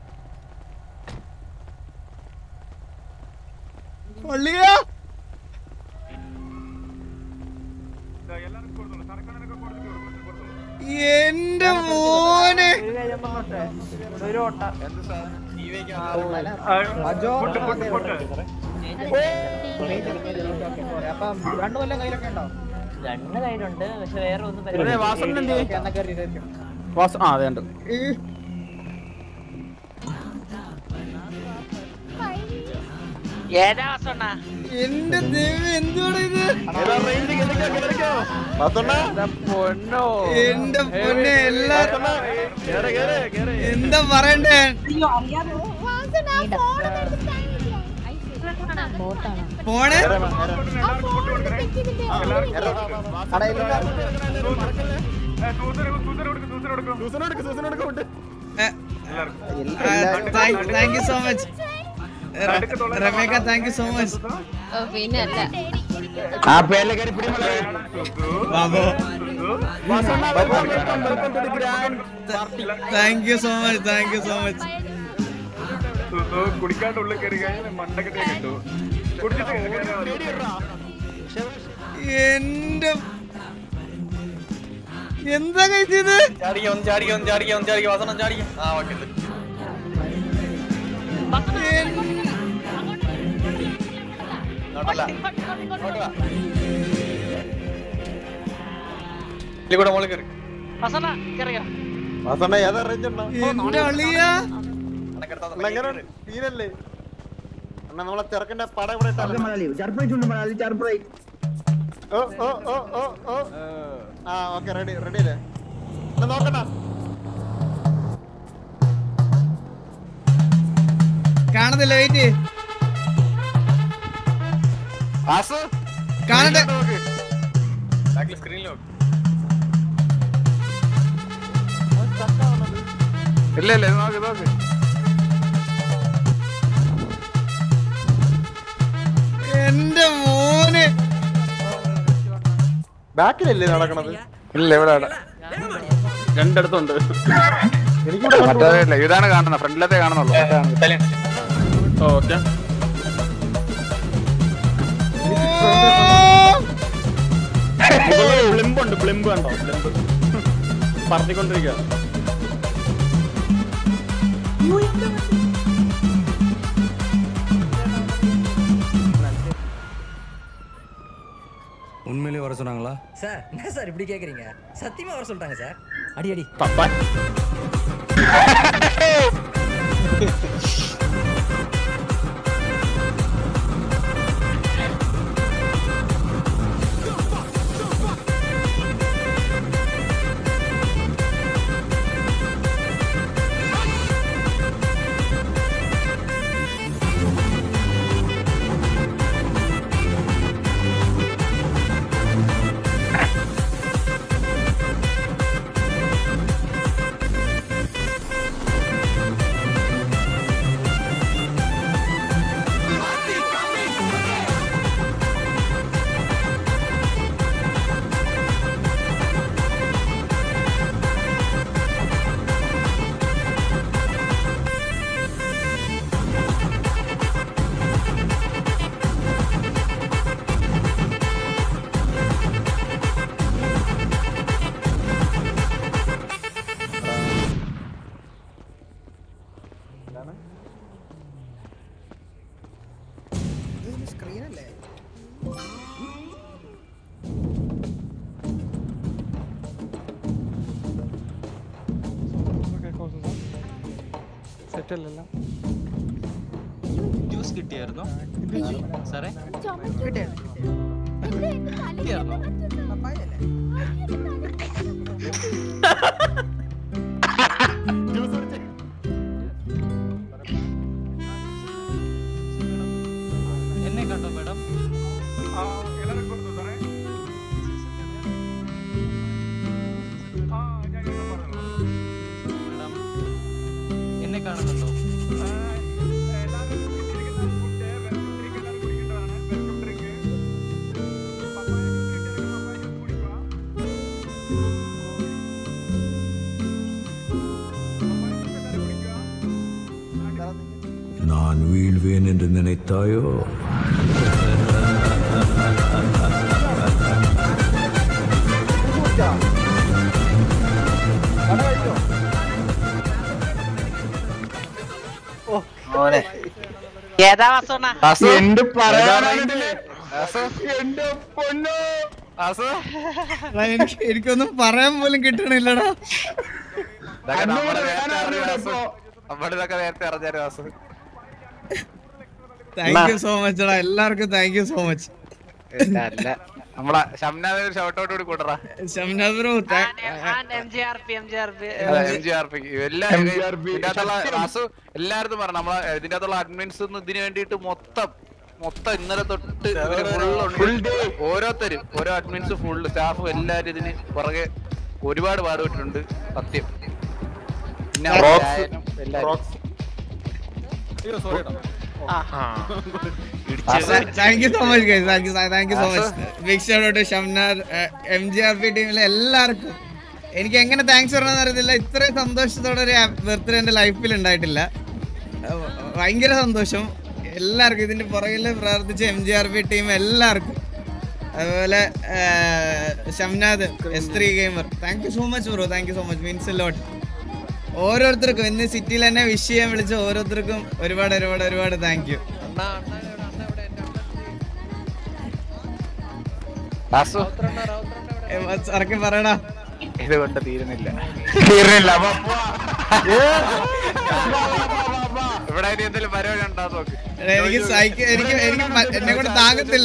പള്ളിയാ എന്റെ മോനെ രണ്ടു കൊല്ലം കയ്യിലൊക്കെ ഉണ്ടോ രണ്ട് കയ്യിലുണ്ട് പക്ഷെ വേറെ ഒന്നും ഇവിടെ വാസണ്ണൻ എന്ത് ചെയ്യും? എന്നാ കയറി കയറി വാസ ആ അതെ ഉണ്ട് ഏതാ വാസണ്ണ എന്റെ ദൈവം എന്തുവാണ് ഇത് പൊന്നോ എന്റെ പൊന്നെ എല്ലാ എന്താ പറയണ്ടേ phone thank you so much Rebecca thank you so much പിന്നെ അല്ല ആ പേരിലെ കയറി പിടി Malayali Babu thank you so much thank you so much കുടിക്കാണ്ട് ഉള്ളിൽ കയറി കഴിഞ്ഞാൽ മണ്ടക്കെട്ടേ കിട്ടൂ കുടിച്ചിട്ട് കേറിയാ മതി. എന്റെ എന്താ കഴിച്ചത് ചാടിക്ക ഒന്ന് ചാടിക്ക ഒന്ന് ചാടിക്ക ഒന്ന് ചാടിക്ക വസണം ചാടിക്ക ആ ഓക്കെ കൂടെ മോളിൽ കയറി വാസണ്ണ കയറിയോ വാസണ്ണ ഏതാ റേഞ്ച് ഉണ്ടോ എന്റെ അളിയാ എങ്ങനെ തീരല്ലേ അണ്ണാ നമ്മളെ ചെറുക്കന്റെ പടം ഇവിടെ ഇട്ടാലോ? ഓ ഓ ഓ ഓ ഓ ആ ഓക്കെ റെഡി റെഡി അല്ലേ എന്നാ നോക്കണ്ട കാണത്തില്ല വെയിറ്റ് കാണട്ടെ ബാക്കിൽ സ്ക്രീനിൽ നോക്ക് ഇല്ല ഇല്ല ഇത് നോക്ക് നോക്ക് എന്റെ മോനെ ബാക്കിലല്ലേ നടക്കണത് ഇല്ല ഇവിടെ ഇവിടെ. രണ്ടിടത്തുണ്ട് മറ്റേ ഇല്ല ഇതാണ് കാണുന്നത് ഫ്രണ്ടിലത്തെ കാണുന്നുള്ളൂ ഓക്കെ ബ്ലിമ്പ് ഉണ്ട് ബ്ലിമ്പ് കണ്ടോ ബ്ലിമ്പ് പറത്തിക്കൊണ്ടിരിക്കുക உண்மையிலேயே வர சொன்னாங்களா சார் என்ன சார் இப்படி கேக்குறீங்க சத்தியமா வர சொல்லிட்டாங்க சார் அடி அடி പപ്പാ ആ സ്ക്രീനല്ലേ സെറ്റ് അല്ലല്ലോ ജ്യൂസ് കിട്ടിയായിരുന്നോ സാറേ എന്നെ കണ്ടോ മാഡം മാഡം എന്നെ കാണുന്നുണ്ടോ நான் வீழ்வேன் என்று நினைத்தாயோ ഏതാ വാസോണ എന്ത് എടാ, എനിക്ക് എനിക്കൊന്നും പറയാൻ പോലും കിട്ടണില്ലടാ ഇതൊക്കെ നമ്മള് നേരത്തെ അറിഞ്ഞ വാസു. നമ്മളിതൊക്കെ നേരത്തെ അറിഞ്ഞാரு Vasu thank you so much എടാ എല്ലാവർക്കും താങ്ക് യു സോ മച്ച് അല്ല നമ്മളെ ഷംനാഥ് ഒരു ഷോട്ടോട്ട് കൂടി കൂട്ടറാ Shamnad bro M G R P M G R P M G R P എല്ലാ ഇതിന്റെ അകത്തുള്ള വാസു എല്ലായിടത്തും പറഞ്ഞു നമ്മളെ ഇതിന്റെ അകത്തുള്ള അഡ്മിൻസ് ഇതിന് വേണ്ടിയിട്ട് മൊത്തം മൊത്തം ഇന്നലെ തൊട്ട് ഇവര് full ഉണ്ട്. ഓരോരുത്തരും ഓരോ അഡ്മിൻസ് ഫുള്ള് സ്റ്റാഫും എല്ലാരും ഇതിന് പുറകെ ഒരുപാട് പാടുപെട്ടിട്ടുണ്ട് സത്യം പിന്നെ റോക്സ്. ആയാലും എല്ലാരും. റോക്സ്. അയ്യോ sorry thank you so much guys thank you thank you so much big shout out Shamnad M G R P ടീമിലെ എല്ലാവർക്കും എനിക്ക് എങ്ങനെ താങ്ക്സ് പറയണമെന്ന് അറിയത്തില്ല ഇത്രയും സന്തോഷത്തോടെ ഒരു ബർത്ത്ഡേ എൻ്റെ ലൈഫിൽ ഉണ്ടായിട്ടില്ല അഹ് ഭയങ്കര സന്തോഷം എല്ലാവർക്കും ഇതിന്റെ പുറകിൽ പ്രവർത്തിച്ച M G R P team എല്ലാവർക്കും അതുപോലെ ആഹ്, Shamnad S three gamer thank you so much bro thank you so much means lot ഓരോരുത്തർക്കും ഇന്ന് സിറ്റിയിൽ തന്നെ വിഷ് ചെയ്യാൻ വിളിച്ച ഓരോരുത്തർക്കും ഒരുപാട് ഒരുപാട് ഒരുപാട് താങ്ക് യു വാസു ഇറക്കി പറയടാ ഇത് കൊണ്ട് തീരുന്നില്ല തീർന്നില്ല ഇവിടെ ഇനി എന്തെങ്കിലും പരിപാടി ഉണ്ടോ നോക്ക് എടാ, എനിക്ക് സഹിക്ക എനിക്ക് എനിക്ക് മ- എന്നെ കൊണ്ട് താങ്ങത്തില്ല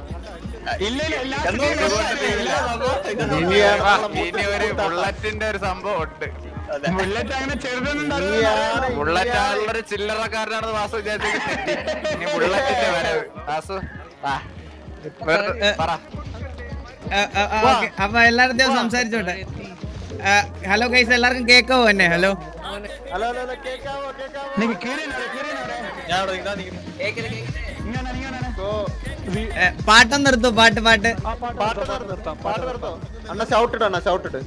ഇനി ആ, ഇനി ഒരു ബുള്ളറ്റിന്റെ ഒരു സംഭവം ഉണ്ട് ബുള്ളറ്റ് അങ്ങനെ ബുള്ളറ്റ് ആളുള്ളൊരു ചില്ലറക്കാരനാണെന്ന് വാസു വിചാരിച്ചു ഇനി ബുള്ളറ്റിന്റെ വരവ് വാസു ആ വെറുതെ പറ ആ, ആ, ആ, ഓക്കേ. അപ്പൊ എല്ലായിടത്തും സംസാരിച്ചോട്ടെ ഹലോ ഗൈസ് എല്ലാവർക്കും കേക്കാവോ എന്നെ ഹലോ ഹലോ ഹലോ ഹലോ കേക്കാവോ കേക്കാവോ ഞാൻ അവിടെ നിൽക്കാം, നിൽക്കാം. സോ പാട്ടം നിർത്തോ പാട്ട് പാട്ട് പാട്ട് നിർത്തോ പാട്ട് നിർത്തോ അണ്ണ ഷൗട്ട് ഇട് അണ്ണ ഷൗട്ട് ഇട്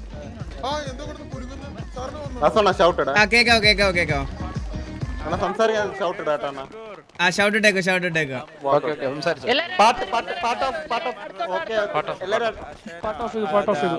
വാസണ്ണ ഷൗട്ട് ഇടാ ആ കേക്കാവോ കേക്കാവോ കേക്കാവോ അണ്ണ സംസാരിക്കാൻ ഷൗട്ട് ഇടാട്ടോ അണ്ണ ആ ഷൗട്ട് ഇട്ടേക്കോ ഷൗട്ട് ഇട്ടേക്കോ ഓക്കെ ഓക്കെ സംസാരിച്ചു പാട്ട് പാട്ട് പാട്ട് ഓഫ് പാട്ട് ഓഫ് ഓക്കെ എല്ലാരും പാർട്ട് ഓഫ് ഇത് പാർട്ട് ഓഫ് ഇത്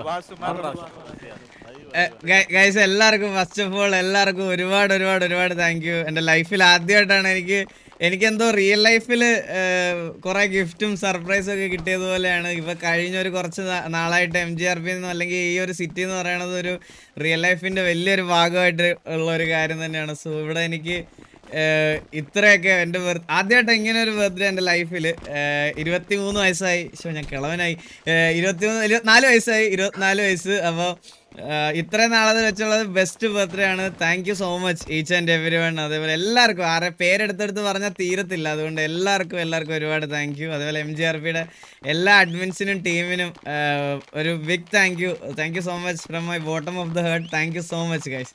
ഗൈസ് എല്ലാവർക്കും ഫസ്റ്റ് ഓഫ് ഓൾ എല്ലാവർക്കും ഒരുപാട് ഒരുപാട് ഒരുപാട് താങ്ക് യു എൻ്റെ ലൈഫിൽ ആദ്യമായിട്ടാണ് എനിക്ക് എനിക്കെന്തോ റിയൽ ലൈഫിൽ കുറേ ഗിഫ്റ്റും സർപ്രൈസും ഒക്കെ കിട്ടിയതുപോലെയാണ് ഇപ്പോൾ കഴിഞ്ഞ ഒരു കുറച്ച് നാ- നാളായിട്ട് എം ജി ആർ പി എന്നും അല്ലെങ്കിൽ ഈ ഒരു സിറ്റി എന്ന് പറയുന്നത് ഒരു റിയൽ ലൈഫിൻ്റെ വലിയൊരു ഭാഗമായിട്ട് ഉള്ള ഒരു കാര്യം തന്നെയാണ് സോ ഇവിടെ എനിക്ക് ഏഹ്, ഇത്രയൊക്കെ എൻ്റെ ബർത്ത് ആദ്യമായിട്ട് ഇങ്ങനെ ഒരു ബർത്ത്ഡേ എൻ്റെ ലൈഫിൽ ഇരുപത്തി മൂന്ന് വയസ്സായി ശോ ഞാൻ കിളവനായി ഇരുപത്തി മൂന്ന് ഇരുപത്തിനാല് വയസ്സായി ഇരുപത്തിനാല് വയസ്സ് അപ്പോൾ ഇത്രയും നാളെ വെച്ചുള്ളത് ബെസ്റ്റ് ബർത്ത്ഡേ ആണ് thank you so much each and every one അതേപോലെ എല്ലാവർക്കും ആരെ പേരെടുത്തെടുത്ത് പറഞ്ഞാൽ തീരത്തില്ല അതുകൊണ്ട് എല്ലാവർക്കും എല്ലാവർക്കും ഒരുപാട് താങ്ക് യു അതേപോലെ എം ജി ആർ പിയുടെ എല്ലാ അഡ്മിൻസിനും ടീമിനും ഒരു big thank you thank you so much from my bottom of the heart thank you so much guys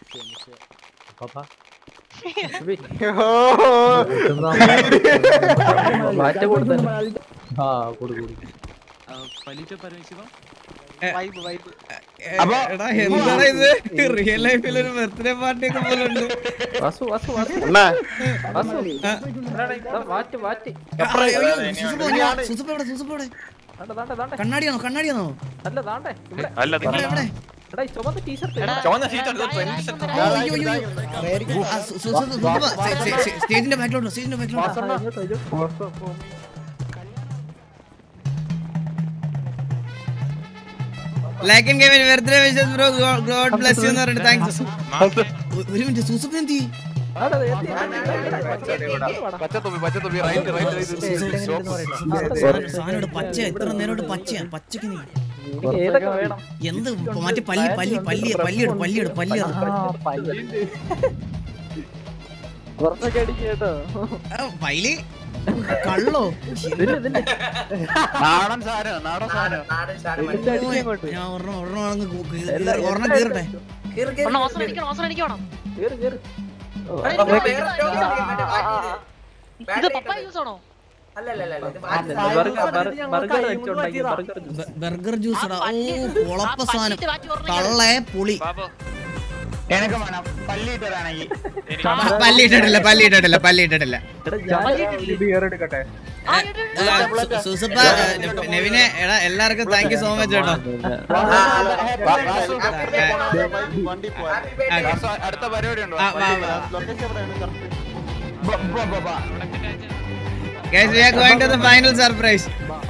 മാറ്റ കൊടുത്ത ആ കൊടു കൊടു വലിച്ച പരമശിവം വൈബ് വൈബ് അപ്പൊ എടാ എന്താണ് ഇത് റിയൽ ലൈഫിൽ ഒരു ബർത്ത്ഡേ പാർട്ടി ഒക്കെ പോലെ ഉണ്ട് വാസു വാസു വാസു അണ്ണാ വാസു ഇതാ, മാറ്റ് മാറ്റ് സുസുപ്പ് എവിടെ? സുസുപ്പ് എവിടെ? ദാണ്ടെ, ദാണ്ടെ, ദാണ്ടെ. കണ്ണാടിയാണോ കണ്ണാടിയാണോ അല്ല ദാണ്ടെ ഇവിടെ അല്ല എവിടെ, എവിടെ? എടാ ഈ ചുമന്ന ടീഷർട്ട് ചുവന്ന ഷീറ്റ് എടുത്ത് ട്രെൻഡ് ഷർട്ട് ഓ, അയ്യോ, അയ്യോ, അയ്യോ. ആ, സു- സു- സു- സു- സു- സെ- സെ- സെ- സ്റ്റേജിന്റെ ബാക്കിലോട്ടോ സ്റ്റേജിന്റെ ബാക്കിലോട്ടോ ലൈക്ക് ആൻഡ് ഗെയിമിന് birthday wishes bro god bless you എന്ന് പറഞ്ഞിട്ട് താങ്ക്സ് ഒരു മിനിറ്റ് സൂസപ്പൻ എന്തി പച്ചത്തൊപ്പി പച്ചത്തൊപ്പി റൈറ്റ് റൈറ്റ് സാധനം പച്ച എത്ര നേരോട്ട് പച്ചയാ പച്ചക്ക് നീ ഏതൊക്കെ വേണം എന്ത് മറ്റേ പല്ലി പല്ലി പല്ലി പല്ലിയിട് പല്ലിയിട് പല്ലിയിട് കുറച്ചൊക്കെ അടിക്ക് കേട്ടോ പൈലി കള്ളോ നാടൻ സാധനം നാടൻ സാധനം ഞാൻ ഒരെണ്ണം ഒരെണ്ണം അങ്ങ് കൂ- കീറി- ഒരെണ്ണം കീറട്ടെ ഒരെണ്ണം അവസരം അടിക്കണം അവസരം അടിക്കണം കേറ് കേറ് ഇത് പപ്പായ ജ്യൂസ് ആണോ ബർഗർ വെച്ചുണ്ടാക്കി ബർഗർ ബ- ബർഗർ ജ്യൂസ് ഇടാ ഓ പൊളപ്പ സാധനം കള്ളേ പുളി എനക്ക് വേണം പല്ലിട്ടതാണെങ്കിൽ പല്ലി ഇട്ടിട്ടില്ല പല്ലി ഇട്ടിട്ടില്ല പല്ലി ഇട്ടിട്ടില്ല ഇത് ഏറെടുക്കട്ടെ സൂസപ്പ നെവിനെ എടാ എല്ലാവർക്കും താങ്ക് യു സോ മച്ച് കേട്ടോ വണ്ടി പോവാ അടുത്ത പരിപാടി ഉണ്ടോ ആ, വാ, വാ. ലൊക്കേഷൻ എവിടെയാണ് Guys, we are going to the final surprise.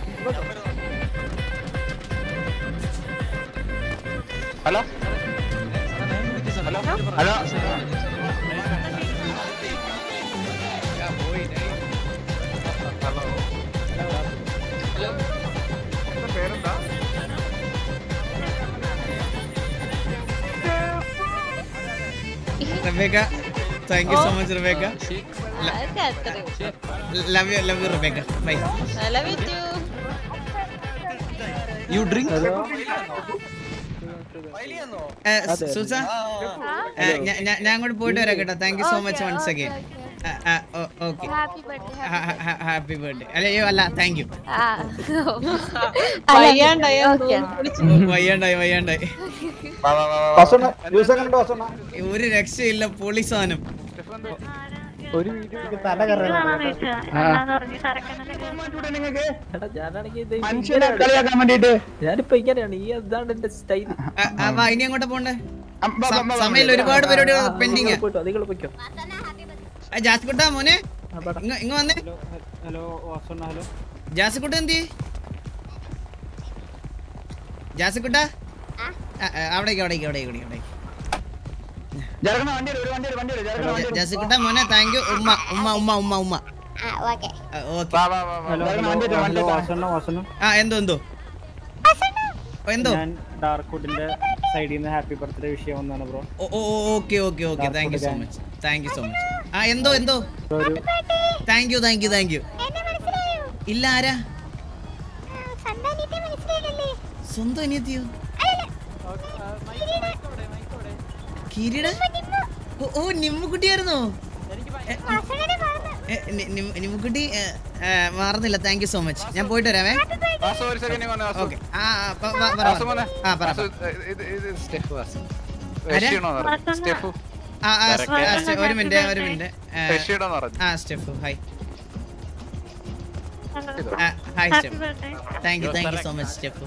Hello hello Rebecca, thank you so much, Rebecca. അതൊക്കെ അത്രയും Love you, love you, Rebecca. Bye. I love you too. You drink? Eh, Susa, eh, ഞാ- ഞാ- ഞാൻ അങ്ങോട്ട് പോയിട്ട് വരാം കേട്ടോ thank you so much once again okay happy birthday happy birthday അല്ലയോ അല്ല താങ്ക് യു വയ്യാണ്ടായ വയ്യാണ്ടായി വയ്യാണ്ടായി ജ്യൂസ് കണ്ടോ വാസണ്ണ ഒരു രക്ഷയില്ല പൊളി സാധനം ഒരു എടാ ഞാനാണെങ്കിൽ ഇത് മനുഷ്യനെ കളിയാക്കാൻ വേണ്ടിട്ട് ഞാനിപ്പോ ഇങ്ങനെയാണ് ഈ അതാണ് എന്റെ സ്റ്റൈൽ ആ, ആ, വാ ഇനി അങ്ങോട്ട് പോണ്ടേ സമയമില്ല ഒരുപാട് പരിപാടികൾ പെൻഡിങ് പോയിട്ടോ നിങ്ങൾ പോയിക്കോ ജാസ്കുട്ടാ മോനെ ഇങ്ങ ഇങ്ങ വന്നേ ഹലോ വാസണ്ണ ഹലോ ജാസിക്കുട്ട എന്തി ജാസിക്കുട്ട അവിടേക്ക് അവിടേക്ക് അവിടേക്ക് അവിടേക്ക് അവിടേക്ക് ജറക്കണ വണ്ടി ഒരു വണ്ടി ഒരു വണ്ടി ജറക്കണ വണ്ടി ജാസിക്കുട്ട മോനെ താങ്ക് യു ഉമ്മ ഉമ്മ ഉമ്മ ഉമ്മ ഉമ്മ ഓക്കെ ഓക്കെ ഹലോ ഹലോ വാസണ്ണ വാസണ്ണ ആ എന്തോ എന്തോ എന്തോ ഞാൻ ഡാർക്ക് വുഡിന്റെ സൈഡിൽ നിന്ന് ഹാപ്പി ബർത്ത്ഡേ വിഷയം വന്നാണ് bro okay okay okay thank you so much thank you so much ആ എന്തോ എന്തോ thank you thank you thank you ഇല്ല ആരാ സ്വന്തം അനിയത്തിയോ കിരീട ഓ, ഓ നിമ്മുക്കുട്ടിയായിരുന്നോ എ, നി- നിം- നിമ്മുക്കുട്ടി എ, ഏ, മാറുന്നില്ല താങ്ക് യു സോ മച്ച് ഞാൻ പോയിട്ട് വരാമേ വാസു ഒരു സെക്കൻഡ് കൊണ്ട് വാസു ഓക്കെ ആ ആ, പ- പ- പറ, വാസു പറ. മോനെ ആ പറ വാസു, ഇത് ഇത് സ്റ്റെഫ് വാസു ആരാ? റഷ്യണോ സ്റ്റെഫു ആ ആ, സ്- ആ, സ്റ്റെ- ഒരു മിനിറ്റ് ഒരു മിനിറ്റ് ഏ, റഷ്യയുടെ പറഞ്ഞു ആ Steph hi hi Steph thank you thank you so much Steph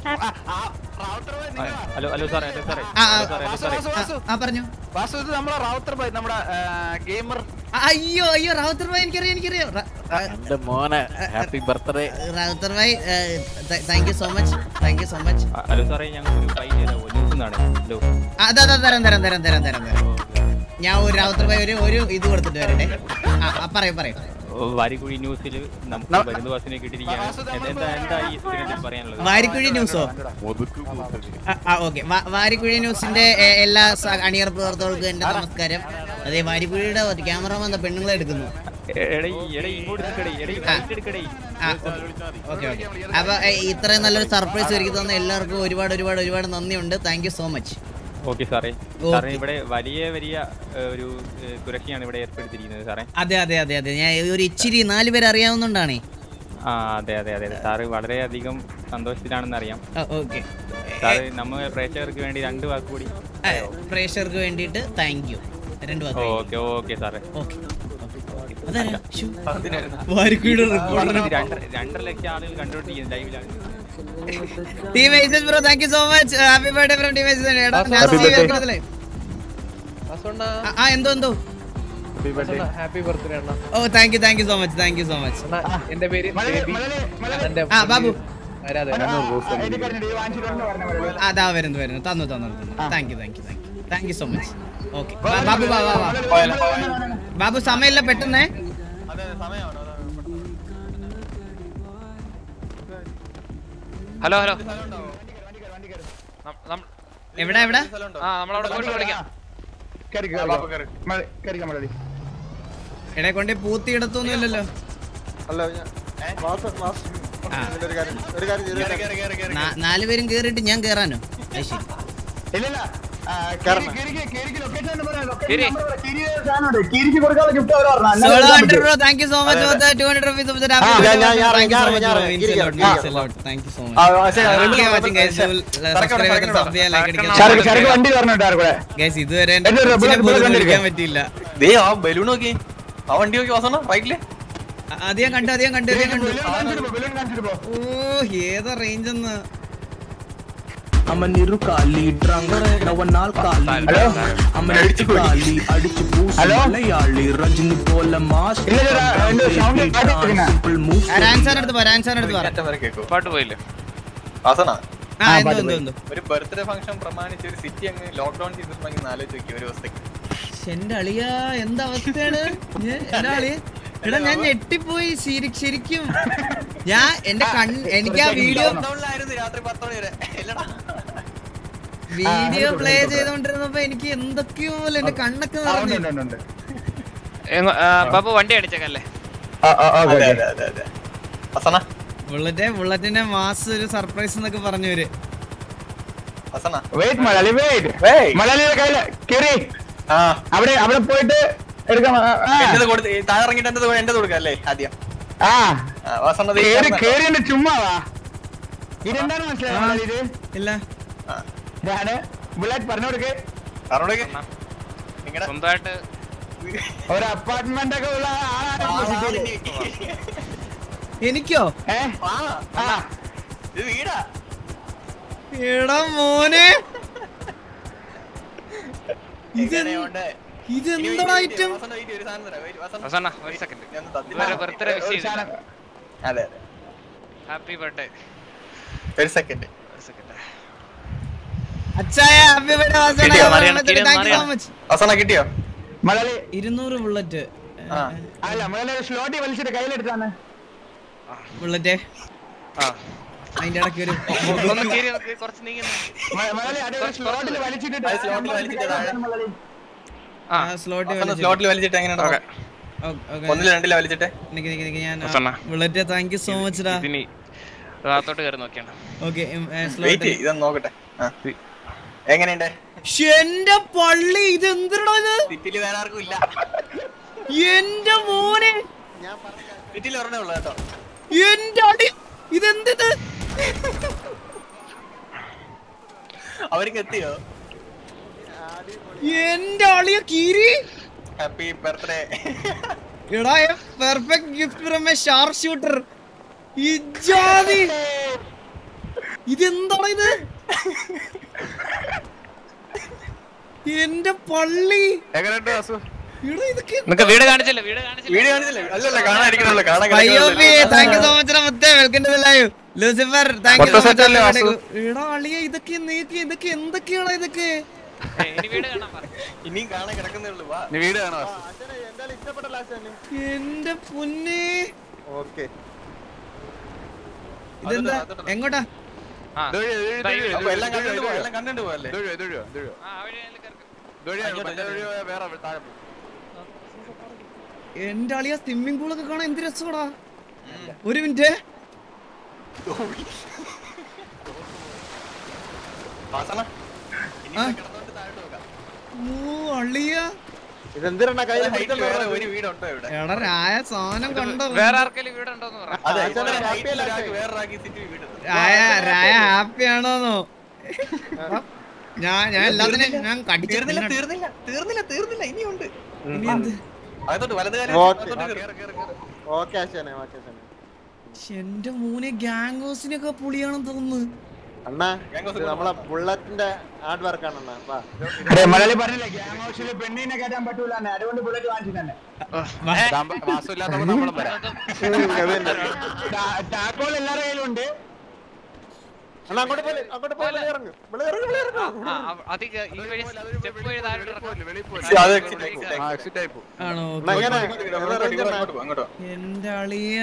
hello hello സാറേ ഹലോ സാറേ ആ ആ, ഹലോ സാറേ ഹലോ സാറേ വാസു, വാസു. ആ പറഞ്ഞു വാസു ഇത് നമ്മളെ റൗത്തർ ബൈ നമ്മുടെ ഗെയിമർ ആ, അയ്യോ അയ്യോ റാവുത്തർ ഭായ് എനിക്കറിയാം എനിക്കറിയാം റ- ആ, എന്റെ മോനെ happy birthday Rawther bhai thank you so much thank you so much hello സാറേ ഞങ്ങൾക്ക് ഒരു ഫൈൻ ചെയ്താൽ ന്യൂസ് നിന്നാണ് ഹലോ അതാ അതാ തരാം തരാം തരാം തരാം തരാം തരാം ഞാൻ ഒരു റാവുത്തർ ഭായ് ഒരു ഒരു ഇത് കൊടുത്തിട്ട് വരട്ടെ ആ ആ, പറയൂ പറയൂ വാരിക്കുഴി ന്യൂസിൽ നമുക്ക് വരുന്ന ബസ്സിനെ കിട്ടിയിരിക്കുകയാണ് എന്താ എന്താ ഈ ഇൻസിഡന്റിൽ പറയാനുള്ളത് വാരിക്കുഴി ന്യൂസോ ആ, ആ ഓക്കെ വാരിക്കുഴി ന്യൂസിന്റെ എ, എല്ലാ സ- അണിയർ പ്രവർത്തകർക്കും എന്റെ നമസ്കാരം അതെ വാരിക്കുഴിയുടെ ക്യാമറമാൻ എന്താ പെണ്ണുങ്ങളെ എടുക്കുന്നു എടേ എടേ ഇങ്ങോട്ട് എടുക്കടേ എടേ റൈറ്റ് എടുക്കടേ ആ ഓക്കെ ഓക്കെ അപ്പൊ എ, ഇത്രയും നല്ലൊരു സർപ്രൈസ് ഒരുക്കി തന്ന എല്ലാവർക്കും ഒരുപാട് ഒരുപാട് ഒരുപാട് നന്ദിയുണ്ട് thank you so much okay സാറേ Okay. സാറേ ഇവിടെ വലിയ വലിയ ഏഹ്, ഒരു ഏഹ്, സുരക്ഷയാണ് ഇവിടെ ഏർപ്പെടുത്തിയിരിക്കുന്നത് സാറേ അതെ അതെ അതെ അതെ ഞാൻ ഒരു ഇച്ചിരി നാല് പേര് അറിയാവുന്നതുകൊണ്ടാണേ ആ അതെ അതെ അതെ അതെ. സാറ് വളരെയധികം സന്തോഷത്തിലാണെന്ന് അറിയാം ഓക്കെ സാറ് നമ്മൾ പ്രേക്ഷകർക്ക് വേണ്ടി രണ്ട് വാക്ക് കൂടി പ്രേക്ഷകർക്ക് വേണ്ടിയിട്ട് താങ്ക് യു രണ്ട് വാക്ക് ഓക്കെ ഓക്കെ സാറേ ഓക്കെ അതാരാ ശ്ശോ. വാരിക്കുഴിയുടെ റിപ്പോർട്ടർ രണ്ടര രണ്ടര ലക്ഷം ആളുകൾ കണ്ടുകൊണ്ടിരിക്കുന്നത് ലൈവിലാണ് team Ages bro thank you so much happy birthday from team Ages എടാ ഞാൻ Happy Steve birthday. കേൾക്കുന്നതിലെ. ആ, ആ എന്തോ എന്തോ ഹാപ്പി ബർത്ത്ഡേ അണ്ണ ഓ thank you thank you so much thank you so much എന്റെ പേര് ബേബി. അതെന്റെ ആ ബാബു ആരാധന. അതാ വരുന്നു വരുന്നു തന്നു തന്നു thank you thank you thank you thank you so much okay Babu വാ വാ വാ ബാബു സമയമില്ല പെട്ടെന്നേ ഹലോ ഹലോ നം- നം- എവിടെ എവിടെ ആ നമ്മളവിടെ പോയിട്ട് വിളിക്കാം എടെ കൊണ്ട് പൂത്തി ഇടത്തൊന്നും ഇല്ലല്ലോ അല്ല ഞാൻ വാസു വാസു ഒരു കാര്യം ഒരു കാര്യം ചെയ്തേക്കാം. നാ- നാല് പേരും കേറിയിട്ട് ഞാൻ കേറാനോ അത് ശരി കേറണം. Solo 100 bro, thank you so much for the 200 rupees of the happy ആ, birthday. ഞാൻ- ഞാൻ- ഞാൻ Thank you so ഇറങ്ങി, much, ഞാൻ bro. ഇറങ്ങി, Means a lot, ഇരിക്കാം. means a lot. Thank you so much. ആ, പക്ഷേ, Thank you ഇറങ്ങി, watching, guys. ഇറങ്ങി. Full, uh, സരക്ക് subscribe സരക്ക് ചെയ്ത് sub ചെയ്യാൻ, like അടിക്കാൻ. സരക്ക് സരക്ക് വണ്ടി തുറന്നിട്ട് ആർക്കൂടെ Guys, ഇതുവരെ എന്റെ എന്റെ ഒരു കൊച്ചിനെ bullet- bullet പോലും കണ്ടിരിക്കാം. വിളിക്കാൻ പറ്റിയില്ല ദേ ആ ബലൂൺ നോക്കി ആ വണ്ടി നോക്കി വാസണ റൈറ്റില് അത് ഞാൻ കണ്ടു അത് ഞാൻ കണ്ടു അത് ഞാൻ കണ്ടു ഓ ഏതാ റേഞ്ച് എന്ന് അമനിരു കാലി ഡ്രങ്കർ നവനാൽ കാലി അമൻ അടിച്ചു കാലി അടിച്ചു ഹലോ? പൂസി രജനി പോലെ മാസ് സിമ്പിൾ മൂവ് രാൻസാൻ അടുത്ത് പോ രാൻസാൻ അടുത്ത് പറ പാട്ട് പോയില്ലേ വാസണ ആ എന്തോ എന്തോ എന്തോ ഒരു ബർത്ത്ഡേ ഫംഗ്ഷൻ പ്രമാണിച്ച് ഒരു സിറ്റി അങ്ങ് ലോക്ക്ഡൌൺ ചെയ്തിട്ടുണ്ടെങ്കിൽ ആലോചിച്ച് നോക്കി ഒരു ദിവസത്തേക്ക് എന്റെ അളിയ എന്താ അവസ്ഥയാണ് ഞാൻ- എന്റെ അളിയ എടാ ഞാൻ ഞെട്ടിപ്പോയി ശരി ശരിക്കും ഞാൻ എന്റെ കൺ എനിക്ക് ആ വീഡിയോ ലോക്ക്ഡൌണിലായിരുന്നു രാത്രി പത്ത് മണി വരെ ഇല്ലടാ വീഡിയോ പ്ലേ ചെയ്തോണ്ടിരുന്നപ്പോ എനിക്ക് എന്തൊക്കെയോ പോലെ എന്റെ കണ്ണൊക്കെ നിറഞ്ഞു എങ്ങ- ആ, ബാബു വണ്ടി അടിച്ചേക്കല്ലേ അതെ അതെ അതെ അതെ വാസണ ബുള്ളറ്റ് ബുള്ളറ്റിന്റെ മാസ് ഒരു സർപ്രൈസ് എന്നൊക്കെ പറഞ്ഞവര് വാസണ വെയിറ്റ് മലയാളി വെയിറ്റ് മലയാളിയുടെ കയ്യില് കേറി അവിടെ അവിടെ പോയിട്ട് എടുക്കാം ആ, ആ. എന്റേത് കൊടുത്ത് ഈ താഴെ ഇറങ്ങിട്ട് എന്റേത് എന്റേത് കൊടുക്കാം അല്ലേ ആദ്യം ആ ആ, വാസണ്ണ ദേ കേറി ഇരിക്കണം. കേറിന്റെ ചുമ്മാവാ ഇതെന്താണ് മനസ്സിലായത് മലയാളി ഇത് ഇല്ല ഞാന് ബുള്ളറ്റ് പറഞ്ഞു കൊടുക്ക് പറഞ്ഞോടേക്ക് നിങ്ങടെ സ്വന്തമായിട്ട് ഒരു അപ്പാർട്ട്മെന്റ് ഒക്കെ ഉള്ള ആളാണ് ഈ സിറ്റിയില്. എനിക്കോ ഏ? ആ. ഇത് വീടാ എടാ മോനെ ഇത് ഇങ്ങനെയുണ്ട്. ഇതെന്താ ഐറ്റം വാസണ്ണ വെയിറ്റ് ഒരു സാധനം തരാം വെയിറ്റ് വാസണ്ണ വാസണ്ണ ഒരു സെക്കൻഡ് ഞാൻ ഒന്ന് തന്നിട്ട് ഇതുവരെ ബർത്ത്ഡേ വിഷ് ഒരു ചെയ്തില്ല സാധനം. അതെ അതെ ഹാപ്പി ബർത്ത്ഡേ ഒരു സെക്കൻഡ് ഒരു സെക്കൻഡ് അച്ചായ ഹാപ്പി ബർത്ത്ഡേ കിട്ടിയോ? മറിയാണ്, താങ്ക് യു സോ മറിയാണ്. മച്ച് വാസണ്ണ കിട്ടിയോ മലയാളി ഇരുന്നൂറ് ബുള്ളറ്റ് ആ അല്ല മലയാളി സ്ലോട്ടി വലിച്ചിട്ട് കയ്യിലെടുത്താണ് ബുള്ളറ്റ് ആ അതിന്റെ ഇടയ്ക്ക് ഒരു ഒന്ന് കേറി നോക്ക്, കുറച്ച് നീങ്ങി മ- മലയാളി അത് ഒരു സ്ലോട്ടിൽ വലിച്ചിട്ടിട്ട് അത് സ്ലോട്ടിൽ വലിച്ചിട്ട് താഴെ. ആ സ്ലോട്ട് വാസണ്ണ സ്ലോട്ടിൽ വലിച്ചിട്ട് എങ്ങനെയാണ് ഒന്നിൽ രണ്ടില വലിച്ചിട്ടെ നിക്ക് നിക്ക് നിക്ക് ഞാൻ Vasanna. Bullet thank you so much ഡാ ഇതിനി ഭാഗത്തോട്ട് കയറി നോക്കിയാണ് ഓക്കെ വെയിറ്റ് സ്ലോട്ട് ഇതൊന്ന് നോക്കട്ടെ ആ. എങ്ങനെയുണ്ട് എന്റെ പള്ളി ഇത് എന്തിനാ ഇത് സിറ്റിയിൽ വേറെ ആർക്കും ഇല്ല എന്റെ മോനെ സിറ്റിയിൽ ഒരെണ്ണേ ഉള്ളു കേട്ടോ എന്റെ അടി ഇതെന്തിത് അവർക്ക് എത്തിയോ എന്റെ അളിയ കീരി ഹാപ്പി ബർത്ത്ഡേ എടാ perfect gift from a sharp shooter ഇജാതി ഇതെന്താണ് ഇത് എന്റെ പള്ളി എങ്ങനെയുണ്ട് വാസു എടാ ഇതൊക്കെ നിനക്ക് വീട് കാണിച്ചില്ല വീട് കാണിച്ചില്ല വീഡിയോ കാണിച്ചില്ലേ അല്ലല്ല കാണാതിരിക്കണല്ലോ കാണാൻ പയ്യോപ്പി താങ്ക് യു സോ മച്ച് മുത്തേ welcome to live Lucifer thank you മൊത്തം സോ set അല്ലേ വാസു? മച്ച് എടാ അളിയ ഇതൊക്കെ നീക്ക് ഇതൊക്കെ എന്തൊക്കെയാണ് ഇതൊക്കെ ഏയ്, ഇനി വീട് കാണാൻ പറ ഇനിയും കാണാൻ കിടക്കുന്നേ ഉള്ളൂ വാ നീ വീട് കാണോ വാസു എന്തായാലും ഇഷ്ടപ്പെട്ട ലാസ്റ്റ് എന്റെ പൊന്നേ ഓക്കെ ഇതെന്താ എങ്ങോട്ടാ ആ ഇതുവഴി, ഇതുവഴി, ബൈ, ഇതുവഴി, അപ്പൊ എല്ലാം ഇതുവഴി, കണ്ടിട്ട് പോവാ ഇതുവഴി. എല്ലാം കണ്ടിട്ട് പോവല്ലേ ഇതുവഴി, ഇതുവഴി, ഇതുവഴി. ആ ആ വഴി അതിൽ കയറി ഇതുവഴി ആണ്, മറ്റേ വഴി വേറെ താഴെ പോകും. എന്റെ അളിയ സ്വിമ്മിംഗ് പൂളൊക്കെ കാണാൻ എന്ത് രസമാടാ ഒരു മിനിറ്റ് വാസന ഇനി ആ. കിടന്നോണ്ട് താഴോട്ട് നോക്കാം ഓ അളിയ ഇതെന്തിനാ കയ്യിൽ ഹൈറ്റിൽ വേറെ ഒരു വീടുണ്ടോ ഇവിടെ എടാ രായ സാധനം കണ്ടോ വേറെ ആർക്കെങ്കിലും വീടുണ്ടോന്ന് പറ അതെ ആ, ഇത്ര happy ഹൈറ്റിൽ അല്ലേ? ഒരാൾക്ക് വേറൊരാൾക്ക് സിറ്റി വീട് രായ രായ ഹാപ്പി ആണോന്നോ ഞാൻ ഞാൻ എല്ലാത്തിനും ഞാൻ കടിച്ചു തീർന്നില്ല തീർന്നില്ല തീർന്നില്ല തീർന്നില്ല ഇനിയുണ്ട് ഇനി എന്ത് അകത്തോട്ട് വലത് കാലം ഓക്കേ. അകത്തോട്ട് കേറ്, കേറ്, കേറ്. ഓക്കെ ആശാനെ ഓക്കെ ആശാനെ ശ്ശെ, എന്റെ മൂനെ ഗാംഗോസിനൊക്കെ പുളിയാണെന്ന് തോന്നുന്നു അണ്ണാ ഇത് നമ്മളെ ബുള്ളറ്റിന്റെ ഹാർഡ് വർക്ക് ആണ് അണ്ണാ വാ അതെ മലയാളി പറഞ്ഞില്ലേ ഗ്യാങ് ഹൗസിൽ പെണ്ണിനെ കയറ്റാൻ പറ്റൂല അതുകൊണ്ട് ബുള്ളറ്റ് വാങ്ങിച്ചു തന്നെ വാസമില്ലാത്തപ്പോ നമ്മളും വരാം ടാക്കോൾ എല്ലാവരുടെ കയ്യിലും ഉണ്ട് അണ്ണാ അങ്ങോട്ട് പോലെ അങ്ങോട്ട് പോലെ ഇറങ്ങ് വെളി ഇറങ്ങ് വെളി ഇറങ്ങ് അധിക ഈ വഴി സ്റ്റെപ്പ് വഴി താഴോട്ട് ഇറങ്ങാം. എക്സിറ്റ് ആയി പോകും ആണോ അണ്ണാ, എങ്ങനെ? എവിടെ range അണ്ണാ? എന്റെ അളിയ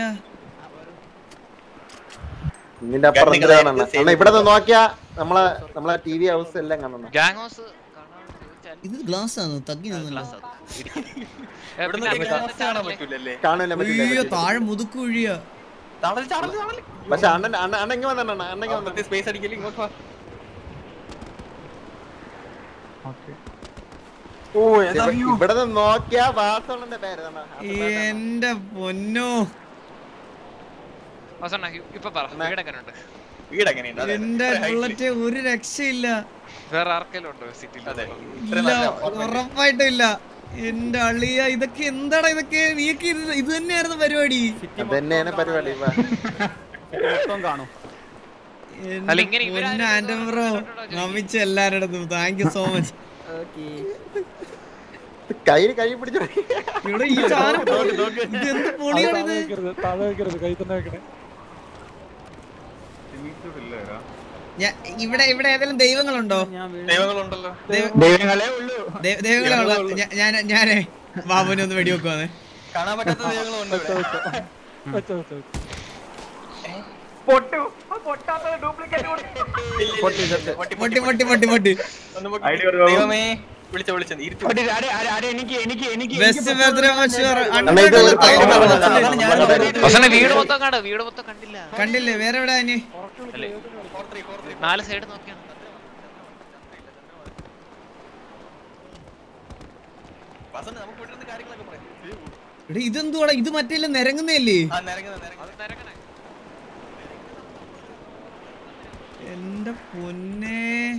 ഇതിന്റെ അപ്പുറം എന്തിനാണ് അണ്ണാ അണ്ണാ ഇവിടെ നിന്ന് നോക്കിയാ നമ്മളെ നമ്മളെ ടി വി ഹൗസ് എല്ലാം കാണണം ഗ്യാങ് ഹൗസ് ഇത് ഗ്ലാസ് ആണ് തങ്ങി നിന്നല്ലോ കാണൂല പറ്റില്ല അയ്യോ താഴെ മുതുക്ക് ഒഴിയ പക്ഷെ അണ്ണൻ അണ്ണ അണ്ണ വന്നെ അണ്ണ അണ്ണ വന്നെ സ്പേസ് അടിക്കല് ഇങ്ങോട്ട് വാ ഓ ഇവിടെ നിന്ന് നോക്കിയാ വാസവണ്ണന്റെ പേര് അണ്ണാ. എന്റെ പൊന്നോ വാസണ്ണ ഇപ്പൊ പറ വീടെങ്ങനെയുണ്ട് വീട് എങ്ങനെയുണ്ട് എന്റെ ബുള്ളറ്റ് ഒരു രക്ഷയില്ല വേറെ ആർക്കെങ്കിലും ഉണ്ടോ സിറ്റിയിൽ ഇല്ല ഉറപ്പായിട്ടും ഇല്ല എന്റെ അളിയ ഇതൊക്കെ എന്താടാ ഇതൊക്കെ നീക്ക് ഇത് ഇത് തന്നെയായിരുന്നു പരിപാടി അത് തന്നെയാണ് പരിപാടി വാ. കാണും അല്ല, ഇങ്ങനെ ഇവരാരും ആൻഡം ബ്രോ നമിച്ച എല്ലാരടുത്തും താങ്ക് യു സോ മച്ച് കയ്യിൽ കൈ പിടിച്ചു ഇവിടെ ഈ സാധനം ഇത് എന്ത് പൊളിയാണ് ഇത് താഴെ വെക്കരുത് താഴെ വെക്കരുത് കൈ തന്നെ വെക്കണേ ഞാ- ഇവിടെ ഇവിടെ ഏതെങ്കിലും ദൈവങ്ങളുണ്ടോ ദൈവങ്ങളുണ്ടല്ലോ ദൈവങ്ങളെ ഉള്ളൂ ദൈ- ദൈവങ്ങളെ ഉള്ള ഞാ- ഞാൻ ഞാനേ ബാബുനെ ഒന്ന് വെടിവെക്കുവാന്ന് കാണാൻ പറ്റാത്ത ദൈവങ്ങളുണ്ട് ഇവിടെ. വെച്ചോ വെച്ചോ വെച്ചോ. പൊട്ടു ആ പൊട്ടാത്ത ഡ്യൂപ്ലിക്കേറ്റ് പൊട്ടി പൊട്ടി പൊട്ടി പൊട്ടി ഒന്ന് നോക്കി. ദൈവമേ വിളിച്ച വിളിച്ച ഇരുത്തി എനിക്ക് എനിക്ക് എനിക്ക് ബെസ്റ്റ് ബർത്ത്ഡേ മഷൂർ അണ്ണാ, ഇത് ഒരു വാസണ്ണ വീട് മൊത്തം കാണ വീട് മൊത്തം കണ്ടില്ല കണ്ടില്ലേ വേറെ എവിടെ ഇനി അല്ലേ നാല് സൈഡ് നോക്കിയാണ് വാസന നമുക്ക് ഇവിടെ ഇരുന്ന് കാര്യങ്ങളൊക്കെ പറയാം എടാ ഇതെന്തുവാടാ ഇത് മറ്റേ നിരങ്ങുന്നല്ലേ ആ നിരങ്ങുന്ന നിരങ്ങുന്ന എന്റെ പൊന്നെ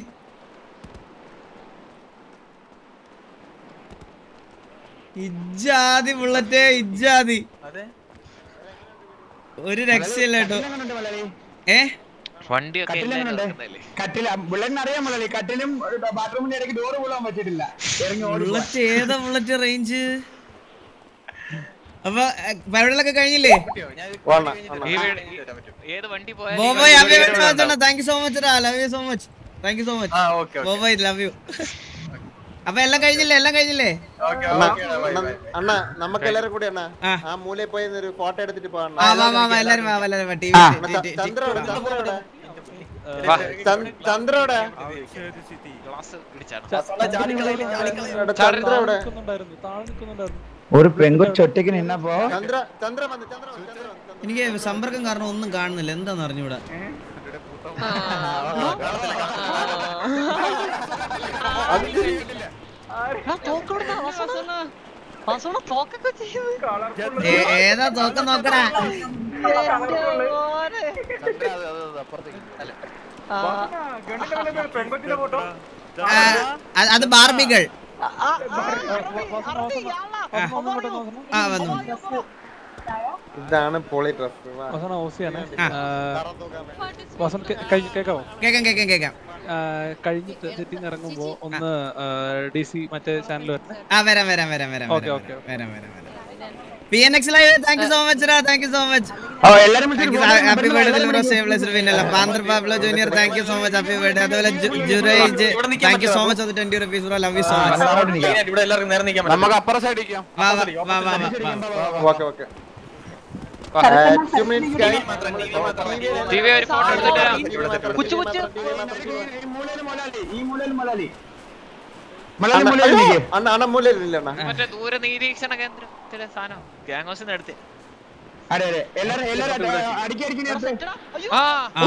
ഇജ്ജാതി ബുള്ളറ്റേ ഇജ്ജാതി അതെ ഒരു രക്ഷയില്ല കേട്ടോ ഏ വണ്ടിയൊക്കെ എല്ലാരും ഇറക്കുന്നതല്ലേ കട്ടില ബുള്ളറ്റിന് അറിയാൻ മുള്ളി കട്ടിലും ബാത്റൂമിന്റെ ഇടയ്ക്ക് ഡോറ് പോകാൻ പറ്റിയിട്ടില്ല ഇറങ്ങി ഓടി ബുള്ളറ്റ് ഏതാ ബുള്ളറ്റ് റേഞ്ച് അപ്പൊ പരിപാടികളൊക്കെ കഴിഞ്ഞില്ലേ വേണ്ട, ഈ വീട് ഏത് വണ്ടി പോയാലും ബോബോയ് happy birthday thank you so much love you so much thank you so much ആ ഓക്കെ ഓക്കെ ബോബോയ് ലവ് യു അപ്പൊ എല്ലാം കഴിഞ്ഞില്ലേ എല്ലാം കഴിഞ്ഞില്ലേ ഓക്കെ അണ്ണാ, ഓക്കെ അണ്ണാ, അണ്ണാ നമുക്ക് എല്ലാരും കൂടി അണ്ണാ ആ. ആ മൂലയിൽ പോയി ഒരു ഫോട്ടോ എടുത്തിട്ട് പോകാം ആ വാ വാ വാ എല്ലാരും വാ എല്ലാരും വാ ടി ആ. ചന്ദ്രോടെ ചന്ദ്രോടെ ചന്ദ്രോടെ ഗ്ലാസ് ഇടിച്ചാണ് ചന്ദ്രോടെ നിൽക്കുന്നുണ്ടായിരുന്നു താഴെ നിൽക്കുന്നുണ്ടായിരുന്നു ഒരു പെൺകൊച്ചു ഒറ്റയ്ക്ക് നിന്നപ്പോ ചന്ദ്ര ചന്ദ്ര വന്ന് ചന്ദ്ര വന്ന്, ചന്ദ്ര വന്ന്, ചന്ദ്ര എനിക്ക് സമ്പർക്കം കാരണം ഒന്നും കാണുന്നില്ല എന്താന്ന് അറിഞ്ഞൂടാ ഏ- ഏതാ തോക്ക നോക്കടാ പെൺകൊച്ചിന്റെ ഫോട്ടോ ആ, അത് അത് ബാർബികൾ ആ വന്നു ഇതാണ് പൊളി ഡ്രസ് വസന ഓസിയാണ് ആ. വസൻ കേക്കാവോ കേക്കാം കേക്കാം കേക്കാം ആ, കഴിഞ്ഞിട്ട് സെറ്റിൽ നിന്ന് ഇറങ്ങുമ്പോ ഒന്ന് ഡി സി മറ്റേ ചാനൽ വരണേ ആ വരാം വരാം വരാം വരാം ഓക്കേ, വരാം, ഓക്കേ, വരാം വരാം വരാം P N X live thank you so much റാ താങ്ക് യു സോ മച്ച് ഓ എല്ലാരും ഹാപ്പി ബർത്ത്ഡേ ദിൽബ്രോ സേവ് ബ്ലെസ്ഡ് പിന്നല്ല panther Pablo junior thank you so much happy birthday അതുപോലെ Juraij thank you so much അത് twenty rupees bro love you so much ഇവിടെ എല്ലാവർക്കും നേരെ നിൽക്കാൻ പറ്റും നമുക്ക് അപ്പുറം സൈഡ് ഇരിക്കാം വാ വാ വാ വാ വാ okay okay two minutes T V ഒരു ഫോട്ടോ എടുത്തിട്ട് വരാം. കുച്ചു കുച്ചു ഈ മൂലയിൽ മലയാളി മലയാളി മൂലയിൽ ഇരിക്ക്. അണ്ണ അണ്ണ മൂലയിൽ ഇല്ല അണ്ണ മറ്റേ ദൂര നിരീക്ഷണ കേന്ദ്രത്തിലെ സാധനം ഗ്യാങ് ഹൗസിൽ നിന്ന് എടുത്ത് അതെ അതെ എല്ലാരും എല്ലാരും അടിക്കി അടിക്കി നിർത്ത് ആ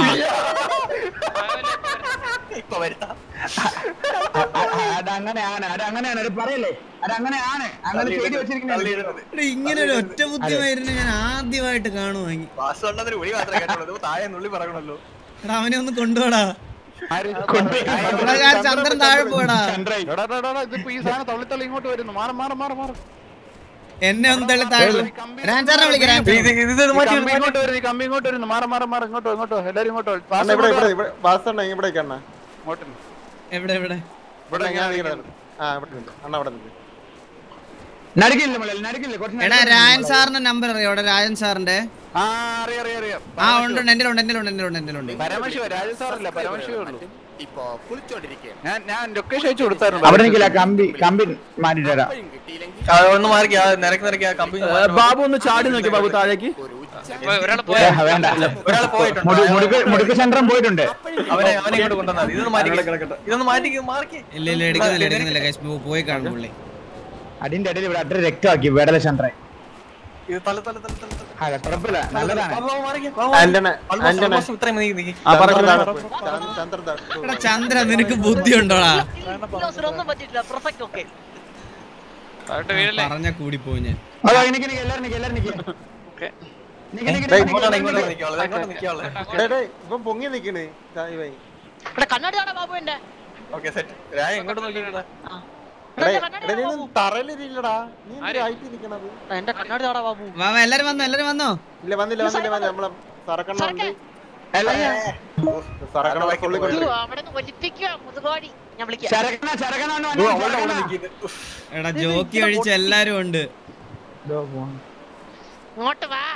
ഇപ്പൊ വരുത്താം അതങ്ങനെയാണ് അതങ്ങനെയാണ് അത് പറയല്ലേ അതങ്ങനെയാണ് അങ്ങനെ ചെയ്തു വെച്ചിരിക്കുന്നത് എടാ, ഇങ്ങനെ ഒരു ഒറ്റ ബുദ്ധി മരുന്ന് ഞാൻ ആദ്യമായിട്ട് കാണുവാങ്ങി വാസുണ്ടെന്നൊരു വിളി മാത്രമേ കേട്ടുള്ളൂ ഇത് താഴെ നുള്ളി പറയണല്ലോ എടാ അവനെ ഒന്ന് കൊണ്ടുപോടാ എടാ, ഞാൻ ചന്ദ്രൻ താഴെ പോടാ എടാ, എടാ, എടാ, ഇതിപ്പോ ഈ സാധനം തള്ളി തള്ളി ഇങ്ങോട്ട് വരുന്നു മാറി മാറി മാറി മാറി എന്നെ ഒന്ന് തള്ളി താഴെ രാജാറിനെ വിളിക്കാം രാജാറിനെ. കമ്പി ഇങ്ങോട്ട് വരുന്നു ഈ കമ്പി ഇങ്ങോട്ട് വരുന്നു മാറ മാറ മാറ ഇങ്ങോട്ടോ ഇങ്ങോട്ടോ എല്ലാരും ഇങ്ങോട്ടോ അണ്ണ ഇവിടെ ഇവിടെ ഇവിടെ വാസണ്ണ ഇവിടേക്ക് അണ്ണ ഇങ്ങോട്ട് എവിടെ എവിടെ ഇവിടെ ഞാൻ ഇങ്ങനെ- ആ ഇവിടെ ഉണ്ട് അണ്ണ ഇവിടെ ഉണ്ട് നടുക്കില്ല മലയാളി നടുക്കില്ല കുറച്ച് എടാ രാജൻ സാറിന്റെ നമ്പർ അറിയോ ഇവിടെ രാജൻ സാറിന്റെ ആ അറിയാം അറിയാം അറിയാം ആ ഉണ്ട് ഉണ്ട് എന്റെ ഉണ്ട് എന്റെ ഉണ്ട് എന്റെ ഉണ്ട് എന്റെ ഉണ്ട് പരമശിവ രാജ സാറല്ല പരമശിവേ ഉള്ളൂ ഇപ്പോ കുളിച്ചോണ്ടിരിക്കുകയാണ് ഞാൻ ഞാൻ ലൊക്കേഷൻ അയച്ചു കൊടുത്തായിരുന്നു അവിടെ നിൽക്കില്ല കമ്പി കമ്പി മാറ്റിട്ട് തരാം ഒന്ന് മാറിക്കാ നിരക്ക് നിരക്കാ കമ്പി ബാബു ഒന്ന് ചാടി നോക്കി ബാബു താഴേക്ക് ഒരാൾ ഏ, വേണ്ട ഒരാൾ പോയിട്ടുണ്ട് മുടു- മുടുക്ക് മുടുക്ക് സെന്ററും പോയിട്ടുണ്ട് അവനെ അവനെ ഇങ്ങോട്ട് കൊണ്ടുവന്നാൽ ഇതൊന്ന് മാറ്റി ഇതൊന്ന് മാറ്റി മാറിക്ക് ഇല്ല ഇല്ല എടുക്കുന്നില്ല എടുക്കുന്നില്ല guys. പോ- പോയി കാണും പുള്ളി അതിന്റെ ഇടയിൽ ഇവിടെ അത്ര രക്തമാക്കി വേടല സെന്ററെ ഇത് തല തല തല തല അതെ കുഴപ്പമില്ല നല്ലതാണ് ബാബു, ബാബു, മാറിക്ക്. ആന്റണ, Almost, ആന്റണ. almost ഇത്രയും മതി നീ. ആ, പറ, പറ, ചന്ദ്രൻ പറ. ചന്ദ്രൻ- ചന്ദ്രൻ ദാ- എടാ ചന്ദ്ര നിനക്ക് ബുദ്ധി ഉണ്ടോടാ ഒന്നും പറ്റിയിട്ടില്ല പെർഫെക്റ്റ് ഓക്കെ താഴോട്ട് വീഴല്ലേ പറഞ്ഞ കൂടി പോയി ഞാൻ അതോ നിക്ക് നിക്ക് എല്ലാരും നിക്ക് എല്ലാരും നിക്ക് ഓക്കെ നിക്ക് നിക്ക് ഡേയ്, നിക്ക് ഇങ്ങോട്ടാണ് നിക്ക് ഇങ്ങോട്ടാണ് നിക്ക്. നിൽക്കാനുള്ളത് ഇങ്ങോട്ട് നിൽക്കാനുള്ളത് ഡേയ്, ഡേയ്, ഇവൻ പൊങ്ങി നിക്കണ് ദാ ഇവൻ. ഇവിടെ കണ്ണാടി താടാ ബാബു എന്റെ ഓക്കെ സെറ്റ് രായ എങ്ങോട്ട് നോക്കിയിട്ടാ ഡേയ്, ഡേയ്, നീ ഒന്ന് തറയിലിരില്ലടാ നീ എന്തിനാ ഹൈറ്റിൽ നിക്കണത് എന്റെ കണ്ണാടി താടാ ബാബു വാ വാ, എല്ലാരും വന്നോ എല്ലാരും വന്നോ ഇല്ല വന്നില്ല വന്നില്ല വന്നില്ല നമ്മളെ സറക്കണ്ണ ഉണ്ട് അല്ല, സറക്കണ്ണ പുള്ളി കൊണ്ട് അയ്യോ, അവിടെ നിന്ന് ഒലിപ്പിക്കുക മുതുകോടി ഞാൻ വിളിക്കാം ചരക്കണ ചരക്കണ കൊണ്ട് ഓ, വന്നോ, അവളുടെ കൂടെ ചരക്കണ. നിൽക്കുന്നത് എടാ ജോക്കി ഒഴിച്ച് എല്ലാരും ഉണ്ട് ഇതോ പോണ്. ഇങ്ങോട്ട് വാ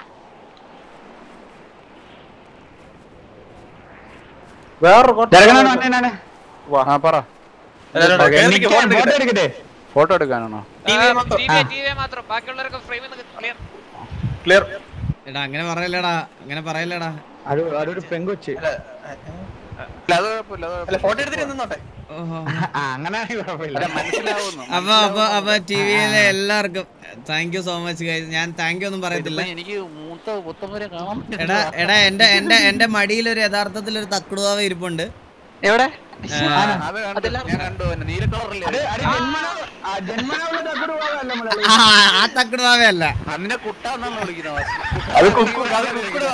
വേറൊരു കോട്ട ചരക്കണ കൊണ്ട് വന്നേ ഞാന്. ആ പറ എല്ലാവരും ഓക്കേ, കേറി നിക്ക്, നിൽക്ക്, ഫോട്ടോ ഫോട്ടോ എടുക്കട്ടെ. എടുക്കട്ടെ ഫോട്ടോ എടുക്കാനാണോ ടി വി മാത്രം. ടി വി ടി വി മാത്രം ബാക്കിയുള്ളവരൊക്കെ ഫ്രെയിമിൽ നിന്ന് ക്ലിയർ ക്ലിയർ എടാ അങ്ങനെ പറയല്ലടാ അങ്ങനെ പറയല്ലടാ അത് അതൊരു പെങ്കൊച്ച് അല്ല അത് കുഴപ്പമില്ല അത് അല്ല കുഴപ്പമില്ല. ഫോട്ടോ എടുത്തിട്ട് നിന്നോട്ടെ ഓഹോ ആ അങ്ങനെയാണെങ്കിൽ കുഴപ്പമില്ല അല്ല, മനസ്സിലാവുന്നു അപ്പൊ അപ്പൊ അപ്പൊ ടി വിയിലെ എല്ലാവർക്കും thank you so much guys ഞാൻ താങ്ക് യു ഒന്നും പറയത്തില്ല ഇതിപ്പോ എനിക്ക് മൂത്ത പുത്തമ്പരെ കാണാൻ എടാ എടാ എന്റെ എന്റെ എന്റെ മടിയിൽ ഒരു യഥാർത്ഥത്തിൽ ഒരു തക്കുടുവാവ് ഇരിപ്പുണ്ട് എവിടെ ആ, അത് കണ്ടു ഞാൻ കണ്ടു പിന്നെ നീല കളറില്ലേ അത് അത് ജന്മനാ ആ, ജന്മനാ ഉള്ള തക്കുട് പോകാനല്ല മലയാളി ആ, ആ തക്കുടുവാവേ അല്ല അന്നിനെ കുട്ടാന്നാണ് വിളിക്കുന്നത് വാസു. അത് കുക്കു അത് കുക്കുടാ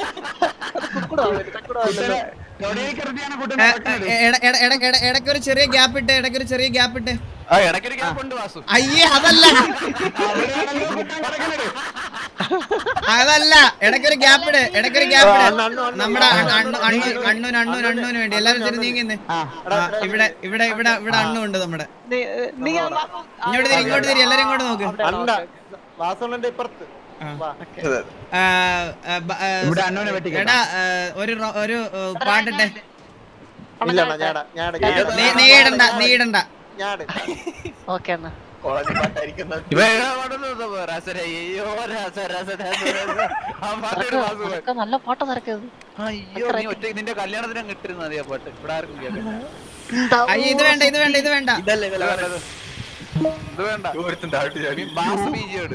കുട്ടനെ തൊടിയിൽ കിടത്തിയാണ് കുട്ടൻ എ- നടക്കുന്നത്. എ- എട- എട- എട- എട- ഇടയ്ക്കൊരു ചെറിയ ഗ്യാപ്പ് ഇട്ട് ഇടയ്ക്കൊരു ചെറിയ ഗ്യാപ്പ് ഇട്ട് ആ ഇടയ്ക്കൊരു ഗ്യാപ്പ് ഉണ്ട് വാസു അയ്യേ അതല്ല അവിടെയാണല്ലോ കുട്ടൻ കിടക്കുന്നത്. അതല്ല ഇടയ്ക്കൊരു ഗ്യാപ്പ് ഇട് ഇടയ്ക്കൊരു ഗ്യാപ്പ് ഇട് നമ്മുടെ അണ്ണു അണ്ണു അണ്ണുന് അണ്ണുന് അണ്ണുന് വേണ്ടി എല്ലാരും ചെറിയ നീങ്ങുന്നേ ആ ഇവിടെ ഇവിടെ ഇവിടെ ഇവിടെ അണ്ണുണ്ട് നമ്മുടെ നീ നീ ആ ബാബു ഇങ്ങോട്ട് തിരി ഇങ്ങോട്ട് തിരി എല്ലാരും ഇങ്ങോട്ട് നോക്ക് അണ്ട വാസണ്ണന്റെ ഇപ്പുറത്ത് വാ. ആ, ആ, ബ- ആ, ഇവിടെ അണ്ണനെ വെട്ടിക്കണം. എടാ ആ, ഒരു റോ- ഒരു ആ, പാട്ടിട്ടെ ഇല്ല അണ്ണാ, ഞാടാ ഞാടാ ഞാടാ. നീ നീ ഇടണ്ട നീ ഇടണ്ട ഞാട് ഓക്കെ എന്നാ കോളേജിൽ പാട്ടായിരിക്കുന്നത് ഇവ ഏതാ പാടുന്നത് ഇപ്പൊ? രസര, അയ്യോ, രസ, രസ, രസ, രസ. ആ പാട്ടൊരു വാസു പോയി. അതൊക്കെ നല്ല പാട്ട് തിരക്കത് അയ്യോ നീ ഒറ്റ നിന്റെ കല്യാണത്തിന് അങ്ങ് ഇട്ടിരുന്നു മതി ആ പാട്ട് ഇവിടെ ആർക്കും കേൾക്കണ്ട അയ്യോ ഇത് വേണ്ട ഇത് വേണ്ട ഇത് വേണ്ട ഇതല്ലേ ഇത് വേണ്ട, ഇത്. ഇത് വേണ്ട ഒരുത്തും താഴ്ത്തി ചാടി ബാസ് ബീജിയോട്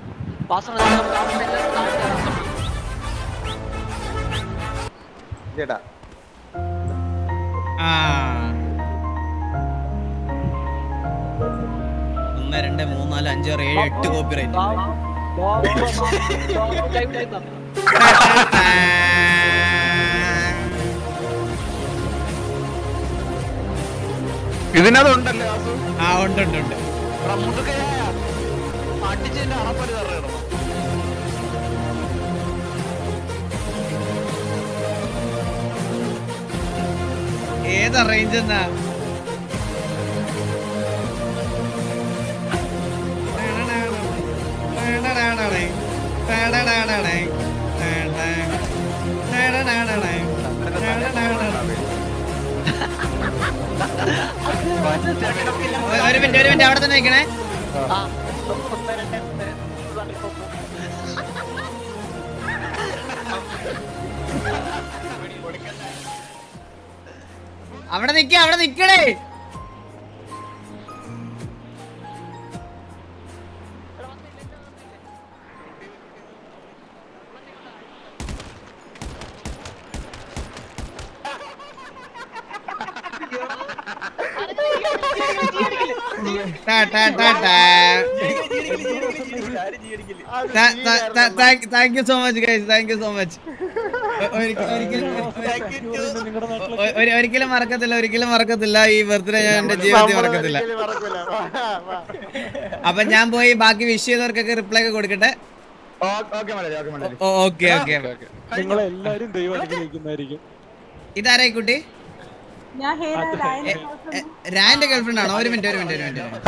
ഇല്ലടാ ആ ഒന്ന് രണ്ട് മൂന്ന് നാല് അഞ്ച് ആറ് ഏഴ് എട്ട് കോപ്പി റൈറ്റ് ഇതിനകത്തുണ്ടല്ലേ വാസു ആ ഉണ്ട് ഉണ്ട് ഉണ്ട് എടാ, മുതുക്കയായ അടിച്ചതിന്റെ അറപ്പല് തറയിടണം ഏതാ റേഞ്ച് എന്നാ ഒരു മിനിറ്റ് ഒരു മിനിറ്റ് അവിടെ തന്നെ നിൽക്കണേ അവിടെ നിക്ക അവിടെ നിക്കണേ ടാ, ടാ, ടാ, ടാ. Thank you so much guys thank you so much ഒ- ഒരിക്കലും ഒരിക്കലും- ഒ- ഒരി- ഒരിക്കലും മറക്കത്തില്ല ഒരിക്കലും മറക്കത്തില്ല ഈ ബർത്ത്ഡേ ഞാൻ എന്റെ ജീവിതത്തിൽ മറക്കത്തില്ല ഒരിക്കലും മറക്കൂല. വാ, വാ. അപ്പൊ ഞാൻ പോയി ബാക്കി വിഷ് ചെയ്തവർക്കൊക്കെ റിപ്ലൈ ഒക്കെ കൊടുക്കട്ടെ okay Malayali okay Malayali okay okay നിങ്ങളെ എല്ലാരും ദൈവം അനുഗ്രഹിക്കുന്നതായിരിക്കും ഇതാരായി കുട്ടി ഞാൻ ഹേന എ, എ, രാന്റെ ഗേൾഫ്രണ്ട് ആണോ ഒരു മിനിറ്റ് ഒരു മിനിറ്റ് ഒരു മിനിറ്റ്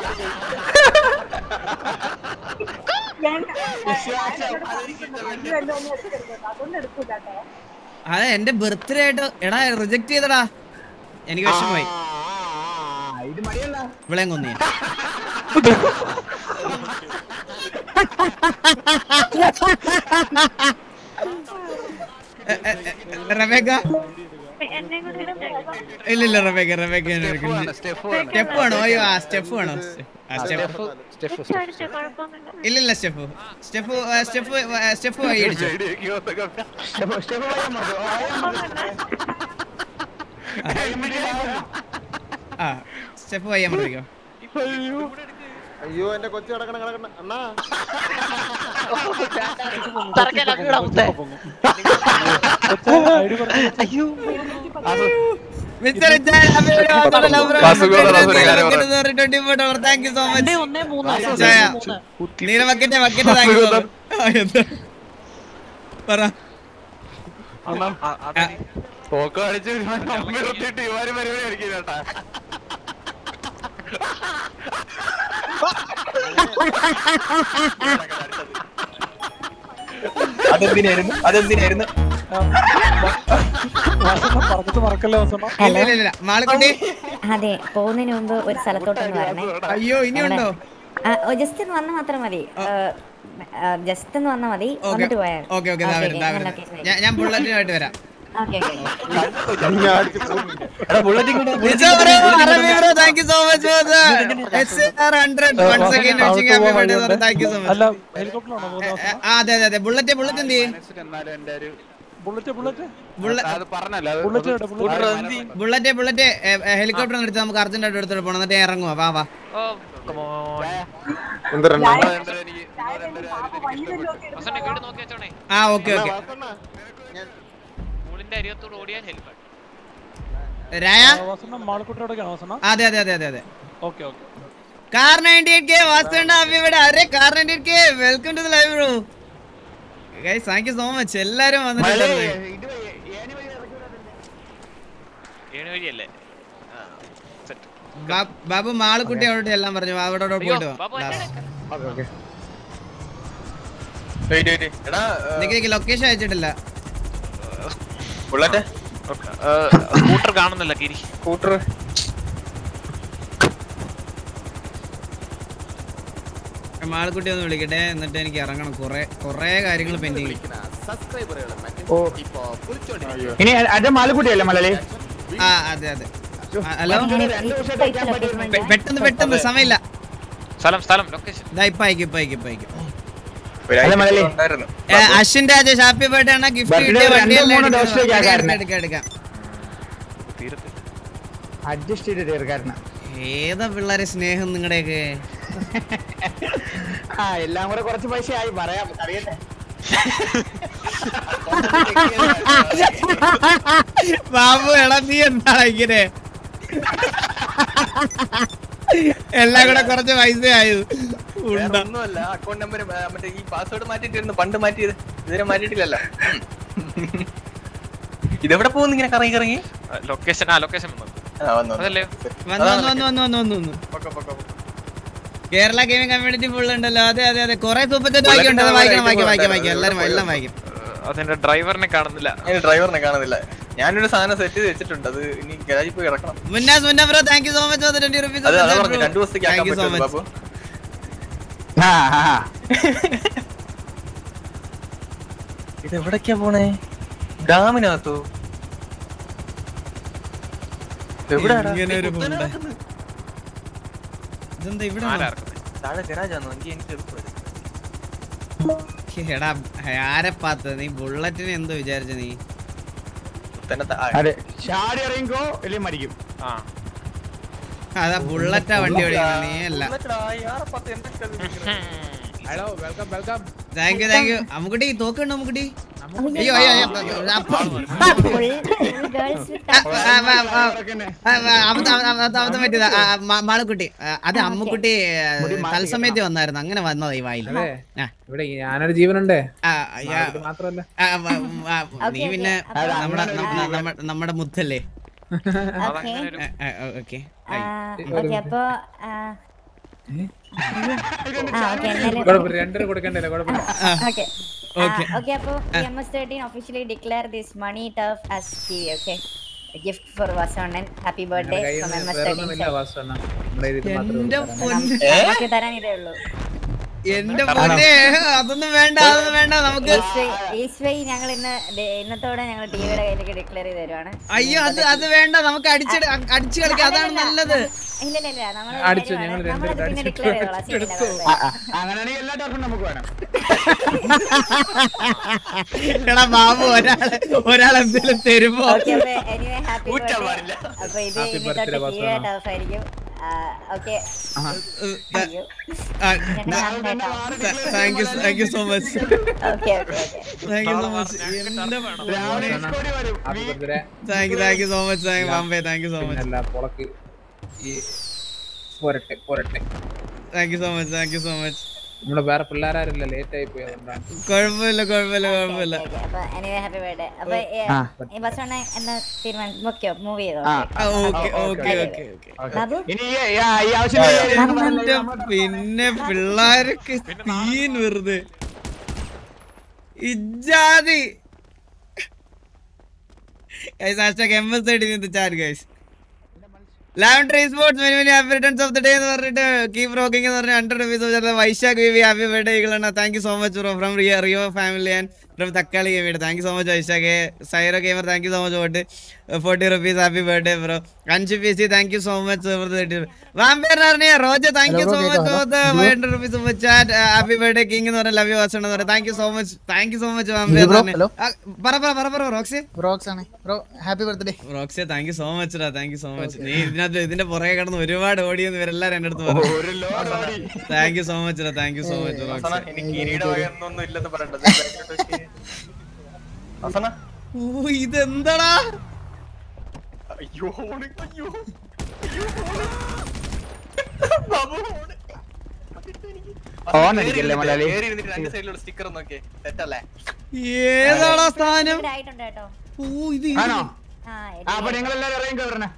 അതുകൊണ്ട് എടുക്കൂല കേട്ടോ അതെ എന്റെ ബർത്ത്ഡേ ആയിട്ട് എടാ റിജക്ട് ചെയ്തടാ എനിക്ക് വിഷമമായി ഇത് മടിയല്ല ഇവിടെ കൊന്നേ റബേക്ക ഇല്ല ഇല്ല റബേക്ക റബേക്ക സ്റ്റെപ്പ് ആണോ അയ്യോ ആ സ്റ്റെപ്പ് ആണോ ആ സ്റ്റെപ്പ് ഇല്ല ഇല്ല സ്റ്റെപ്പ് സ്റ്റെപ്പ് സ്റ്റെപ്പ് സ്റ്റെപ്പ് വഴി അടിച്ചു സ്റ്റെപ്പ് സ്റ്റെപ്പ് പറയാൻ മറന്നു ആ സ്റ്റെപ്പ് വയ്യാൻ പറ്റിക്കോ അയ്യോ എന്റെ കൊച്ചു കിടക്കണം കിടക്കണം അണ്ണാ അയ്യോ മിസ്റ്റർ ഇച്ചാൻ, happy birthday, അവരുടെ lover, വാസുദേവ ദാസന് കാര്യം പറ. $24 thank you so much. ചായ. നീല ബക്കറ്റ് ബക്കറ്റ് താങ്ക് യു പറ പോക്കോ അടിച്ച് അമ്മ നിർത്തിയിട്ട് ഇവര് പരിപാടി അടിക്കില്ല കേട്ടാ അതെന്തിനായിരുന്നു അതെന്തിനായിരുന്നു പറഞ്ഞിട്ട് മറക്കല്ലേ വസണ ഇല്ല ഇല്ല ഇല്ല മാളിക്കുട്ടി അതെ പോകുന്നതിന് മുമ്പ് ഒരു സ്ഥലത്തോട്ടൊന്ന് വരണേ അയ്യോ ഇനിയുണ്ടോ ജസ്റ്റ് ഒന്ന് വന്നാൽ മാത്രം മതി ജസ്റ്റ് ഒന്ന് വന്നാൽ മതി ഓക്കെ വന്നിട്ട് പോയാൽ ഓക്കെ ഓക്കെ ഞാൻ ഞാൻ ബുള്ളറ്റിനായിട്ട് വരാം okay okay Nicha bro, Arabi bro, thank you so much for the SR 100. Once again, wishing you happy birthday, sir. Thank you so much. അല്ല ഹെലികോപ്റ്ററാണോ പോകുന്നത് ആ, അതെ അതെ അതെ ബുള്ളറ്റ് ബുള്ളറ്റ് എന്ത് ചെയ്യും എന്നാലും എന്റെ ഒരു ബുള്ളറ്റ് ബുള്ളറ്റ് അത് പറഞ്ഞല്ലോ അത് ബുള്ളറ്റ് എവിടെ? ബുള്ളറ്റ് ബുള്ളറ്റ് ബുള്ളറ്റ് ഹെലികോപ്റ്റർ ഒന്ന് എടുത്ത് നമുക്ക് അർജന്റ് ആയിട്ട് എടുത്തോട്ട് പോകണം എന്നിട്ട് ഞാൻ ഇറങ്ങുവാ വാ വാ എന്തരണ്ണ വസന്റെ വീട് നോക്കി വെച്ചോണേ ആ ഓക്കെ ഓക്കെ സ്കൂളിന്റെ അരിയത്തോട് ഓടിയാൽ ഹെൽപ്പ് രായ വസണ മാളക്കുട്ടിയോടൊക്കെയാണോ വസണ അതെ അതെ അതെ അതെ അതെ okay okay car ninety eight K വാസ്തുണ്ട ഇവിടെ അരെ car ninety eight K welcome to the live bro guys thank you so much എല്ലാരും വന്നിട്ടുണ്ട് ഏഴ് വഴിയല്ലേ ബാ- ബാബു മാളുക്കുട്ടി അവിടെ എല്ലാം പറഞ്ഞു അവിടെ അവിടെ പോയിട്ട് വാ. Babu Last. Okay wait wait എടാ നിക്ക് നിക്ക് ലൊക്കേഷൻ അയച്ചിട്ടില്ല ബുള്ളറ്റ് സ്കൂട്ടർ കാണുന്നില്ല കിരി സ്കൂട്ടർ മാളുക്കുട്ടി ഒന്ന് വിളിക്കട്ടെ എന്നിട്ട് എനിക്ക് ഇറങ്ങണം കുറെ കുറെ കാര്യങ്ങൾ പെൻഡിങ് സബ്സ്ക്രൈബറുകളും മറ്റും ഓ. ഇപ്പോ കുളിച്ചോണ്ടിരിക്കും ഇനി അത് മാലക്കുട്ടിയല്ലേ മലയാളി ആ അതെ അതെ ആ, ഹലോ രണ്ട് ദിവസം കഴിക്കാൻ പറ്റും പെ- പെട്ടെന്ന് പെട്ടെന്ന് സമയമില്ല സ്ഥലം സ്ഥലം ലൊക്കേഷൻ ഇതാ ഇപ്പൊ അയക്കും ഇപ്പൊ അയക്കും ഇപ്പൊ അയക്കും അല്ല മലയാളി ഉണ്ടായിരുന്നു ഏ, അശ്വിൻ രാജേഷ് ഹാപ്പി ബർത്ത്ഡേ ആണ് ഗിഫ്റ്റ് Birthday കിട്ടിയ രണ്ട് വണ്ടിയല്ലേ മൂന്ന് എടുക്കാം, ദിവസത്തേക്ക് എടുക്കാം, ആക്കാറുണ്ട്. എടുക്കാം, എടുക്കാം തീരത്തില്ല അഡ്ജസ്റ്റ് ചെയ്ത് തീർക്കാരണം ഏതാ പിള്ളേരെ സ്നേഹം നിങ്ങളുടെയൊക്കെ ആ എല്ലാം കൂടെ കുറച്ച് പൈസ ആയി പറയാം അറിയട്ടെ ബാബു എടാ നീ എന്താ ഇങ്ങനെ എല്ലാം കൂടെ കുറച്ച് പൈസ ആയത് ഉണ്ട ഒന്നുമല്ല അക്കൗണ്ട് നമ്പർ മറ്റേ ഈ പാസ്വേഡ് മാറ്റിട്ടിരുന്നു പണ്ട് മാറ്റിയത് ഇതുവരെ മാറ്റിയിട്ടില്ലല്ലോ ഇതെവിടെ പോകുന്നു ഇങ്ങനെ കറങ്ങി കറങ്ങി ലൊക്കേഷൻ ആ ലൊക്കേഷൻ വന്നു ആ വന്നു അതല്ലേ വന്നു വന്നു വന്നു വന്നു വന്നു വന്നു വന്നു പൊക്കോ, പൊക്കോ, പൊക്കോ. കേരള ഗെയിമിംഗ് കമ്മ്യൂണിറ്റി ഫുൾ ഉണ്ടല്ലോ അതെ അതെ അതെ കുറെ സൂപ്പർ ചാറ്റ് വായിക്കുന്നുണ്ട് അത് വായിക്കണം വായിക്കാം വായിക്കാം വായിക്കാം എല്ലാരും എല്ലാം വായിക്കും അതിന്റെ ഡ്രൈവറിനെ കാണുന്നില്ല അതിന് ഡ്രൈവറിനെ കാണുന്നില്ല ഞാനൊരു സാധനം സെറ്റ് ചെയ്ത് വെച്ചിട്ടുണ്ട് അത് ഇനി ഗരാജിൽ പോയി കിടക്കണം Munnas Munna bro thank you so much for 20 rupees അത് അതാ പറഞ്ഞു രണ്ടു ദിവസത്തേക്ക് ആക്കാൻ താങ്ക് യു സോ പറ്റും മച്ച് ബാബു ആ ആ ആ. ഇത് എവിടേക്കാ പോണേ ഡാമിനകത്തോ എവിടെയാടാ ഇങ്ങനെ ഒരു കുത്തനെ മുണ്ട. കിടക്കുന്നു. ഇതെന്താ ഇവിടെ ആരാ ഇറക്കുന്നത്? താഴെ ഗരാജാന്നോ എനിക്ക് എനിക്ക് എളുപ്പമായിരുന്നു എടാ ആരെ പാത്ത നീ ബുള്ളറ്റിന് എന്തോ വിചാരിച്ച നീ കുത്തനെ താ- ആ, അതെ ചാടി ഇറങ്ങിക്കോ അല്ലെങ്കിൽ മരിക്കും ആ അതാ ബുള്ളറ്റാ വണ്ടി ഓടിക്കുന്നത് നീ അല്ല ബുള്ളറ്റെടാ, ഈ ആറെ പത്ത് എന്തൊക്കെ അത് hello welcome welcome thank you thank you Ammukutty തോക്കുണ്ടോ അമ്മുക്കുട്ടി അയ്യോ അയ്യോ അയ്യോ അപ്പൊ- അബദ്ധം പറ്റിയതാ ആ, മ- മാളക്കുട്ടി ആ, അത് അമ്മുക്കുട്ടി ആ, തത്സമയത്ത് വന്നായിരുന്നു അങ്ങനെ വന്നതാ ഈ വായിൽ അതെ. ആ. ഇവിടെ ഞാനൊരു ജീവനുണ്ടേ ആ, യാ. ഇത് മാത്രല്ല ആ, വ- ആ, നീ പിന്നെ നമ്മുടെ നമ്മ- നമ്മ- നമ്മുടെ മുത്തല്ലേ ഓക്കെ ഓക്കെ ഓക്കെ അപ്പോ ആ, ആ ഓക്കെ എന്തായാലും കുഴപ്പമില്ല രണ്ടര കൊടുക്കണ്ടല്ലോ കുഴപ്പമില്ല ഓക്കെ Okay. ഓക്കെ അപ്പോ M S thirteen officially declare this money tough as T okay gift for Vasannan happy birthday from M S വേറെ ഒന്നുമില്ല വാസണ്ണ നമ്മുടെ ഇതിൽ മാത്രമേ എന്റെ ഉള്ളൂ. പൊന്നെ നമുക്ക് തരാൻ ഇതേ ഉള്ളൂ എന്റെ പൊന്നെ അതൊന്നും വേണ്ട അതൊന്നും വേണ്ട നമുക്ക് ഈശ്വരി ഞങ്ങൾ ഇന്ന് ദേ- ഇന്നത്തോടെ ഞങ്ങൾ ടിവിയുടെ കയ്യിലേക്ക് ഡിക്ലെയർ ചെയ്ത് തരുവാണ് അയ്യോ അത് അത് വേണ്ട നമുക്ക് അടിച്ച് അടിച്ചു കളിക്കാം അതാണ് നല്ലത് ഇല്ല ഇല്ല ഇല്ല നമ്മൾ അടിച്ചു ഞങ്ങൾ രണ്ടുപേരും പിന്നെ അടിച്ചു ഡിക്ലെയർ ചെയ്തോളാം ശരി, എടുത്തു. കുഴപ്പമില്ല. അങ്ങനെയാണെങ്കിൽ എല്ലാ ടർഫും നമുക്ക് വേണം എടാ ബാബു ഒരാളെ ഒരാളെന്തെങ്കിലും തരുമ്പോ ഓക്കെ അപ്പൊ എനിവേ ഹാപ്പി ഊറ്റാൻ ബർത്ത്ഡേ അപ്പൊ ഇത് Happy ഇന്നത്തോട്ട് birthday, ടിവിയുടെ വാസു. ടഫ് ആയിരിക്കും ഓക്കെ അയ്യോ thank you thank you so much okay okay okay thank you so much Happy birthday. Thank you thank you so much thank you Bombay thank you so much പിന്നല്ല പൊളക്ക് ഈ പോരട്ടെ പോരട്ടെ thank you so much thank you so much നമ്മള് വേറെ പിള്ളേരാരില്ല late ആയി പോയി അതുകൊണ്ടാണ് കുഴപ്പമില്ല കുഴപ്പമില്ല കുഴപ്പമില്ല അപ്പൊ എനിവേ ഹാപ്പി ബർത്ത്ഡേ അപ്പൊ ഏ, ആ. ഈ ബസ് എന്ന തീരുമാനം മുഖ്യോ മൂവ് ചെയ്തോ okay okay okay okay Babu ഇനി ഈ- ഈ- ഈ ആവശ്യം എന്റെ പിന്നെ പിള്ളേരൊക്കെ തീൻ വെറുതെ ഇജാതി guys hashtag M S thirty in the chat guys ലാവൻഡറി sports many many happy returns of the day എന്ന് പറഞ്ഞിട്ട് കീപ് റോക്കിംഗ് എന്ന് പറഞ്ഞ hundred rupees Vaishakh V V happy birthday ആണ് thank you so much bro from Rio Rio family and from തക്കാളി game thank you so much Vaishakh Zyro gamer thank you so much vote forty rupees happy birthday bro അഞ്ച് P C thank you so much vampire അറിയ Roja thank you so much for the five hundred rupees super chat happy birthday king എന്ന് പറഞ്ഞ love you Vasan എന്ന് പറയാം thank you so much thank you so much vampire പറ പറ പറ പറ Roxy ബ്രോക്സ് ആണ് bro happy birthday Roxy thank you so much ഡാ താങ്ക് യു സോ മച്ച് നീ ഇതിനകത്ത് ഇതിന്റെ പുറകെ കിടന്ന് ഒരുപാട് ഓടിയെന്ന് ഇവരെല്ലാരും എന്റെ അടുത്ത് പറഞ്ഞു താങ്ക് യു സോ മച്ച് ഡാ താങ്ക് യു സോ മച്ച് അവസാനം റോക്സി എനിക്ക് കിരീട വകയൊന്നും ഇല്ലെന്ന് പറയണ്ടത് അവസാനം ഓ ഇതെന്താടാ അയ്യോ ഓണ്, അയ്യോ അയ്യോ, ഓണ്. ബാബു, ഓണ്. ഓൺ അടിക്കല്ലേ മലയാളി കേറി ഇരുന്നിട്ട് രണ്ട് സൈഡിലുള്ള സ്റ്റിക്കർ നോക്കിയേ തെറ്റല്ലേ ഏതാടാ സ്ഥാനം ഇവിടെ ആയിട്ടുണ്ട് കേട്ടോ ഓ ഇത് ആണോ ആ ആ, അപ്പൊ നിങ്ങൾ എല്ലാവരും ഇറങ്ങി കയറണേ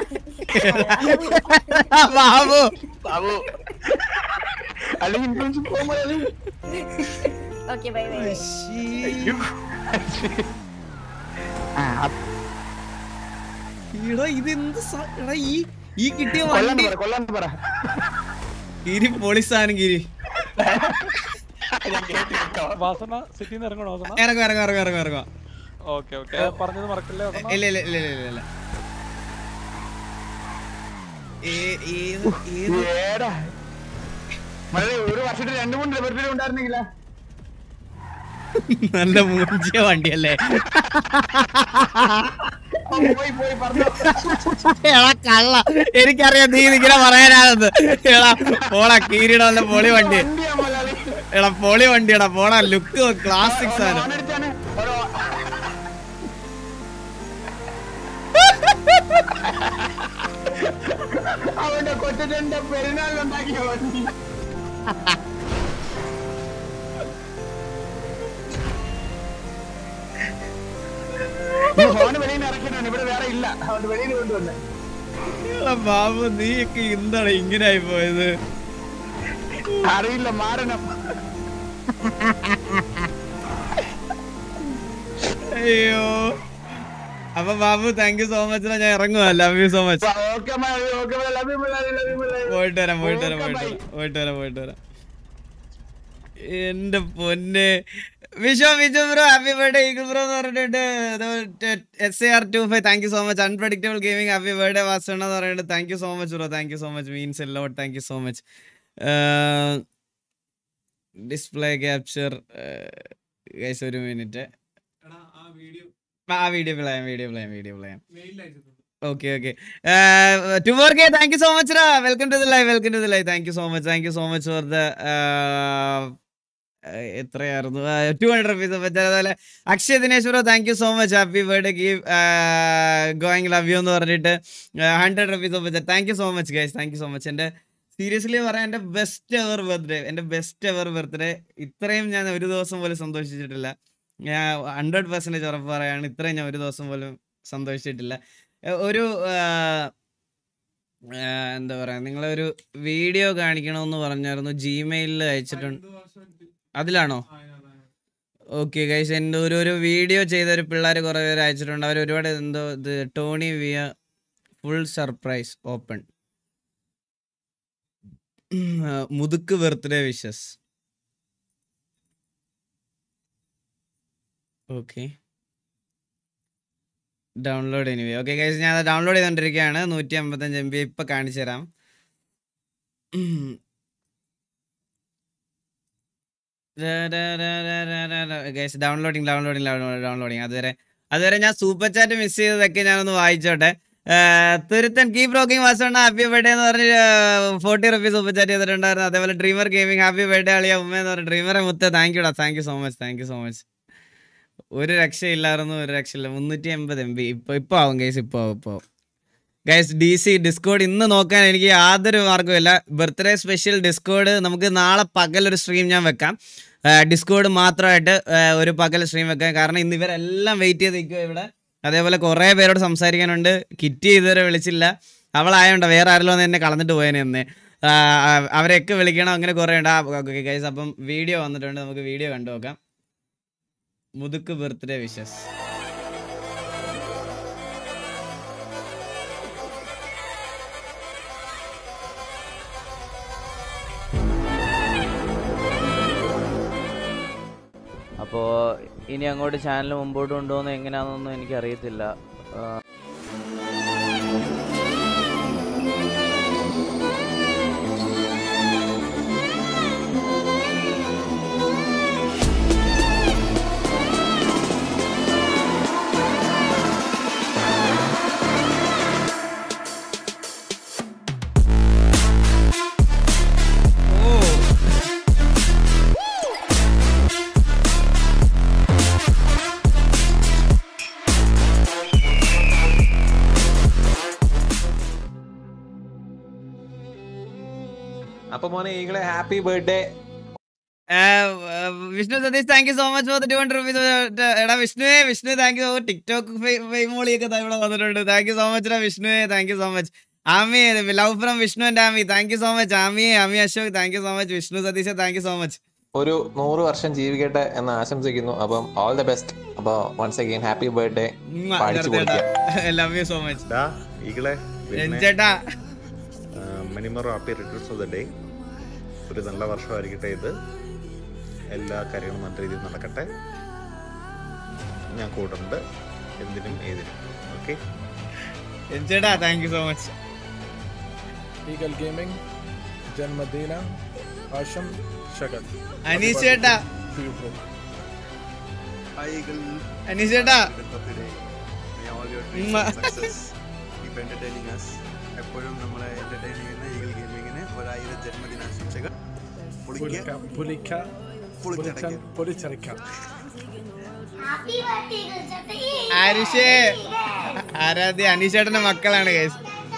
ബാബു ബാബു അല്ലെങ്കിൽ ഇൻഫ്ലുവൻസ് പോകുമ്പോൾ ഓക്കെ ബൈ ബൈ ആ അപ്പ- എടാ ഇത് എന്ത് സ- എടാ ഈ ഈ കിട്ടിയ കൊല്ലാണ്ട് വണ്ടി പറ കൊല്ലാണ്ട് പറ ഗിരി പൊളി സാധനം ഗിരി വാസന സിറ്റിയിൽ നിന്ന് ഇറങ്ങണോ വാസന ഇറങ്ങും ഇറങ്ങും ഇറങ്ങും ഇറങ്ങും ഇറങ്ങും ഓക്കെ ഓക്കെ പറഞ്ഞത് മറക്കില്ലേ വാസന ഇല്ല ഇല്ല ഇല്ല ഇല്ല ഇല്ല ഇല്ല ഏ- ഏത് ഏത് ഏടാ മലയാളി ഒരു വർഷത്തിൽ രണ്ടു മൂന്ന് ലിബർട്ടി ഉണ്ടായിരുന്നെങ്കില നല്ല മൂഞ്ചിയ വണ്ടിയല്ലേ പോയി പോയി പറഞ്ഞു എടാ കള്ള എനിക്കറിയാം നീ ഇങ്ങനെ പറയാനാണെന്ന് എടാ പോടാ കീരിട നല്ല പൊളി വണ്ടി എടാ പൊളി വണ്ടിയടാ പോടാ ലുക്ക് ക്ലാസിക് സാധനം അവന്റെ കൊച്ചന്റെ പെരുന്നാളിലുണ്ടാക്കിയ വണ്ടി ഫോണ് വെളിയിൽ നിന്ന് ഇറക്കിയതാണ് ഇവിടെ വേറെ ഇല്ല അതുകൊണ്ട് വെളിയിൽ കൊണ്ടുവന്നെ എടാ ബാബു നീയൊക്കെ എന്താണ് ഇങ്ങനെ ആയി പോയത് അറിയില്ല മാറണം അയ്യോ അപ്പൊ Babu thank you so much ഞാൻ ഇറങ്ങുക love you so much okay okay love you love you പോയിട്ട് വരാം പോയിട്ട് വരാം പോയിട്ട് വരാം പോയിട്ട് വരാം പോയിട്ട് വരാം എന്റെ പൊന്നെ വിഷോ Viju bro happy birthday eagle bro എന്ന് പറഞ്ഞിട്ട് S A R two five thank you so much unpredictable gaming happy birthday വാസണ എന്ന് പറഞ്ഞിട്ട് thank you so much bro thank you so much means എല്ലോ thank you so much display capture guys ഒരു minute ആ video play ചെയ്യാം video play ചെയ്യാം video play ചെയ്യാം okay okay two four K thank you so much റാ welcome to the live welcome to the live thank you so much thank you so much for the എത്രയായിരുന്നു two hundred rupees അതുപോലെ Akshay Dinesh bro thank you so much happy birthday keep going love you എന്ന് പറഞ്ഞിട്ട് hundred rupees of thank you so much guys thank you so much എൻ്റെ seriously പറയാം എൻ്റെ best ever birthday എൻ്റെ best ever birthday ഇത്രയും ഞാൻ ഒരു ദിവസം പോലും സന്തോഷിച്ചിട്ടില്ല ഞാൻ ഹൺഡ്രഡ് പെർസെൻറ്റേജ് ഉറപ്പ് പറയാണ് ഇത്രയും ഞാൻ ഒരു ദിവസം പോലും സന്തോഷിച്ചിട്ടില്ല എ- ഒരു ആ, ആ, എന്താ പറയാ നിങ്ങളൊരു വീഡിയോ കാണിക്കണമെന്ന് പറഞ്ഞായിരുന്നു ജിമെയിലിൽ അയച്ചിട്ടുണ്ട് അതിലാണോ ഓക്കെ ഗൈസ് എൻ്റെ ഒരു ഒരു വീഡിയോ ചെയ്ത ഒരു പിള്ളേർ കുറേ പേര് അയച്ചിട്ടുണ്ട് അവർ ഒരുപാട് എന്തോ ഇത് ടോണി വിയ ഫുൾ സർപ്രൈസ് ഓപ്പൺ മുതുക്ക് birthday wishes okay download anyway okay guys ഞാൻ ഡൗൺലോഡ് ചെയ്തുകൊണ്ടിരിക്കുകയാണ് നൂറ്റി അമ്പത്തഞ്ച് എം ബി ഇപ്പം കാണിച്ചു തരാം ഗൈസ് ഡൗൺലോഡിങ് ഡൗൺലോഡിങ് ഡൗൺലോഡിങ് അതുവരെ അതുവരെ ഞാൻ സൂപ്പർ ചാറ്റ് മിസ് ചെയ്തതൊക്കെ ഞാനൊന്ന് വായിച്ചോട്ടെ ഏർ, തുരുത്തൻ keep rocking Vasanna happy birthday എന്ന് പറഞ്ഞ് ഫോർട്ടി റുപ്പീസ് സൂപ്പർ ചാറ്റ് ചെയ്തിട്ടുണ്ടായിരുന്നു അതേപോലെ ഡ്രീമർ ഗെയിമിംഗ് ഹാപ്പി ബർത്ത്ഡേ അളിയ ഉമ്മ എന്ന് പറഞ്ഞ ഡ്രീമറെ മുത്ത താങ്ക് യുടാ thank you so much thank you so much ഒരു രക്ഷയില്ലായിരുന്നു ഒരു രക്ഷയില്ല മുന്നൂറ്റി എൺപത് എം ബി ഇപ്പൊ ഇപ്പൊ ആവും ഗൈസ് ഇപ്പൊ ആവും ഇപ്പൊ ആവും ഗൈസ് ഡി സി ഡിസ്കോഡ് ഇന്ന് നോക്കാൻ എനിക്ക് യാതൊരു മാർഗ്ഗമില്ല ബർത്ത്ഡേ സ്പെഷ്യൽ ഡിസ്കോഡ് നമുക്ക് നാളെ പകൽ ഒരു സ്ട്രീം ഞാൻ വെക്കാം ഡിസ്കോഡ് മാത്രമായിട്ട് ആ, ഒരു പകൽ സ്ട്രീം വെക്കാം കാരണം ഇന്ന് ഇവരെല്ലാം വെയിറ്റ് ചെയ്ത് നിൽക്കുക ഇവിടെ അതേപോലെ കുറേ പേരോട് സംസാരിക്കാനുണ്ട് കിറ്റ് ഇതുവരെ വിളിച്ചില്ല അവളായോണ്ട വേറെ ആരെല്ലോ ഒന്ന് എന്നെ കളഞ്ഞിട്ട് പോയേനെ എന്ന് ആ, ആ, അവരെയൊക്കെ വിളിക്കണം അങ്ങനെ കുറേ ഉണ്ട് ആ ഓക്കെ ഗൈസ് അപ്പം വീഡിയോ വന്നിട്ടുണ്ട് നമുക്ക് വീഡിയോ കണ്ടു നോക്കാം മുതുക്ക് ബർത്ത്ഡേ വിഷസ് അപ്പോൾ ഇനി അങ്ങോട്ട് ചാനൽ മുമ്പോട്ട് കൊണ്ടുപോകുന്നത് എങ്ങനെയാണെന്നൊന്നും എനിക്കറിയത്തില്ല ആ, അപ്പൊ മോനെ ഈകളെ happy birthday Vishnu Satheesh thank you so much for two hundred rupees എടാ വിഷ്ണുവേ വിഷ്ണു താങ്ക് യു ടിക്ടോക്ക് ഫെയിമോളിയൊക്കെ ഇവിടെ വന്നിട്ടുണ്ട് താങ്ക് യു സോ മച്ച് വിഷ്ണുവേ thank you so much Aami love from Vishnu and Aami thank you so much ആമിയെ Aami Ashok thank you so much Vishnu Satheesh thank you so much ഒരു നൂറ് വർഷം ജീവിക്കട്ടെ എന്ന് ആശംസിക്കുന്നു അപ്പം ഓൾ ദ ബെസ്റ്റ് അപ്പൊ വൺസ് അഗൈൻ ഹാപ്പി ബർത്ത്ഡേ പാടിച്ചു കൊടുക്കുക ലവ് യു സോ മച്ച് ഈകളെ ചേട്ടാ minimum happy returns of the day ഒരു നല്ല വർഷമായിരിക്കട്ടെ ഇത് എല്ലാ കാര്യങ്ങളും നല്ല രീതിയിൽ നടക്കട്ടെ ഞാൻ കൂടുണ്ട് എന്തിനും ഏതിനും ഓക്കെ ചേട്ടാ thank you so much eagle gaming ജന്മദിന ആശം ശകൽ അനീഷ് ചേട്ടാ അനീഷ് ചേട്ടാ ഉമ്മ. എപ്പോഴും നമ്മളെ എന്റർടൈൻ ചെയ്യുന്ന ഈഗിൾ ഗെയിമിങ്ങിന് ഒരായിരം ജന്മദിനാശംസകൾ പൊളിക്ക പൊളിക്ക പൊളിച്ചൻ പൊളിച്ചറിക്കാം ആരുഷേ ആരാധ്യ അനീഷ് ചേട്ടന്റെ മക്കളാണ് കേസ്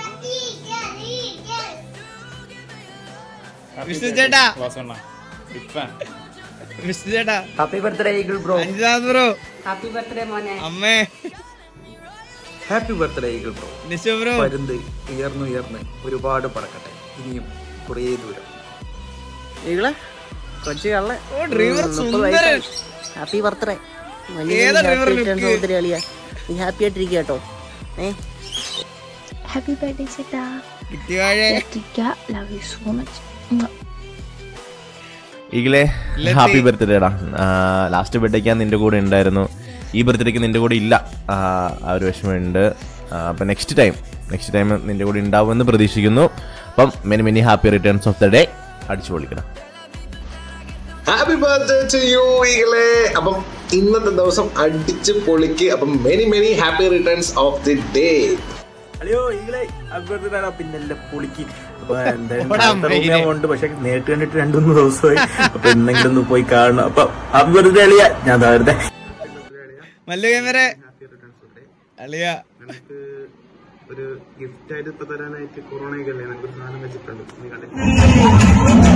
വിഷ്ണു ചേട്ടാ ബിഗ് ഫാൻ വിഷ്ണു ചേട്ടാ ഹാപ്പി ബർത്ത്ഡേ ഈഗിൾ ബ്രോ അഞ്ചാമത് ബ്രോ ഹാപ്പി ബർത്ത്ഡേ മോനെ അമ്മേ happy birthday eagle bro Nishu bro പരുന്ത് ഉയർന്നുയർന്ന് ഒരുപാട് പറക്കട്ടെ ഇനിയും കുറേ ദൂരം ഈകളെ കൊച്ചു കള്ളെ ഓ, ഡ്രീമർ സുന്ദരൻ. ഹാപ്പി ബർത്ത്ഡേ ഏതാ ഡ്രീമർ look? അളിയ നീ ഹാപ്പി ആയിട്ടിരിക്കുക കേട്ടോ ഏ ഹാപ്പി ബർത്ത്ഡേ ചേട്ടാ കിട്ടിവാഴേ ലവ് യു സോ മച്ച് ഈഗിലെ ലത്തി. ഹാപ്പി ബർത്ത്ഡേടാ ലാസ്റ്റ് ബർത്ത്ഡേക്ക് ഞാൻ നിന്റെ കൂടെ ഉണ്ടായിരുന്നു ഈ ബർത്ത്ഡേക്ക് നിന്റെ കൂടെ ഇല്ല ആ ആ ഒരു വിഷമമുണ്ട് അപ്പം നെക്സ്റ്റ് ടൈം നെക്സ്റ്റ് ടൈം നിന്റെ കൂടെ ഉണ്ടാവുമെന്ന് പ്രതീക്ഷിക്കുന്നു അപ്പം many many happy returns of the day അടിച്ചു പൊളിക്കണം ഹാപ്പി ബർത്ത്ഡേ ടു യു ഈഗിളെ അപ്പം ഇന്നത്തെ ദിവസം അടിച്ച് പൊളിക്ക് അപ്പം many many happy returns of the day അയ്യോ ഈകളെ ഹാപ്പി ബർത്ത്ഡേ പിന്നല്ല പൊളിക്ക് അപ്പൊ എന്തായാലും ഓടാ, അടുത്ത റൂമിൽ മയിലേ. ഉണ്ട് പക്ഷെ നേരിട്ട് കണ്ടിട്ട് രണ്ടു മൂന്ന് ദിവസമായി അപ്പൊ ഇന്നെങ്കിലും ഒന്ന് പോയി കാണണം അപ്പൊ ഹാപ്പി ബർത്ത്ഡേ അളിയ ഞാൻ ദാ വെറുതെ മല്ലു ക്യാമറ അളിയ നിനക്ക് ഒരു ഗിഫ്റ്റ് ആയിട്ട് ഇപ്പൊ തരാനായിട്ട് കൊറോണയൊക്കെ അല്ലേ നിനക്ക് ഒരു സാധനം വെച്ചിട്ടുണ്ട് നീ കണ്ടിട്ടില്ല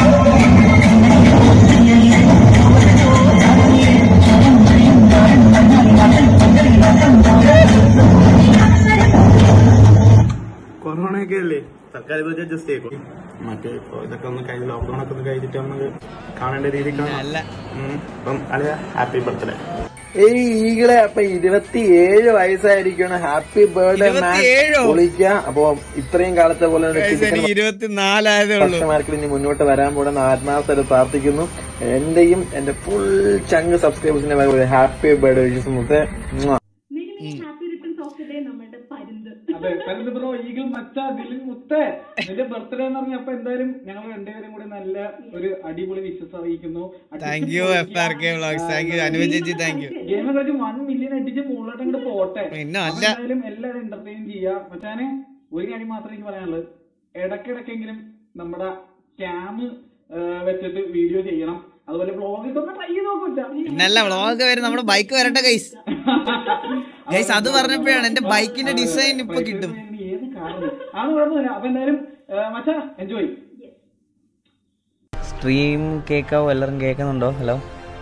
കൊറോണയൊക്കെ അല്ലേ തൽക്കാലം ഇതൊക്കെ അഡ്ജസ്റ്റ് ചെയ്യും മറ്റേ ഇപ്പൊ ഇതൊക്കെ ഒന്ന് കഴിഞ്ഞ് ലോക്ക്ഡൌൺ ഒക്കെ ഒന്ന് കഴിഞ്ഞിട്ട് നമുക്ക് കാണേണ്ട രീതിയിൽ കാണാം ഉം. അപ്പം അളിയ ഹാപ്പി ബർത്ത്ഡേ ഏയ് ഈകളെ അപ്പൊ ഇരുപത്തിയേഴ് വയസ്സായിരിക്കണം ഹാപ്പി ബർത്ത്ഡേ മാൻ ഇരുപത്തിയേഴോ? പൊളിക്ക അപ്പൊ ഇത്രയും കാലത്തെ പോലെ തന്നെ Guys, എനിക്ക് ഇരുപത്തിനാലായതേ ഉള്ളൂ കസ്റ്റമർക്ക് ഇനി മുന്നോട്ട് വരാൻ പോകുന്ന ആത്മാർത്ഥത പ്രാർത്ഥിക്കുന്നു എന്റെയും എന്റെ ഫുൾ ചങ്ക് സബ്സ്ക്രൈബേഴ്സിന്റെ ഹാപ്പി ബർത്ത്ഡേ വിഷസ് മുത്തേ അതെ പരുന്ത് ബ്രോ ഈഗിൾ മച്ച ദിലിൻ മുത്തേ നിന്റെ ബർത്ത്ഡേ എന്ന് പറഞ്ഞപ്പോ എന്തായാലും ഞങ്ങൾ രണ്ടുപേരും കൂടി നല്ല ഒരു അടിപൊളി വിശ്വസം അറിയിക്കുന്നു thank you F R K vlogs thank you അനുവ ചേച്ചി താങ്ക് യു ഗെയിം കളിച്ച് വൺ മില്യൺ അടിച്ച് മുകളിലോട്ട് അങ്ങോട്ട് പോട്ടെ പിന്നെ അപ്പൊ അല്ല. എന്തായാലും എല്ലാവരും എന്റർടൈൻ ചെയ്യാ മച്ചാനെ ഒരു കാര്യം മാത്രമേ എനിക്ക് പറയാനുള്ളത് ഇടയ്ക്കിടയ്ക്കെങ്കിലും നമ്മുടെ ക്യാം വെച്ചിട്ട് വീഡിയോ ചെയ്യണം അതുപോലെ ബ്ലോഗ് ഇതൊക്കെ ട്രൈ ചെയ്ത് നോക്കൂച്ചാ പിന്നല്ല വ്ളോഗ് വരും നമ്മുടെ ബൈക്ക് വരട്ടെ ഗൈസ് ഗൈസ് അത് പറഞ്ഞപ്പോഴാണ് എന്റെ ബൈക്കിന്റെ ഡിസൈൻ ഇപ്പൊ കിട്ടും ഏത് കാരണം ആണ് കുഴപ്പമില്ല അപ്പൊ എന്തായാലും മച്ചാ എൻജോയ് സ്ട്രീം കേൾക്കാവോ എല്ലാവരും കേൾക്കുന്നുണ്ടോ ഹലോ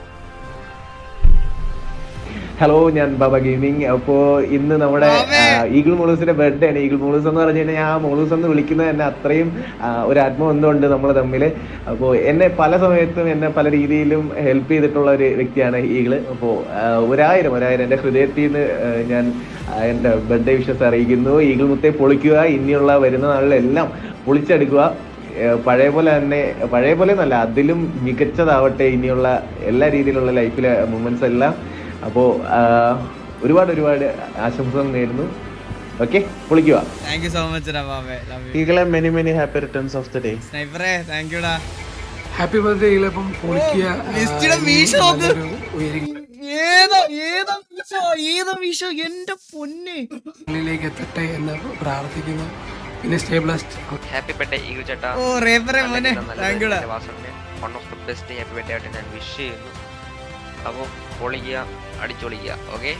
ഹലോ ഞാൻ ബാബ ഗെയിമിംഗ് അപ്പോ ഇന്ന് നമ്മുടെ ഈഗിൾ മോളൂസിന്റെ ബർത്ത്ഡേ ആണ് ഈഗിൾ മോളൂസ് എന്ന് പറഞ്ഞു കഴിഞ്ഞാൽ ആ മോളൂസ് എന്ന് വിളിക്കുന്നത് തന്നെ അത്രയും ആ, ഒരു ആത്മബന്ധമുണ്ട് നമ്മൾ തമ്മിൽ അപ്പോൾ എന്നെ പല സമയത്തും എന്നെ പല രീതിയിലും ഹെൽപ്പ് ചെയ്തിട്ടുള്ള ഒരു വ്യക്തിയാണ് ഈഗിള് അപ്പോൾ ഒരായിരം ഒരായിരം എൻ്റെ ഹൃദയത്തിൽ നിന്ന് ആ, ഞാൻ ആ, എൻ്റെ ബർത്ത്ഡേ വിഷസ് അറിയിക്കുന്നു ഈഗിൾ മുത്തെ പൊളിക്കുക ഇനിയുള്ള വരുന്ന നാളിലെല്ലാം പൊളിച്ചെടുക്കുക ഏഹ് പഴയ പോലെ തന്നെ പഴയ പോലെ എന്നല്ല അതിലും മികച്ചതാവട്ടെ ഇനിയുള്ള എല്ലാ രീതിയിലുള്ള ലൈഫിലെ മൂമെന്റ്സ് എല്ലാം അപ്പോൾ ഒരുപാട് ഒരുപാട് ആശംസകൾ നേരുന്നു ഓക്കെ പൊളിക്കുക താങ്ക് യു സോ മച്ച് റബാബെ ലവ് യു ഈകളെ many many happy returns of the day സ്നൈപ്പറെ താങ്ക് യുടാ ഹാപ്പി ബർത്ത്ഡേ ഇപ്പം പൊളിക്കുക ലിസ്റ്റിയുടെ മീശ നോക്ക്. ഉയരി ഏതോ ഏതോ മീശോ ഏതോ മീശോ എന്റെ പൊന്നെ ിലേക്ക് എത്തട്ടെ എന്ന് പ്രാർത്ഥിക്കുന്നു പിന്നെ stay blessed happy birthday Eagle ചേട്ടാ ഓ, റേപ്പറെ മോനെ. Thank you ഡാ. One of the best happy birthday ആയിട്ട് ഞാൻ വിഷ് ചെയ്യുന്നു അപ്പോൾ പൊളിക്കുക അടിച്ചൊളിക്കുക okay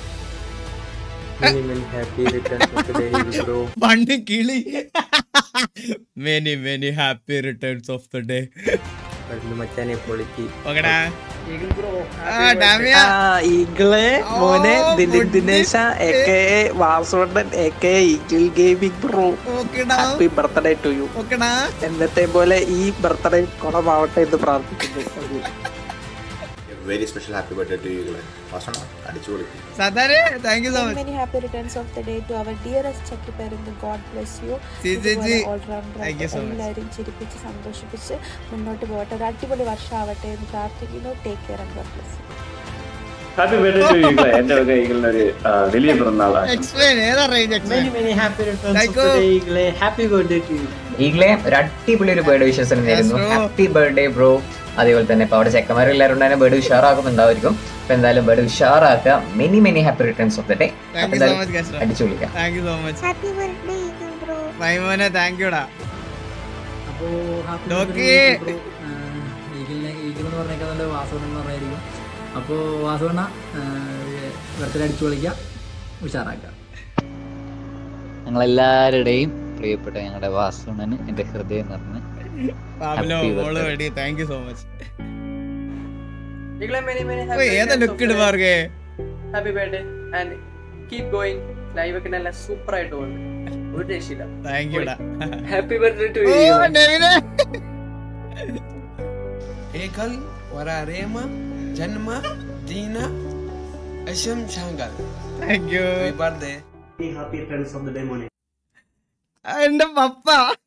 happy returns of the day bro പണ്ട് കിളി many many happy returns of the day മച്ചാനെ പൊളിക്ക് ഓക്കെടാ ആ ഡാമിയ ഈഗിളെ മോനെ ദിലീപ് ദിനേശ എ കെ എ വാസുണ്ടൻ A K Eagle gaming bro ഓക്കെടാ ഹാപ്പി ബർത്ത്ഡേ ടു യു ഓക്കെടാ എന്നത്തെ പോലെ ഈ ബർത്ത്ഡേ കുളമാവട്ടെ എന്ന് പ്രാർത്ഥിക്കുന്നു very special happy birthday to യുകളെ വാസണ അടിച്ചു പൊളിക്കും സതാരെ thank you so Many, much many happy returns of the day to our dearest Chucky parent. God bless you. ചേച്ചി, ഇതുപോലെ ചേച്ചി. all-rounder Thank you so much. എല്ലാവരും ചിരിപ്പിച്ച് സന്തോഷിപ്പിച്ച് മുന്നോട്ട് പോകട്ടെ ഒരു അടിപൊളി വർഷമാവട്ടെ എന്ന് പ്രാർത്ഥിക്കുന്നു take care and God bless happy birthday to ഈകളെ എന്റെ വക ഈഗിളിന് ഒരു വലിയ പിറന്നാളാണ് എക്സ്പ്ലെയിൻ ഏതാ range explain happy birthday to you ഈഗിളെ ഒരു അടിപൊളി ഒരു ബേർഡ് വിഷസ് നേരുന്നു bro. ഹാപ്പി ബർത്ത്ഡേ ബ്രോ അതേപോലെ തന്നെ ഇപ്പൊ അവിടെ ചെക്കന്മാർ എല്ലാവരും ഉണ്ടായിരുന്ന ബേർഡ് ഉഷാറാക്കുന്നുണ്ടായിരിക്കും അപ്പൊ എന്തായാലും ബേർഡ് ഉഷാറാക്കുക many many happy returns of the day thank you so much guest അടിച്ചു വിളിക്കാം thank you so much happy birthday eagle bro മൈമോനെ താങ്ക് യുടാ അപ്പോ ഹാപ്പി ഡോക്കി. ഈഗിളിനെ ഈഗിൾ എന്ന് പറഞ്ഞേക്കാൻ നല്ല വാസവണ്ണ എന്ന് പറഞ്ഞായിരിക്കും അപ്പോൾ വാസവണ്ണ ബർത്ത്ഡേ അടിച്ചു പൊളിക്കുക ഉഷാറാക്കുക ഞങ്ങളെല്ലാവരുടെയും പ്രിയപ്പെട്ട ഞങ്ങളുടെ വാസുണ്ണന് എൻ്റെ ഹൃദയം നിറഞ്ഞ് പാബ്ലോ Happy മോള് birthday. വേണ്ടി thank you so much Igla many many ഓ happy ഏതാ returns of look the day. ഇടുവാർഗേ happy birthday and keep going live ഒക്കെ നല്ല സൂപ്പർ ആയിട്ട് പോകുന്നു ഒരു രക്ഷയില്ല താങ്ക് യുടാ ഹാപ്പി ബർത്ത്ഡേ ടു ഓ നെവിനെ एकल वरारेम जन्म दीन अशम शांगल thank you birthday happy returns of the day മോനെ എന്റെ പപ്പ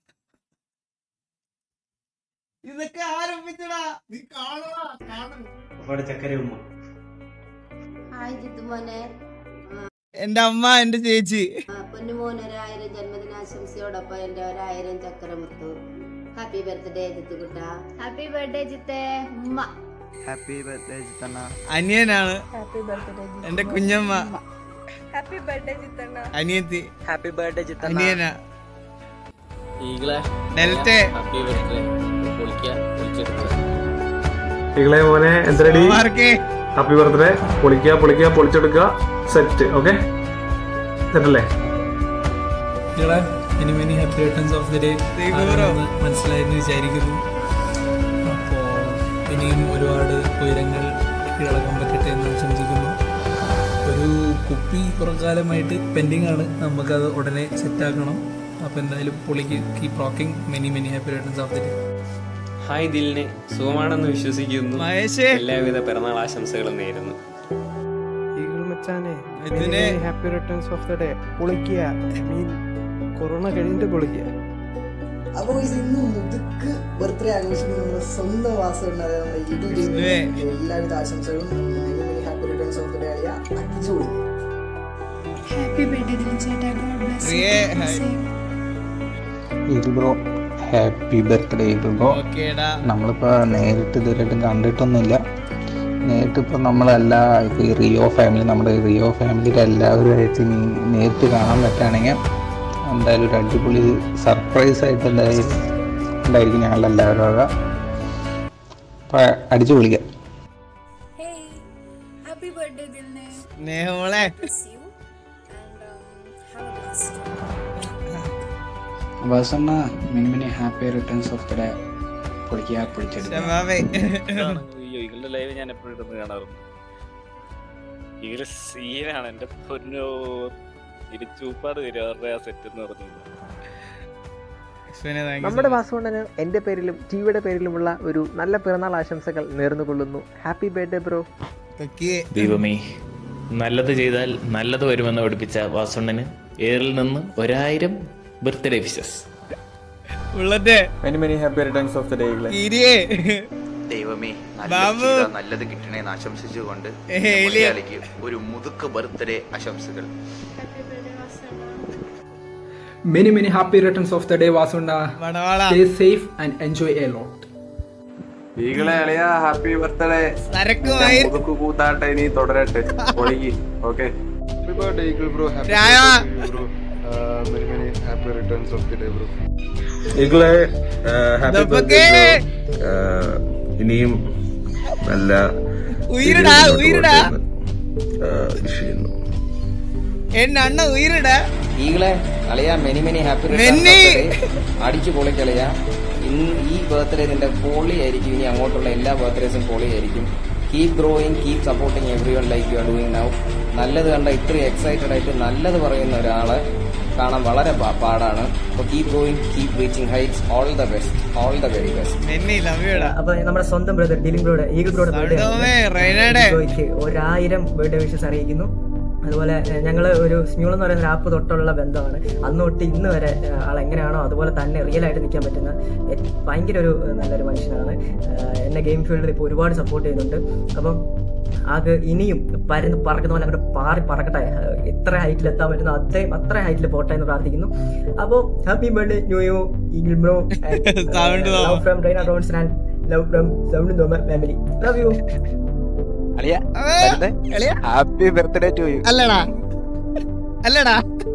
ഇതൊക്കെ ആരംഭിച്ചടാ നീ കാണടാ കാണണം അവിടെ ചക്കര ഉമ്മ ഹായ് ജിത്തുമോനെ എന്റെ അമ്മ എന്റെ ചേച്ചി പൊന്നുമോൻ ഒരായിരം ജന്മദിനാശംസയോടൊപ്പം എന്റെ ഒരായിരം ചക്രമുത്തു ഹാപ്പി ബർത്ത്ഡേ ജിത്തുകുട്ട ഹാപ്പി ബർത്ത്ഡേ ജിത്തേ ഉമ്മ ഹാപ്പി ബർത്ത്ഡേ ജിത്തണ്ണ അനിയനാണ് ഹാപ്പി ബർത്ത്ഡേ എന്റെ കുഞ്ഞമ്മ ഹാപ്പി ബർത്ത്ഡേ ജിത്തണ്ണ അനിയത്തി ഹാപ്പി ബർത്ത്ഡേ ജിത്തണ്ണ അനിയന ഈഗിളെ ഡെൽറ്റ ഹാപ്പി ബർത്ത്ഡേ പൊളിക്കുക പൊളിച്ചെടുക്കുക ഈകളെ മോനെ എന്തരടി ഹാപ്പി ബർത്ത്ഡേ പൊളിക്കുക പൊളിക്കുക പൊളിച്ചെടുക്കുക സെറ്റ് ഓക്കെ സെറ്റല്ലേ നിങ്ങളെ many many happy returns of the day മനസ്സിലായെന്ന് വിചാരിക്കുന്നു അപ്പോൾ ഇനിയും ഒരുപാട് ഉയരങ്ങൾ കീഴടക്കാൻ പറ്റട്ടെ എന്ന് ചിന്തിക്കുന്നു ഒരു കുപ്പി കുറക്കാലമായിട്ട് പെൻഡിങ് ആണ് നമുക്കത് ഉടനെ സെറ്റാക്കണം അപ്പോൾ എന്തായാലും പുള്ളിക്ക് keep rocking many many happy returns of the day hi ദിലിനെ സുഖമാണെന്ന് വിശ്വസിക്കുന്നു എല്ലാവിധ പിറന്നാൾ ആശംസകളും നേരുന്നു ഈഗിൾ മച്ചാനെ ഇതിനെ- happy returns of the day പൊളിക്കുക മീൻ കൊറോണ കഴിഞ്ഞിട്ട് പൊളിക്കുക അപ്പൊ guys, ഇന്ന് മുതുക്ക് ബർത്ത്ഡേ ആഘോഷിക്കുന്ന നമ്മുടെ സ്വന്തം വാസമുണ്ട് അതായത് നമ്മുടെ ഈഗിൾ ടീമിന് എല്ലാവിധ ആശംസകളും happy returns of the day അറിയാം അടിച്ചു പൊളിക്കുക ഹാപ്പി ബർത്ത്ഡേ ദിലൻ ചേട്ടാ ഗോഡ് ബ്ലെസ് പ്രിയേ, hi. Eagle bro happy birthday eagle bro ഓക്കേടാ. നമ്മളിപ്പോൾ നേരിട്ട് ഇതുവരെയായിട്ടും കണ്ടിട്ടൊന്നുമില്ല നേരിട്ട് ഇപ്പോൾ നമ്മളെല്ലാ ഇപ്പോൾ ഈ റിയോ ഫാമിലി നമ്മുടെ റിയോ ഫാമിലിയുടെ എല്ലാവരുമായിട്ട് ഇനി നേരിട്ട് കാണാൻ പറ്റുകയാണെങ്കിൽ എന്തായാലും ഒരു അടിപൊളി സർപ്രൈസ് ആയിട്ട് എന്തായാലും ഉണ്ടായിരിക്കും ഞങ്ങളുടെ എല്ലാവരും വക അപ്പോൾ അടിച്ചു പൊളിക്കാം ഹാപ്പി ബർത്ത്ഡേ ദിലിനെ സ്നേഹമോളെ വാസണ്ണ many many happy returns of the day പൊളിക്കുക പൊളിച്ചെടുക്കുക അയ്യോ ഇകളുടെ ലൈവ് ഞാൻ എപ്പോഴും ഇരുന്ന് കാണാറുണ്ട് ഇകള് സീനാണ് എന്റെ പൊന്നോ ഇത് ചൂപ്പാട് വരും അവരുടെ ആ സെറ്റ് എന്ന് പറഞ്ഞു നമ്മുടെ വാസുകൊണ്ടന് എൻ്റെ പേരിലും ടിവിയുടെ പേരിലുമുള്ള ഒരു നല്ല പിറന്നാൾ ആശംസകൾ നേർന്നുകൊള്ളുന്നു ഹാപ്പി ബർത്ത്ഡേ ബ്രോ ദൈവമേ നല്ലത് ചെയ്താൽ നല്ലത് വരുമെന്ന് പഠിപ്പിച്ച വാസുണ്ണന് ഏറിൽ നിന്ന് ഒരായിരം ബർത്ത്ഡേ വിഷസ് ഉള്ളന്റെ many many happy returns of the day ഇരിയേ ദൈവമേ ബാബു. നല്ലത് ചെയ്താൽ നല്ലത് കിട്ടണേന്ന് ആശംസിച്ചുകൊണ്ട് ഏ, ഇല്ലേ? മലയാളിക്ക് ഒരു മുതുക്ക് ബർത്ത്ഡേ ആശംസകൾ Many many happy returns of the day, Vasunda. Vadawala. Stay safe and enjoy a lot. ഈകളെ അളിയ ഹാപ്പി ബർത്ത്ഡേ സരക്കുമായി മുതുക്ക് കൂത്താട്ടെ ഇനി തുടരട്ടെ പൊളിക്ക് okay happy birthday eagle bro happy രായ. Bro many many happy returns of the day bro ഈകളെ ഹാപ്പി ദപ്പക്കേ. ഇനിയും നല്ല ഉയരടാ ഉയരടാ വിഷ് ചെയ്യുന്നു എന്റെ അണ്ണ ഉയരടാ ഈകളെ അളിയ മെനി മെനി ഹാപ്പി മെനി. അടിച്ചു പൊളിക്കളിയ ഇന്ന് ഈ ബർത്ത്ഡേ നിന്റെ പൊളിയായിരിക്കും ഇനി അങ്ങോട്ടുള്ള എല്ലാ ബർത്ത്ഡേസും പൊളിയായിരിക്കും keep growing keep supporting everyone like you are doing now നല്ലത് കണ്ട ഇത്രയും എക്സൈറ്റഡ് ആയിട്ട് നല്ലത് പറയുന്ന ഒരാളെ കാണാൻ വളരെ പാ- പാടാണ് അപ്പോൾ keep growing keep reaching heights all the best all the very best many love യുടാ അപ്പൊ നമ്മുടെ സ്വന്തം ബ്രദർ ഡിലിംഗ് ബ്രോയുടെ ഈഗിൾ ബ്രോയുടെ സൗണ്ടോമേ, റെയ്നയുടെ. ബർത്ത്ഡേ ഒരായിരം ബർത്ത്ഡേ വിഷസ് അറിയിക്കുന്നു അതുപോലെ ഞങ്ങൾ ഒരു സ്മ്യൂൾ എന്ന് പറയുന്ന ആപ്പ് തൊട്ടുള്ള ബന്ധമാണ് അന്ന് തൊട്ട് ഇന്ന് വരെ ഏഹ്, ആൾ എങ്ങനെയാണോ അതുപോലെ തന്നെ റിയൽ ആയിട്ട് നിൽക്കാൻ പറ്റുന്ന എ- ഭയങ്കര ഒരു ഏഹ്, നല്ലൊരു മനുഷ്യനാണ് ഏഹ്, എന്നെ ഗെയിം ഫീൽഡിൽ ഇപ്പോൾ ഒരുപാട് സപ്പോർട്ട് ചെയ്യുന്നുണ്ട് അപ്പം ആകെ ഇനിയും പരന്ന് പറക്കുന്ന പോലെ അങ്ങോട്ട് പാറി പറക്കട്ടെ ഏഹ്, എത്ര ഹൈറ്റിൽ എത്താൻ പറ്റുന്ന അത്രയും അത്ര ഹൈറ്റിൽ പോട്ടെ എന്ന് പ്രാർത്ഥിക്കുന്നു അപ്പോൾ happy birthday new you Eagle bro Sound though. Love from Raina റോൺസ് and love from sound Thoma family love you happy birthday to you അല്ലടാ അല്ലടാ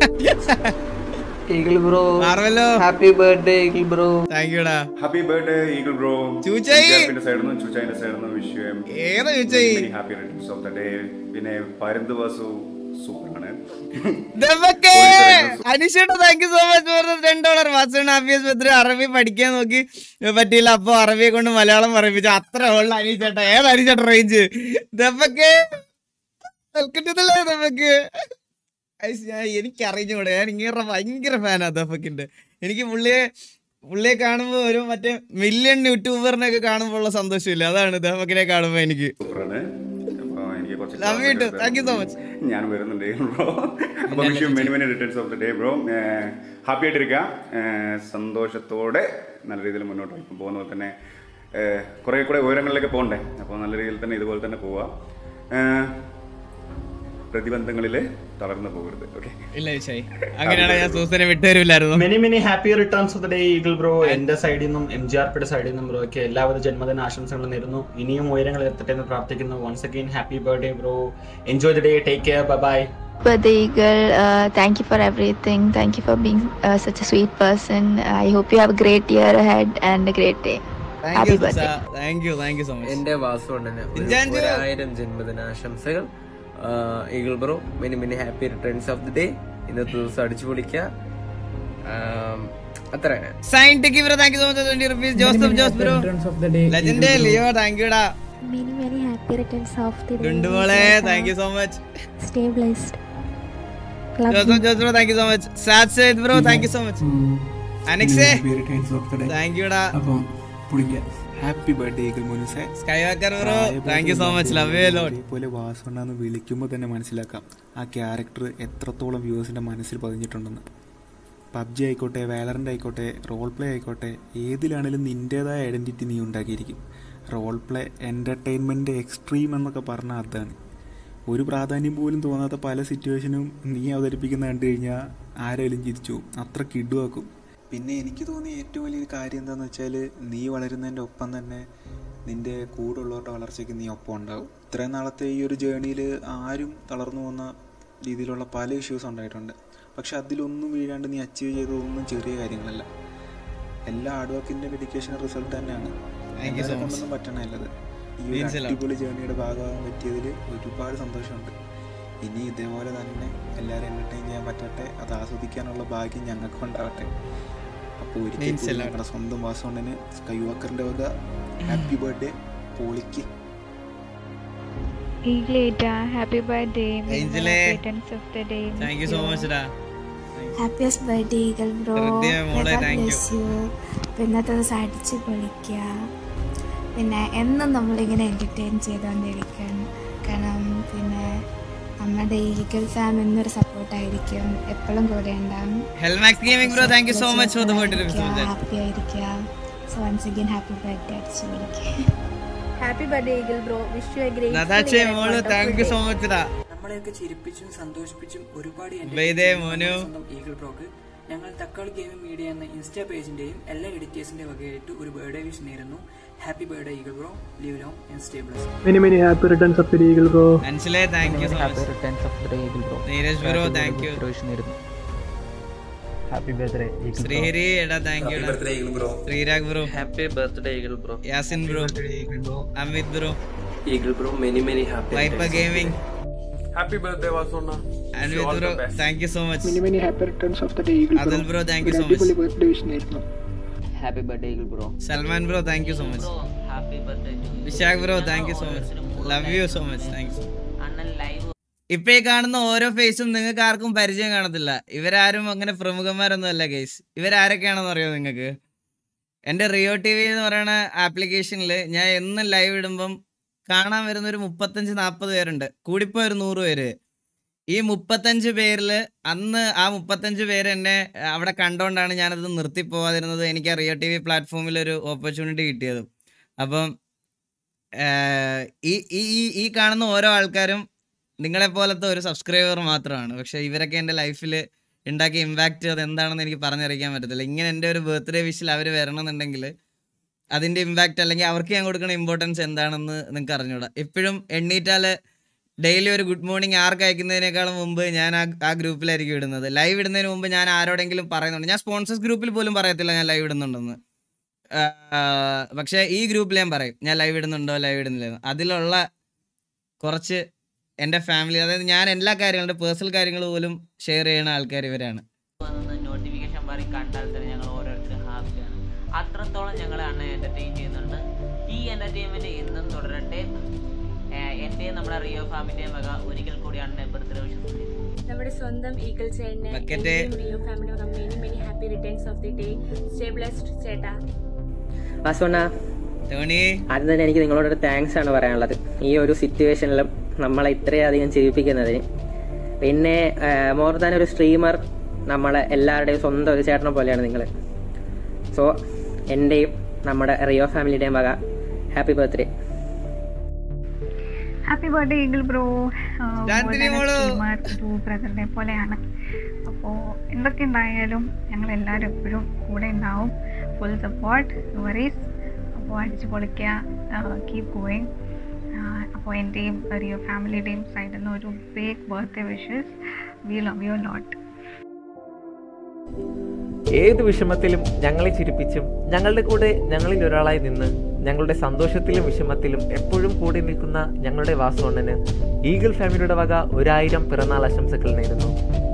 ഈഗിൾ ബ്രോ മാർവലോ happy birthday eagle bro thank യുടാ ഹാപ്പി ബർത്ത്ഡേ ഈഗിൾ ബ്രോ ചൂച്ചായി. സൈഡിൽ നിന്ന് ചൂച്ചായിന്റെ സൈഡിൽ നിന്ന് വിഷ് ഏതാ ചൂച്ചായി? Happy returns of the day പിന്നെ പരുന്ത് വാസു സൂപ്പറാണ് ദമ്പക്കേ. അനീഷേട്ടാ thank you so much for ten dollar വാസൺ happiest birthday അറബി പഠിക്കാൻ നോക്കി പറ്റിയില്ല അപ്പൊ അറബിയെ കൊണ്ട് മലയാളം പറയിപ്പിച്ചു അത്ര ഉള്ള അനീഷേട്ടാ ഏത് അനീഷേട്ട റേഞ്ച് ദമ്പക്കേ വെൽക്കറ്റതല്ലേ ദമ്പക്ക് ഞാൻ എനിക്ക് അറിഞ്ഞൂടെ ഞാൻ ഇങ്ങനെ ഭയങ്കര ഫാനാ ദഫക്കിന്റെ എനിക്ക് പുള്ളിയെ പുള്ളിയെ കാണുമ്പോ ഒരു മറ്റേ മില്യൺ യൂട്യൂബറിനെ ഒക്കെ കാണുമ്പോൾ ഉള്ള സന്തോഷമില്ല അതാണ് ദഫക്കിനെ കാണുമ്പോ എനിക്ക് സൂപ്പറാണ് അപ്പൊ എനിക്ക് കുറച്ച് Love you too. Thank you so much. ഞാൻ വരുന്നുണ്ട് ബ്രോ അപ്പൊ wish many many returns of the day bro happy ആയിട്ടിരിക്കാം ഏഹ് സന്തോഷത്തോടെ നല്ല രീതിയിൽ മുന്നോട്ട് പോയി പോകുന്ന പോലെ തന്നെ ഏഹ് കുറെ കൂടെ ഉയരങ്ങളിലേക്ക് പോകണ്ടേ അപ്പോൾ നല്ല രീതിയിൽ തന്നെ ഇതുപോലെ തന്നെ പോവാം ഏഹ് പ്രതിബന്ധങ്ങളിൽ തളർന്നു പോകരുത് ഓക്കെ ഇല്ല വിഷയ് അങ്ങനെയാണെങ്കിൽ ഞാൻ സൂസനെ വിട്ടുതരില്ലായിരുന്നു many many happy returns of the day Eagle bro എന്റെ സൈഡിൽ നിന്നും എം ജി ആർ പിയുടെ സൈഡിൽ നിന്നും ബ്രോയ്ക്ക് എല്ലാവിധ ജന്മദിന ആശംസകളും നേരുന്നു ഇനിയും ഉയരങ്ങൾ എത്തട്ടെ എന്ന് പ്രാർത്ഥിക്കുന്നു once again happy birthday bro enjoy the day take care bye bye birthday, Eagle. Uh, thank you for everything. Thank you for being uh, such a sweet person. I hope you have a great year ahead and a great day. Thank Happy you birthday. Thank you thank you so much എന്റെ വാസുകൊണ്ടന് ഇഞ്ചാഞ്ചു. ഒരായിരം ജന്മദിനാശംസകൾ Eagle bro many many happy returns of the day ഇന്നത്തെ ദിവസം അടിച്ചു പൊളിക്കുക അത്ര സയന്റിക് bro thank you so much twenty rupees Joseph Jose bro legend Leo thank യുടാ Many, many happy returns of the day. ഗുണ്ടുമോളെ thank you so much Stay blessed. Love Joseph you. Jose bro thank you so much സാദ് സേദ് bro thank you so much അനക്സേ thank യുടാ അപ്പം പുളിക്ക happy birthday Eagle മുനുസെ Skywalker bro thank you so much love you lot പോലെ വാസുണ്ടെന്ന് വിളിക്കുമ്പോൾ തന്നെ മനസ്സിലാക്കാം ആ ക്യാരക്ടർ എത്രത്തോളം വ്യൂവേഴ്സിന്റെ മനസ്സിൽ പതിഞ്ഞിട്ടുണ്ടെന്ന് പബ്ജി ആയിക്കോട്ടെ വാലറൻ്റ് ആയിക്കോട്ടെ റോൾ പ്ലേ ആയിക്കോട്ടെ ഏതിലാണെങ്കിലും നിൻ്റേതായ ഐഡൻറ്റിറ്റി നീ ഉണ്ടാക്കിയിരിക്കും റോൾ പ്ലേ എൻ്റർടൈൻമെൻറ്റ് എക്സ്ട്രീം എന്നൊക്കെ പറഞ്ഞാൽ അതാണ് ഒരു പ്രാധാന്യം പോലും തോന്നാത്ത പല സിറ്റുവേഷനും നീ അവതരിപ്പിക്കുന്ന കണ്ടു കഴിഞ്ഞാൽ ആരെങ്കിലും ചിരിച്ചു പോകും. അത്ര കിടുവാക്കും പിന്നെ എനിക്ക് തോന്നിയ ഏറ്റവും വലിയൊരു കാര്യം എന്താണെന്ന് വെച്ചാൽ നീ വളരുന്നതിൻ്റെ ഒപ്പം തന്നെ നിൻ്റെ കൂടെ ഉള്ളവരുടെ വളർച്ചയ്ക്ക് നീ ഒപ്പം ഉണ്ടാവും ഇത്രയും നാളത്തെ ഈ ഒരു ജേണിയിൽ ആരും തളർന്നു പോകുന്ന രീതിയിലുള്ള പല ഇഷ്യൂസ് ഉണ്ടായിട്ടുണ്ട് പക്ഷെ അതിലൊന്നും വീഴാണ്ട് നീ അച്ചീവ് ചെയ്തതൊന്നും ചെറിയ കാര്യങ്ങളല്ല എല്ലാ ഹാർഡ് വർക്കിൻ്റെ ഡെഡിക്കേഷൻ റിസൾട്ട് തന്നെയാണ് Thank you so എല്ലാവരെ much. കൊണ്ടൊന്നും പറ്റണമല്ലത് ഈ ഒരു Means a lot. അടിപൊളി ജേണിയുടെ ഭാഗമാകാൻ പറ്റിയതിൽ ഒരുപാട് സന്തോഷമുണ്ട് ഇനി ഇതേപോലെ തന്നെ എല്ലാവരും എൻ്റർടൈൻ ചെയ്യാൻ പറ്റട്ടെ അത് ആസ്വദിക്കാനുള്ള ഭാഗ്യം ഞങ്ങൾക്ക് ഉണ്ടാവട്ടെ അപ്പോൾ ഒരിക്കൽ Means a കൂടി lot. ഞങ്ങളുടെ സ്വന്തം വാസോണ്ടന് സ്കൈ വാക്കറിൻ്റെ വക ഹാപ്പി ബർത്ത്ഡേ പോളിക്ക് Eagleta, happy birthday. Many, many Angele. happy returns of the day. Thank you so much ഡാ ഹാപ്പിയസ്റ്റ് ബർത്ത്ഡേ ഈഗിൾ ബ്രോ ഹൃദയ മോളെ, thank you. അപ്പോൾ ഇന്നത്തെ ദിവസം അടിച്ച് പൊളിക്കുക പിന്നെ എന്നും നമ്മളിങ്ങനെ എൻ്റർടൈൻ ചെയ്തുകൊണ്ടിരിക്കണം കാരണം പിന്നെ നമ്മുടെ ഈഗിൾ ഫാം എന്നൊരു സപ്പോർട്ടായിരിക്കും എപ്പോഴും കൂടെ ഉണ്ടാവും Helmax gaming bro thank you so much for the forty rupees happy ആയിരിക്കുക so once again happy birthday അടിച്ച് പൊളിക്കുക happy birthday eagle bro wish you a great നതാച്ചേ മോള് താങ്ക് യു സോ മച്ച് ഡാ നമ്മളെയൊക്കെ ചിരിപ്പിച്ചും സന്തോഷിപ്പിച്ചും ഒരുപാട് ബൈദേ മോനു. ഈഗിൾ ബ്രോക്ക് ഞങ്ങൾ തക്കാളി ഗെയിമിംഗ് മീഡിയ എന്ന ഇൻസ്റ്റാ പേജിന്റെയും എല്ലാ എഡിറ്റേഴ്സിന്റെ വകയായിട്ട് ഒരു ബർത്ത്ഡേ വിഷ് നേരുന്നു happy birthday eagle bro live long and stay bless Many, many happy returns of the day, Eagle Bro. അൻസിലെ thank you so much returns of the day Eagle bro Neeraj bro thank you happy birthday Sreehari എടാ thank you Sreerag bro happy birthday eagle bro Yasin bro Amit bro Eagle bro many many happy വൈപ്പ gaming happy birthday വാസുണ്ണ Anvith bro thank you so much Many, many happy returns of the day, Eagle അതുൽ Bro. Bro thank you ഒരു so much അടിപൊളി birthday wish നേരുന്നു happy birthday eagle bro Salman bro thank you so much happy birthday Vishakh bro thank you so much love you so much thanks അണ്ണൻ live ഇപ്പൊ ഈ കാണുന്ന ഓരോ ഫേസും നിങ്ങൾക്ക് ആർക്കും പരിചയം കാണത്തില്ല ഇവരാരും അങ്ങനെ പ്രമുഖന്മാരൊന്നും അല്ല ഗൈസ് ഇവരാരൊക്കെയാണെന്ന് അറിയോ നിങ്ങൾക്ക് എൻ്റെ റിയോ ടി വി എന്ന് പറയുന്ന ആപ്ലിക്കേഷനിൽ ഞാൻ എന്നും ലൈവ് ഇടുമ്പം കാണാൻ വരുന്ന ഒരു മുപ്പത്തഞ്ച് നാൽപ്പത് പേരുണ്ട് കൂടിപ്പോ ഒരു നൂറ് പേര് ഈ മുപ്പത്തഞ്ച് പേരിൽ അന്ന് ആ മുപ്പത്തഞ്ച് പേര് എന്നെ അവിടെ കണ്ടോണ്ടാണ് ഞാനത് നിർത്തി പോവാതിരുന്നത് എനിക്ക് ആ റിയോ ടി വി പ്ലാറ്റ്ഫോമിൽ ഒരു ഓപ്പർച്യൂണിറ്റി കിട്ടിയത് അപ്പം ആഹ് ഈ ഈ ഈ- ഈ കാണുന്ന ഓരോ ആൾക്കാരും നിങ്ങളെ പോലത്തെ ഒരു സബ്സ്ക്രൈബർ മാത്രമാണ് പക്ഷെ ഇവരൊക്കെ എൻ്റെ ലൈഫിൽ ഉണ്ടാക്കിയ ഇമ്പാക്റ്റ് അത് എന്താണെന്ന് എനിക്ക് പറഞ്ഞറിയിക്കാൻ പറ്റത്തില്ല ഇങ്ങനെ എൻ്റെ ഒരു ബർത്ത്ഡേ വിഷിൽ അവർ വരണമെന്നുണ്ടെങ്കിൽ അതിൻ്റെ ഇമ്പാക്റ്റ് അല്ലെങ്കിൽ അവർക്ക് ഞാൻ കൊടുക്കുന്ന ഇമ്പോർട്ടൻസ് എന്താണെന്ന് നിങ്ങൾക്ക് അറിഞ്ഞൂടാ എപ്പോഴും എണ്ണീറ്റാൽ ഡെയിലി ഒരു ഗുഡ് മോർണിംഗ് ആർക്ക് അയക്കുന്നതിനേക്കാളും മുമ്പ് ഞാൻ ആ ആ ഗ്രൂപ്പിലായിരിക്കും ഇടുന്നത് ലൈവ് ഇടുന്നതിന് മുമ്പ് ഞാൻ ആരോടെങ്കിലും പറയുന്നുണ്ട് ഞാൻ സ്പോൺസേഴ്സ് ഗ്രൂപ്പിൽ പോലും പറയത്തില്ല ഞാൻ ലൈവ് ഇടുന്നുണ്ടെന്ന് ആഹ് പക്ഷേ ഈ ഗ്രൂപ്പിൽ ഞാൻ പറയും ഞാൻ ലൈവ് ഇടുന്നുണ്ടോ ലൈവ് ഇടുന്നില്ലെന്ന് അതിലുള്ള കുറച്ച് എൻ്റെ ഫാമിലി അതായത് ഞാൻ എല്ലാ കാര്യങ്ങളും പേഴ്സണൽ കാര്യങ്ങൾ പോലും ഷെയർ ചെയ്യുന്ന ആൾക്കാർ ഇവരാണ് നോട്ടിഫിക്കേഷൻ പറയും കണ്ടാൽ തന്നെ ഞങ്ങൾ ഓരോരുത്തരും ഹാപ്പിയാണ് അത്രത്തോളം ഞങ്ങൾ അണ്ണൻ എന്റർടൈൻ ചെയ്യുന്നുണ്ട് ഈ എന്റർടൈൻമെന്റ് എന്നും തുടരട്ടെ ഏഹ് എന്റെയും നമ്മുടെ റിയോ ഫാമിന്റെയും വക ഒരിക്കൽ കൂടി അണ്ണൻ ബർത്ത്ഡേ വിശ്വസിക്കുന്നു നമ്മുടെ സ്വന്തം ഈഗിൾ ചേട്ടന് ബക്കറ്റ്. എന്റെയും റിയോ ഫാമിലി വക many many happy returns of the day stay blessed ചേട്ടാ വാസുണ്ണ ടോണി ആദ്യം തന്നെ എനിക്ക് നിങ്ങളോടൊരു താങ്ക്സ് ആണ് പറയാനുള്ളത് ഈ ഒരു സിറ്റുവേഷനിലും നമ്മളെ ഇത്രയധികം ചെയ്യിപ്പിക്കുന്നതിന് പിന്നെ മോർ ദാൻ ഒരു സ്ട്രീമർ നമ്മളെ എല്ലാവരുടെയും സ്വന്തം ഒരു ചേട്ടനെ പോലെയാണ് നിങ്ങൾ സോ എൻ്റെയും നമ്മുടെ റിയോ ഫാമിലിയുടെയും വക happy birthday happy birthday eagle bro രാത്രി മോള്. ഒരു ബ്രദറിനെ പോലെയാണ് അപ്പോൾ എന്തൊക്കെ ഉണ്ടായാലും ഞങ്ങൾ എല്ലാവരും എപ്പോഴും കൂടെ ഉണ്ടാവും ഫുൾ സപ്പോർട്ട് വറീസ് അപ്പോൾ അടിച്ചു പൊളിക്കുക കീപ് ഗോയിങ് അപ്പോൾ അപ്പോൾ എൻ്റെയും റിയോ ഫാമിലിയുടെയും സൈഡിൽ നിന്ന് ഒരു big birthday wishes we love you lot ഏത് വിഷമത്തിലും ഞങ്ങളെ ചിരിപ്പിച്ചും ഞങ്ങളുടെ കൂടെ ഞങ്ങളിൽ ഒരാളായി നിന്ന് ഞങ്ങളുടെ സന്തോഷത്തിലും വിഷമത്തിലും എപ്പോഴും കൂടെ നിൽക്കുന്ന ഞങ്ങളുടെ വാസുവണ്ണന് ഈഗിൾ ഫാമിലിയുടെ വക ഒരായിരം പിറന്നാൾ ആശംസകൾ നേരുന്നു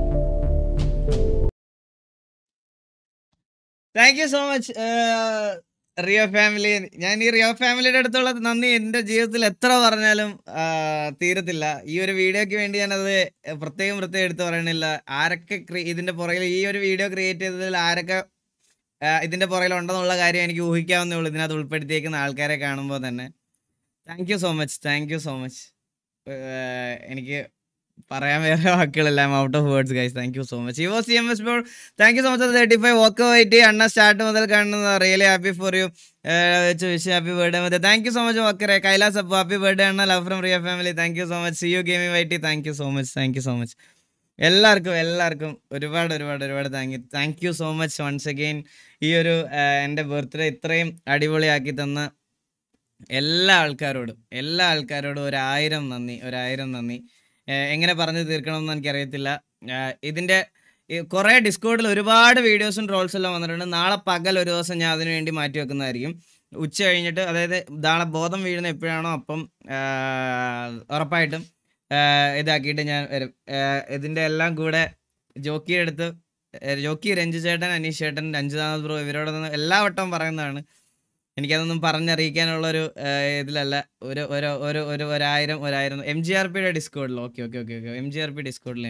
thank you so much Rio family ഞാൻ ഈ റിയോ ഫാമിലിയുടെ അടുത്തുള്ള നന്ദി എൻ്റെ ജീവിതത്തിൽ എത്ര പറഞ്ഞാലും ആ, തീരത്തില്ല ഈ ഒരു വീഡിയോക്ക് വേണ്ടി ഞാനത് പ്രത്യേകം പ്രത്യേകം എടുത്തു പറയണില്ല ആരൊക്കെ ക്രി- ഇതിന്റെ പുറകിൽ ഈ ഒരു വീഡിയോ ക്രിയേറ്റ് ചെയ്തതിൽ ആരൊക്കെ ആ, ഇതിന്റെ പുറകിൽ ഉണ്ടെന്നുള്ള കാര്യം എനിക്ക് ഊഹിക്കാവുന്നേ ഉള്ളൂ ഇതിനകത്ത് ഉൾപ്പെടുത്തിയേക്കുന്ന ആൾക്കാരെ കാണുമ്പോൾ തന്നെ thank you so much thank you so much എനിക്ക് പറയാൻ വേറെ വാക്കുകളില്ല I out of words guys thank you so much യുവോ C M S ball thank you so much thirty five work white അണ്ണ സ്റ്റാർട്ട് മുതൽ കാണുന്നത് really happy for you wish happy birthday മതി thank you so much വക്കറെ Kailas Appu happy birthday അണ്ണ love from Rio family thank you so much see U gaming വൈറ്റി thank you so much thank you so much എല്ലാവർക്കും എല്ലാവർക്കും ഒരുപാട് ഒരുപാട് ഒരുപാട് thank you thank you so much once again ഈ ഒരു ആ, എൻ്റെ ബർത്ത്ഡേ ഇത്രയും അടിപൊളിയാക്കി തന്ന എല്ലാ ആൾക്കാരോടും എല്ലാ ആൾക്കാരോടും ഒരായിരം നന്ദി ഒരായിരം നന്ദി ഏഹ് എങ്ങനെ പറഞ്ഞു തീർക്കണമെന്ന് എനിക്കറിയത്തില്ല ആഹ് ഇതിൻ്റെ കുറേ ഡിസ്കോഡിൽ ഒരുപാട് വീഡിയോസും ട്രോൾസും എല്ലാം വന്നിട്ടുണ്ട് നാളെ പകൽ ഒരു ദിവസം ഞാൻ അതിനു വേണ്ടി മാറ്റി വെക്കുന്നതായിരിക്കും ഉച്ച കഴിഞ്ഞിട്ട് അതായത് നാളെ ബോധം വീഴുന്ന എപ്പോഴാണോ അപ്പം ആഹ് ഉറപ്പായിട്ടും ആഹ് ഇതാക്കിയിട്ട് ഞാൻ വരും ആഹ് ഇതിൻ്റെ എല്ലാം കൂടെ ജോക്കിയുടെ അടുത്ത് ഏഹ് ജോക്കി രഞ്ജു ചേട്ടൻ അനീഷ് ചേട്ടൻ രഞ്ജിതാനന്ദ് ബ്രോ ഇവരോടൊന്നും എല്ലാ വട്ടവും പറയുന്നതാണ് എനിക്കതൊന്നും പറഞ്ഞറിയിക്കാനുള്ളൊരു ഏഹ്, ഇതിലല്ല ഒരു ഒരു ഒരു ഒരു ഒരായിരം ഒരായിരം എം ജി ആർ പിയുടെ ഡിസ്കോഡിൽ okay okay okay okay M G R P ഡിസ്കോഡിൽ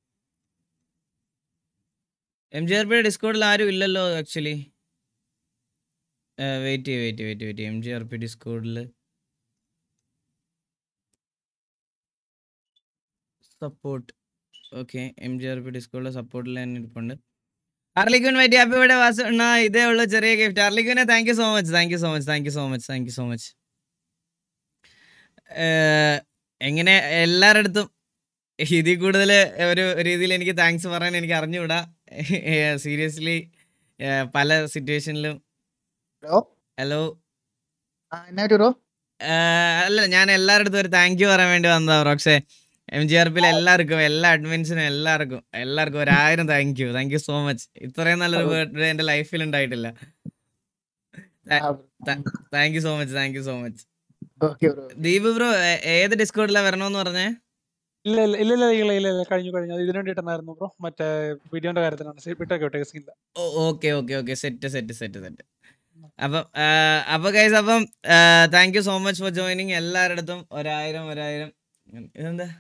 എം ജി ആർ പിയുടെ ഡിസ്കോഡിൽ ആരും ഇല്ലല്ലോ ആക്ച്വലി വെയിറ്റ് ചെയ്യ wait wait wait M G R P ഡിസ്കോഡിൽ support okay M G R P ഡിസ്കോഡിലെ സപ്പോർട്ടിൽ തന്നെ ഇരിപ്പുണ്ട് അർലിക്കുൻ പറ്റി ഹാപ്പി ബർത്ത്ഡേ വാസു അണ്ണാ ഇതേ ഉള്ള ചെറിയ ഗിഫ്റ്റ് അർലിക്കുനെ thank you so much thank you so much thank you so much thank you so much എങ്ങനെ എല്ലാവരുടെ അടുത്തും ഇതിൽ കൂടുതൽ ഒരു രീതിയിൽ എനിക്ക് താങ്ക്സ് പറയാൻ എനിക്ക് അറിഞ്ഞുകൂടാ സീരിയസ്ലി പല സിറ്റുവേഷനിലും ഹലോ ഹലോ എന്നാ ബ്രോ അല്ല ഞാൻ എല്ലാവരുടെ അടുത്തും ഒരു താങ്ക് യു പറയാൻ വേണ്ടി വന്നതാ പക്ഷേ എം ജി ആർ പിയിൽ എല്ലാവർക്കും എല്ലാ അഡ്മിൻസിനും എല്ലാവർക്കും എല്ലാവർക്കും ഒരായിരം thank you thank you so much ഇത്രയും നല്ലൊരു ബർത്ത്ഡേ എൻ്റെ ലൈഫിൽ ഉണ്ടായിട്ടില്ല thank you so much thank you so much okay bro Deep bro ഏത് ഡിസ്കോഡിലാ വരണമെന്ന് പറഞ്ഞേ ഇല്ല ഇല്ല ഇല്ല ഇല്ല ഇല്ല ഇല്ല ഇല്ല കഴിഞ്ഞു കഴിഞ്ഞു അത് ഇതിനു വേണ്ടിയിട്ടായിരുന്നു ബ്രോ മറ്റേ വീഡിയോന്റെ കാര്യത്തിനാണ് വിട്ടേക്ക് വിട്ടേക്ക് സീനില്ല okay okay okay set set set set അപ്പം ആ, അപ്പൊ ഗൈസ് അപ്പം thank you so much for joining എല്ലാവരുടെ അടുത്തും ഒരായിരം ഒരായിരം ഇതെന്താ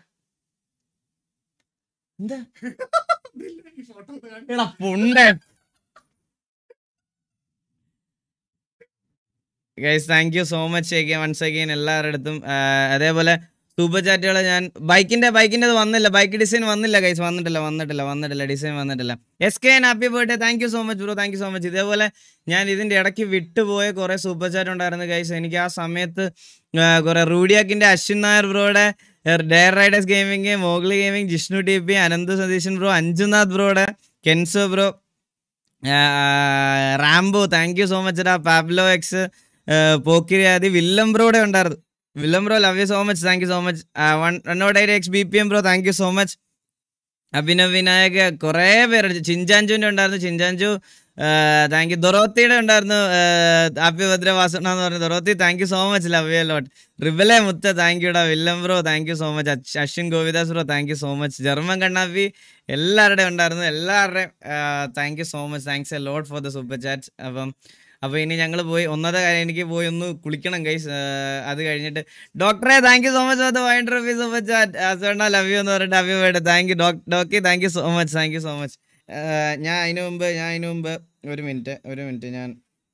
എന്താ എടാ പുണ്ടേ guys thank you so much again once again എല്ലാവരുടെ അടുത്തും ആ, അതേപോലെ സൂപ്പർ ചാറ്റുകൾ ഞാൻ ബൈക്കിന്റെ ബൈക്കിന്റെ വന്നില്ല ബൈക്ക് ഡിസൈൻ വന്നില്ല ഗൈസ് വന്നിട്ടില്ല വന്നിട്ടില്ല വന്നിട്ടില്ല ഡിസൈൻ വന്നിട്ടില്ല S K happy birthday thank you so much bro thank you so much ഇതേപോലെ ഞാൻ ഇതിന്റെ ഇടയ്ക്ക് വിട്ടുപോയ കുറെ സൂപ്പർ ചാറ്റ് ഉണ്ടായിരുന്നു ഗൈസ് എനിക്ക് ആ സമയത്ത് ആ, കുറെ റൂഡിയാക്കിന്റെ അശ്വിൻ നായർ ബ്രോയുടെ dare riders gaming Mowgli gaming Jishnu T P Ananth Satheesan bro Anjunath ബ്രോയുടെ Kenzo bro Rambo thank you so much ഡാ പാബ്ലോ എക്സ് പോക്കിരിയാദി വില്ലം ബ്രോയുടെ ഉണ്ടായിരുന്നു William bro love you so much thank you so much one not eight X B P M bro thank you so much Abhinav Vinayak കുറേ പേര് ചിഞ്ചാഞ്ചുവിൻ്റെ ഉണ്ടായിരുന്നു ചിഞ്ചാഞ്ചു thank U ദൊറോത്തിയുടെ ഉണ്ടായിരുന്നു happy Bhadra വാസണ എന്ന് പറഞ്ഞു Dorothy thank you so much love you lot റിബലെ മുത്ത thank യുടാ William bro thank you so much Ashwin Govidas bro thank you so much German കണ്ണാപ്പി എല്ലാവരുടെയും ഉണ്ടായിരുന്നു എല്ലാവരുടെയും thank you so much thanks a lot for the super chat അപ്പം അപ്പോൾ ഇനി ഞങ്ങൾ പോയി ഒന്നാമത്തെ കാര്യം എനിക്ക് പോയി ഒന്ന് കുളിക്കണം ഗൈസ് അത് കഴിഞ്ഞിട്ട് ഡോക്ടറെ thank you so much for the വൈൻഡ് റുപ്പീ സൂപ്പർ ചാറ്റ് ആസോണ്ട ലവ് യു എന്ന് പറഞ്ഞിട്ട് ഹാപ്പി ബർത്ത്ഡേ താങ്ക് യു ഡോക്കി thank you so much thank you so much ഞാൻ അതിനു മുമ്പ് ഞാൻ അതിനു മുമ്പ് ഒരു മിനിറ്റ് ഒരു മിനിറ്റ് ഞാൻ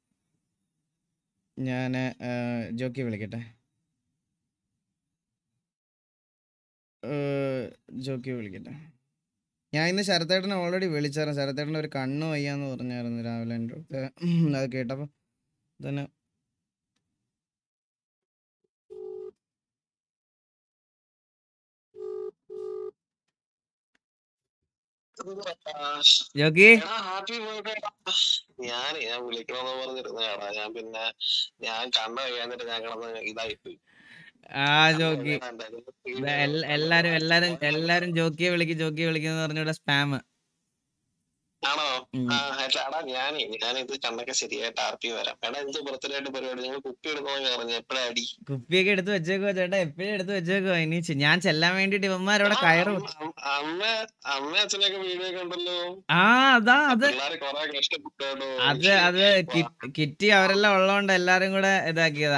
ഞാൻ ജോക്കി വിളിക്കട്ടെ ഏഹ്, ജോക്കി വിളിക്കട്ടെ ഞാൻ ഇന്ന് ശരത്തേട്ടനെ ഓൾറെഡി വിളിച്ചായിരുന്നു ശരത്തേട്ടൻ്റെ ഒരു കണ്ണ് വയ്യാന്ന് പറഞ്ഞായിരുന്നു രാവിലെ എൻ്റെ അടുത്ത് അത് കേട്ടപ്പോൾ തന്നെ ജോക്കി ഞാൻ ഞാൻ വിളിക്കണമെന്ന് പറഞ്ഞിരുന്നേടാ ഞാൻ പിന്നെ ഞാൻ കണ്ണ കഴിയാന്നിട്ട് ഞാൻ കിടന്ന് ഇതായി പോയി ആ ജോക്കി ദേ എല്ല- എല്ലാരും എല്ലാരും എല്ലാരും ജോക്കിയെ വിളിക്കും ജോക്കിയെ വിളിക്കുന്ന പറഞ്ഞ സ്പാം ആണോ ആ അല്ല, എടാ ഞാനേ ഞാനിത് കണ്ടൊക്കെ ശരിയായിട്ട് ആർ പി വരാം എടാ എന്ത് ബർത്ത്ഡേ ആയിട്ട് പരിപാടി നിങ്ങൾ കുപ്പി എടുക്കണമെന്ന് പറഞ്ഞു എപ്പോഴാ അടി കുപ്പിയൊക്കെ എടുത്ത് വെച്ചേക്കോ ചേട്ടാ എപ്പോഴും എടുത്ത് വെച്ചേക്കോ ഇനി ചെ- ഞാൻ ചെല്ലാൻ വേണ്ടിട്ട് ഇവന്മാരവിടെ കയറും അം- അമ്മ അമ്മ അച്ഛനൊക്കെ വീഡിയോ കണ്ടല്ലോ ആ അതാ അത് പിള്ളേര് കൊറേ കഷ്ടപ്പെട്ടോ അത് അത് കി- കിറ്റി അവരെല്ലാം ഉള്ളതുകൊണ്ട് എല്ലാരും കൂടെ ഇതാക്കിയതാ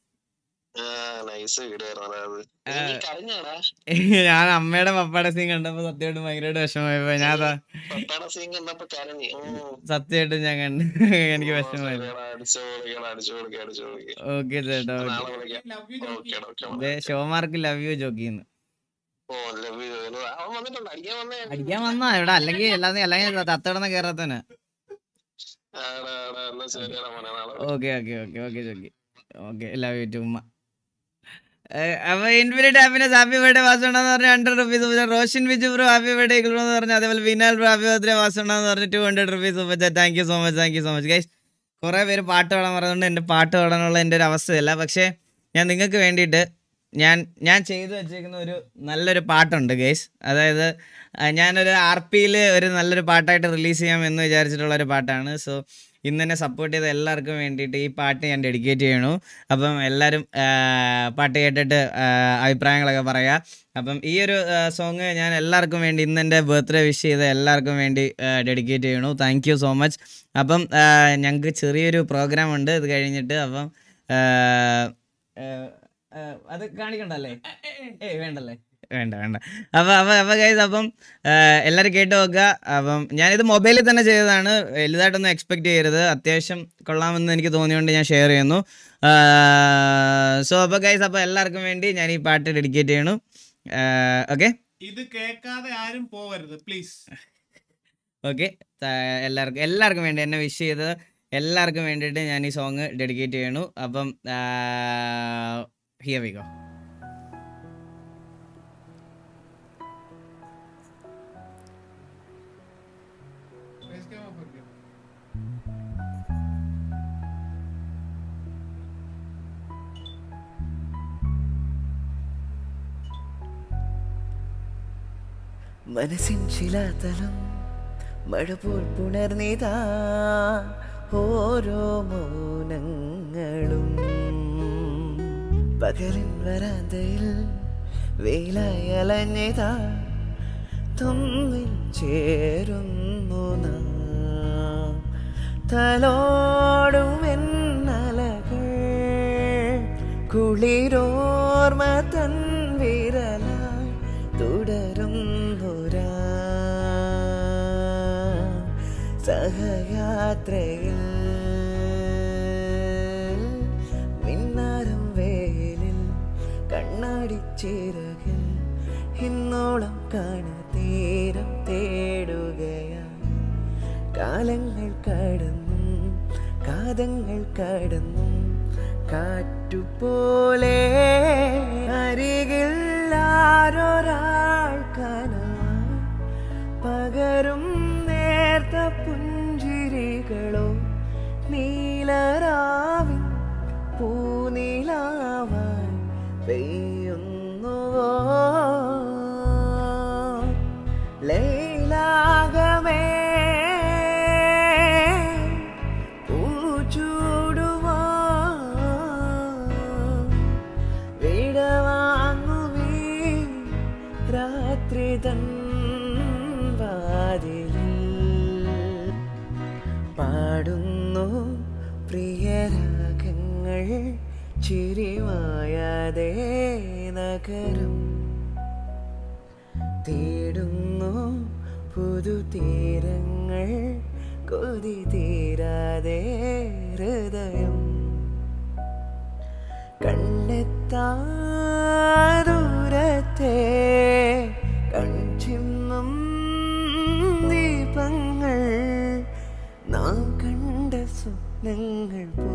നൈസ് വീഡിയോ ആയിരുന്നു അത് നീ കരഞ്ഞാടാ ഞാൻ അമ്മയുടെ പപ്പയുടെ സീൻ കണ്ടപ്പോ സത്യമായിട്ടും ഭയങ്കരമായിട്ട് വിഷമമായിപ്പോ ഞാൻ അതാ പപ്പയുടെ സീൻ കണ്ടപ്പോ കരഞ്ഞു ഉം. സത്യമായിട്ടും ഞാൻ കണ്ട് എനിക്ക് വിഷമമായി ശരിയെടാ, അടിച്ചു കൊടുക്കടാ അടിച്ചു കൊടുക്ക അടിച്ചു കൊടുക്ക ഓക്കെ ചേട്ടാ നാളെ ഓക്കെ വിളിക്കാം ഓക്കേടാ ഓക്കെ ഷോമാർക്ക് ലവ് യു ജോക്കിന്ന് ഓ ലവ് യു അവൻ വന്നിട്ടുണ്ട് അടിക്കാൻ വന്നേ അടിക്കാൻ വന്നാ ഇവിടെ അല്ലെങ്കിൽ അല്ലാതെ അല്ലെങ്കിൽ തത്തടന്ന കേറത്തന്നെ ആടാ ആടാ എന്നാ ശരിയാടാ മോനെ നാളെ okay okay okay okay Jockey okay love you too ഉമ്മ ഏഹ് അപ്പൊ ഇൻഫിനിറ്റ് ഹാപ്പിനെസ് ഹാപ്പി ബർത്ത്ഡേ വാസുണ്ടെന്ന് പറഞ്ഞ hundred rupees super Roshan Biju bro happy birthday എന്ന് പറഞ്ഞു അതേപോലെ വിനാൽ ബ്രോ ഹാപ്പി ബർത്ത്ഡേ വാസുണ്ടെന്ന് പറഞ്ഞ് two hundred rupees super thank you so much thank you so much guys കുറേ പേര് പാട്ട് പാടാൻ പറയുന്നുണ്ട് എൻ്റെ പാട്ട് പാടാനുള്ള എൻ്റെ ഒരു അവസ്ഥയല്ല പക്ഷേ ഞാൻ നിങ്ങൾക്ക് വേണ്ടിയിട്ട് ഞാൻ ഞാൻ ചെയ്തു വെച്ചേക്കുന്ന ഒരു നല്ലൊരു പാട്ടുണ്ട് ഗൈസ് അതായത് ആ, ഞാനൊരു ആർ പിയിൽ ഒരു നല്ലൊരു പാട്ടായിട്ട് റിലീസ് ചെയ്യാം എന്ന് വിചാരിച്ചിട്ടുള്ള ഒരു പാട്ടാണ് സോ ഇന്ന് എന്നെ സപ്പോർട്ട് ചെയ്ത എല്ലാവർക്കും വേണ്ടിയിട്ട് ഈ പാട്ട് ഞാൻ ഡെഡിക്കേറ്റ് ചെയ്യണു അപ്പം എല്ലാവരും ആ, പാട്ട് കേട്ടിട്ട് ആ, അഭിപ്രായങ്ങളൊക്കെ പറയാം അപ്പം ഈ ഒരു സോങ് ഞാൻ എല്ലാവർക്കും വേണ്ടി ഇന്ന് എൻ്റെ ബർത്ത്ഡേ വിഷ് ചെയ്ത എല്ലാവർക്കും വേണ്ടി ഡെഡിക്കേറ്റ് ചെയ്യണു താങ്ക് യു സോ മച്ച് അപ്പം ഞങ്ങൾക്ക് ചെറിയൊരു പ്രോഗ്രാം ഉണ്ട് ഇത് കഴിഞ്ഞിട്ട് അപ്പം ആ, ആ, ആ, അത് കാണിക്കണ്ടല്ലേ ഏയ് വേണ്ടല്ലേ വേണ്ട വേണ്ട അപ്പം അപ്പം അപ്പം ഗൈസ് അപ്പം എല്ലാവരും കേട്ട് നോക്കുക അപ്പം ഞാനിത് മൊബൈലിൽ തന്നെ ചെയ്തതാണ് വലുതായിട്ടൊന്നും എക്സ്പെക്ട് ചെയ്യരുത് അത്യാവശ്യം കൊള്ളാമെന്ന് എനിക്ക് തോന്നിയുകൊണ്ട് ഞാൻ ഷെയർ ചെയ്യുന്നു സോ അപ്പോൾ ഗൈസ് അപ്പോൾ എല്ലാവർക്കും വേണ്ടി ഞാൻ ഈ പാട്ട് ഡെഡിക്കേറ്റ് ചെയ്യണു ഓക്കെ ഇത് കേൾക്കാതെ ആരും പോകരുത് പ്ലീസ് ഓക്കെ എല്ലാവർക്കും എല്ലാവർക്കും വേണ്ടി എന്നെ വിഷ് ചെയ്ത് എല്ലാവർക്കും വേണ്ടിയിട്ട് ഞാൻ ഈ സോങ് ഡെഡിക്കേറ്റ് ചെയ്യണു അപ്പം ഹിയർ വി ഗോ മനസ്സിൻ ശിലാതലം മഴ പോൽ പുണർന്നിതാ ഓരോ മൗനങ്ങളും പകലിൻ വരാന്തയിൽ വെയിലായി അലഞ്ഞിതാ തമ്മിൽ ചേരുന്നു നാം തലോടും എന്നലകൾ കുളിരോർമ തൻ വിരലായി തുടരുന്നൊരാ സഹയാത്രയിൽ മിന്നാരം വേലിൽ കണ്ണാടിച്ചിറകിൽ ഇന്നോളം കാണാ തീരം തേടുകയാ കാലങ്ങൾ കടന്നും കാതങ്ങൾ കടന്നും കാറ്റുപോലെ അരികിൽ ആരൊരാൾക്കാനായി പകരും നേർത്ത പുഞ്ചിരികളോ നീലരാവിൻ പൂനിലാവായി പെയ്യുന്നുവോ ലൈലാകമേ പൂച്ചൂടുവാ വിടവാങ്ങുവീ രാത്രി തൻ വാതിലിൽ പാടുന്നു പ്രിയരാഗങ്ങൾ ചിരിമായാതെ നഗരം തേടുന്നു പുതുതീരങ്ങൾ കൊതി തീരാതെ ഹൃദയം കണ്ണെത്താദൂരത്തെ കൺചിമ്മും ദീപങ്ങൾ നാം കണ്ട സ്വപ്നങ്ങൾ പോ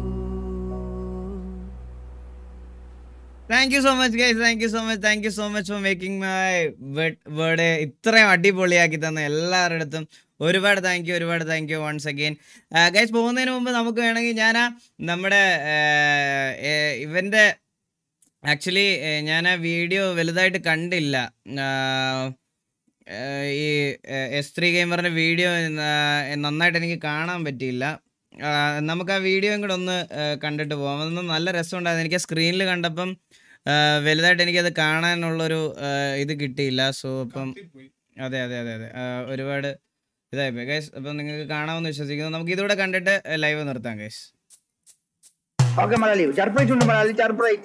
thank you so much guys thank you so much thank you so much for making my birthday ഇത്രയും അടിപൊളിയാക്കി തന്ന എല്ലാവരുടെ അടുത്തും ഒരുപാട് താങ്ക് യു ഒരുപാട് thank you once again guys പോകുന്നതിന് മുമ്പ് നമുക്ക് വേണമെങ്കിൽ ഞാൻ ആ നമ്മുടെ ഇവൻ്റെ ആക്ച്വലി ഞാൻ ആ വീഡിയോ വലുതായിട്ട് കണ്ടില്ല ആ, ആ, ഈ എസ് ത്രീ ഗെയിമറിൻ്റെ വീഡിയോ നന്നായിട്ട് എനിക്ക് കാണാൻ പറ്റിയില്ല ആ, നമുക്ക് ആ വീഡിയോയും കൂടെ ഒന്ന് ആ, കണ്ടിട്ട് പോകാം അതൊന്ന് നല്ല രസമുണ്ടായിരുന്നു എനിക്ക് സ്ക്രീനിൽ കണ്ടപ്പം ആ, വലുതായിട്ട് എനിക്കത് കാണാനുള്ളൊരു ആ, ഇത് കിട്ടിയില്ല സോ അപ്പം അതെ അതെ അതെ അതെ ആ, ഒരുപാട് ഇതായിപ്പോയി ഗൈസ് അപ്പം നിങ്ങൾക്ക് കാണാമെന്ന് വിശ്വസിക്കുന്നു നമുക്ക് ഇതുകൂടെ കണ്ടിട്ട് ലൈവ് നിർത്താം ഗൈസ് ഓക്കെ മലയാളി സർപ്രൈസ് ഉണ്ട് മലയാളി സർപ്രൈസ്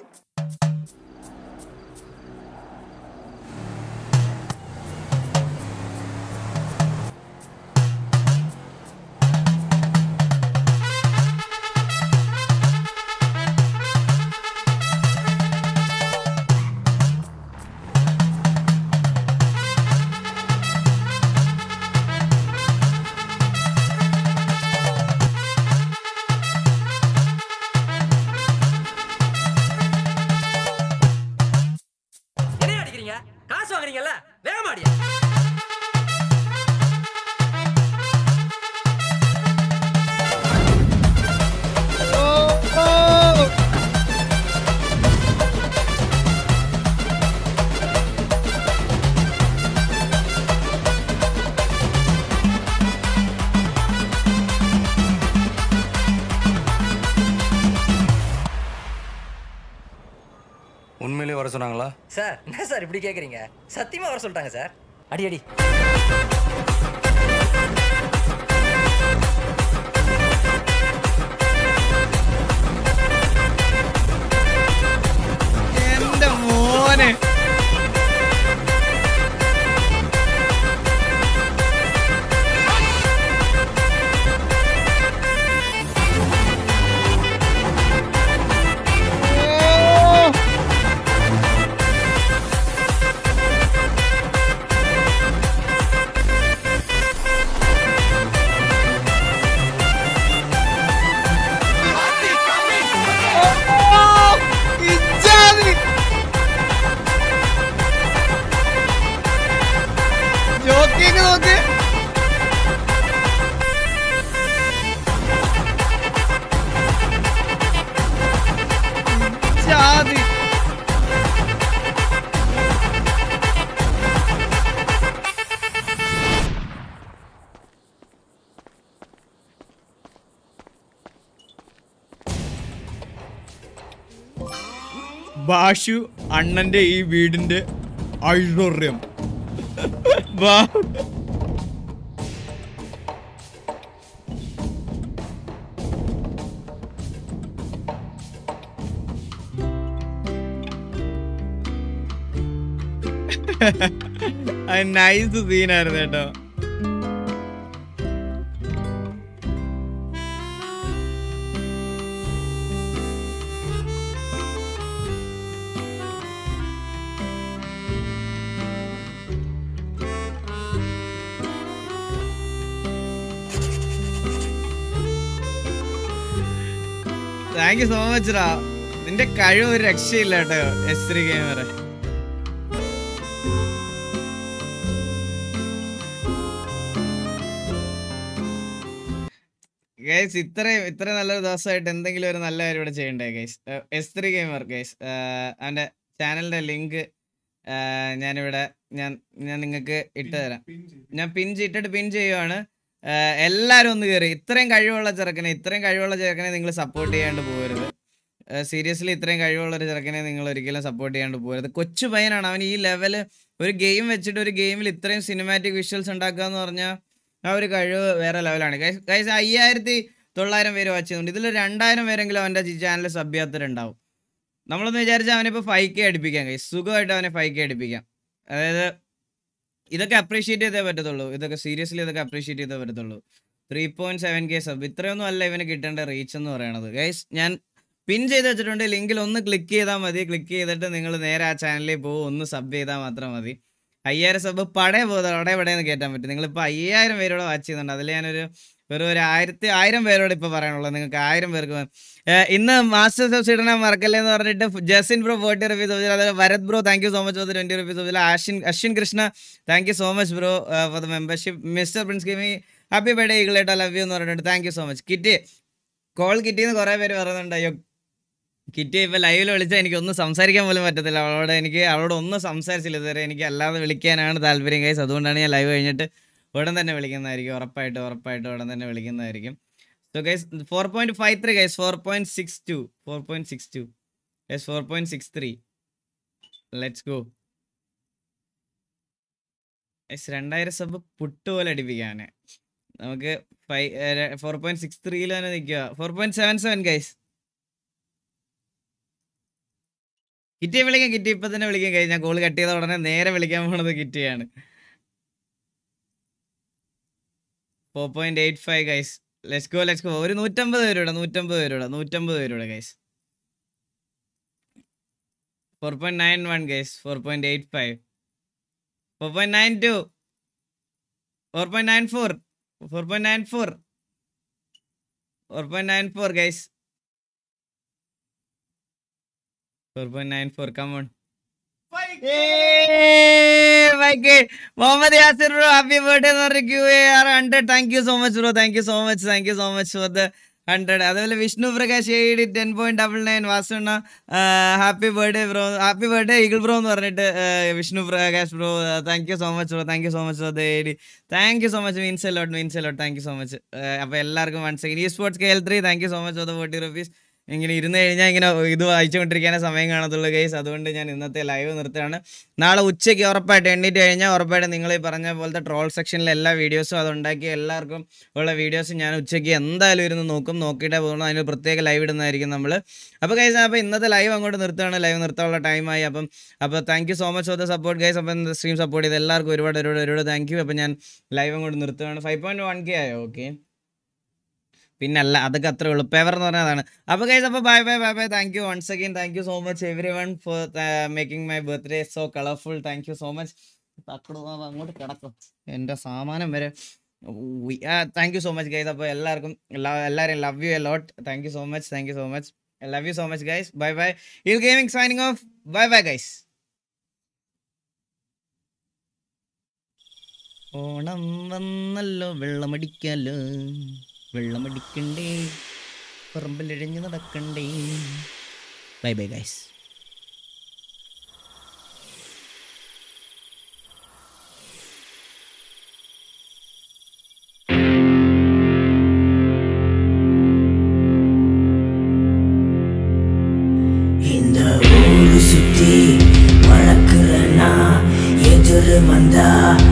என்ன அடிக்கிறீங்க காசு வாங்குறீங்கல்ல வேகமாடியா உண்மையிலேயே வர சொன்னாங்களா சார் என்ன சார் இப்படி கேக்குறீங்க சத்தியமா வர சொல்லிட்டாங்க சார் அடி அடி എന്റെ മോനെ ജോക്കിങ് നോക്ക് ജാതി ബാഷു അണ്ണന്റെ ഈ വീടിന്റെ ഐശ്വര്യം വാ നൈസ് സീനായിരുന്നു കേട്ടോ താങ്ക് യു സോ മച്ച് റാ നിന്റെ കഴിവ് ഒരു രക്ഷയില്ല കേട്ടോ എസ് ത്രീ ഗെയിമർ ഗൈസ് ഇത്രയും ഇത്ര നല്ലൊരു ദിവസമായിട്ട് എന്തെങ്കിലും ഒരു നല്ല കാര്യം ഇവിടെ ചെയ്യണ്ടേ guys S three gamer guys അവൻ്റെ ചാനലിൻ്റെ ലിങ്ക് ഞാനിവിടെ ഞാൻ ഞാൻ നിങ്ങൾക്ക് ഇട്ട് തരാം ഞാൻ പിൻ ഇട്ടിട്ട് പിൻ ചെയ്യുവാണ് ആഹ് എല്ലാവരും ഒന്ന് കയറി ഇത്രയും കഴിവുള്ള ചെറുക്കനെ ഇത്രയും കഴിവുള്ള ചെറുക്കനെ നിങ്ങൾ സപ്പോർട്ട് ചെയ്യാണ്ട് പോകരുത് സീരിയസ്ലി ഇത്രയും കഴിവുള്ള ഒരു ചെറുക്കനെ നിങ്ങൾ ഒരിക്കലും സപ്പോർട്ട് ചെയ്യാണ്ട് പോകരുത് കൊച്ചു പയ്യനാണ് അവൻ ഈ ലെവല് ഒരു ഗെയിം വെച്ചിട്ട് ഒരു ഗെയിമിൽ ഇത്രയും സിനിമാറ്റിക് വിഷ്വൽസ് ഉണ്ടാക്കുക എന്ന് പറഞ്ഞാൽ ആ ഒരു കഴിവ് വേറെ ലെവലാണ് ഗൈസ് അയ്യായിരത്തി തൊള്ളായിരം പേര് വാച്ച് ചെയ്യുന്നുണ്ട് ഇതിൽ രണ്ടായിരം പേരെങ്കിലും അവൻ്റെ ചാനൽ സബ് ചെയ്യാത്തവരുണ്ടാവും നമ്മളൊന്ന് വിചാരിച്ചാൽ അവനിപ്പോൾ ഫൈവ് കെ അടുപ്പിക്കാം ഗൈസ് സുഖമായിട്ട് അവനെ ഫൈവ് കെ അടുപ്പിക്കാം അതായത് ഇതൊക്കെ അപ്രീഷിയേറ്റ് ചെയ്തേ പറ്റത്തുള്ളൂ ഇതൊക്കെ സീരിയസ്ലി ഇതൊക്കെ അപ്രീഷിയേറ്റ് ചെയ്തേ പറ്റത്തുള്ളൂ three point seven K sub ഇത്രയൊന്നും അല്ല ഇവന് കിട്ടേണ്ട റീച്ച് എന്ന് പറയണത് ഗൈസ് ഞാൻ പിൻ ചെയ്ത് വെച്ചിട്ടുണ്ട് ലിങ്കിൽ ഒന്ന് ക്ലിക്ക് ചെയ്താൽ മതി ക്ലിക്ക് ചെയ്തിട്ട് നിങ്ങൾ നേരെ ആ ചാനലിൽ പോകും ഒന്ന് സബ് ചെയ്താൽ മാത്രം മതി അയ്യായിരം സബ് പടേ പോകുന്നത് അവിടെ എവിടെയെന്ന് കയറ്റാൻ പറ്റും നിങ്ങളിപ്പോൾ അയ്യായിരം പേരോട് വാച്ച് ചെയ്യുന്നുണ്ട് അതിൽ ഞാനൊരു വെറും ഒരു ആയിരത്തി ആയിരം പേരോട് ഇപ്പോൾ പറയാനുള്ളത് നിങ്ങൾക്ക് ആയിരം പേർക്ക് വേ- ഏഹ് ഇന്ന് മാസ്റ്റേഴ്സ് ഓഫ് ഇടണം മറക്കല്ലേ എന്ന് പറഞ്ഞിട്ട് ജസിൻ ബ്രോ ഫോർട്ടി റുപ്പീസ് അതുപോലെ Bharath bro thank you so much for twenty rupees അതുപോലെ Ashwin Ashwin Krishna thank you so much bro for the membership mister prince ഗിമി ഹാപ്പി ബർത്ത്ഡേ ഈഗിളേട്ടോ ലവ് യു എന്ന് പറഞ്ഞിട്ട് thank you so much Kitty call കിറ്റിന്ന് കുറേ പേര് പറയുന്നുണ്ട് അയ്യോ കിറ്റി ഇപ്പൊ ലൈവിൽ വിളിച്ചാൽ എനിക്ക് ഒന്നും സംസാരിക്കാൻ പോലും പറ്റത്തില്ല അവളോട് എനിക്ക് അവളോട് ഒന്നും സംസാരിച്ചില്ല ഇതുവരെ എനിക്ക് അല്ലാതെ വിളിക്കാനാണ് താല്പര്യം ഗൈസ് അതുകൊണ്ടാണ് ഞാൻ ലൈവ് കഴിഞ്ഞിട്ട് ഉടൻ തന്നെ വിളിക്കുന്നതായിരിക്കും ഉറപ്പായിട്ടും ഉറപ്പായിട്ടും ഉടൻ തന്നെ വിളിക്കുന്നതായിരിക്കും so guys four point five three guys four point six two four point six two guys four point six three let's go guys രണ്ടായിരം സബ് പുട്ട് പോലെ അടിപ്പിക്കാന് നമുക്ക് ഫൈവ് ഫോർ പോയിന്റ് സിക്സ് ത്രീയിൽ തന്നെ നിൽക്കുക four point seven seven guys കിറ്റിയെ വിളിക്കാം കിറ്റി ഇപ്പൊ തന്നെ വിളിക്കാം കഴിഞ്ഞ കോൾ കട്ട് ചെയ്ത ഉടനെ നേരെ വിളിക്കാൻ പോണത് കിറ്റിയാണ് four point eight five guys let's go let's go ഒരു നൂറ്റമ്പത് പേരുടെ നൂറ്റമ്പത് പേരുടെ നൂറ്റമ്പത് പേരുടെ guys four point nine one guys four point eight five four point nine two four point nine four four point nine four four point nine four guys four point nine four come on Muhammad Yasir bro happy birthday എന്ന് പറഞ്ഞ Q A R hundred thank you so much bro thank you so much thank you so much for the hundred അതുപോലെ Vishnu Prakash AED ten point double nine വാസുണ്ണ happy birthday bro happy birthday eagle bro എന്ന് പറഞ്ഞിട്ട് ആ, Vishnu Prakash bro thank you so much bro thank you so much for the AED thank you so much means a lot means a lot thank you so much അപ്പോൾ എല്ലാവർക്കും one second ഈ sports K L three thank you so much for the forty rupees ഇങ്ങനെ ഇരുന്ന് കഴിഞ്ഞാൽ ഇങ്ങനെ ഇത് വായിച്ചുകൊണ്ടിരിക്കാനേ സമയം കാണത്തുള്ളൂ ഗൈസ് അതുകൊണ്ട് ഞാൻ ഇന്നത്തെ ലൈവ് നിർത്തുകയാണ് നാളെ ഉച്ചയ്ക്ക് ഉറപ്പായിട്ട് എണ്ണീറ്റ് കഴിഞ്ഞാൽ ഉറപ്പായിട്ട് നിങ്ങൾ ഈ പറഞ്ഞ പോലത്തെ ട്രോൾ സെക്ഷനിലെ എല്ലാ വീഡിയോസും അതുണ്ടാക്കി എല്ലാവർക്കും ഉള്ള വീഡിയോസ് ഞാൻ ഉച്ചയ്ക്ക് എന്തായാലും ഇരുന്ന് നോക്കും നോക്കിയിട്ടേ പോകുന്നു അതിന് പ്രത്യേക ലൈവ് ഇടുന്നതായിരിക്കും നമ്മൾ അപ്പോൾ ഗൈസ് അപ്പോൾ ഇന്നത്തെ ലൈവ് അങ്ങോട്ട് നിർത്തുകയാണ് ലൈവ് നിർത്താനുള്ള ടൈമായി അപ്പം അപ്പോൾ thank you so much for the support guys അപ്പം സ്ട്രീം സപ്പോർട്ട് ചെയ്ത് എല്ലാവർക്കും ഒരുപാട് ഒരുപാട് ഒരുപാട് താങ്ക് യു അപ്പോൾ ഞാൻ ലൈവ് അങ്ങോട്ട് നിർത്തുകയാണ് ഫൈവ് പോയിൻറ്റ് വൺ കെ ആയോ ഓക്കെ പിന്നല്ല അതൊക്കെ അത്രേ ഉള്ളൂ പേവർ എന്ന് പറഞ്ഞാൽ അതാണ് അപ്പോൾ ഗൈസ് അപ്പോൾ bye bye bye bye thank you once again thank you so much everyone for making my birthday so colourful thank you so much തക്കടു അങ്ങോട്ട് കിടക്കും എൻ്റെ സാമാനം വരെ thank you so much guys അപ്പോൾ എല്ലാവർക്കും എല്ലാ- എല്ലാവരെയും love you a lot thank you so much thank you so much love you so much guys bye bye U gaming signing off bye bye guys Onam വന്നല്ലോ വെള്ളമടിക്കാലോ വെള്ളമടിക്കണ്ടേ പറമ്പിലിഴഞ്ഞ് നടക്കണ്ടേ by bye guys இந்த ஊரு சுத்தி வளர்க்குறனா எதிர் வந்தா